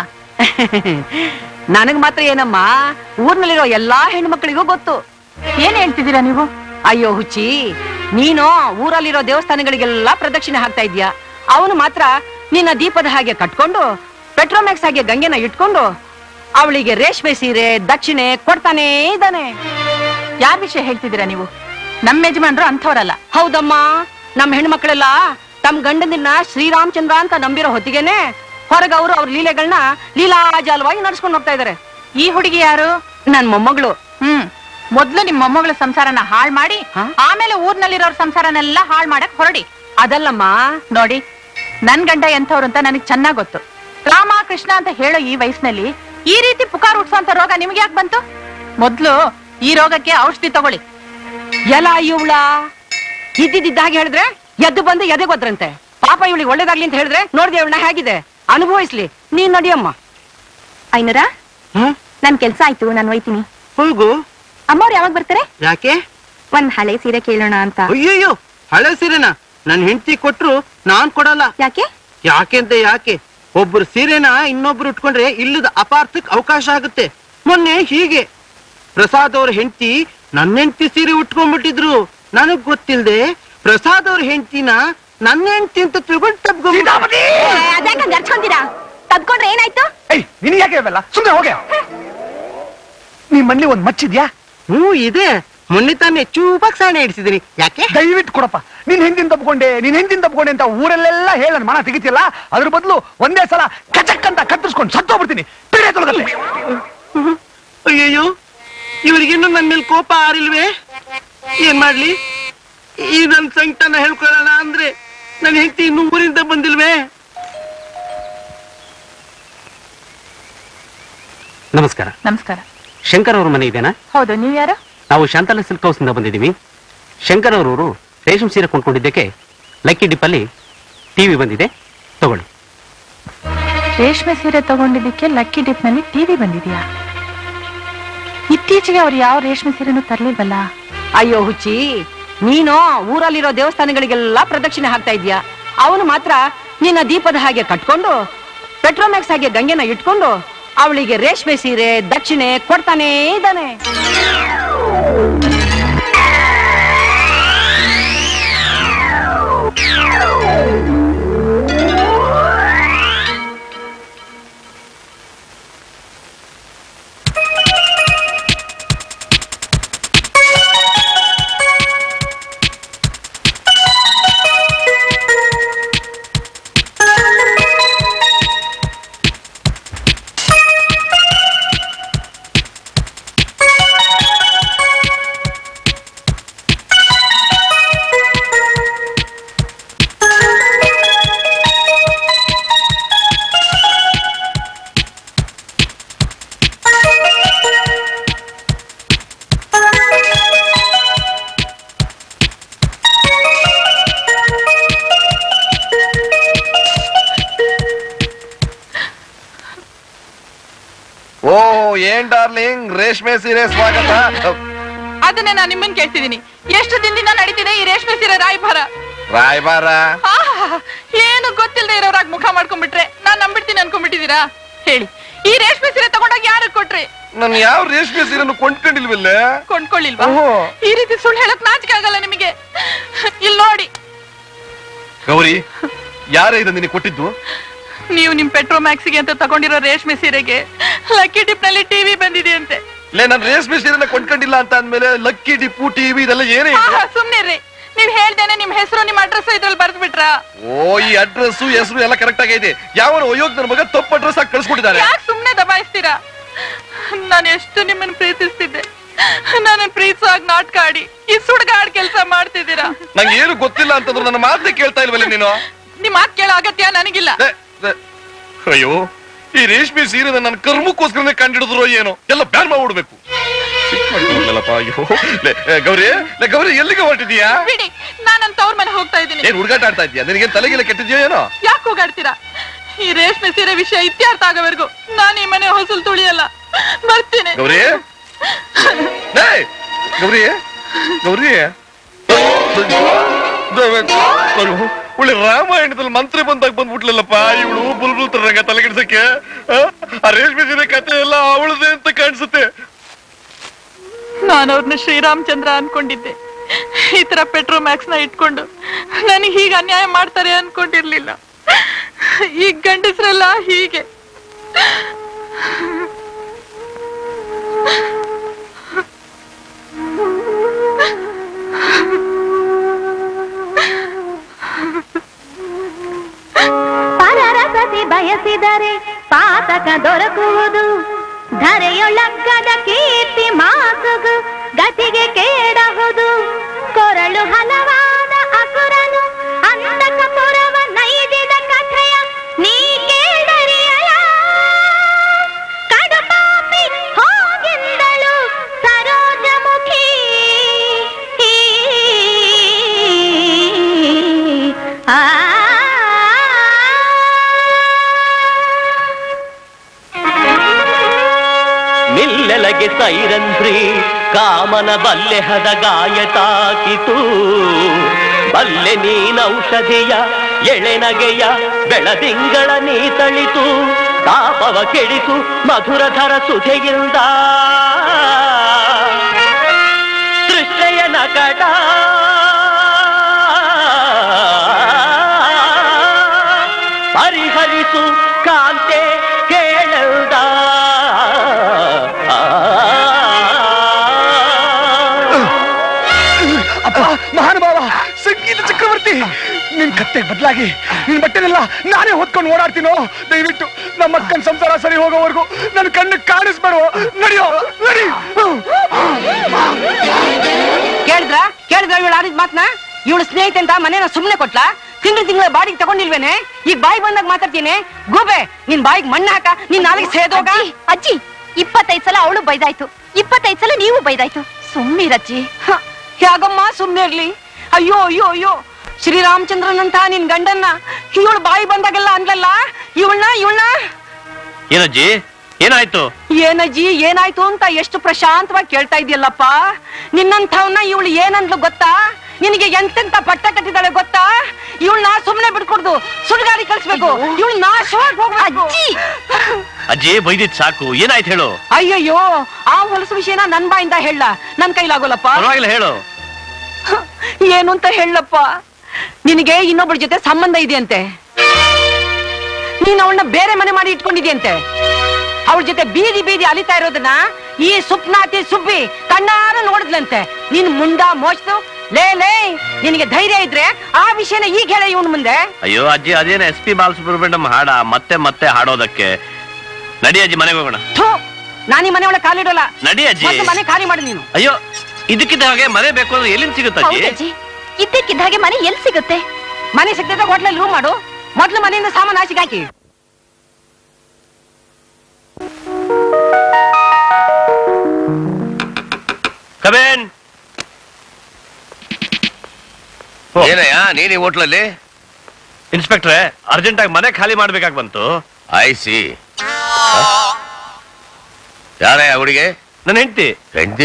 ನನಗ್ ಮಾತ್ರ ಏನಮ್ಮ ಊರ್ನಲ್ಲಿರೋ ಎಲ್ಲಾ ಹೆಣ್ಮಕ್ಳಿಗೂ ಗೊತ್ತು ಏನ್ ಹೇಳ್ತಿದ್ದೀರಾ ನೀವು ಅಯ್ಯೋ ಹುಚ್ಚಿ ನೀನು ಊರಲ್ಲಿರೋ ದೇವಸ್ಥಾನಗಳಿಗೆಲ್ಲ ಪ್ರದಕ್ಷಿಣೆ ಹಾಕ್ತಾ ಇದ್ಯಾ ಅವನು ಮಾತ್ರ ನಿನ್ನ ದೀಪದ ಹಾಗೆ ಕಟ್ಕೊಂಡು ಪೆಟ್ರೋಮ್ಯಾಕ್ಸ್ ಹಾಗೆ ಗಂಗೆನ ಇಟ್ಕೊಂಡು ಅವಳಿಗೆ ರೇಷ್ಮೆ ಸೀರೆ ದಕ್ಷಿಣೆ ಕೊಡ್ತಾನೇ ಇದ್ದಾನೆ ಯಾರ್ ವಿಷಯ ಹೇಳ್ತಿದ್ದೀರಾ ನೀವು ನಮ್ಮ ಯಜಮಾನ್ರು ಅಂಥವ್ರಲ್ಲ ಹೌದಮ್ಮ ನಮ್ ಹೆಣ್ಮಕ್ಳೆಲ್ಲ ತಮ್ ಗಂಡನಿನ್ನ ಶ್ರೀರಾಮಚಂದ್ರ ಅಂತ ನಂಬಿರೋ ಹೊತ್ತಿಗೆನೆ ಹೊರಗ ಅವರು ಅವ್ರ ಲೀಲೆಗಳನ್ನ ಲೀಲಾಜಾಲವಾಗಿ ನಡ್ಸ್ಕೊಂಡು ಹೋಗ್ತಾ ಇದಾರೆ ಈ ಹುಡುಗಿ ಯಾರು ನನ್ ಮೊಮ್ಮಗಳು ಹ್ಮ್ ಮೊದ್ಲು ನಿಮ್ ಮೊಮ್ಮಗಳ ಸಂಸಾರನ ಹಾಳ್ ಮಾಡಿ ಆಮೇಲೆ ಊರ್ನಲ್ಲಿರೋರ್ ಸಂಸಾರನೆಲ್ಲ ಹಾಳ್ ಮಾಡಕ್ ಹೊರಡಿ ಅದಲ್ಲಮ್ಮ ನೋಡಿ ನನ್ ಗಂಡ ಎಂಥವ್ರು ಅಂತ ನನಗ್ ಚೆನ್ನಾಗ್ ಗೊತ್ತು ರಾಮ ಕೃಷ್ಣ ಅಂತ ಹೇಳೋ ಈ ವಯಸ್ಸಿನಲ್ಲಿ ಈ ರೀತಿ ಪುಕಾರ್ ಹುಟ್ಸೋಂತ ರೋಗ ನಿಮ್ಗೆ ಯಾಕೆ ಬಂತು ಮೊದ್ಲು ಈ ರೋಗಕ್ಕೆ ಔಷಧಿ ತಗೊಳ್ಳಿ ಎಲ್ಲ ಇವಳ ಇದ್ದಿದ್ದ ಹಾಗೆ ಹೇಳಿದ್ರೆ ಎದ್ದು ಬಂದು ಎದೆಗೊದ್ರಂತೆ ಪಾಪ ಇವಳಿಗೆ ಒಳ್ಳೇದಾಗ್ಲಿ ಅಂತ ಹೇಳಿದ್ರೆ ನೋಡ್ದೆ ಇವಳನ್ನ ಹೇಗಿದೆ ಅನುಭವಿಸ್ಲಿ ನೀನ್ ನಡಿಯಮ್ಮ ಐನೂರ ನನ್ ಕೆಲ್ಸ ಆಯ್ತು ನಾನು ಒಯ್ತೀನಿ ಹೋಗು ಅಮ್ಮವ್ರು ಯಾವಾಗ ಬರ್ತಾರೆ ಯಾಕೆ ಒಂದ್ ಹಳೆ ಸೀರೆ ಕೇಳೋಣ ಅಂತ ಅಯ್ಯಯ್ಯೋ ಹಳೆ ಸೀರೆನ ನನ್ ಹೆಂಡತಿ ಕೊಟ್ರು ನಾನ್ ಕೊಡಲ್ಲ ಯಾಕೆ ಯಾಕೆಂತ ಯಾಕೆ ಒಬ್ರು ಸೀರೆನ ಇನ್ನೊಬ್ರು ಉಟ್ಕೊಂಡ್ರೆ ಇಲ್ಲದ ಅಪಾರ್ಥಕ್ ಅವಕಾಶ ಆಗುತ್ತೆ ಮೊನ್ನೆ ಹೀಗೆ ಪ್ರಸಾದ್ ಅವ್ರ ಹೆಂಡತಿ ನನ್ನ ಹೆಂಡತಿ ಸೀರೆ ಉಟ್ಕೊಂಡ್ಬಿಟ್ಟಿದ್ರು ನನಗ್ ಗೊತ್ತಿಲ್ದೆ ಪ್ರಸಾದ್ ಅವ್ರ ಹೆಂಡತಿನ ನನ್ನ ಹೆಂಡತಿ ಅಂತ ತಿಳ್ಕೊಂಡು ತಪ್ಕೊಂಡ್ ಅದ್ಯಾಕ ಗರ್ಚ್ಕೊಂತೀರಾ ತಬ್ಕೊಂಡ್ರೆ ಏನಾಯ್ತು ಏಯ್ ನಿನ್ ಯಾಕೆ ಇವೆಲ್ಲ ಸುಮ್ಮನೆ ಹೋಗೆ ನಿಮ್ ಮನೇಲಿ ಒಂದ್ ಮಚ್ಚಿದ್ಯಾ ಹ್ಞೂ ಇದೆ ಮೊನ್ನೆ ತಾನೇ ಚೂಪಾಗ್ ಸಾಣೆ ಇಡಿಸಿದೀನಿ ಯಾಕೆ ದಯವಿಟ್ಟು ಕೊಡಪ್ಪ ನಿನ್ ಹೆಂಡಿನ ತಪ್ಕೊಂಡೆ ನಿನ್ ಹೆಂಡಿನ ತಪ್ಕೊಂಡೆ ಅಂತ ಊರಲ್ಲೆಲ್ಲ ಹೇಳ ನನ್ ಮನ ತೆಗಿತಿಲ್ಲ ಅದ್ರ ಬದಲು ಒಂದೇ ಸಲ ಕಚಕ್ ಅಂತ ಕತ್ತರಿಸ್ಕೊಂಡು ಸತ್ತೋಗ್ಬಿಡ್ತೀನಿ ಪಿಡೆ ತೊಳಗತ್ತೆ ಅಯ್ಯಯ್ಯೋ ಇವರಿಗಿನ್ನೂ ನನ್ನ ಮೇಲೆ ಕೋಪ ಆರಿಲ್ವೇ ಏನ್ ಮಾಡ್ಲಿ ಈ ನನ್ ಸಂಕಟನ ಹೇಳ್ಕೊಳ್ಳೋಣ ಅಂದ್ರೆ ನನ್ನ ಹೆಂಡತಿ ಇನ್ನೂ ಊರಿಂದ ಬಂದಿಲ್ವೇ ನಮಸ್ಕಾರ ನಮಸ್ಕಾರ ಶಂಕರ್ ಅವ್ರ ಮನೆ ಇದೆನಾ ಹೌದು ನೀವ್ ಯಾರು ನಾವು ಶಾಂತಲ ಸಿಲ್ಕ್ ಹೌಸ್ ಇಂದ ಬಂದಿದ್ದೀವಿ ಶಂಕರ್ ಅವರವರು ರೇಷ್ಮೆ ಸೀರೆ ಕೊಂಡ್ಕೊಂಡಿದ್ದಕ್ಕೆ ಲಕ್ಕಿ ಡಿಪ್ಪಲ್ಲಿ ಟಿವಿ ಬಂದಿದೆ ತಗೊಳ್ಳಿ ರೇಷ್ಮೆ ಸೀರೆ ತಗೊಂಡಿದ್ದಕ್ಕೆ ಲಕ್ಕಿ ಡಿಪ್ ನಲ್ಲಿ ಟಿವಿ ಬಂದಿದ್ಯಾ ಇತ್ತೀಚೆಗೆ ಅವ್ರು ಯಾವ ರೇಷ್ಮೆ ಸೀರೆನೂ ತರ್ಲಿಲ್ವಲ್ಲ ಅಯ್ಯೋ ಹುಚ್ಚಿ ನೀನು ಊರಲ್ಲಿರೋ ದೇವಸ್ಥಾನಗಳಿಗೆಲ್ಲ ಪ್ರದಕ್ಷಿಣೆ ಹಾಕ್ತಾ ಇದ್ಯಾ ಅವನು ಮಾತ್ರ ನಿನ್ನ ದೀಪದ ಹಾಗೆ ಕಟ್ಕೊಂಡು ಪೆಟ್ರೋಮ್ಯಾಕ್ಸ್ ಹಾಗೆ ಗಂಗೆನ ಇಟ್ಕೊಂಡು ಅವಳಿಗೆ ರೇಷ್ಮೆ ಸೀರೆ ದಕ್ಷಿಣೆ ಕೊಡ್ತಾನೇ ಇದ್ದಾನೆ ಓ ಏನ್ ಡಾರ್ಲಿಂಗ್ ರೇಷ್ಮೆ ಸೀರೆ ಸ್ವಾಗತ ಅದನ್ನೇ ನಾನು ನಿಮ್ಮನ್ ಕೇಳ್ತಿದ್ದೀನಿ ಎಷ್ಟು ದಿನದಿಂದ ನಡೀತಿದೆ ಈ ರೇಷ್ಮೆ ಸೀರೆ ರಾಯಭಾರ ರಾಯಬಾರ ಆಹ್, ಏನು ಗೊತ್ತಿಲ್ಲದೆ ಇರೋರಾಗ ಮುಖ ಮಾಡ್ಕೊಂಡ್ಬಿಟ್ರೆ ನಾನ್ ನಂಬಿಡ್ತೀನಿ ಅನ್ಕೊಂಡ್ಬಿಟ್ಟಿದೀರಾ ಹೇಳಿ ಈ ರೇಷ್ಮೆ ಸೀರೆ ತಗೊಂಡೋಗಿ ಯಾರು ಕೊಟ್ರಿ ನನ್ ಯಾವ ರೇಷ್ಮೆ ಸೀರೆನು ಕೊಂಡ್ಕೊಂಡಿಲ್ವಲ್ಲ ಕೊಂಡ್ಕೊಳ್ಳಿಲ್ವಾ ಓಹೋ. ಈ ರೀತಿ ಸುಳ್ಳು ಹೇಳಕ್ ನಾಚಿಕೆ ಆಗಲ್ಲ ನಿಮಗೆ ಇಲ್ಲಿ ನೋಡಿ ಗೌರಿ ಯಾರೇ ಇದು ನಿನಗೆ ಕೊಟ್ಟಿದ್ದು ನೀವು ನಿಮ್ ಪೆಟ್ರೋಮ್ಯಾಕ್ಸಿಗೆ ಅಂತ ತಗೊಂಡಿರೋ ರೇಷ್ಮೆ ಸೀರೆಗೆ ಲಕ್ಕಿ ಟಿಪ್ ನಲ್ಲಿ ಟಿವಿ ಬಂದಿದೆ ಅಂತೆ ಲೇ ನನ್ ರೇಷ್ಮೆ ಸೀರೆನ ಕೊಂಡ್ಕೊಂಡಿಲ್ಲ ಅಂತ ಅಂದ್ಮೇಲೆ ಲಕ್ಕಿ ಡಿಪ್ಪು ಟಿವಿ ಇದೆಲ್ಲ ಏನೇ ಇದು? ಆಹಾ, ಸುಮ್ನೆ ರೀ ನೀವ್ ಹೇಳ್ದೇನೆ ನಿಮ್ ಹೆಸರು ನಿಮ್ ಅಡ್ರೆಸ್ ಇದ್ರಲ್ಲಿ ಬರ್ದ್ ಬಿಟ್ರಾ ಓ ಈ ಅಡ್ರೆಸ್ ಹೆಸರು ಎಲ್ಲ ಕರೆಕ್ಟ್ ಆಗೈತೆ ಯಾವ ಒಯ್ಯೋಗ್ ನನ್ನ ಮಗ ತಪ್ಪು ಅಡ್ರೆಸ್ ಆಗಿ ಕಳ್ಸ್ಕೊಟ್ಟಿದ್ದಾರೆ ಯಾಕೆ ಸುಮ್ನೆ ದಬಾಯಿಸ್ತೀರಾ ನಾನು ಎಷ್ಟು ನಿಮ್ಮನ್ನ ಪ್ರೀತಿಸ್ತಿದ್ದೆ ನನ್ನ ಪ್ರೀತಿಸಾಗ್ ನಾಟಕ ಆಡಿ ಈ ಸುಡ್ಗಾಡ್ ಕೆಲಸ ಮಾಡ್ತಿದ್ದೀರಾ ನಂಗೆ ಏನು ಗೊತ್ತಿಲ್ಲ ಅಂತಂದ್ರು ನನ್ನ ಮಾತೇ ಕೇಳ್ತಾ ಇಲ್ವಲ್ಲ ನೀನು ನಿಮ್ ಮಾತ್ ಕೇಳೋ ಅಗತ್ಯ ನನಗಿಲ್ಲ ಏ, ಏ, ಅಯ್ಯೋ ಈ ರೇಷ್ಮೆ ಸೀರೆ ನನ್ನ ಕರ್ಮಕ್ಕೋಸ್ಕರನೇ ಕಂಡಿಡಿದ್ರು ಏನೋ ಎಲ್ಲ ಬ್ಯಾನ್ ಮಾಡ್ಬಿಡ್ಬೇಕು ಸಿಕ್ ಮಾಡ್ಕೊಂಡ್ಲಲ್ಲಪ್ಪ ಅಯ್ಯೋ ಲೇ, ಏ, ಗೌರಿ ಲೇ ಗೌರಿ ಎಲ್ಲಿಗೆ ಹೊರಟಿದ್ಯಾ ಬಿಡಿ ನಾನ್ ನನ್ನ ತವ್ರ ಮನೆ ಹೋಗ್ತಾ ಇದ್ದೀನಿ ಏನ್ ಹುಡುಗಾಟ ಆಡ್ತಾ ಇದ್ಯಾ ನಿನಗೆ ತಲೆಗೆಲ್ಲ ಕೆಟ್ಟಿದ್ಯೋ ಏನೋ ಯಾಕೆ ಹೋಗಾಡ್ತೀರಾ ಈ ರೇಷ್ಮೆ ಸೀರೆ ವಿಷಯ ಇತ್ಯರ್ಥ ಆಗೋವರೆಗೂ ನಾನು ಈ ಮನೆ ಹೊಸಲು ತುಳಿಯಲ್ಲ ಬರ್ತೀನಿ ಗೌರಿ ಲೇ, ಗೌರಿ ಗೌರಿ ಕರು ಒಳ್ಳೆ ರಾಮಾಯಣದಲ್ಲಿ ಮಂತ್ರಿ ಬಂದಾಗ ಬಂದ್ಬಿಟ್ಲಲ್ಲಪ್ಪ ಇವಳು ಬುಲ್ಬುಲ್ ತರಂಗ ತಲೆಗಿಡ್ಸಕ್ಕೆ ಆ? ಆ ರೇಷ್ಮೆ ಸೀರೆ ಕತೆ ಎಲ್ಲ ಅವಳದೇ ಅಂತ ಕಾಣಿಸುತ್ತೆ ನಾನು ಅವ್ರನ್ನ ಶ್ರೀರಾಮಚಂದ್ರ ಅನ್ಕೊಂಡಿದ್ದೆ ಈ ತರ ಪೆಟ್ರೋಮ್ಯಾಕ್ಸ್ ನ ಇಟ್ಕೊಂಡು ನನಗೆ ಹೀಗೆ ಅನ್ಯಾಯ ಮಾಡ್ತಾರೆ ಅನ್ಕೊಂಡಿರ್ಲಿಲ್ಲ ಈ ಗಂಡಸ್ರೆಲ್ಲ ಹೀಗೆ ಪರರಸತಿ ಬಯಸಿದರೆ ಪಾತಕ ದೊರಕುವುದು ಧರೆಯೊಳಗ್ಗದ ಕೀರ್ತಿ ಮಾಸುಗು ಗತಿಗೆ ಕೇಡಹುದು ಕೊರಳು ಹಲವಾದ ಅಸುರನು ಅಂತಕ ಪುರವ ನೈದಿದ ಕಥೆಯ ನೀ ಕೇಳರಿಯಲ ಕಡುಪಾಪಿ ಹೋಗಿಂದಳು ಸರೋಜಮುಖಿ ಆ ನಿಲ್ಲೆಲಗೆ ಸೈರಂಧ್ರಿ ಕಾಮನ ಬಲ್ಲೆಹದ ಗಾಯ ತಾಕಿತು ಬಲ್ಲೆ ನೀನೌಷಧಿಯ ಎಳೆನಗೆಯ ಬೆಳದಿಂಗಳ ನೀ ತಳಿತು ತಾಪವ ಕೆಡಿಸು ಮಧುರಧರ ಸುಧೆಯಿಂದ ತೃಷ್ಣೆಯ ನಕಟ ಪರಿಹರಿಸು ಕಾಂತೆ ಕೇಳಲ್ದ ಅಪ್ಪ ಮಹಾನುಭಾವ ಸಂಗೀತ ಚಕ್ರವರ್ತಿ ನಿನ್ ಕತ್ತೆ ಬದಲಾಗಿ ನಿನ್ ಬಟ್ಟೆನೆಲ್ಲ ನಾನೇ ಹೊತ್ಕೊಂಡು ಓಡಾಡ್ತೀನೋ ದಯವಿಟ್ಟು ನಮ್ಮ ಅಕ್ಕನ ಸಂಸಾರ ಸರಿ ಹೋಗೋವರೆಗೂ ನನ್ನ ಕಣ್ಣು ಕಾಣಿಸ್ಬೇಡವೋ ನಡೆಯೋ ನಡಿ ಕೇಳಿದ್ರ ಕೇಳಿದ್ರ ಇವಳು ಆಡಿದ ಮಾತ್ನ ಇವಳು ಸ್ನೇಹಿತೆ ಅಂತ ಮನೇನ ಸುಮ್ನೆ ಕೊಟ್ಲಾ ತಿಂಗಳು ತಿಂಗಳ ಬಾಡಿಗೆ ತಗೊಂಡಿಲ್ವೇನೆ ಈಗ ಬಾಯಿ ಬಂದಾಗ ಮಾತಾಡ್ತೀನಿ ಗೂಬೆ ನಿನ್ ಬಾಯಿಗೆ ಮಣ್ಣು ಹಾಕ ನಿನ್ ನಾಲಿಗೆ ಸೇದೋಗ ಅಜ್ಜಿ ಇಪ್ಪತ್ತೈದ್ ಸಲ ಅವಳು ಬೈದಾಯ್ತು ಇಪ್ಪತ್ತೈದ್ ಸಲ ನೀವು ಬೈದಾಯ್ತು ಸುಮ್ಮನಿರಜ್ಜಿ ಯಾಗಮ್ಮ ಸುಮ್ನೆ ಇರ್ಲಿ ಅಯ್ಯೋ ಅಯ್ಯೋ ಅಯ್ಯೋ ಶ್ರೀರಾಮಚಂದ್ರನಂತ ನಿನ್ ಗಂಡನ್ನ ಇವಳು ಬಾಯಿ ಬಂದಾಗೆಲ್ಲ ಅನ್ಲಲ್ಲ ಇವಳನ್ನ ಇವಳನ್ನ ಏನಜ್ಜಿ ಏನಾಯ್ತು ಏನಜ್ಜಿ ಏನಾಯ್ತು ಅಂತ ಎಷ್ಟು ಪ್ರಶಾಂತವಾಗಿ ಕೇಳ್ತಾ ಇದೆಯಲ್ಲಪ್ಪ ನಿನ್ನಂಥವನ್ನ ಇವಳು ಏನಂದ್ಲು ಗೊತ್ತಾ ನಿನಗೆ ಎಂತೆಂತ ಪಟ್ಟ ಕಟ್ಟಿದಾಳೆ ಗೊತ್ತಾ ಇವಳನ್ನ ಸುಮ್ನೆ ಬಿಡ್ಕೊಡ್ದು ಸುಡ್ಗಾಡಿ ಕಳ್ಸ್ಬೇಕು ಇವಳು ನಾಶವಾಗಿ ಹೋಗ್ಬೇಕು ಅಜ್ಜಿ ಬೈದಿದ್ ಸಾಕು ಏನಾಯ್ತು ಹೇಳು ಅಯ್ಯಯ್ಯೋ ಆ ಹೊಲಸು ವಿಷಯನ ನನ್ ಬಾಯಿಂದ ಹೇಳ ನನ್ ಕೈಲಾಗೋಲ್ಲಪ್ಪ ಪರವಾಗಿಲ್ಲ ಹೇಳು ಏನು ಅಂತ ಹೇಳಪ್ಪ ನಿನಗೆ ಇನ್ನೊಬ್ಬಳ ಜೊತೆ ಸಂಬಂಧ ಇದೆಯಂತೆ ನೀನ್ ಅವಳನ್ನ ಬೇರೆ ಮನೆ ಮಾಡಿ ಇಟ್ಕೊಂಡಿದ್ಯಂತೆ ಅವಳ ಜೊತೆ ಬೀದಿ ಬೀದಿ ಅಲಿತಾ ಇರೋದನ್ನ ಈ ಸುಪ್ನಾತಿ ಸುಬ್ಬಿ ಕಣ್ಣಾರ ನೋಡಿದ್ಲಂತೆ ನೀನ್ ಮುಂಡ ಮೋಚ್ತು ಲೇ ಲೇ ನಿನಗೆ ಧೈರ್ಯ ಇದ್ರೆ ಆ ವಿಷಯನ ಈಗ ಹೇಳ ಇವನ್ ಮುಂದೆ ಅಯ್ಯೋ ಅಜ್ಜಿ ಅದೇನ ಎಸ್ ಪಿ ಬಾಲಸುಬ್ರಹ್ಮಣ್ಯಂ ಹಾಡ ಮತ್ತೆ ಮತ್ತೆ ಹಾಡೋದಕ್ಕೆ ನಡಿ ಅಜ್ಜಿ ಮನೆಗೆ ಹೋಗೋಣ ಥು ನಾನ್ ಈ ಮನೆ ಒಳಗೆ ಕಾಲಿಡೋಲ್ಲ ನಡಿ ಅಜ್ಜಿ ಮೊದ್ಲು ಮನೆ ಖಾಲಿ ಮಾಡಿ ನೀನು ಅಯ್ಯೋ ಇದಕ್ಕಿದ್ದ ಹಾಗೆ ಮನೆ ಬೇಕು ಅಂದ್ರೆ ಎಲ್ಲಿಂದ ಸಿಗುತ್ತೆ ಅಜ್ಜಿ ಹೌದಜ್ಜಿ ಇದ್ದಕ್ಕಿದ್ದ ಹಾಗೆ ಮನೆ ಎಲ್ಲಿ ಸಿಗುತ್ತೆ ಮನೆ ಸಿಗ್ತೈತೆ ಹೋಟ್ಲಲ್ಲಿ ರೂಮ್ ಮಾಡು ಮೊದ್ಲು ಮನೆಯಿಂದ ಸಾಮಾನು ಆಚೆಗೆ ಹಾಕಿ ಕಬೇನ್ ಏನಯ್ಯ ನೀನ್ ಈ ಹೋಟ್ಲಲ್ಲಿ ಇನ್ಸ್ಪೆಕ್ಟ್ರೆ ಅರ್ಜೆಂಟ್ ಆಗಿ ಮನೆ ಖಾಲಿ ಮಾಡ್ಬೇಕಾಗಿ ಬಂತು ಐ ಸಿ ಯಾರಯ್ಯ ಹುಡುಗಿ ನನ್ನ ಹೆಂಡತಿ ಹೆಂಡತಿ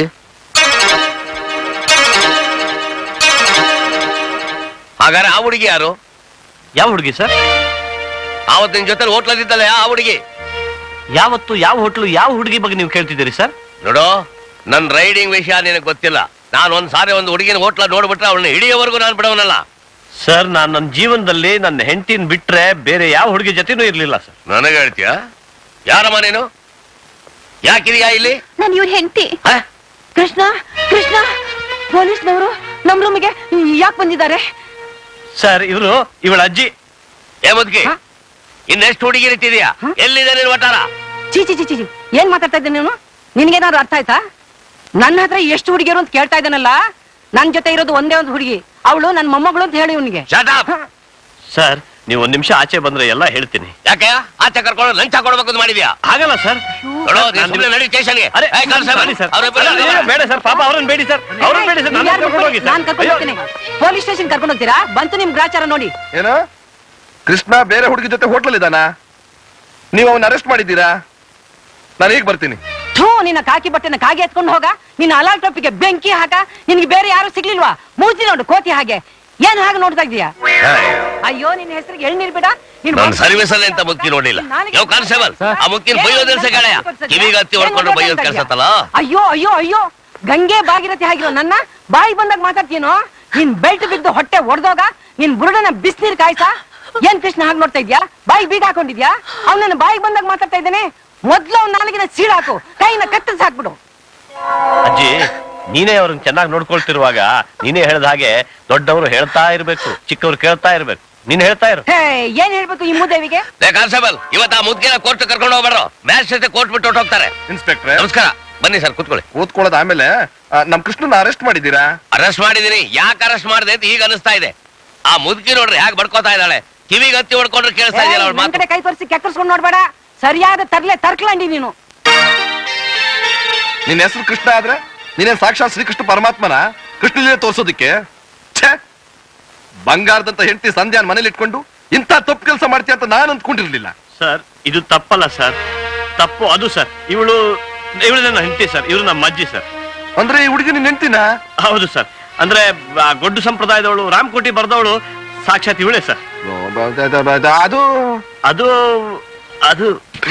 ಹಾಗಾದ್ರೆ ಆ ಹುಡುಗಿ ಯಾರು ಯಾವ ಹುಡುಗಿ ಸರ್ ಆವತ್ತು ನಿನ್ ಜೊತೆ ಹೋಟ್ಲಲ್ಲಿದ್ದಲ್ಲ ಆ ಹುಡುಗಿ ಯಾವತ್ತು ಯಾವ ಹೋಟ್ಲು ಯಾವ ಹುಡುಗಿ ಬಗ್ಗೆ ನೀವು ಕೇಳ್ತಿದ್ದೀರಿ ಸರ್ ನೋಡು ನನ್ ರೈಡಿಂಗ್ ವಿಷಯ ನಿನಗೆ ಗೊತ್ತಿಲ್ಲ ನಾನು ಒಂದ್ ಸಾರಿ ಒಂದು ಹುಡುಗಿನ ಹೋಟ್ಲ ನೋಡ್ಬಿಟ್ರೆ ಅವಳನ್ನ ಹಿಡಿಯೋವರೆಗೂ ನಾನು ಬಿಡವನಲ್ಲ ಸರ್ ನಾನು ನನ್ನ ಜೀವನದಲ್ಲಿ ನನ್ನ ಹೆಂಡತಿನ ಬಿಟ್ರೆ ಬೇರೆ ಯಾವ ಹುಡುಗಿ ಜೊತೆನೂ ಇರ್ಲಿಲ್ಲ ಸರ್ ನನಗೆ ಹೇಳ್ತೀಯ ಯಾರಮ್ಮ ನೀನು ಯಾಕಿದೆಯಾ ಇಲ್ಲಿ ನಾನು ಇವ್ರ ಹೆಂಡತಿ ಕೃಷ್ಣ ಕೃಷ್ಣ ಪೊಲೀಸ್ನವರು ನಮ್ ರೂಮಿಗೆ ಯಾಕೆ ಬಂದಿದ್ದಾರೆ ಸರ್ ಇವರು ಇವಳ ಅಜ್ಜಿ ಏ ಮುದ್ಕಿ ಇನ್ನೆಷ್ಟು ಹುಡುಗಿ ಇರ್ತಿದ್ಯಾ ಎಲ್ಲಿದೆ ನಿನ್ ವಟಾರ ಚೀ ಚಿ ಚಿ ಚಿ ಚಿ. ಏನ್ ಮಾತಾಡ್ತಾ ಇದ್ದೆ ನೀನು ನಿನ್ಗೇನಾದ್ರು ಅರ್ಥ ಆಯ್ತಾ ನನ್ನ ಹತ್ರ ಎಷ್ಟು ಹುಡುಗಿಯರು ಅಂತ ಕೇಳ್ತಾ ಇದ್ದಾನಲ್ಲ ನನ್ ಜೊತೆ ಇರೋದು ಒಂದೇ ಒಂದು ಹುಡುಗಿ ಅವಳು ನನ್ನ ಮೊಮ್ಮಗಳು ಅಂತ ಹೇಳಿ ಇವನಿಗೆ ಸರ್ ನೀವು ಒಂದ್ ನಿಮಿಷ ಆಚೆ ಬಂದ್ರೆ ಎಲ್ಲ ಹೇಳ್ತೀನಿ ಯಾಕೆ ಆಚೆ ಕರ್ಕೊಂಡು ಲಂಚ ಕೊಡ್ಬೇಕು ಅಂತ ಮಾಡಿದ್ಯಾ ಆಗಲ್ಲ ಸರ್ ನೋಡು ನೀನ್ ಸುಮ್ನೆ ನಡಿ ಸ್ಟೇಷನ್ಗೆ ಅರೆ ಬನ್ನಿ ಸರ್ ಅಲ್ಲ, ಅಯ್ಯೋ, ಬೇಡ ಸರ್ ಪಾಪ ಅವ್ರನ್ನ ಬೇಡಿ ಸರ್ ಅವ್ರನ್ನ ಬೇಡಿ ಸರ್ ನನ್ನ ಕರ್ಕೊಂಡು ಹೋಗಿ ನಾನ್ ಸರ್ ಕರ್ಕೊಂಡು ಹೋಗ್ತೀನಿ ಪೊಲೀಸ್ ಸ್ಟೇಷನ್ ಕರ್ಕೊಂಡು ಹೋಗ್ತೀರಾ ಬಂತು ನಿಮ್ ಗ್ರಾಚಾರ ನೋಡಿ ಏನ ಕೃಷ್ಣ ಬೇರೆ ಹುಡುಗಿ ಜೊತೆ ಹೋಟ್ಲಲ್ಲಿ ಇದ್ದಾನ ನೀವು ಅವನ್ನ ಅರೆಸ್ಟ್ ಮಾಡಿದ್ದೀರಾ ನಾನು ಈಗ ಬರ್ತೀನಿ ಥೂ ನಿನ್ನ ಕಾಕಿ ಬಟ್ಟೆನ ಕಾಗೆ ಎತ್ಕೊಂಡು ಹೋಗ ನಿನ್ನ ಅಲಾಲ್ ಟೊಪ್ಪಿಗೆ ಬೆಂಕಿ ಹಾಕ ನಿನ್ಗೆ ಬೇರೆ ಯಾರು ಸಿಗ್ಲಿಲ್ವಾ ಮೂರ್ತಿ ನೋಡು ಕೋತಿ ಹಾಗೆ ಏನ್ ಹಾಗೆ ನೋಡ್ತಾ ಇದೀಯಾ ಅಯ್ಯೋ ನಿನ್ನ ಹೆಸರಿಗೆ ಎಳ್ನೀರ್ ಬಿಡ ನೀನ್ ನಾನು ಸರ್ವಿಸ್ ಅಲ್ಲಿ ಅಂತ ಮುಕ್ಕಿ ನೋಡಿಲ್ಲ ಯಾವ ಕಾನ್ಸ್ಟೇಬಲ್ ಆ ಮುಕ್ಕಿನ ಬೈಯೋದಿಲ್ಸ ಗಾಳೆಯ ಕಿವಿಗೆ ಹತ್ತಿ ಹೊಡ್ಕೊಂಡು ಬೈಯೋದ್ ಕೆಲ್ಸತ್ತಲ್ಲ ಅಯ್ಯೋ ಅಯ್ಯೋ ಅಯ್ಯೋ ಗಂಗೆ ಭಾಗಿರಥಿ ಆಗಿರೋ ನನ್ನ ಬಾಯಿ ಬಂದಾಗ ಮಾತಾಡ್ತೀನೋ ನಿನ್ ಬೆಲ್ಟ್ ಬಿದ್ದು ಹೊಟ್ಟೆ ಒಡ್ದೋಗ ನಿನ್ ಬುರುಡನ ಬಿಸ್ನೀರ್ ಕಾಯ್ಸ ಏನ್ ಕೃಷ್ಣ ಹಾಗೆ ನೋಡ್ತಾ ಇದ್ಯಾ ಬಾಯಿ ಬೀಗ ಹಾಕೊಂಡಿದ್ಯಾ ಅವ್ನ ಬಾಯಿಗೆ ಬಂದಾಗ ಮಾತಾಡ್ತಾ ಇದ್ದಾನೆ ಮೊದ್ಲು ಅವ್ನ ನಾಲಿಗೆನ ಸೀಳಾಕು ಕೈನ ಕತ್ತರಿಸಿ ಹಾಕ್ಬಿಡು ಅಜ್ಜಿ ನೀನೇ ಅವ್ರನ್ನ ಚೆನ್ನಾಗಿ ನೋಡ್ಕೊಳ್ತಿರುವಾಗ ನೀನೇ ಹೇಳ್ದ ಹಾಗೆ ದೊಡ್ಡವರು ಹೇಳ್ತಾ ಇರ್ಬೇಕು ಚಿಕ್ಕವ್ರು ಕೇಳ್ತಾ ಇರ್ಬೇಕು ನೀನ್ ಹೇಳ್ತಾ ಇರು ಹೇ ಏನ್ ಹೇಳ್ಬೇಕು ಈ ಮೂದೇವಿಗೆ ಕಾನ್ಸ್ಟೇಬಲ್ ಇವತ್ತು ಆ ಮುದ್ಗಿನ ಕೋರ್ಟ್ ಕರ್ಕೊಂಡು ಹೋಗ್ಬಾರ್ದು ಮ್ಯಾಚ್ ಜೊತೆ ಕೋರ್ಟ್ ಬಿಟ್ಟು ಹೊರಟೋಗ್ತಾರೆ ಇನ್ಸ್ಪೆಕ್ಟ್ರೆ ನಮಸ್ಕಾರ ಬನ್ನಿ ಸರ್ ಕೂತ್ಕೊಳ್ಳಿ ಕೂತ್ಕೊಳ್ಳೋದು ಆಮೇಲೆ ಆ, ನಮ್ ಕೃಷ್ಣನ ಅರೆಸ್ಟ್ ಮಾಡಿದ್ದೀರಾ ಅರೆಸ್ಟ್ ಮಾಡಿದೀನಿ ಯಾಕೆ ಅರೆಸ್ಟ್ ಮಾಡಿದೆ ಅಂತ ಈಗ ಅನಿಸ್ತಾ ಇದೆ ಆ ಮುದುಕಿ ನೋಡ್ರಿ ಹೇಗೆ ಬಡ್ಕೋತಾ ಇದ್ದಾಳೆ ಕಿವಿಗೆ ಹತ್ತಿ ಹೊಡ್ಕೊಂಡ್ರೆ ಕೇಳಿಸ್ತಾ ಇದೆಯಲ್ಲ ಅವಳ ನನ್ ಮಾತು ಕಡೆ ಕೈ ತೋರಿಸಿ ಕೆಕ್ಕರ್ಸ್ಕೊಂಡ್ ನೋಡ್ಬೇಡ ಸರಿಯಾದ ತರ್ಲೆ ತರ್ಕ್ಲಂಡಿ ನೀನು ನಿನ್ನ ಹೆಸರು ಕೃಷ್ಣ ಆದ್ರೆ ನೀನೇನ್ ಸಾಕ್ಷಾತ್ ಶ್ರೀಕೃಷ್ಣ ಪರಮಾತ್ಮನ ಕೃಷ್ಣಲೀಲೆ ತೋರ್ಸೋದಿಕ್ಕೆ ಛೇ ಬಂಗಾರದಂತ ಹೆಂಡತಿ ಸಂಧ್ಯಾನ್ ಮನೇಲಿ ಇಟ್ಕೊಂಡು ಇಂಥ ತಪ್ಪು ಕೆಲಸ ಮಾಡ್ತೀಯ ಅಂತ ನಾನು ಅಂದ್ಕೊಂಡಿರ್ಲಿಲ್ಲ ಸರ್ ಇದು ತಪ್ಪಲ್ಲ ಸರ್ ತಪ್ಪು ಅದು ಸರ್ ಇವಳು ಇವಳು ನನ್ನ ಹೆಂಡತಿ ಸರ್ ಇವ್ರು ನಮ್ಮ ಅಜ್ಜಿ ಸರ್ ಅಂದ್ರೆ ಈ ಹುಡುಗಿ ನಿನ್ನ ಹೆಂಡತಿನ ಹೌದು ಸರ್ ಅಂದ್ರೆ ಆ ಗೊಡ್ಡು ಸಂಪ್ರದಾಯದವಳು ರಾಮಕೋಟಿ ಬರ್ದವಳು ಸಾಕ್ಷಾತ್ ಇವಳೇ ಸರ್ ಅದು ಅದು ಅದು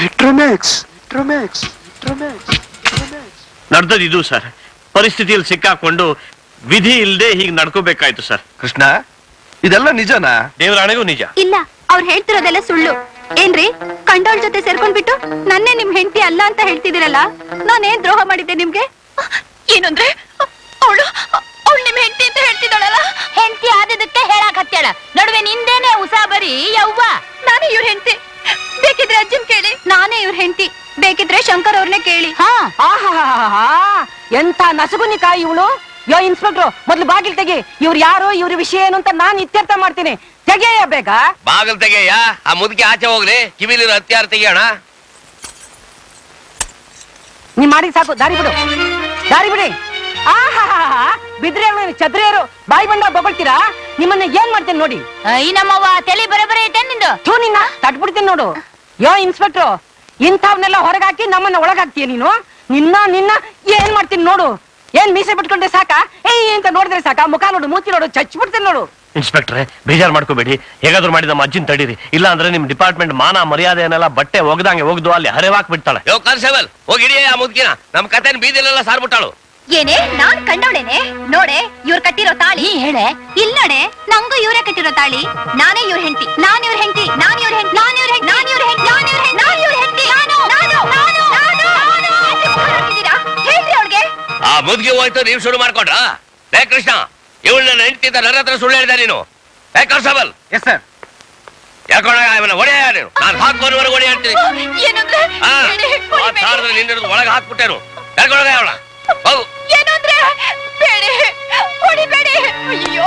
ನಡ್ದದ್ ಇದು ಸರ್ ಪರಿಸ್ಥಿತಿಯಲ್ಲಿ ಸಿಕ್ಕಾಕೊಂಡು ವಿಧಿ ಇಲ್ಲದೆ ಹೀಗೆ ನಡ್ಕೋಬೇಕಾಯ್ತು ಸರ್ ಕೃಷ್ಣ ಇದೆಲ್ಲ ನಿಜನಾ ದೇವರಾಣೆಗೂ ನಿಜ ಇಲ್ಲ ಅವ್ರು ಹೇಳ್ತಿರೋದೆಲ್ಲ ಸುಳ್ಳು ಏನ್ರಿ ಕಂಡೋಳ್ ಜೊತೆ ಸೇರ್ಕೊಂಡ್ಬಿಟ್ಟು ನನ್ನೇ ನಿಮ್ ಹೆಂಡತಿ ಅಲ್ಲ ಅಂತ ಹೇಳ್ತಿದಿರಲ್ಲ ನಾನೇನ್ ದ್ರೋಹ ಮಾಡಿದ್ದೆ ನಿಮ್ಗೆ ಏನಂದ್ರೆ ಅವಳು ಅವಳು ನಿಮ್ ಹೆಂಡತಿ ಅಂತ ಹೇಳ್ತಿದ್ದಾಳಲ್ಲ ಹೆಂಡತಿ ಆದದಕ್ಕೆ ಹೇಳಕ್ ಹತ್ಯಾಳ ನಡುವೆ ನಿಂದೇನೆ ಉಸಾಬರಿ ಯವ್ವ ನಾನೇ ಇವ್ರ ಹೆಂಡತಿ ಬೇಕಿದ್ರೆ ಅಜ್ಜನ್ ಕೇಳಿ ನಾನೇ ಇವ್ರ ಹೆಂಡತಿ ಬೇಕಿದ್ರೆ ಶಂಕರ್ ಅವ್ರನ್ನೇ ಕೇಳಿ ಹಾ ಆಹಾಹಾಹಾ. ಎಂಥ ನಸುಗುನಿ ಕಾಯಿ ಇವಳು ಯೋ ಇನ್ಸ್ಪೆಕ್ಟ್ರು ಮೊದ್ಲು ಬಾಗಿಲ್ ತೆಗಿ ಇವ್ರು ಯಾರು ಇವ್ರ ವಿಷಯ ಏನು ಅಂತ ನಾನು ಇತ್ಯರ್ಥ ಮಾಡ್ತೀನಿ ತೆಗೆಯ ಬೇಗ ಬಾಗಲ್ ತೆಗೆಯ ಆ ಮುದುಕಿ ಆಚೆ ಹೋಗ್ಲಿ ಕಿವಿಲಿರೋ ಹತ್ಯಾರ ತೆಗಿಯೋಣ ನೀ ಮಾಡಿ ಸಾಕು ದಾರಿ ಬಿಡು ದಾರಿ ಬಿಡಿ ಆಹಾಹಾಹಾ. ಬಿದ್ರೆ ಚದ್ರಿಯರು ಬಾಯಿ ಬಂದಾಗ ಬೊಗಳ್ತೀರಾ ನಿಮ್ಮನ್ನ ಏನ್ ಮಾಡ್ತೇನೆ ನೋಡಿ ಈ ನಮ್ಮವ್ವ ತಲೆ ಬರಬರ ಐತೆ ನಿಂದು ಥೂ ನಿನ್ನ ತಟ್ಬಿಡ್ತೀನಿ ನೋಡು ಯೋ ಇನ್ಸ್ಪೆಕ್ಟ್ರು ಇಂಥವ್ನೆಲ್ಲ ಹೊರಗಾಕಿ ನಮ್ಮನ್ನ ಒಳಗಾಕ್ತೀಯ ನೀನು ನಿನ್ನ ನಿನ್ನ ಏನ್ ಮಾಡ್ತೀನಿ ನೋಡು ಏನ್ ಮೀಸೆ ಬಿಟ್ಕೊಂಡ್ರೆ ಸಾಕ ಏಯ್ ಅಂತ ನೋಡಿದ್ರೆ ಸಾಕ ಮುಖ ನೋಡು ಮೂತಿ ನೋಡು ಚಚ್ಬಿಡ್ತೀನಿ ನೋಡು ಇನ್ಸ್ಪೆಕ್ಟ್ರೆ ಬೇಜಾರ್ ಮಾಡ್ಕೋಬೇಡಿ ಹೇಗಾದ್ರೂ ಮಾಡಿ ನಮ್ಮ ಅಜ್ಜಿನ ತಡೀರಿ ಇಲ್ಲ ಅಂದ್ರೆ ನಿಮ್ ಡಿಪಾರ್ಟ್ಮೆಂಟ್ ಮಾನ ಮರ್ಯಾದೆಯನ್ನೆಲ್ಲ ಬಟ್ಟೆ ಒಗ್ದಂಗೆ ಒಗ್ದು ಅಲ್ಲಿ ಹರಿವಾಕ್ ಬಿಡ್ತಾಳೆ ಯೋ ಕಾನ್ಸ್ಟೇಬಲ್ ಹೋಗಿ ಹಿಡಿಯ ಆ ಮುದುಕಿನ ನಮ್ ಕತೆನ ಬೀದಿಲೆಲ್ಲ ಸಾರ್ಬಿಟ್ಟಾಳು ಏನೇ ನಾನ್ ಕಂಡವಳೇನೆ ನೋಡೆ ಇವ್ರ್ ಕಟ್ಟಿರೋ ತಾಳಿ ಹೇಳೆ ಇಲ್ ನೋಡೆ ನಂಗೂ ಇವ್ರೇ ಕಟ್ಟಿರೋ ತಾಳಿ ನಾನೇ ಇವ್ರ ಹೆಂಡತಿ ನಾನ್ ಇವ್ರ ಹೆಂಡತಿ ನಾನ್ ಇವ್ರ ಹೆಂಡತಿ ನಾನ್ ಇವ್ರ ಹೆಂಡತಿ ನಾನ್ ಇವ್ರ ಹೆಂಡತಿ ನಾನ್ ಇವ್ರ ಹೆಂಡತಿ ನಾನ್ ಇವ್ರ ಹೆಂಡತಿ ನಾನು ನಾನು ನಾನು ನಾನು ನಾನು ಹೇಳ್ರಿ ಅವ್ಳಿಗೆ ಆ ಮುದುಕಿ ಹೋಯ್ತು ನೀವ್ ಶುರು ಮಾಡ್ಕೊಂಡ್ರ ಲೇ ಕೃಷ್ಣ ಇವಳು ನನ್ನ ಹೆಂಡತಿದ್ದ ನನ್ನ ಹತ್ರ ಸುಳ್ಳು ಹೇಳಿದ ನೀನು ಏ ಕಾನ್ಸ್ಟೇಬಲ್ ಎಸ್ ಸರ್ ಯಾಕೊಂಡ ಇವನ ಒಡೆಯ ನೀನು ನಾನು ಹಾಕೋರ್ವರೆಗೆ ಒಡೆ ಹೇಳ್ತೀನಿ ಏನಂದ್ರೆ ಹಾ ಬೇಡಿ, ಹೊಡಿಬೇಡಿ. ಸಾರದಲ್ಲಿ ನಿಂದಿರೋದು ಒಳಗೆ ಹಾಕ್ಬಿಟ್ಟೇನು ಹೇಳ್ಕೊಳಗ ಅವಳ ಹೋಗು ಏನಂದ್ರೆ ಬೇಡಿ ಹೊಡಿಬೇಡಿ ಅಯ್ಯೋ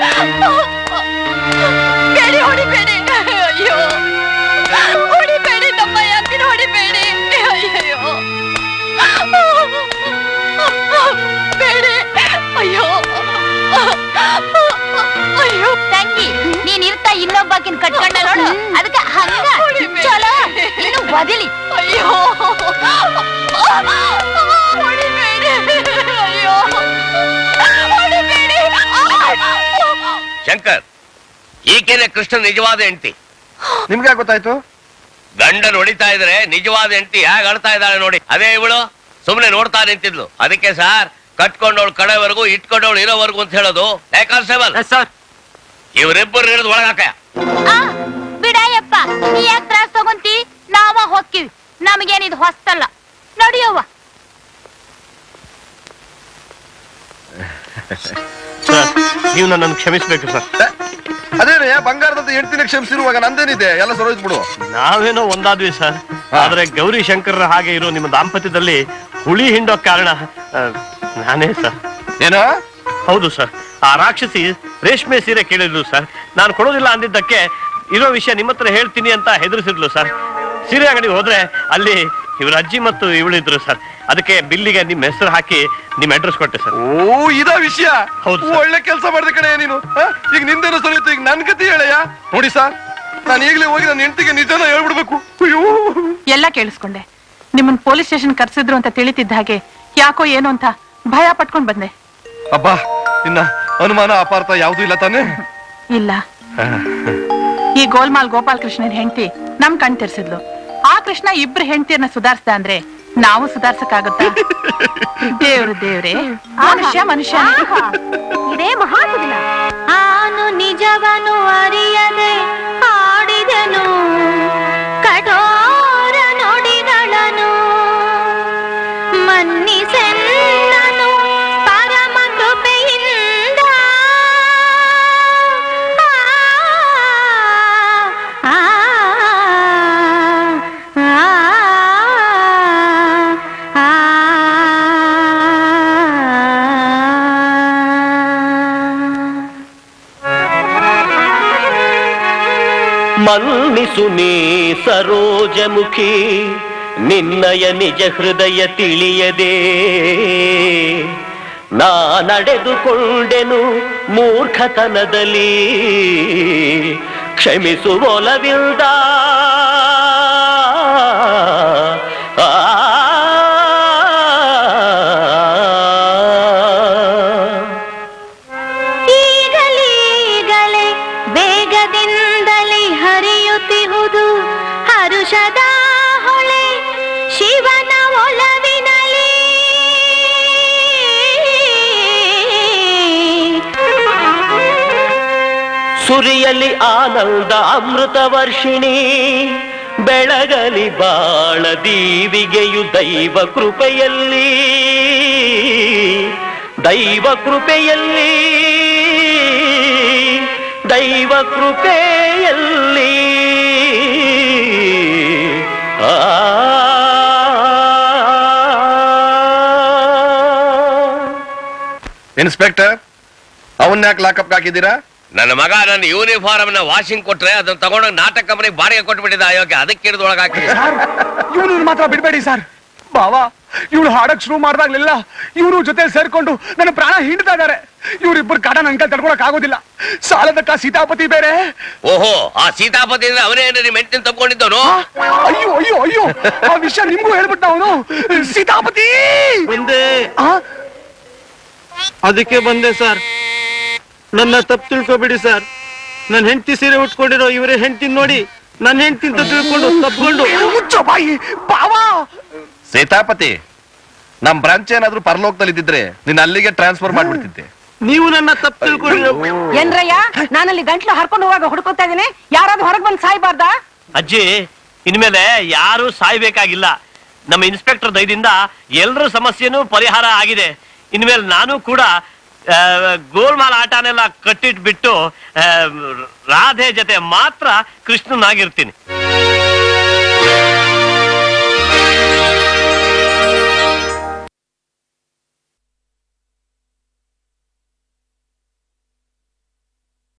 ಬೇಡಿ ಹೊಡಿಬೇಡಿ ಅಯ್ಯೋ ಹೊಡಿಬೇಡಿ ನಮ್ಮ ಯಾಕಿನ ಹೊಡಿಬೇಡಿ ಅಯ್ಯೋ ಬೇಡಿ ಅಯ್ಯೋ ಅಯ್ಯೋ ತಂಗಿ ನೀನ್ ಇರ್ತಾ ಇನ್ನೊಬ್ಬಾಕಿನ್ ಕಟ್ಕೊಂಡ ನೋಡು ಅದಕ್ಕೆ ಹಂಗ ಚಲೋ ಇನ್ನು ಬದಲಿ ಅಯ್ಯೋ ಹೊಡಿಬೇಡಿ ಅಯ್ಯೋ ಹೊಡಿಬೇಡಿ ಶಂಕರ್ ಈಕೆನೆ ಕೃಷ್ಣ ನಿಜವಾದ ಹೆಂಡತಿ ನಿಮ್ಗೆ ಗೊತ್ತಾಯ್ತು ಗಂಡನ್ ಹೊಡಿತಾ ಇದ್ರೆ ನಿಜವಾದ ಹೆಂಡತಿ ಹೇಗ್ ಅಳ್ತಾ ಇದ್ದಾಳೆ ನೋಡಿ ಅದೇ ಇವಳು ಸುಮ್ನೆ ನೋಡ್ತಾ ನಿಂತಿದ್ಲು ಅದಕ್ಕೆ ಸರ್ ಕಟ್ಕೊಂಡವಳು ಕಡೆವರೆಗೂ ಇಟ್ಕೊಂಡವಳು ಇರೋವರೆಗೂ ಅಂತ ಹೇಳೋದು ಏ ಕಾನ್ಸ್ಟೇಬಲ್ ಸರ್ ಇವರಿಬ್ಬರು ಹಿಡಿದು ಒಳಗಾಕ ಬಿಡಾಯಪ್ಪ ನೀ ಯಾಕೆ ತ್ರಾಸ್ ತಗೊಂತಿ ನಾವ ಹೊಕ್ಕಿವಿ ನಮಗೇನಿದು ಹೊಸ್ತಲ್ಲ ನಡಿಯವ್ವ ಸರ್ ನೀವು ನನ್ನನ್ನು ಕ್ಷಮಿಸ್ಬೇಕು ಸರ್ ಅದೇನೇ ಬಂಗಾರದಂತ ಹೆಂಡತಿನ ಕ್ಷಮಿಸಿರುವಾಗ ನಂದೇನಿದೆ ಎಲ್ಲ ಸರೋಯ್ತು ಬಿಡು ನಾವೇನೋ ಒಂದಾದ್ವಿ ಸರ್ ಆದ್ರೆ ಗೌರಿ ಶಂಕರರ ಹಾಗೆ ಇರೋ ನಿಮ್ಮ ದಾಂಪತ್ಯದಲ್ಲಿ ಹುಳಿ ಹಿಂಡೋ ಕಾರಣ ಆ, ನಾನೇ ಸರ್ ಏನ ಹೌದು ಸರ್ ಆ ರಾಕ್ಷಸಿ ರೇಷ್ಮೆ ಸೀರೆ ಕೇಳಿದ್ಲು ಸರ್ ನಾನು ಕೊಡೋದಿಲ್ಲ ಅಂದಿದ್ದಕ್ಕೆ ಇರೋ ವಿಷಯ ನಿಮ್ಮ ಹತ್ರ ಹೇಳ್ತೀನಿ ಅಂತ ಹೆದರ್ಸಿದ್ಲು ಸರ್ ಸೀರೆ ಅಂಗಡಿಗೆ ಹೋದ್ರೆ ಅಲ್ಲಿ ಇವ್ರ ಅಜ್ಜಿ ಮತ್ತು ಇವಳಿದ್ರು ಸರ್ ಅದಕ್ಕೆ ಬಿಲ್ಲಿಗೆ ನಿಮ್ ಹೆಸರು ಹಾಕಿ ನಿಮ್ ಅಡ್ರೆಸ್ ಕೊಟ್ಟೆ ಸರ್ ಓ ಇದ ವಿಷಯ ಹೌದು ಒಳ್ಳೆ ಕೆಲಸ ಮಾಡಿದ ಕಡೆ ನೀನು ಆ? ಈಗ ನಿಂದೇನೋ ಸರಿಯುತ್ತೆ ಈಗ ನನ್ ಗತಿ ಹೇಳಯ್ಯ ನೋಡಿ ಸರ್ ನಾನು ಈಗಲೇ ಹೋಗಿ ನನ್ನ ಹೆಂಡತಿಗೆ ನಿಜನ ಹೇಳ್ಬಿಡ್ಬೇಕು ಅಯ್ಯೋ ಎಲ್ಲ ಕೇಳಿಸ್ಕೊಂಡೆ ನಿಮ್ಮನ್ ಪೊಲೀಸ್ ಸ್ಟೇಷನ್ ಕರ್ಸಿದ್ರು ಅಂತ ತಿಳಿತಿದ್ದ ಹಾಗೆ ಯಾಕೋ ಏನು ಅಂತ ಭಯ ಪಟ್ಕೊಂಡ್ ಬಂದೆ ಅಬ್ಬಾ ಇನ್ನ ಅನುಮಾನ ಅಪಾರ್ಥ ಯಾವ್ದು ಇಲ್ಲ ತಾನೇ ಇಲ್ಲ ಈ ಗೋಲ್ಮಾಲ್ ಗೋಪಾಲ್ ಕೃಷ್ಣನ್ ಹೆಂಡತಿ ನಮ್ ಕಣ್ ತೆರ್ಸಿದ್ಲು ಆ ಕೃಷ್ಣ ಇಬ್ರು ಹೆಂಡತಿಯನ್ನ ಸುಧಾರಿಸ್ದ ಅಂದ್ರೆ ನಾವು ಸುಧಾರ್ಸಕ್ಕಾಗುತ್ತಾ ದೇವ್ರು ದೇವ್ರೆ ಮನುಷ್ಯ ಮನುಷ್ಯ ಇದೇ ಮಹಾಸುದಿನ ಆನು ನಿಜವನು ಅರಿಯದೆ ಆಡಿದನು ಕಠೋರ ನುಡಿಗಳನ್ನು ಮನ್ನಿಸೆನ್ನನು ಪರಮ ಕೃಪೆಯಿಂದ ಆ, ಆ, ಆ, ಮನ್ನಿಸು ನೀ ಸರೋಜಮುಖಿ ನಿನ್ನಯ ನಿಜ ಹೃದಯ ತಿಳಿಯದೆ ನಾ ನಡೆದುಕೊಂಡೆನು ಮೂರ್ಖತನದಲ್ಲಿ ಕ್ಷಮಿಸುವೊಲವಿಲ್ದ ಆ ಈಗಲೀಗಲೇ ಬೇಗದಿಂದಲೇ ಹರಿಯುತ್ತಿಹುದು ಹರುಷದ ಹೊಳೆ ಶಿವನ ಒಲವಿನಲಿ ಸುರಿಯಲಿ ಆನಂದ ಅಮೃತ ವರ್ಷಿಣಿ ಬೆಳಗಲಿ ಬಾಳ ದೀವಿಗೆಯು ದೈವ ಕೃಪೆಯಲ್ಲಿ ದೈವ ಕೃಪೆಯಲ್ಲಿ ದೈವ ಕೃಪೆಯಲ್ಲಿ ಆ ಇನ್ಸ್ಪೆಕ್ಟರ್ ಅವನ್ ಯಾಕೆ ಲಾಕಪ್ ಹಾಕಿದ್ದೀರಾ ನನ್ನ ಮಗ ನನ್ನ ಯೂನಿಫಾರ್ಮ್ ನ ವಾಷಿಂಗ್ ಕೊಟ್ರೆ ಅದನ್ನ ತಗೊಂಡೋಗಿ ನಾಟಕ ಕಂಪನಿ ಬಾಡಿಗೆ ಕೊಟ್ಬಿಟ್ಟಿದ್ದ ಅಯೋಗ್ಯ ಅದಕ್ಕೆ ಹಿಡಿದು ಒಳಗೆ ಹಾಕಿ ಇವನು ಮಾತ್ರ ಬಿಡ್ಬೇಡಿ ಸರ್ ಬಾವಾ ಇವಳು ಹಾಡಕ್ ಶುರು ಮಾಡ್ದಾಗ್ಲೆಲ್ಲ ಇವರು ಜೊತೆ ಸೇರ್ಕೊಂಡು ನನ್ನ ಪ್ರಾಣ ಹಿಂಡ್ತಾ ಇದಾರೆ ಇವ್ರಿಬ್ಬರು ಕಾಡ ನನ್ ಕೈ ತಡ್ಕೊಳಕ್ ಆಗೋದಿಲ್ಲ ಸಾಲದಕ್ಕ ಸೀತಾಪತಿ ಬೇರೆ ಓಹೋ ಆ ಸೀತಾಪತಿ ಅಂದ್ರೆ ಅವನೇ ನಿಮ್ಮ ಹೆಂಡತಿನ ತಪ್ಕೊಂಡಿದ್ದವನು ಅಯ್ಯೋ ಅಯ್ಯೋ ಅಯ್ಯೋ ಆ ವಿಷಯ ನಿಮ್ಗೂ ಹೇಳ್ಬಿಟ್ಟ ಅವನು ಸೀತಾಪತಿ ಬಂದೆ ಅದಕ್ಕೆ ಬಂದೆ ಸರ್ ನನ್ನ ತಪ್ಪು ತಿಳ್ಕೊಬೇಡಿ ಸರ್ ನನ್ನ ಹೆಂಡತಿ ಸೀರೆ ಉಟ್ಕೊಂಡಿರೋ ಇವರೇ ಹೆಂಡತಿ ನೋಡಿ ನನ್ನ ಹೆಂಡತಿ ಅಂತ ತಿಳ್ಕೊಂಡು ತಪ್ಕೊಂಡು ಮುಚ್ಚೋ ಬಾಯಿ ಬಾವಾ ಸೀತಾಪತಿ ನಮ್ ಬ್ರಾಂಚ್ ಏನಾದ್ರೂ ಪರಲೋಕದಲ್ಲಿ ಇದ್ದಿದ್ರೆ ನಿನ್ನ ಅಲ್ಲಿಗೆ ಟ್ರಾನ್ಸ್ಫರ್ ಮಾಡ್ಬಿಡ್ತಿದ್ದೆ ನೀವು ನನ್ನ ತಪ್ಪು ತಿಳ್ಕೊಂಡಿರೋ ಏನ್ರಯ್ಯ ನಾನಲ್ಲಿ ಗಂಟ್ಲು ಹರ್ಕೊಂಡು ಹೋಗುವಾಗ ಹುಡ್ಕೋತಾ ಇದೀನಿ ಯಾರಾದ್ರೂ ಹೊರಗ್ ಬಂದ್ ಸಾಯ್ಬಾರ್ದಾ ಅಜ್ಜಿ ಇನ್ಮೇಲೆ ಯಾರು ಸಾಯ್ಬೇಕಾಗಿಲ್ಲ ನಮ್ಮ ಇನ್ಸ್ಪೆಕ್ಟರ್ ದಯದಿಂದ ಎಲ್ಲರ ಸಮಸ್ಯೆನೂ ಪರಿಹಾರ ಆಗಿದೆ ಇನ್ಮೇಲೆ ನಾನು ಕೂಡ ಆ, ಗೋಲ್ಮಾಲ್ ಆಟನೆಲ್ಲ ಕಟ್ಟಿಟ್ಬಿಟ್ಟು ಆ, ರಾಧೆ ಜೊತೆ ಮಾತ್ರ ಕೃಷ್ಣನಾಗಿರ್ತೀನಿ